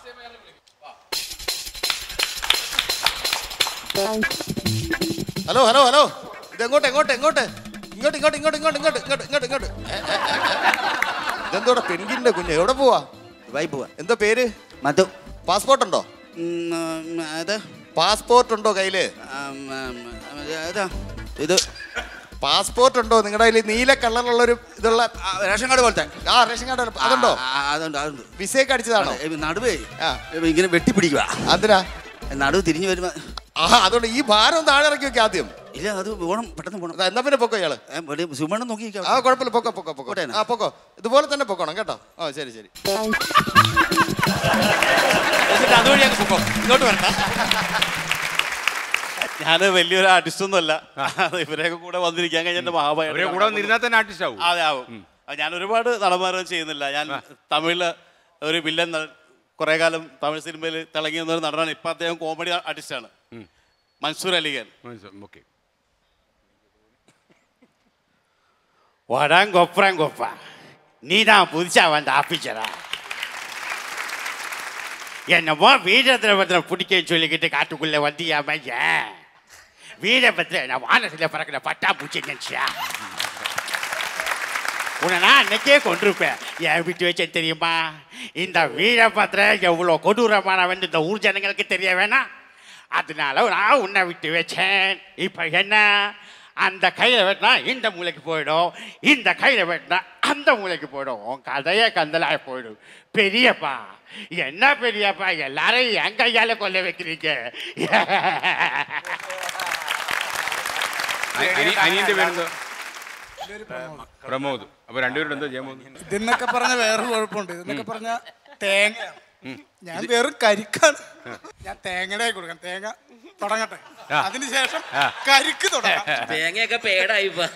ഹലോ ഹലോ ഹലോ ഇത് എങ്ങോട്ട് എങ്ങോട്ട് എങ്ങോട്ട് ഇങ്ങോട്ട് ഇങ്ങോട്ട് ഇങ്ങോട്ട് ഇങ്ങോട്ട് ഇങ്ങോട്ട് ഇങ്ങോട്ട് ഇങ്ങോട്ട് ഇങ്ങോട്ട് ഏ, ഏ, ഏ, ഏ. ഇതെന്തോടെ പെൻഗിന്റെ കുഞ്ഞ് എവിടെ പോവാ
ദുബായി പോവാ
എന്തോ പേര്
മധു
പാസ്പോർട്ട് ഉണ്ടോ
അത്
പാസ്പോർട്ട് ഉണ്ടോ കയ്യില്
ഏതാ ഇത്
പാസ്പോർട്ട് ഉണ്ടോ നിങ്ങളുടെ കയ്യിൽ നീല കളറിലുള്ള ഒരു ഇതുള്ള
റേഷൻ കാർഡ് പോലത്തെ
ആ റേഷൻ കാർഡ് അതുണ്ടോ
ആ, അതുണ്ട് അതുണ്ട്
വിസയൊക്കെ അടിച്ചതാണോ
അതെ, നടുവേ ഇങ്ങനെ വെട്ടിപ്പിടിക്കുക
അതിനാ
നടുവ് തിരിഞ്ഞു വരുമ്പോ
ആ അതുകൊണ്ട് ഈ ഭാരം ഒന്ന് താഴെ ഇറക്കി വെക്കാം ആദ്യം
ഇല്ല അത് പോണം പെട്ടെന്ന് പോണം
എന്നാ പിന്നെ പൊക്കോ ഇയാള്
സുമണ്ണം നോക്കി
ആ കുഴപ്പമില്ല പൊക്കോ പൊക്കോ പൊക്കോ ആ പൊക്കോ ഇതുപോലെ തന്നെ പൊക്കോണം കേട്ടോ ആ ശരി ശരി
എന്നിട്ട് അതുവഴി അങ്ങ് പൊക്കോ ഇങ്ങോട്ട് വരണ്ട ഞാൻ വലിയൊരു ആർട്ടിസ്റ്റ് ഒന്നുമല്ല ഇവരെയൊക്കെ കൂടെ വന്നിരിക്കാൻ കഴിഞ്ഞ എന്റെ മഹാഭായ
അവരെ കൂടെ വന്നിരുന്നാൽ തന്നെ ആർട്ടിസ്റ്റ് ആവും
അതെ ആവും അത് ഞാൻ ഒരുപാട് നടന്മാരൊന്നും ചെയ്യുന്നില്ല ഞാൻ തമിഴില് ഒരു വില്ലൻ നടൻ കുറെ കാലം തമിഴ് സിനിമയിൽ തിളങ്ങി നിന്ന ഒരു നടനാണ് ഇപ്പൊ അദ്ദേഹം കോമഡി ആർട്ടിസ്റ്റാണ് മൻസൂർ അലിഖാൻ
ഓക്കെ
வடாங் கொப்புறாங் கொப்பா நீ தான் புதுசா வந்து ஆஃபீஸரா என்னமோ வீரத்திரபத்திரம் பிடிக்க சொல்லிக்கிட்டு காட்டுக்குள்ள வந்தியா மையன் வீரபத்திர நான் வானத்தில் பறக்கிற பட்டா பூச்சி நினச்சியா உன்னை நான் அன்னைக்கே கொண்டிருப்பேன் என் விட்டு வச்சேன் தெரியுமா இந்த வீரபத்திரம் எவ்வளோ கொடூரமானவன் இந்த ஊர் ஜனங்களுக்கு தெரிய வேணாம் அதனால நான் உன்னை விட்டு வச்சேன் இப்போ என்ன அந்த கையில் வெட்டினா இந்த மூளைக்கு போயிடும் இந்த கையில் வெட்டினா அந்த மூளைக்கு போயிடும் உன் கதையே கந்தலாக போயிடும் பெரியப்பா என்ன பெரியப்பா எல்லாரையும் என் கையால கொல்ல வைக்கிறீங்க
അനി- അനിയന്റെ പേരെന്തോ പ്രമോദ് അപ്പൊ രണ്ടുപേരുടെ എന്തോ ചെയ്യാൻ പോകുന്നു
ഇതെന്നൊക്കെ പറഞ്ഞ വേറൊരു കുഴപ്പമുണ്ട് ഇതെന്നൊക്കെ പറഞ്ഞ തേങ്ങ ഞാൻ വെറും കരിക്കാണ് ഞാൻ തേങ്ങയുടെ കൊടുക്കാം തേങ്ങ തുടങ്ങട്ടെ
ആ.
അതിനുശേഷം
ആ.
കരിക്ക് തുടങ്ങാം
തേങ്ങയൊക്കെ പേടായി ഇപ്പൊ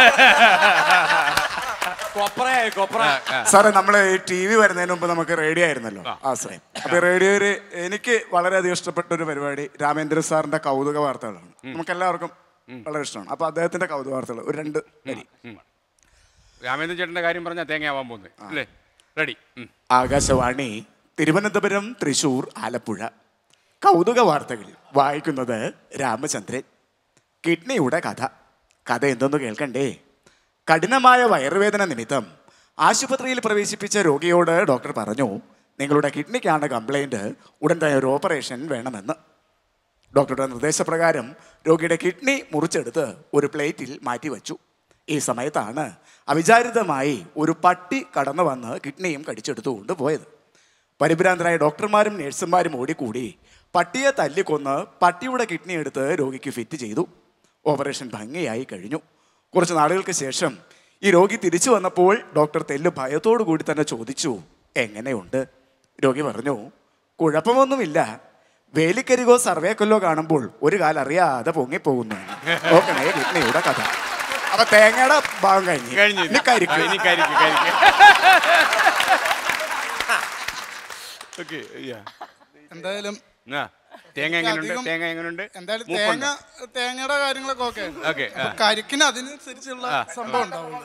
കൊപ്രയായി കൊപ്ര
സാറേ നമ്മൾ ടി വി വരുന്നതിന് മുമ്പ് നമുക്ക് റേഡിയോ ആയിരുന്നല്ലോ ആ സാറേ അപ്പൊ റേഡിയോയില് എനിക്ക് വളരെയധികം ഇഷ്ടപ്പെട്ട ഒരു പരിപാടി രാമേന്ദ്ര സാറിന്റെ കൗതുക വാർത്തകളാണ് നമുക്ക് എല്ലാവർക്കും വളരെ ഇഷ്ടമാണ് അപ്പൊ അദ്ദേഹത്തിന്റെ കൗതുക വാർത്തകൾ ഒരു രണ്ട് വരി
രാമേന്ദ്രൻ ചേട്ടന്റെ കാര്യം പറഞ്ഞാൽ തേങ്ങയാവാൻ പോകുന്നത് അല്ലേ റെഡി
ആകാശവാണി തിരുവനന്തപുരം തൃശൂർ ആലപ്പുഴ കൗതുക വാർത്തകൾ വായിക്കുന്നത് രാമചന്ദ്രൻ കിഡ്നിയുടെ കഥ കഥ എന്തെന്ന് കേൾക്കണ്ടേ കഠിനമായ വയറുവേദന നിമിത്തം ആശുപത്രിയിൽ പ്രവേശിപ്പിച്ച രോഗിയോട് ഡോക്ടർ പറഞ്ഞു നിങ്ങളുടെ കിഡ്നിക്കാണ് കംപ്ലൈൻറ്റ് ഉടൻ തന്നെ ഒരു ഓപ്പറേഷൻ വേണമെന്ന് ഡോക്ടറുടെ നിർദ്ദേശപ്രകാരം രോഗിയുടെ കിഡ്നി മുറിച്ചെടുത്ത് ഒരു പ്ലേറ്റിൽ മാറ്റിവെച്ചു ഈ സമയത്താണ് അവിചാരിതമായി ഒരു പട്ടി കടന്നു വന്ന് കിഡ്നിയും കടിച്ചെടുത്തുകൊണ്ട് പോയത് പരിഭ്രാന്തരായ ഡോക്ടർമാരും നഴ്സുമാരും ഓടിക്കൂടി പട്ടിയെ തല്ലിക്കൊന്ന് പട്ടിയുടെ കിഡ്നി എടുത്ത് രോഗിക്ക് ഫിറ്റ് ചെയ്തു ഓപ്പറേഷൻ ഭംഗിയായി കഴിഞ്ഞു കുറച്ച് നാളുകൾക്ക് ശേഷം ഈ രോഗി തിരിച്ചു വന്നപ്പോൾ ഡോക്ടർ തെല്ല് ഭയത്തോടു കൂടി തന്നെ ചോദിച്ചു എങ്ങനെയുണ്ട് രോഗി പറഞ്ഞു കുഴപ്പമൊന്നുമില്ല വേലിക്കരികോ സർവേക്കൊല്ലോ കാണുമ്പോൾ ഒരു കാലം അറിയാതെ പൊങ്ങിപ്പോകുന്നു ഓക്കണേ കിഡ്നിയുടെ കഥ അപ്പൊ തേങ്ങയുടെ ഭാഗം കഴിഞ്ഞു
കഴിഞ്ഞു.
ഇനി കരിക്ക്.
ഇനി കരിക്ക്, കരിക്ക്. ഓക്കെ
എന്തായാലും
ആ തേങ്ങ എങ്ങനെയുണ്ട്
അധികം-
തേങ്ങ എങ്ങനെയുണ്ട്
എന്തായാലും
മൂപ്പുണ്ടോ?
തേങ്ങ തേങ്ങയുടെ കാര്യങ്ങളൊക്കെ ഓക്കെ
ഓക്കെ, ആ.
കരിക്കിന് അതിനനുസരിച്ചുള്ള
ആ.
സംഭവം ഉണ്ടാവുള്ളൂ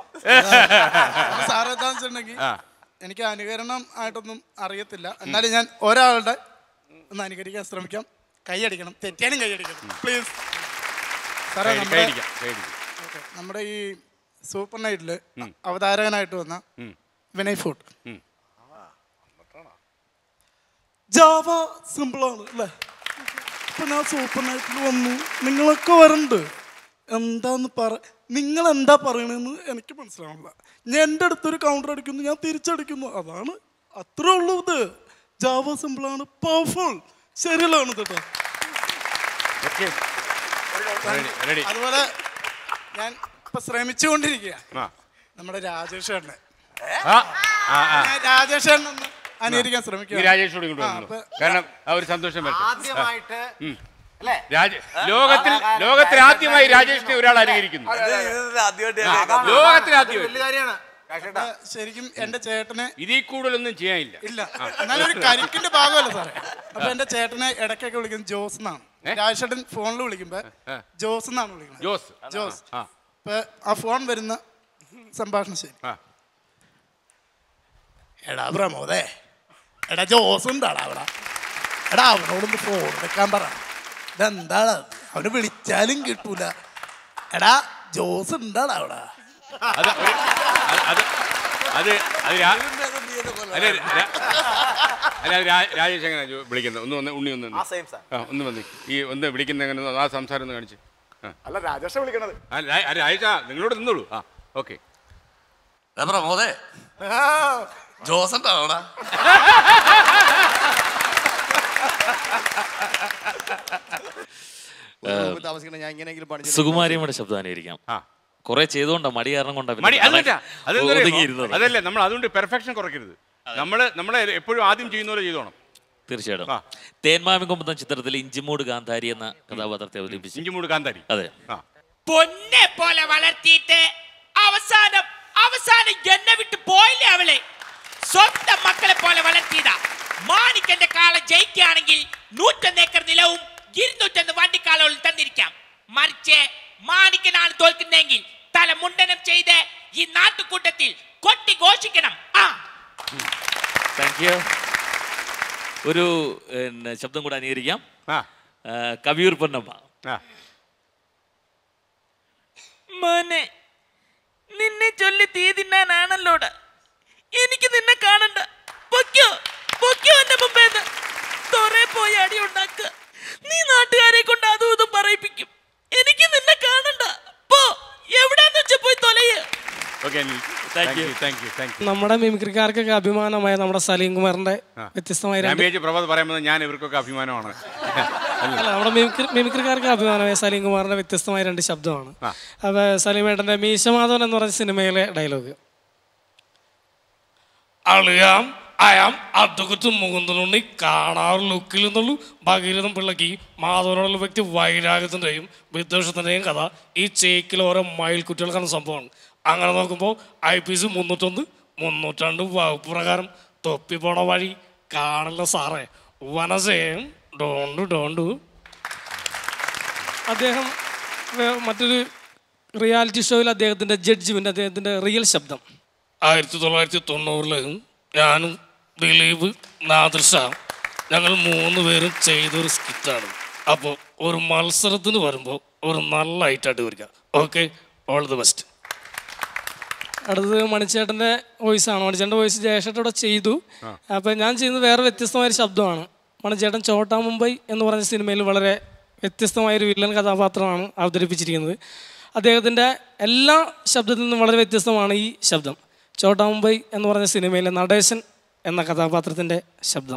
സാറ് എന്താന്ന് വെച്ചിട്ടുണ്ടെങ്കിൽ
ആ.
എനിക്ക് അനുകരണം ആയിട്ടൊന്നും അറിയത്തില്ല എന്നാലും ഞാൻ ഒരാളുടെ ഒന്ന് അനുകരിക്കാൻ ശ്രമിക്കാം കൈയടിക്കണം തെറ്റാനും കൈയടിക്കണം പ്ലീസ് സാറേ
കൈ-
നമ്മുടെ
കൈയടിക്കാം, കൈയടിക്കാം.
ഓക്കേ, നമ്മുടെ ഈ സൂപ്പർ നൈറ്റില് അവതാരകനായിട്ട് വന്ന വിനയ് ഫോർട്ട് ജാവ സിമ്പിളാണ് അല്ലേ ഇപ്പൊ ഞാൻ സൂപ്പർ നൈറ്റിൽ വന്നു നിങ്ങളൊക്കെ വരണ്ട് എന്താന്ന് പറ നിങ്ങൾ എന്താ പറയണെന്ന് എനിക്ക് മനസ്സിലാവില്ല ഞാൻ എൻ്റെ അടുത്തൊരു കൗണ്ടർ അടിക്കുന്നു ഞാൻ തിരിച്ചടിക്കുന്നു അതാണ് അത്രേ ഉള്ളൂ ഇത് ജാവ സിമ്പിളാണ് പവർഫുൾ ശരിയല്ലാണ് കേട്ടോ
Ready, ready.
അതുപോലെ ഞാൻ ഇപ്പൊ ശ്രമിച്ചുകൊണ്ടിരിക്കുക
ആ.
നമ്മുടെ രാജേഷ് ചേട്ടനെ
ആ, ആ, ആ.
ഞാൻ രാജേഷ് ചേട്ടനെ ഒന്ന് അനുകരിക്കാൻ ശ്രമിക്കുക
നീ രാജേഷോട് ഇങ്ങോട്ട് വന്നു കാരണം ആ ഒരു സന്തോഷം വരട്ടെ.
ആദ്യമായിട്ട്
ഉം.
അല്ലേ?
രാജ ലോകത്തിൽ ലോകത്തിൽ ആദ്യമായി രാജേഷിനെ ഒരാൾ അനുകരിക്കുന്നു ലോകത്തിൽ ആദ്യമായി
വലിയ കാര്യമാണ് ശരിക്കും എന്റെ ചേട്ടനെ
ഇതിൽ കൂടുതലൊന്നും ചെയ്യാനില്ല
ഇല്ല
ആ.
എന്നാലും ഒരു കരിക്കിന്റെ ഭാഗമല്ല സാറേ അപ്പൊ എന്റെ ചേട്ടനെ ഇടയ്ക്കൊക്കെ വിളിക്കുന്നത് ജോസ് എന്നാണ് രാജേട്ടൻ ഫോണിൽ വിളിക്കുമ്പോ ജോസ് എന്നാണ് വിളിക്കുന്നത്
ജോസ്
ജോസ്
ആ
ഇപ്പൊ ആ ഫോൺ വരുന്ന സംഭാഷണം ശരി
ആ.
എടാ പ്രമോദേ എടാ ജോസ് ഉണ്ടാടാ അവിടെ എടാ അവനോടൊന്ന് ഫോൺ എടുക്കാൻ പറ ഇതെന്താടാ അവന് വിളിച്ചാലും കിട്ടൂല എടാ ജോസ് ഉണ്ടാടാ അവിടെ
അത് ഒരു- അത് അത് അത് അത് രാ- അല്ല, രാ- അല്ല അത് രാ- രാജേഷ് എങ്ങനെ വിളിക്കുന്നത് ഒന്ന് വന്ന് ഉണ്ണി ഒന്ന് വന്ന്.
ആ, same, sir.
ആ ഒന്ന് വന്ന് ഈ ഒന്ന് വിളിക്കുന്ന എങ്ങനെ ഒന്ന് ആ സംസാരം ഒന്ന് കാണിച്ച് ആ.
അല്ല രാജേഷ വിളിക്കണത്
ആ, രാ- ആ, രാജേഷ് ആ, നിങ്ങളോട് നിന്നോളൂ ആ ഓക്കെ
പ്രമോദേ ജോസ് ഉണ്ടാവണ
താമസിക്കണ ഞാൻ ഇങ്ങനെയെങ്കിലും പണി
സുകുമാരിയമ്മയുടെ ശബ്ദം അനുകരിക്കാം കുറെ ചെയ്തുകൊണ്ടാ മടി കാരണം കൊണ്ടാ പിന്നെ
മടി അതല്ല
നട-
അതെന്താ അറിയോ?
ഒതുങ്ങിയിരുന്നത്.
അതല്ല നമ്മൾ അതുകൊണ്ട് പെർഫെക്ഷൻ കുറയ്ക്കരുത് നമ്മള് നമ്മളെ എപ്പോഴും ആദ്യം ചെയ്യുന്ന പോലെ ചെയ്തോണം
തീർച്ചയായിട്ടും തേന്മാവിൻ കൊമ്പത്തം ചിത്രത്തിൽ ഇഞ്ചിമൂട് ഗാന്ധാരി എന്ന കഥാപാത്രത്തെ അവതരിപ്പിച്ചു
ഇഞ്ചിമൂട് ഗാന്ധാരി
അതെ
പൊന്നെ പോലെ വളർത്തിയിട്ട് അവസാനം അവസാനം എന്നെ വിട്ട് പോയില്ലേ അവളെ സ്വന്തം മക്കളെ പോലെ വളർത്തിയതാ മാണിക്കന്റെ കാള ജയിക്കുകയാണെങ്കിൽ നൂറ്റൊന്ന് ഏക്കർ നിലവും ഇരുന്നൂറ്റൊന്ന് വണ്ടിക്കാളുകൾ തന്നിരിക്കാം മറിച്ച് മാണിക്കനാണ് തോൽക്കുന്നതെങ്കിൽ തല മുണ്ടനം ചെയ്ത് ഈ നാട്ടുകൂട്ടത്തിൽ കൊട്ടി ഘോഷിക്കണം ആ
താങ്ക് യു ഒരു പിന്നെ, ശബ്ദം കൂടെ അനുകരിക്കാം ആ, കവിയൂർ പൊന്നമ്മ
മോനെ നിന്നെ ചൊല്ലി തീ തിന്നാനാണല്ലോടാ എനിക്ക് നിന്നെ കാണണ്ട പൊയ്ക്കോ പൊയ്ക്കോ എന്റെ മുമ്പേന്ന് തൊറേ പോയി അടി ഉണ്ടാക്കുക നീ നാട്ടുകാരെ കൊണ്ട് അതും ഇതും പറയിപ്പിക്കും എനിക്ക് നിന്നെ കാണണ്ട പോ എവിടാന്ന് വെച്ചാ പോയി തൊലയ്
okay thank you thank you thank you
നമ്മുടെ മിമിക്രിക്കാർക്കൊക്കെ അഭിമാനമായ നമ്മുടെ സലീം കുമാറിന്റെ വ്യത്യസ്തമായ രണ്ട്
ഡാമേജ് പ്രഭാത് പറയുമ്പോൾ ഞാൻ ഇവർക്കൊക്കെ അഭിമാനമാണ്
അല്ല നമ്മുടെ മിമിക്രി മിമിക്രിക്കാർക്ക് അഭിമാനമായ സലീം കുമാറിന്റെ വ്യത്യസ്തമായ രണ്ട് ശബ്ദമാണ് അപ്പൊ സലീമേട്ടന്റെ മീശമാധവൻ എന്ന് പറഞ്ഞ സിനിമയിലെ ഡയലോഗ് അളിയാം അയാം അതുകുത്ത് മുകുന്ദനുണ്ണി കാണാറ് ലുക്കിൽ നിന്നുള്ളൂ ഭഗീരഥം പിള്ളക്ക് മാധവനോടുള്ള വ്യക്തി വൈരാഗ്യത്തിൻ്റെയും വിദ്വേഷത്തിൻ്റെയും കഥ ഈ ചേക്കിൽ ഓരോ മയിൽ കുട്ടികൾക്കാണ് സംഭവമാണ് അങ്ങനെ നോക്കുമ്പോൾ ഐ പി സി മുന്നൂറ്റൊന്ന് മുന്നൂറ്റണ്ട് വകുപ്പ് പ്രകാരം തൊപ്പി പോണ വഴി കാണില്ല സാറേ വനസേം ഡോണ്ടു ഡോണ്ടു അദ്ദേഹം വേ- മറ്റൊരു റിയാലിറ്റി ഷോയിൽ അദ്ദേഹത്തിൻ്റെ ജഡ്ജ്മെൻ്റ് അദ്ദേഹത്തിൻ്റെ റിയൽ ശബ്ദം ആയിരത്തി തൊള്ളായിരത്തി തൊണ്ണൂറിൽ ഞാനും ദിലീപ് നാദിർ ഷാ ഞങ്ങൾ മൂന്ന് പേരും ചെയ്തൊരു സ്കിറ്റാണ് അപ്പോൾ ഒരു മത്സരത്തിന് വരുമ്പോൾ ഒരു നല്ല ഐറ്റായിട്ട് വരിക ഓക്കെ ഓൾ ദി ബെസ്റ്റ് അടുത്തത് മണിച്ചേട്ടൻ്റെ വോയിസാണ് മണിച്ചേട്ടൻ്റെ വോയിസ് ജയശേട്ടൻ ഇവിടെ ചെയ്തു അപ്പം ഞാൻ ചെയ്യുന്നത് വേറെ വ്യത്യസ്തമായൊരു ശബ്ദമാണ് മണിച്ചേട്ടൻ ചോട്ടാ മുംബൈ എന്ന് പറഞ്ഞ സിനിമയിൽ വളരെ വ്യത്യസ്തമായൊരു വില്ലൻ കഥാപാത്രമാണ് അവതരിപ്പിച്ചിരിക്കുന്നത് അദ്ദേഹത്തിൻ്റെ എല്ലാ ശബ്ദത്തിൽ നിന്നും വളരെ വ്യത്യസ്തമാണ് ഈ ശബ്ദം ചോട്ടാ മുംബൈ എന്ന് പറഞ്ഞ സിനിമയിലെ നടേശൻ എന്ന കഥാപാത്രത്തിൻ്റെ ശബ്ദം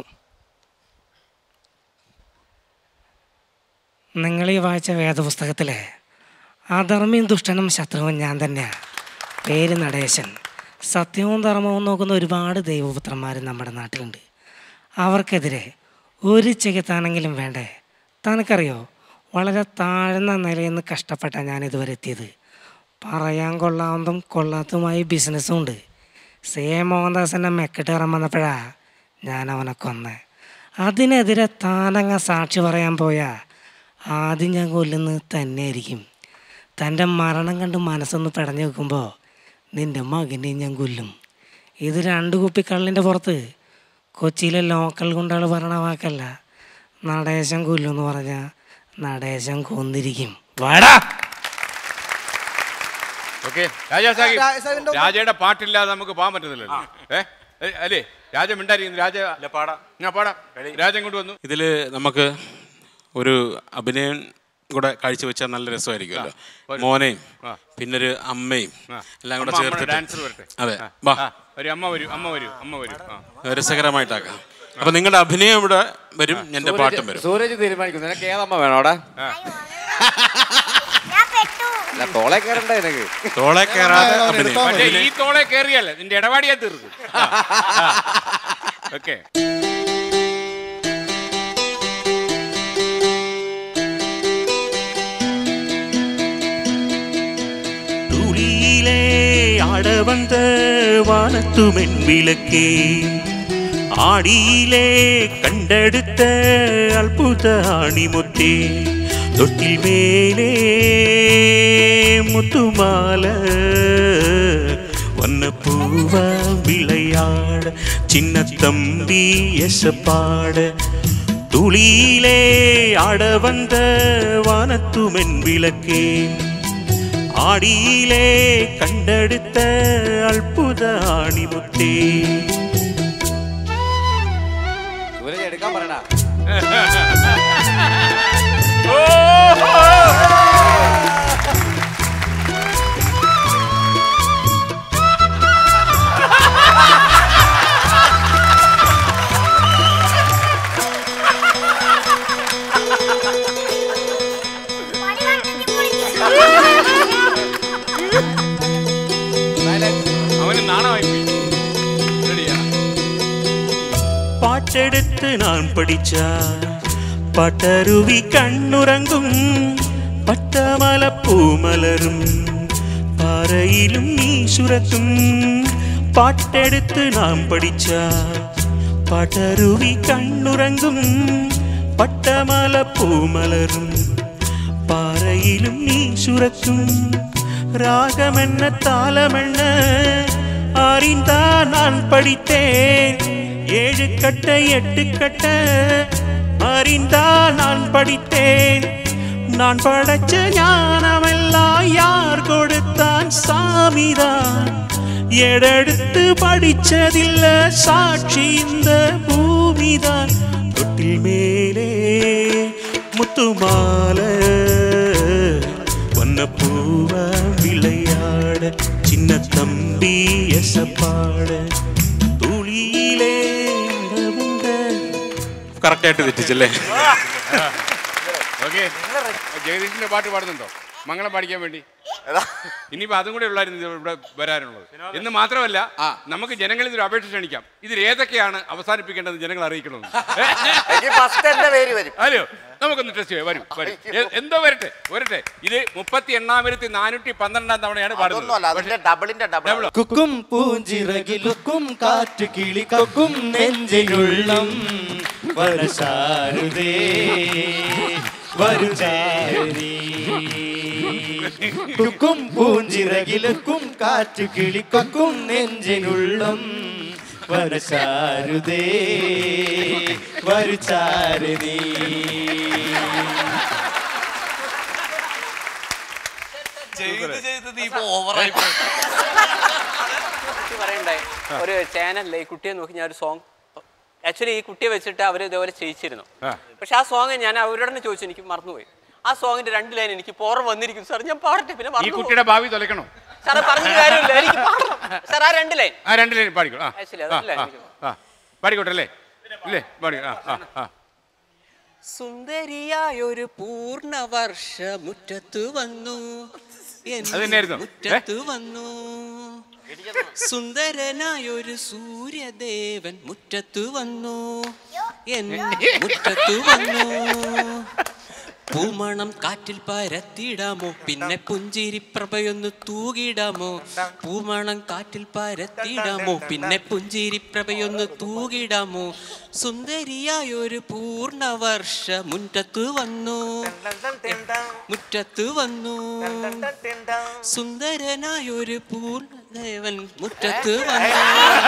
നിങ്ങൾ ഈ വായിച്ച വേദപുസ്തകത്തിലെ അധർമ്മിയും ദുഷ്ടനും ശത്രുവും ഞാൻ തന്നെയാണ് പേര് നടേശൻ സത്യവും ധർമ്മവും നോക്കുന്ന ഒരുപാട് ദൈവപുത്രന്മാർ നമ്മുടെ നാട്ടിലുണ്ട് അവർക്കെതിരെ ഒരു ചെകുത്താനെങ്കിലും വേണ്ടേ തനിക്കറിയോ വളരെ താഴ്ന്ന നിലയിൽ നിന്ന് കഷ്ടപ്പെട്ടാണ് ഞാൻ ഇതുവരെ എത്തിയത് പറയാൻ കൊള്ളാവുന്നതും കൊള്ളാത്തതുമായ ബിസിനസ്സും ഉണ്ട് സേ മോഹൻദാസിൻ്റെ മെക്കിട്ട് കയറാൻ വന്നപ്പോഴാണ് ഞാൻ അവനെ കൊന്നേ അതിനെതിരെ താനങ്ങ സാക്ഷി പറയാൻ പോയാ ആദ്യം ഞാൻ കൊല്ലുന്നത് തന്നെയായിരിക്കും തൻ്റെ മരണം കണ്ട് മനസ്സൊന്ന് പിടഞ്ഞു വെക്കുമ്പോൾ നിൻ്റെ മകനെയും ഞാൻ കൊല്ലും ഇത് രണ്ട് കുപ്പി കള്ളിൻ്റെ പുറത്ത് കൊച്ചിയിലെ ലോക്കൽ ഗുണ്ടകൾ പറയണ വാക്കല്ല നടേശം കൊല്ലും എന്ന് പറഞ്ഞാൽ നടേശം കൊന്നിരിക്കും വാടാ
ഓക്കെ രാജാ സാഹിബ്
രാജാ സാഹിബിന്റെ ഒന്ന്
രാജയുടെ പാട്ടില്ലാതെ നമുക്ക് പോകാൻ പറ്റുന്നില്ലല്ലോ ഏ ഏ, അല്ലേ രാജ മിണ്ടായിരിക്കുന്നു രാജ പാടാം ഞാൻ പാടാം രാജ ഇങ്ങോട്ട് വന്നു
ഇതിൽ നമുക്ക് ഒരു അഭിനയം കൂടെ കാഴ്ചവെച്ചാൽ നല്ല രസമായിരിക്കുമല്ലോ
ഒരു-
മോനെയും
ആ.
പിന്നൊരു അമ്മയും
ആ.
എല്ലാം കൂടെ
അമ്മ നമ്മുടെ
ചേർത്തിട്ട്
dancer വരട്ടെ.
അതെ
ആ.
വാ
ആ, ഒരു അമ്മ വരൂ അമ്മ വരൂ അമ്മ വരൂ ആ.
രസകരമായിട്ടാക്കാം അപ്പൊ നിങ്ങളുടെ അഭിനയം ഇവിടെ വരും എന്റെ പാട്ടും വരും
സൂരജ് തീരുമാനിക്കുന്നു നിനക്ക് ഏതമ്മ വേണം അവിടെ അല്ല തോളെ കയറണ്ടേ നിനക്ക്
തോളെ കയറാതെ അഭിനയം
പക്ഷേ ഈ തോളെ കയറിയല്ലേ നിന്റെ ഇടപാടിയാ തീർക്കും ഓക്കെ
துளியிலே ஆட வந்த வானத்துமென் விளக்கே
ആടിയിലെ കണ്ടെടുത്ത അത്ഭുത ആണിമുത്തേ തൊട്ടിൽ മേലേ മുത്തുമാല വന്നപ്പൂവ വിളയാട சின்னத்தம்பி எசப்பாட துளியிலே ஆட வந்த வானத்துமென் விளக்கே ஆடியிலே கண்டெடுத்த அற்புத ஆணிமுத்தே
സൂരജ് എടുക്കാൻ പറയടാ
അവന് നാണമായി പോയി റെഡിയാ
பாட்டெடுத்து நான் படிச்சா பட்டருவி கண்ணுறங்கும் பட்டமல பூமலரும் பாறையிலும் நீ சுரக்கும் பாட்டெடுத்து நாம் படிச்சா பட்டருவி கண்ணுறங்கும் பட்டமல பூமலரும் பாறையிலும் நீ சுரக்கும் ராகமென்ன தாளமென்ன அறிந்தா நான் படித்தேன் ஏழு கட்ட எட்டு கட்ட அறிந்தா நான் படித்தேன் நான் படைச்ச ஞானமெல்லாம் யார் கொடுத்தான் சாமிதான் எடெடுத்து படிச்சதில்ல சாட்சி இந்த பூமிதான் தொட்டில் மேலே முத்துமால வண்ணப்பூவ விளையாட சின்ன தம்பி எசப்பாட തുളിയിലേ
കറക്റ്റായിട്ട് തെറ്റിച്ചല്ലേ
ഓക്കെ ജഗദീഷിന്റെ പാട്ട് പാടുന്നുണ്ടോ മംഗളം പാടിക്കാൻ വേണ്ടി ഇനിയിപ്പോ അതും കൂടെ ഉള്ളായിരുന്നു ഇത് ഇവിടെ വരാനുള്ളത് എന്ന് മാത്രമല്ല നമുക്ക് ജനങ്ങളിൽ ഒരു അപേക്ഷ ക്ഷണിക്കാം ഇതിൽ ഏതൊക്കെയാണ് അവസാനിപ്പിക്കേണ്ടത് ജനങ്ങൾ അറിയിക്കണമെന്ന്
ഫസ്റ്റ് എന്റെ പേര് വരും
അതെയോ നമുക്കൊന്ന് ടെസ്റ്റ് ചെയ്യാം വരും വരും എ- എന്തോ വരട്ടെ വരട്ടെ ഇത് മുപ്പത്തി എണ്ണായിരത്തി നാനൂറ്റി പന്ത്രണ്ടാം തവണയാണ്
അതൊന്നുമല്ല അതിന്റെ ഡബിളിന്റെ ഡബിൾ
കുക്കും പൂഞ്ചിറകിലുക്കും കാറ്റു കിളിക്കും നെഞ്ചിനുള്ളം വരശാരുതേ വരുചാരി കുക്കും പൂഞ്ചിറകിലുക്കും കാറ്റു കിളിക്കും നെഞ്ചിനുള്ളം വരശാരുതേ വരുചാരി
ചെയ്ത് ചെയ്ത് നീ ഇപ്പൊ ഓവറായി
കുട്ടി പറയണ്ടേ ഒരു ചാനലിലെ ഈ കുട്ടിയെ നോക്കി ഞാൻ ഒരു സോങ് ആക്ച്വലി ഈ കുട്ടിയെ വെച്ചിട്ട് അവർ ഇതേപോലെ ചെയ്യിച്ചിരുന്നു പക്ഷെ ആ സോങ് ഞാൻ അവരോട് തന്നെ ചോദിച്ചു എനിക്ക് മറന്നുപോയി ആ സോങ്ങിന്റെ രണ്ട് ലൈൻ എനിക്ക് പോറ വന്നിരിക്കും സാർ ഞാൻ പാടട്ടെ പിന്നെ
ഈ
മറന്നു
കുട്ടിയുടെ ഭാവി തൊലക്കണോ
സാറേ പറഞ്ഞിട്ട് കാര്യമില്ല എനിക്ക് പാടണം സാർ ആ രണ്ട് ലൈൻ
ആ രണ്ട് ലൈൻ പാടിക്കോ ആ
ആക്ച്വലി
ആ,
അതല്ല
ആ,
എനിക്ക്
ആ പാടിക്കോട്ടെ അല്ലേ ഇല്ലേ പാടി ആ ആ ആ
സുന്ദരിയായൊരു പൂർണ്ണവർഷ മുറ്റത്തു വന്നു എൻ
അത് തന്നെയായിരുന്നോ?
മുറ്റത്തു വന്നു സുന്ദരനായൊരു സൂര്യദേവൻ മുറ്റത്തു വന്നു എൻ മുറ്റത്തു വന്നു പൂമണം കാറ്റിൽ പരത്തിടാമോ പിന്നെ പുഞ്ചിരി പ്രഭയൊന്ന് തൂകിടാമോ പൂമണം കാറ്റിൽ പരത്തിടാമോ പിന്നെ പുഞ്ചിരി പ്രഭയൊന്ന് തൂകിടാമോ സുന്ദരിയായൊരു പൂർണ്ണവർഷ മുറ്റത്തു വന്നു മുറ്റത്തു വന്നു സുന്ദരനായൊരു പൂർണ്ണദേവൻ മുറ്റത്ത് വന്നു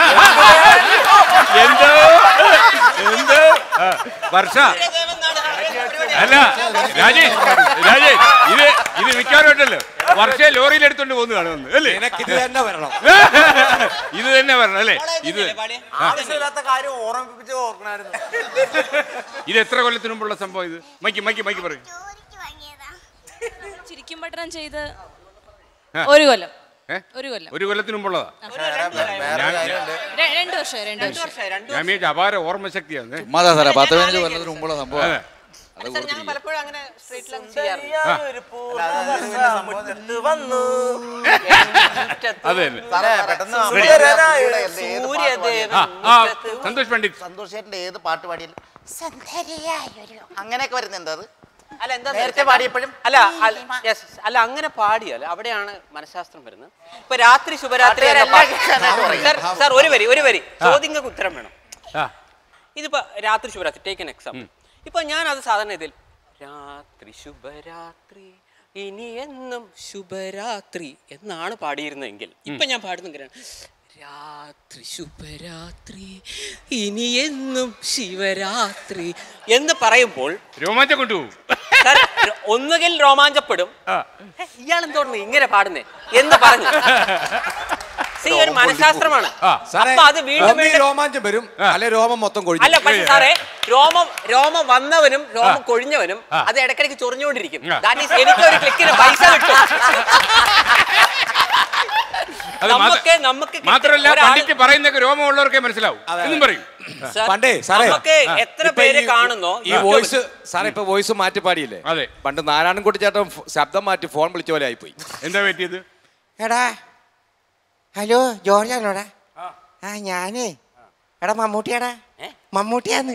എന്തോ എന്തോ ആ, വർഷ അല്ല രാജേഷ് രാജേഷ് ഇത് ഇത് മിക്കവാറും ഉണ്ടല്ലോ വർഷ ലോറിയിൽ എടുത്തോണ്ട് പോകുന്നതാണ് വന്ന് അല്ലേ
ഇത് തന്നെ വരണം
ഇത് തന്നെ വരണം അല്ലേ ഇത് ആ.
ആവശ്യമില്ലാത്ത കാര്യം ഓർമ്മിപ്പിച്ച് ഓർക്കണായിരുന്നു
ഇത് എത്ര കൊല്ലത്തിന് മുമ്പുള്ള സംഭവം ഇത് മൈക്ക് മൈക്ക് മൈക്ക് പറയും
ചിരിക്കും പട്ടണം ചെയ്ത്
ആ.
ഒരു കൊല്ലം
ഏ?
ഒരു കൊല്ലം
ഒരു കൊല്ലത്തിന് മുമ്പുള്ളതാ ഞാൻ
ര- രണ്ട് വർഷം രണ്ട് വർഷം
ഞാൻ വിചാരിച്ചു അപാര ഓർമ്മശക്തിയാണ്
ചുമ്മാതാ സാറേ പത്ത് പതിനഞ്ച് കൊല്ലത്തിന് മുമ്പുള്ള സംഭവം
അതെ.
അത്
സാർ ഞങ്ങൾ പലപ്പോഴും അങ്ങനെ സ്ട്രീറ്റിൽ ചെയ്യാറുണ്ട്
വന്നു
അതെ തന്നെ
സാറേ, പെട്ടെന്ന്
Ready.
സുന്ദരനായൊരു സൂര്യദേവൻ
ആ, ആ,
മുറ്റത്ത്
സന്തോഷ് പണ്ഡിറ്റ്
സന്തോഷ് ചേട്ടന്റെ ഏത് പാട്ട് പാടിയാലും സുന്ദരിയായൊരു അങ്ങനെയൊക്കെ വരുന്നത് എന്താ അത്
അല്ല എന്താ
നേരത്തെ പാടിയപ്പോഴും
അല്ല അല്ല, yes, അല്ല അങ്ങനെ പാടിയല്ല അവിടെയാണ് മനഃശാസ്ത്രം വരുന്നത് ഇപ്പൊ രാത്രി ശുഭരാത്രി എന്ന
പാട്ടുകാരെല്ലാം
പാട്ട്
കേൾക്കാനായിട്ട് പറയും.
സാർ സാർ ഒരു വരി ഒരു വരി ചോദ്യങ്ങൾക്ക് ഉത്തരം വേണം ഇതിപ്പോ രാത്രി ശുഭരാത്രി ടേക്ക് എൻ എക്സാമ്പിൾ ഇപ്പൊ ഞാൻ അത് സാധാരണ ഇതിൽ രാത്രി ശുഭരാത്രി ഇനി എന്നും ശുഭരാത്രി എന്നാണ് പാടിയിരുന്നതെങ്കിൽ ഇപ്പൊ ഞാൻ പാടുന്ന ഇങ്ങനെയാണ് രാത്രി ശുഭരാത്രി ഇനി എന്നും ശിവരാത്രി എന്ന് പറയുമ്പോൾ
രോമാഞ്ചം കൊണ്ടുപോകും
സാർ, ഒന്നുകിൽ രോമാഞ്ചപ്പെടും "ഹേ, ഇയാൾ എന്തോന്നു ഇങ്ങനെ പാടുന്നേ എന്ന് പറഞ്ഞു സി ഒരു മനഃശാസ്ത്രമാണ് അപ്പൊ അത് വീണ്ടും
ഒന്നീ
വീണ്ടും
രോമാഞ്ചം വരും അല്ലെ രോമം മൊത്തം കൊഴിഞ്ഞു
അല്ല പക്ഷെ സാറേ രോമം രോമം വന്നവനും രോമം കൊഴിഞ്ഞവനും അത് ഇടയ്ക്കിടയ്ക്ക് ചൊറിഞ്ഞുകൊണ്ടിരിക്കും ദാറ്റ് ഈസ് എനിക്ക് ഒരു ക്ലിക്കിന് പൈസ കിട്ടും
അത് മാത്ര-
നമുക്ക് നമുക്ക് കിട്ടും.
മാത്രമല്ല
ഒരാൾ-
പണ്ടിട്ട് പറയുന്നൊക്കെ രോമമുള്ളവർക്കേ മനസ്സിലാവും എന്നും പറയും
സാർ,
പണ്ടേ സാറേ
നമുക്ക് എത്ര
ഇപ്പൊ
പേര്
ഈ-
കാണുന്നോ
ഈ വോയിസ് സാറേ ഇപ്പൊ വോയിസ് മാറ്റി പാടിയില്ലേ
അതെ
പണ്ട് നാരായണൻകുട്ടി ചേട്ടൻ ഫ- ശബ്ദം മാറ്റി ഫോൺ വിളിച്ച പോലെ ആയിപ്പോയി
എന്താ പറ്റിയത്
എടാ ഹലോ ജോർജ് ആണോടാ ആ ഞാനേ എടാ മമ്മൂട്ടിയാടാ മമ്മൂട്ടിയാന്ന്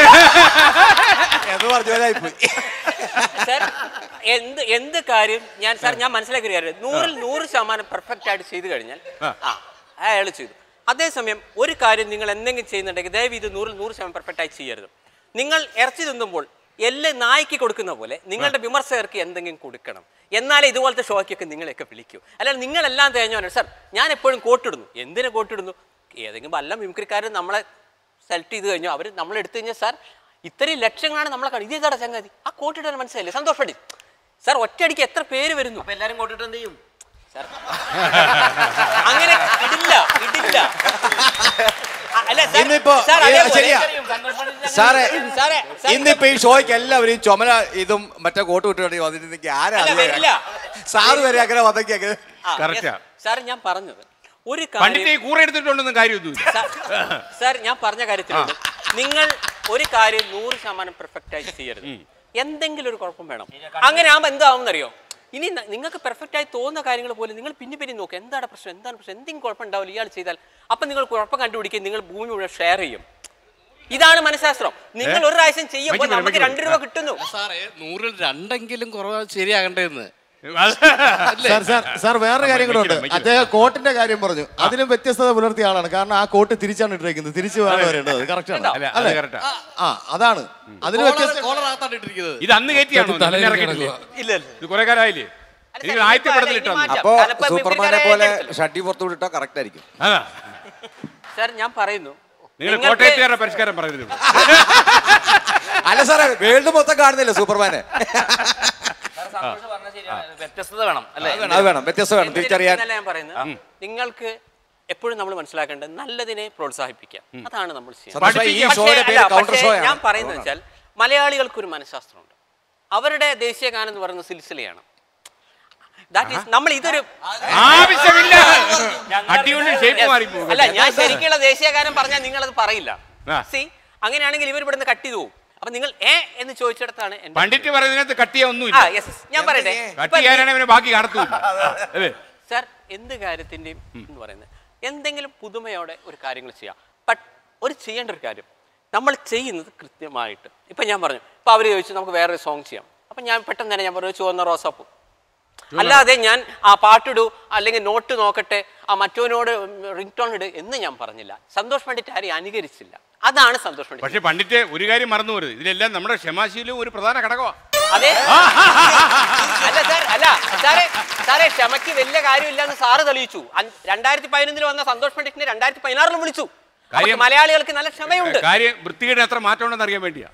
എന്ന് പറഞ്ഞ പോലെ ആയിപ്പോയി
സാർ എന്ത് എന്ത് കാര്യം ഞാൻ സാർ ഞാൻ മനസ്സിലാക്കിയ ഒരു കാര്യം നൂറിൽ നൂറ് ശതമാനം പെർഫെക്റ്റ് ആയിട്ട് ചെയ്തു കഴിഞ്ഞാൽ ആ അയാൾ ചെയ്തു അതേസമയം ഒരു കാര്യം നിങ്ങൾ എന്തെങ്കിലും ചെയ്യുന്നുണ്ടെങ്കിൽ ദയവ് ഇത് നൂറിൽ നൂറ് ശതമാനം പെർഫെക്റ്റ് ആയി ചെയ്യരുത് നിങ്ങൾ ഇറച്ചി തിന്നുമ്പോൾ എല്ലാം നായ്ക്ക് കൊടുക്കുന്ന പോലെ നിങ്ങളുടെ വിമർശകർക്ക് എന്തെങ്കിലും കൊടുക്കണം എന്നാലേ ഇതുപോലത്തെ ഷോയ്ക്കൊക്കെ നിങ്ങളെയൊക്കെ വിളിക്കൂ അല്ലാതെ നിങ്ങളെല്ലാം തേഞ്ഞവനാണ് സാർ ഞാൻ എപ്പോഴും കോട്ടിടുന്നു എന്തിനു കോട്ടിടുന്നു ഏതെങ്കിലും വല്ല മിമിക്രിക്കാരൻ നമ്മളെ സെലക്ട് ചെയ്ത് കഴിഞ്ഞു അവർ നമ്മളെ എടുത്തു കഴിഞ്ഞാൽ സാർ ഇത്രയും ലക്ഷങ്ങളാണ് നമ്മളെ കാണും ഇതേതാടാ ചങ്ങാതി ആ കോട്ടിടാൻ മനസ്സിലായില്ലേ സന്തോഷപ്പെടി സാർ ഒറ്റയടിക്ക് എത്ര പേര് വരുന്നു
അപ്പൊ എല്ലാരും കോട്ടിട്ട് എന്ത് ചെയ്യും
സാർ അങ്ങനെ ഇടില്ല ഇടില്ല ആ, അല്ല സാർ,
ഇന്നിപ്പോ
സാർ,
ഏ,
അതേപോലെ-
ശരിയാ സാറേ
സാറേ, സാർ,
ഇന്നിപ്പോ ഈ ഷോയ്ക്ക് എല്ലാവരും ഈ ചുമല ഇതും മറ്റേ കോട്ട് വിട്ടുകൊണ്ട് വന്നിരുന്നെങ്കിൽ ആരാ
അല്ല,
അറിയുക?
വരില്ല.
സാറ് വരെ അങ്ങനെ വന്നെങ്കിൽ അങ്ങനെ
ആ,
Correct ആ.
yes. സാർ ഞാൻ പറഞ്ഞത് ഒരു
പണ്ടിട്ട് ഈ
കാര്യം
കൂറ എടുത്തിട്ടുണ്ടെന്നും കാര്യമൊന്നുമില്ല
സാർ ഞാൻ പറഞ്ഞ കാര്യത്തിലുണ്ട് നിങ്ങൾ ഒരു കാര്യം നൂറ് ശതമാനം പെർഫെക്റ്റ് ആയി ചെയ്യരുത് എന്തെങ്കിലും ഒരു കുഴപ്പം വേണം അങ്ങനെ ആകുമ്പോൾ എന്താവുമെന്നറിയോ ഇനി ന- നിങ്ങൾക്ക് പെർഫെക്റ്റ് ആയി തോന്നുന്ന കാര്യങ്ങൾ പോലും നിങ്ങൾ പിന്നെ പിന്നെ നോക്കുക എന്താണ് പ്രശ്നം എന്താണ് പ്രശ്നം എന്തെങ്കിലും കുഴപ്പം ഉണ്ടാവില്ല ഇയാൾ ചെയ്താൽ അപ്പം നിങ്ങൾ കുഴപ്പം കണ്ടുപിടിക്കുകയും നിങ്ങൾ ഭൂമി മുഴുവൻ ഷെയർ ചെയ്യും ഇതാണ് മനഃശാസ്ത്രം നിങ്ങൾ ഒരു പ്രാവശ്യം ചെയ്യുമ്പോൾ നമുക്ക് രണ്ട് രൂപ കിട്ടുന്നു
സാറേ നൂറിൽ രണ്ടെങ്കിലും കുറവ് ശരിയാകണ്ടേന്ന്
സാർ സാർ സാർ വേറൊരു കാര്യം കൂടെ ഉണ്ട് അദ്ദേഹം കോട്ടിന്റെ കാര്യം പറഞ്ഞു അതിലും വ്യത്യസ്തത പുലർത്തിയ ആളാണ് കാരണം ആ കോട്ട് തിരിച്ചാണ് ഇട്ടിരിക്കുന്നത് തിരിച്ചു വേണം വരേണ്ടത് കറക്റ്റ് ആണ്
അല്ല, അത്
അല്ലേ
correct ആ.
ആ അതാണ് അതിന് വ്യത്യസ്ത
കോളറാത്താണ് ഇട്ടിരിക്കുന്നത്
ഇത് അന്ന് കയറ്റിയാണോ
തലയിൽ
പിന്നെ ഇറക്കിയിട്ടില്ലേ?
ഇല്ല
ഇത് കുറെ കാലമായില്ലേ നിങ്ങൾ ആദ്യത്തെ പടത്തിൽ ഇട്ടോ
അപ്പോ സൂപ്പർമാനെ പോലെ ഷട്ടി പുറത്തു വിട്ടാ കറക്റ്റ് ആയിരിക്കും
അതാ
സാർ ഞാൻ പറയുന്നു
നിങ്ങൾ
നിങ്ങൾക്ക്
കോട്ടയത്തുകാരുടെ പരിഷ്കാരം പറയരുത്
അല്ല സാറേ വേൾഡ് മൊത്തം കാണുന്നില്ല സൂപ്പർമാനെ
സന്തോഷ് പറഞ്ഞ ശരിയാണ് വ്യത്യസ്തത വേണം അല്ലേ
അത് വേണം, അത് വേണം വ്യത്യസ്തത വേണം തിരിച്ചറിയാൻ
എന്നല്ല ഞാൻ പറയുന്നത് നിങ്ങൾക്ക് എപ്പോഴും നമ്മൾ മനസ്സിലാക്കേണ്ടത് നല്ലതിനെ പ്രോത്സാഹിപ്പിക്കാം അതാണ് നമ്മൾ ചെയ്യുന്നത്.
സന്തോഷ് ഭായി, ഈ
പക്ഷേ-
ഷോയുടെ പേര്
അല്ല,
counter
പക്ഷേ
show ആണ്.
ഞാൻ പറയുന്നത് വെച്ചാൽ മലയാളികൾക്കൊരു മനഃശാസ്ത്രമുണ്ട് അവരുടെ ദേശീയ ഗാനം എന്ന് പറയുന്നത് സിൽസിലയാണ് ദാറ്റ് ഈസ് നമ്മൾ ഇതൊരു
ആവശ്യമില്ല അടികൊണ്ട് ഷേപ്പ് മാറിപ്പോകും
അല്ല ഞാൻ ശരിക്കുള്ള ദേശീയ ഗാനം പറഞ്ഞാൽ നിങ്ങൾ അത് പറയില്ല
ആ.
സി അങ്ങനെയാണെങ്കിൽ ഇവർ ഇവിടുന്ന് കട്ട് ചെയ്തു പോകും അപ്പൊ നിങ്ങൾ ഏ എന്ന് ചോദിച്ചിടത്താണ് എന്റെ
പണ്ടിട്ട് പറയുന്നതിനകത്ത് കട്ട് ചെയ്യാൻ
ആ
ഒന്നുമില്ല
യെസ് ഞാൻ പറയട്ടെ
കട്ട് ചെയ്യാനാണെങ്കിൽ അവന് ബാക്കി കാണത്തില്ല അല്ലേ
സാർ എന്ത് കാര്യത്തിന്റെയും എന്ന് പറയുന്നത് എന്തെങ്കിലും പുതുമയോടെ ഒരു കാര്യങ്ങൾ ചെയ്യാം ബട്ട് ഒരു ചെയ്യേണ്ട ഒരു കാര്യം നമ്മൾ ചെയ്യുന്നത് കൃത്യമായിട്ട് ഇപ്പൊ ഞാൻ പറഞ്ഞു ഇപ്പൊ അവര് ചോദിച്ചു നമുക്ക് വേറൊരു സോങ് ചെയ്യാം അപ്പൊ ഞാൻ പെട്ടെന്ന് തന്നെ ഞാൻ പറഞ്ഞു ചുവന്ന റോസാപ്പൂ അല്ലാതെ ഞാൻ ആ പാട്ടിടൂ അല്ലെങ്കിൽ നോട്ട് നോക്കട്ടെ ആ മറ്റോനോട് റിംഗ് ടോൺ ഇട് എന്ന് ഞാൻ പറഞ്ഞില്ല സന്തോഷ് പണ്ഡിറ്റ് ആരെയും അനുകരിച്ചില്ല അതാണ് സന്തോഷ് പണ്ഡിറ്റ്
പക്ഷെ പണ്ടിട്ട് ഒരു കാര്യം മറന്നു പോരുത് ഇതിലെല്ലാം നമ്മുടെ ക്ഷമാശീലവും ഒരു പ്രധാന ഘടകമാണ്
അതെ അല്ല സാർ അല്ല സാറേ സാറേ ക്ഷമയ്ക്ക് വലിയ കാര്യമില്ല എന്ന് സാറ് തെളിയിച്ചു അൻ- രണ്ടായിരത്തി പതിനൊന്നിൽ വന്ന സന്തോഷ് പണ്ഡിറ്റിനെ രണ്ടായിരത്തി പതിനാറിലും വിളിച്ചു
കാര്യം-
നമുക്ക് മലയാളികൾക്ക് നല്ല ക്ഷമയുണ്ട്
കാര്യം വൃത്തികേട് എത്ര മാറ്റം ഉണ്ടെന്ന് അറിയാൻ വേണ്ടിയാ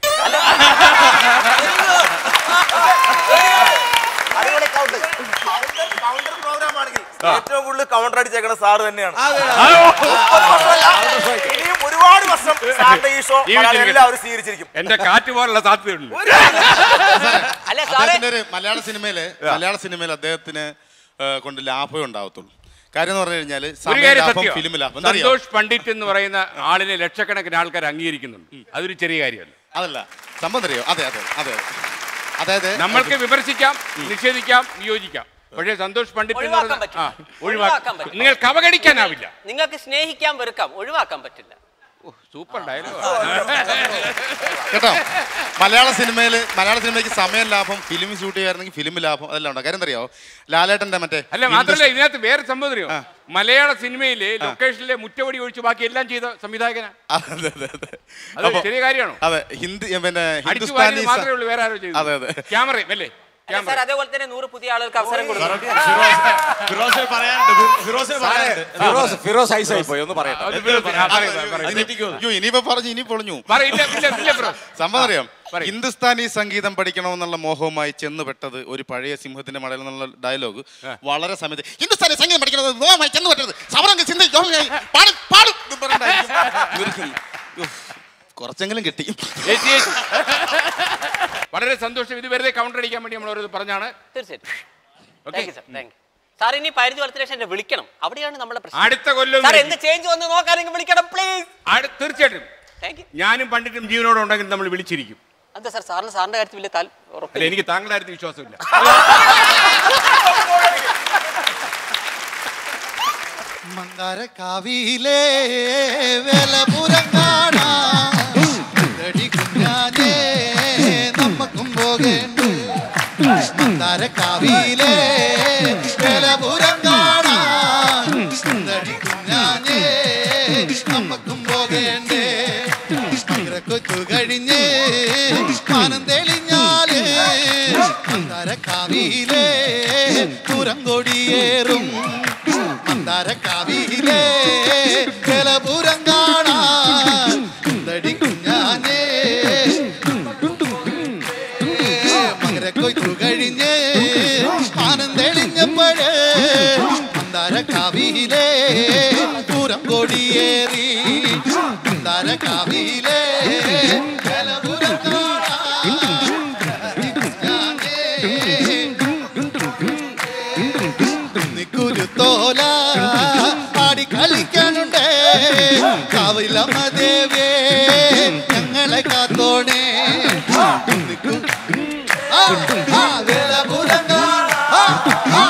അടിപൊളി counter. Counter- counter program ആണെങ്കിൽ ഏറ്റവും കൂടുതൽ കൗണ്ടർ അടിച്ചേക്കണ സാറ് തന്നെയാണ് മുപ്പത് വർഷമല്ല, ഇനിയും ഒരുപാട് വർഷം സാറിന്റെ ഈ ഷോ
ജീവിച്ചിരിക്കട്ടെ.
എല്ലാവരും സ്വീകരിച്ചിരിക്കും
എന്റെ കാറ്റ് പോലുള്ള സാധ്യതയുണ്ട്
അല്ല സാറേ
അദ്ദേഹത്തിന്റെ ഒരു മലയാള സിനിമയില് മലയാള സിനിമയിൽ അദ്ദേഹത്തിന് ഏ, കൊണ്ട് ലാഭമേ ഉണ്ടാവത്തുള്ളൂ കാര്യം എന്ന് പറഞ്ഞു കഴിഞ്ഞാൽ
ഒരു കാര്യം
ലാഭം
സത്യം
ഫിലിം ലാഭം എന്തറിയോ?
സന്തോഷ് പണ്ഡിറ്റ് എന്ന് പറയുന്ന ആളിനെ ലക്ഷക്കണക്കിന് ആൾക്കാർ അംഗീകരിക്കുന്നുണ്ട് അതൊരു ചെറിയ കാര്യമല്ല
അതല്ല സംഭവം അറിയോ അതെ അതെ അതെ അതായത്
നമ്മൾക്ക് വിമർശിക്കാം നിഷേധിക്കാം വിയോജിക്കാം പക്ഷേ സന്തോഷ് പണ്ഡിറ്റ് എന്ന്
ഒഴിവാക്കാൻ
പറയുന്ന- ആ,
പറ്റില്ല
ഒഴിവാക്കാൻ
ഒഴിവാക്കാൻ പറ്റില്ല.
നിങ്ങൾക്ക് അവഗണിക്കാനാവില്ല
നിങ്ങൾക്ക് സ്നേഹിക്കാൻ വെറുക്കാം ഒഴിവാക്കാൻ പറ്റില്ല
സൂപ്പർ ഡയലോഗ്
കേട്ടോ മലയാള സിനിമയിൽ മലയാള സിനിമയ്ക്ക് സമയം ലാഭം ഫിലിം ഷൂട്ട് ചെയ്യായിരുന്നെങ്കിൽ ഫിലിം ലാഭം അതെല്ലാം ഉണ്ട് കാര്യം അറിയാവോ ലാലേട്ടന്റെ മറ്റേ
അല്ല മാത്രമല്ല ഇതിനകത്ത് വേറെ സംഭവം അറിയോ മലയാള സിനിമയിലെ ലൊക്കേഷനിലെ മുറ്റവടി ഒഴിച്ച് ബാക്കി എല്ലാം ചെയ്ത സംവിധായകനാ
അതെ അതെ അതെ
അത്
അപ്പൊ-
ചെറിയ കാര്യമാണോ
അതെ ഹിന്ദി പിന്നെ
അടിച്ചു വാരിയത്
ഹിന്ദുസ്ഥാനി
മാത്രമേ ഉള്ളൂ വേറെ ആരോ ചെയ്തു
അതെ അതെ
ക്യാമറയും അല്ലേ
അല്ല സാർ അതേപോലെ തന്നെ നൂറ് പുതിയ ആളുകൾക്ക് അവസരം കൊടുക്കും
ഫിറോസെ പറയാനുണ്ട് ഫിറോസെ പറയാനുണ്ട്
ഫിറോസ് ഫിറോസ് ഐസായി പോയി ഒന്ന് പറയട്ടെ
അത് ഫിറോസ് പറ- ആ, പറയ്, പറയ്, പറയ്.
അയ്യോ ഇനിയിപ്പോ പറഞ്ഞു ഇനി പൊളിഞ്ഞു
പറയില്ല ഇല്ല ഇല്ല ബ്രോ
സംഭവം അറിയാം ഹിന്ദുസ്ഥാനി സംഗീതം പഠിക്കണമെന്നുള്ള മോഹവുമായി ചെന്നുപെട്ടത് ഒരു പഴയ സിംഹത്തിന്റെ മടയിൽ എന്നുള്ള ഡയലോഗ് വളരെ സമയത്ത് ഹിന്ദുസ്ഥാനി സംഗീതം പഠിക്കണത് മോഹമായി ചെന്നുപെട്ടത് സമരം ചിന്ത പാടും പാടും എന്ന് പറഞ്ഞിട്ടായിരിക്കും ഇവർക്കും. ഉഫ്, കുറച്ചെങ്കിലും കിട്ടി
ചേച്ചി, ചേച്ചി. വളരെ സന്തോഷം ഇത് വെറുതെ കൗണ്ടർ അടിക്കാൻ വേണ്ടി നമ്മൾ ഓരോ പറഞ്ഞാണ്
തീർച്ചയായിട്ടും thank you sir thank you sir ഇനി പതിനഞ്ച് കൊല്ലത്തിന് ശേഷം എന്നെ വിളിക്കണം അവിടെയാണ് നമ്മുടെ പ്രശ്നം
അടുത്ത കൊല്ലം
സാർ
വിളിക്കും.
എന്ത് ചേഞ്ച് വന്ന് നോക്കാനെങ്കിൽ വിളിക്കണം പ്ലീസ്
ആട്- തീർച്ചയായിട്ടും
താങ്ക് യു
ഞാനും പണ്ടിട്ടും ജീവനോടെ ഉണ്ടെങ്കിൽ നമ്മൾ വിളിച്ചിരിക്കും
എന്താ സാർ സാറിന് സാറിന്റെ കാര്യത്തിൽ വലിയ താൽ
അല്ല
ഉറപ്പില്ല
എനിക്ക് താങ്കളുടെ കാര്യത്തിൽ വിശ്വാസമില്ല
മന്ദാരക്കാവിയിലെ വേലപുരം കാണാടി കുഞ്ഞാനേ നമ്മക്കും പോകേണ്ട മന്ദാരക്കാവിയിലെ വേലപുരം കാണാടി കുഞ്ഞാനേ നമ്മക്കും പോകേണ്ടേ കൊച്ചു കഴിഞ്ഞ് മാനം തെളിഞ്ഞാല് മന്ദാരക്കാവിയിലെ പുറം കൊടിയേറും മന്ദാരക്കാവിയിലെ ജലപുരം കാണാൻ കുന്തടി കുഞ്ഞാനേ മകരക്കൊയ്ത്തു കഴിഞ്ഞ് മാനം തെളിഞ്ഞപ്പോഴേ മന്ദാരക്കാവിയിലെ പുറം കൊടിയേറി മന്ദാരക്കാവിയിലെ ജലപുരം കുരുത്തോല പാടി കളിക്കാനുണ്ട് കാവിലമ്മ ദേവേ ഞങ്ങളെ കാത്തോണേ നിക്കു- ആ, ആ, വേലപുരം കാണാൻ. ആ, ആ.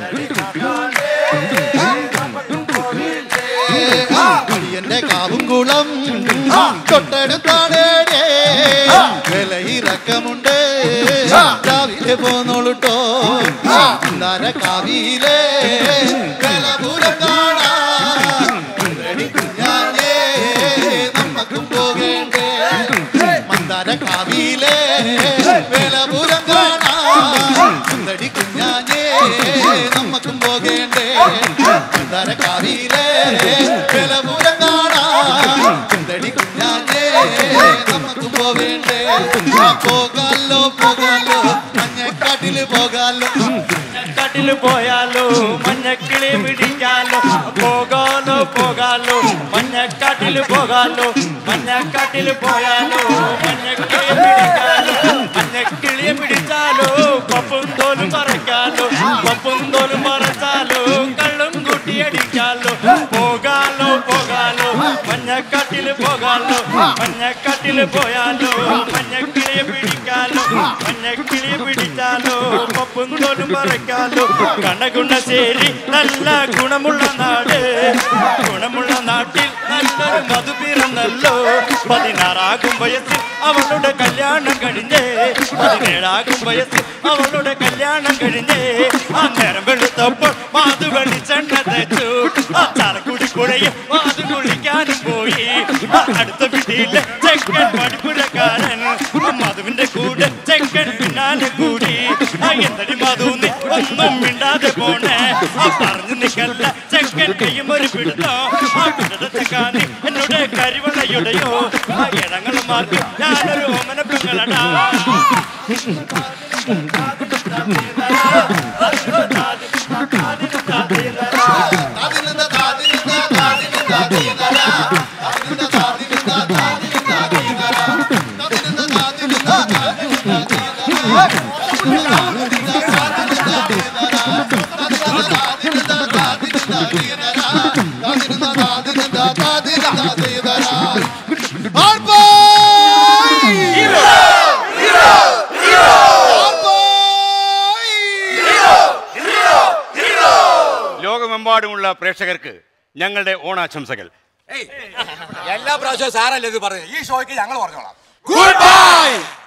ആ, അടിയന്റെ കാവുംകുളം തൊട്ടടുത്താണ് വിലയിറക്കമുണ്ട് രാവിലെ പോന്നോളൂട്ടോ നര കാവിയിലെ വിലപുരം കാണാൻ കുണ്ടടി കുഞ്ഞാനേ നമ്മക്കും പോകേണ്ടേ മന്ദാര കാവിയിലെ വിലപുരം കാണാൻ കുണ്ടടി കുഞ്ഞാനേ നമ്മക്കും പോകേണ്ടേ മന്ദാര കാവിയിലെ വിലപുരം കാണാൻ കുണ്ടടി കുഞ്ഞാനേ നമുക്കും പോകേണ്ടേ ആ, പോകാലോ പോകാലോ മഞ്ഞക്കാട്ടില് പോകാലോ
കാട്ടിൽ പോയാലോ മഞ്ഞക്കിളി പിടിക്കാലോ പോകാലോ പോകാലോ മഞ്ഞക്കാട്ടിൽ പോകാലോ മഞ്ഞക്കാട്ടിൽ പോയാലോ മഞ്ഞക്കിളി പിടിക്കാലോ മഞ്ഞക്കിളിയെ പിടിച്ചാലോ പപ്പും തോലും പറയ്ക്കാലോ പപ്പും തോലും പറച്ചാലോ കള്ളും കുട്ടിയടിക്കാലോ പോകാലോ പോകാലോ മഞ്ഞക്കാട്ടിൽ പോകാലോ മഞ്ഞക്കാട്ടിൽ പോയാലോ മഞ്ഞക്കിളിയെ പിടിക്കാലോ മഞ്ഞക്കിളിയെ പിടിച്ചാലോ പപ്പും തോലും പറയ്ക്കാലോ കണകുണശ്ശേരി നല്ല ഗുണമുള്ള നാട് ഗുണമുള്ള നാട്ടിൽ നല്ലൊരു മധു പിറന്നല്ലോ പതിനാറാകും വയസ്സിൽ അവളുടെ കല്യാണം കഴിഞ്ഞേ പതിനേഴാകും വയസ്സിൽ അവളുടെ കല്യാണം കഴിഞ്ഞേ ആ നേരം വെളുത്തപ്പോൾ മാതു വെളിച്ചെണ്ണ തേച്ചു ആ ചാലക്കുടി കുഴയും മാതു കുളിക്കാനും പോയി ആ അടുത്ത വീട്ടിലെ ചെക്കൻ പഠിപ്പുരക്കാരൻ മധുവിന്റെ കൂടെ ചെക്കൻ പിന്നാലെ കൂടി ആ എന്തടി മധു നീ ഒന്നും മിണ്ടാതെ പോണേ ആ പറഞ്ഞു നിക്കല്ല ചെക്കൻ കയ്യും ഒരു പിടുത്തോ ആ പിടുത്ത കാണി എന്നോട് കരിവളയുടെയോ ആ ഇടങ്ങളും മാർക്ക് ഞാനൊരു ഓമന പെങ്ങളടാ
ലോകമെമ്പാടുമുള്ള പ്രേക്ഷകർക്ക് ഞങ്ങളുടെ ഓണാശംസകൾ
എല്ലാ പ്രാവശ്യവും സാറല്ലേ ഇത് പറഞ്ഞു ഈ ഷോയ്ക്ക് ഞങ്ങൾ പറഞ്ഞോളാം
ഗുഡ് ബൈ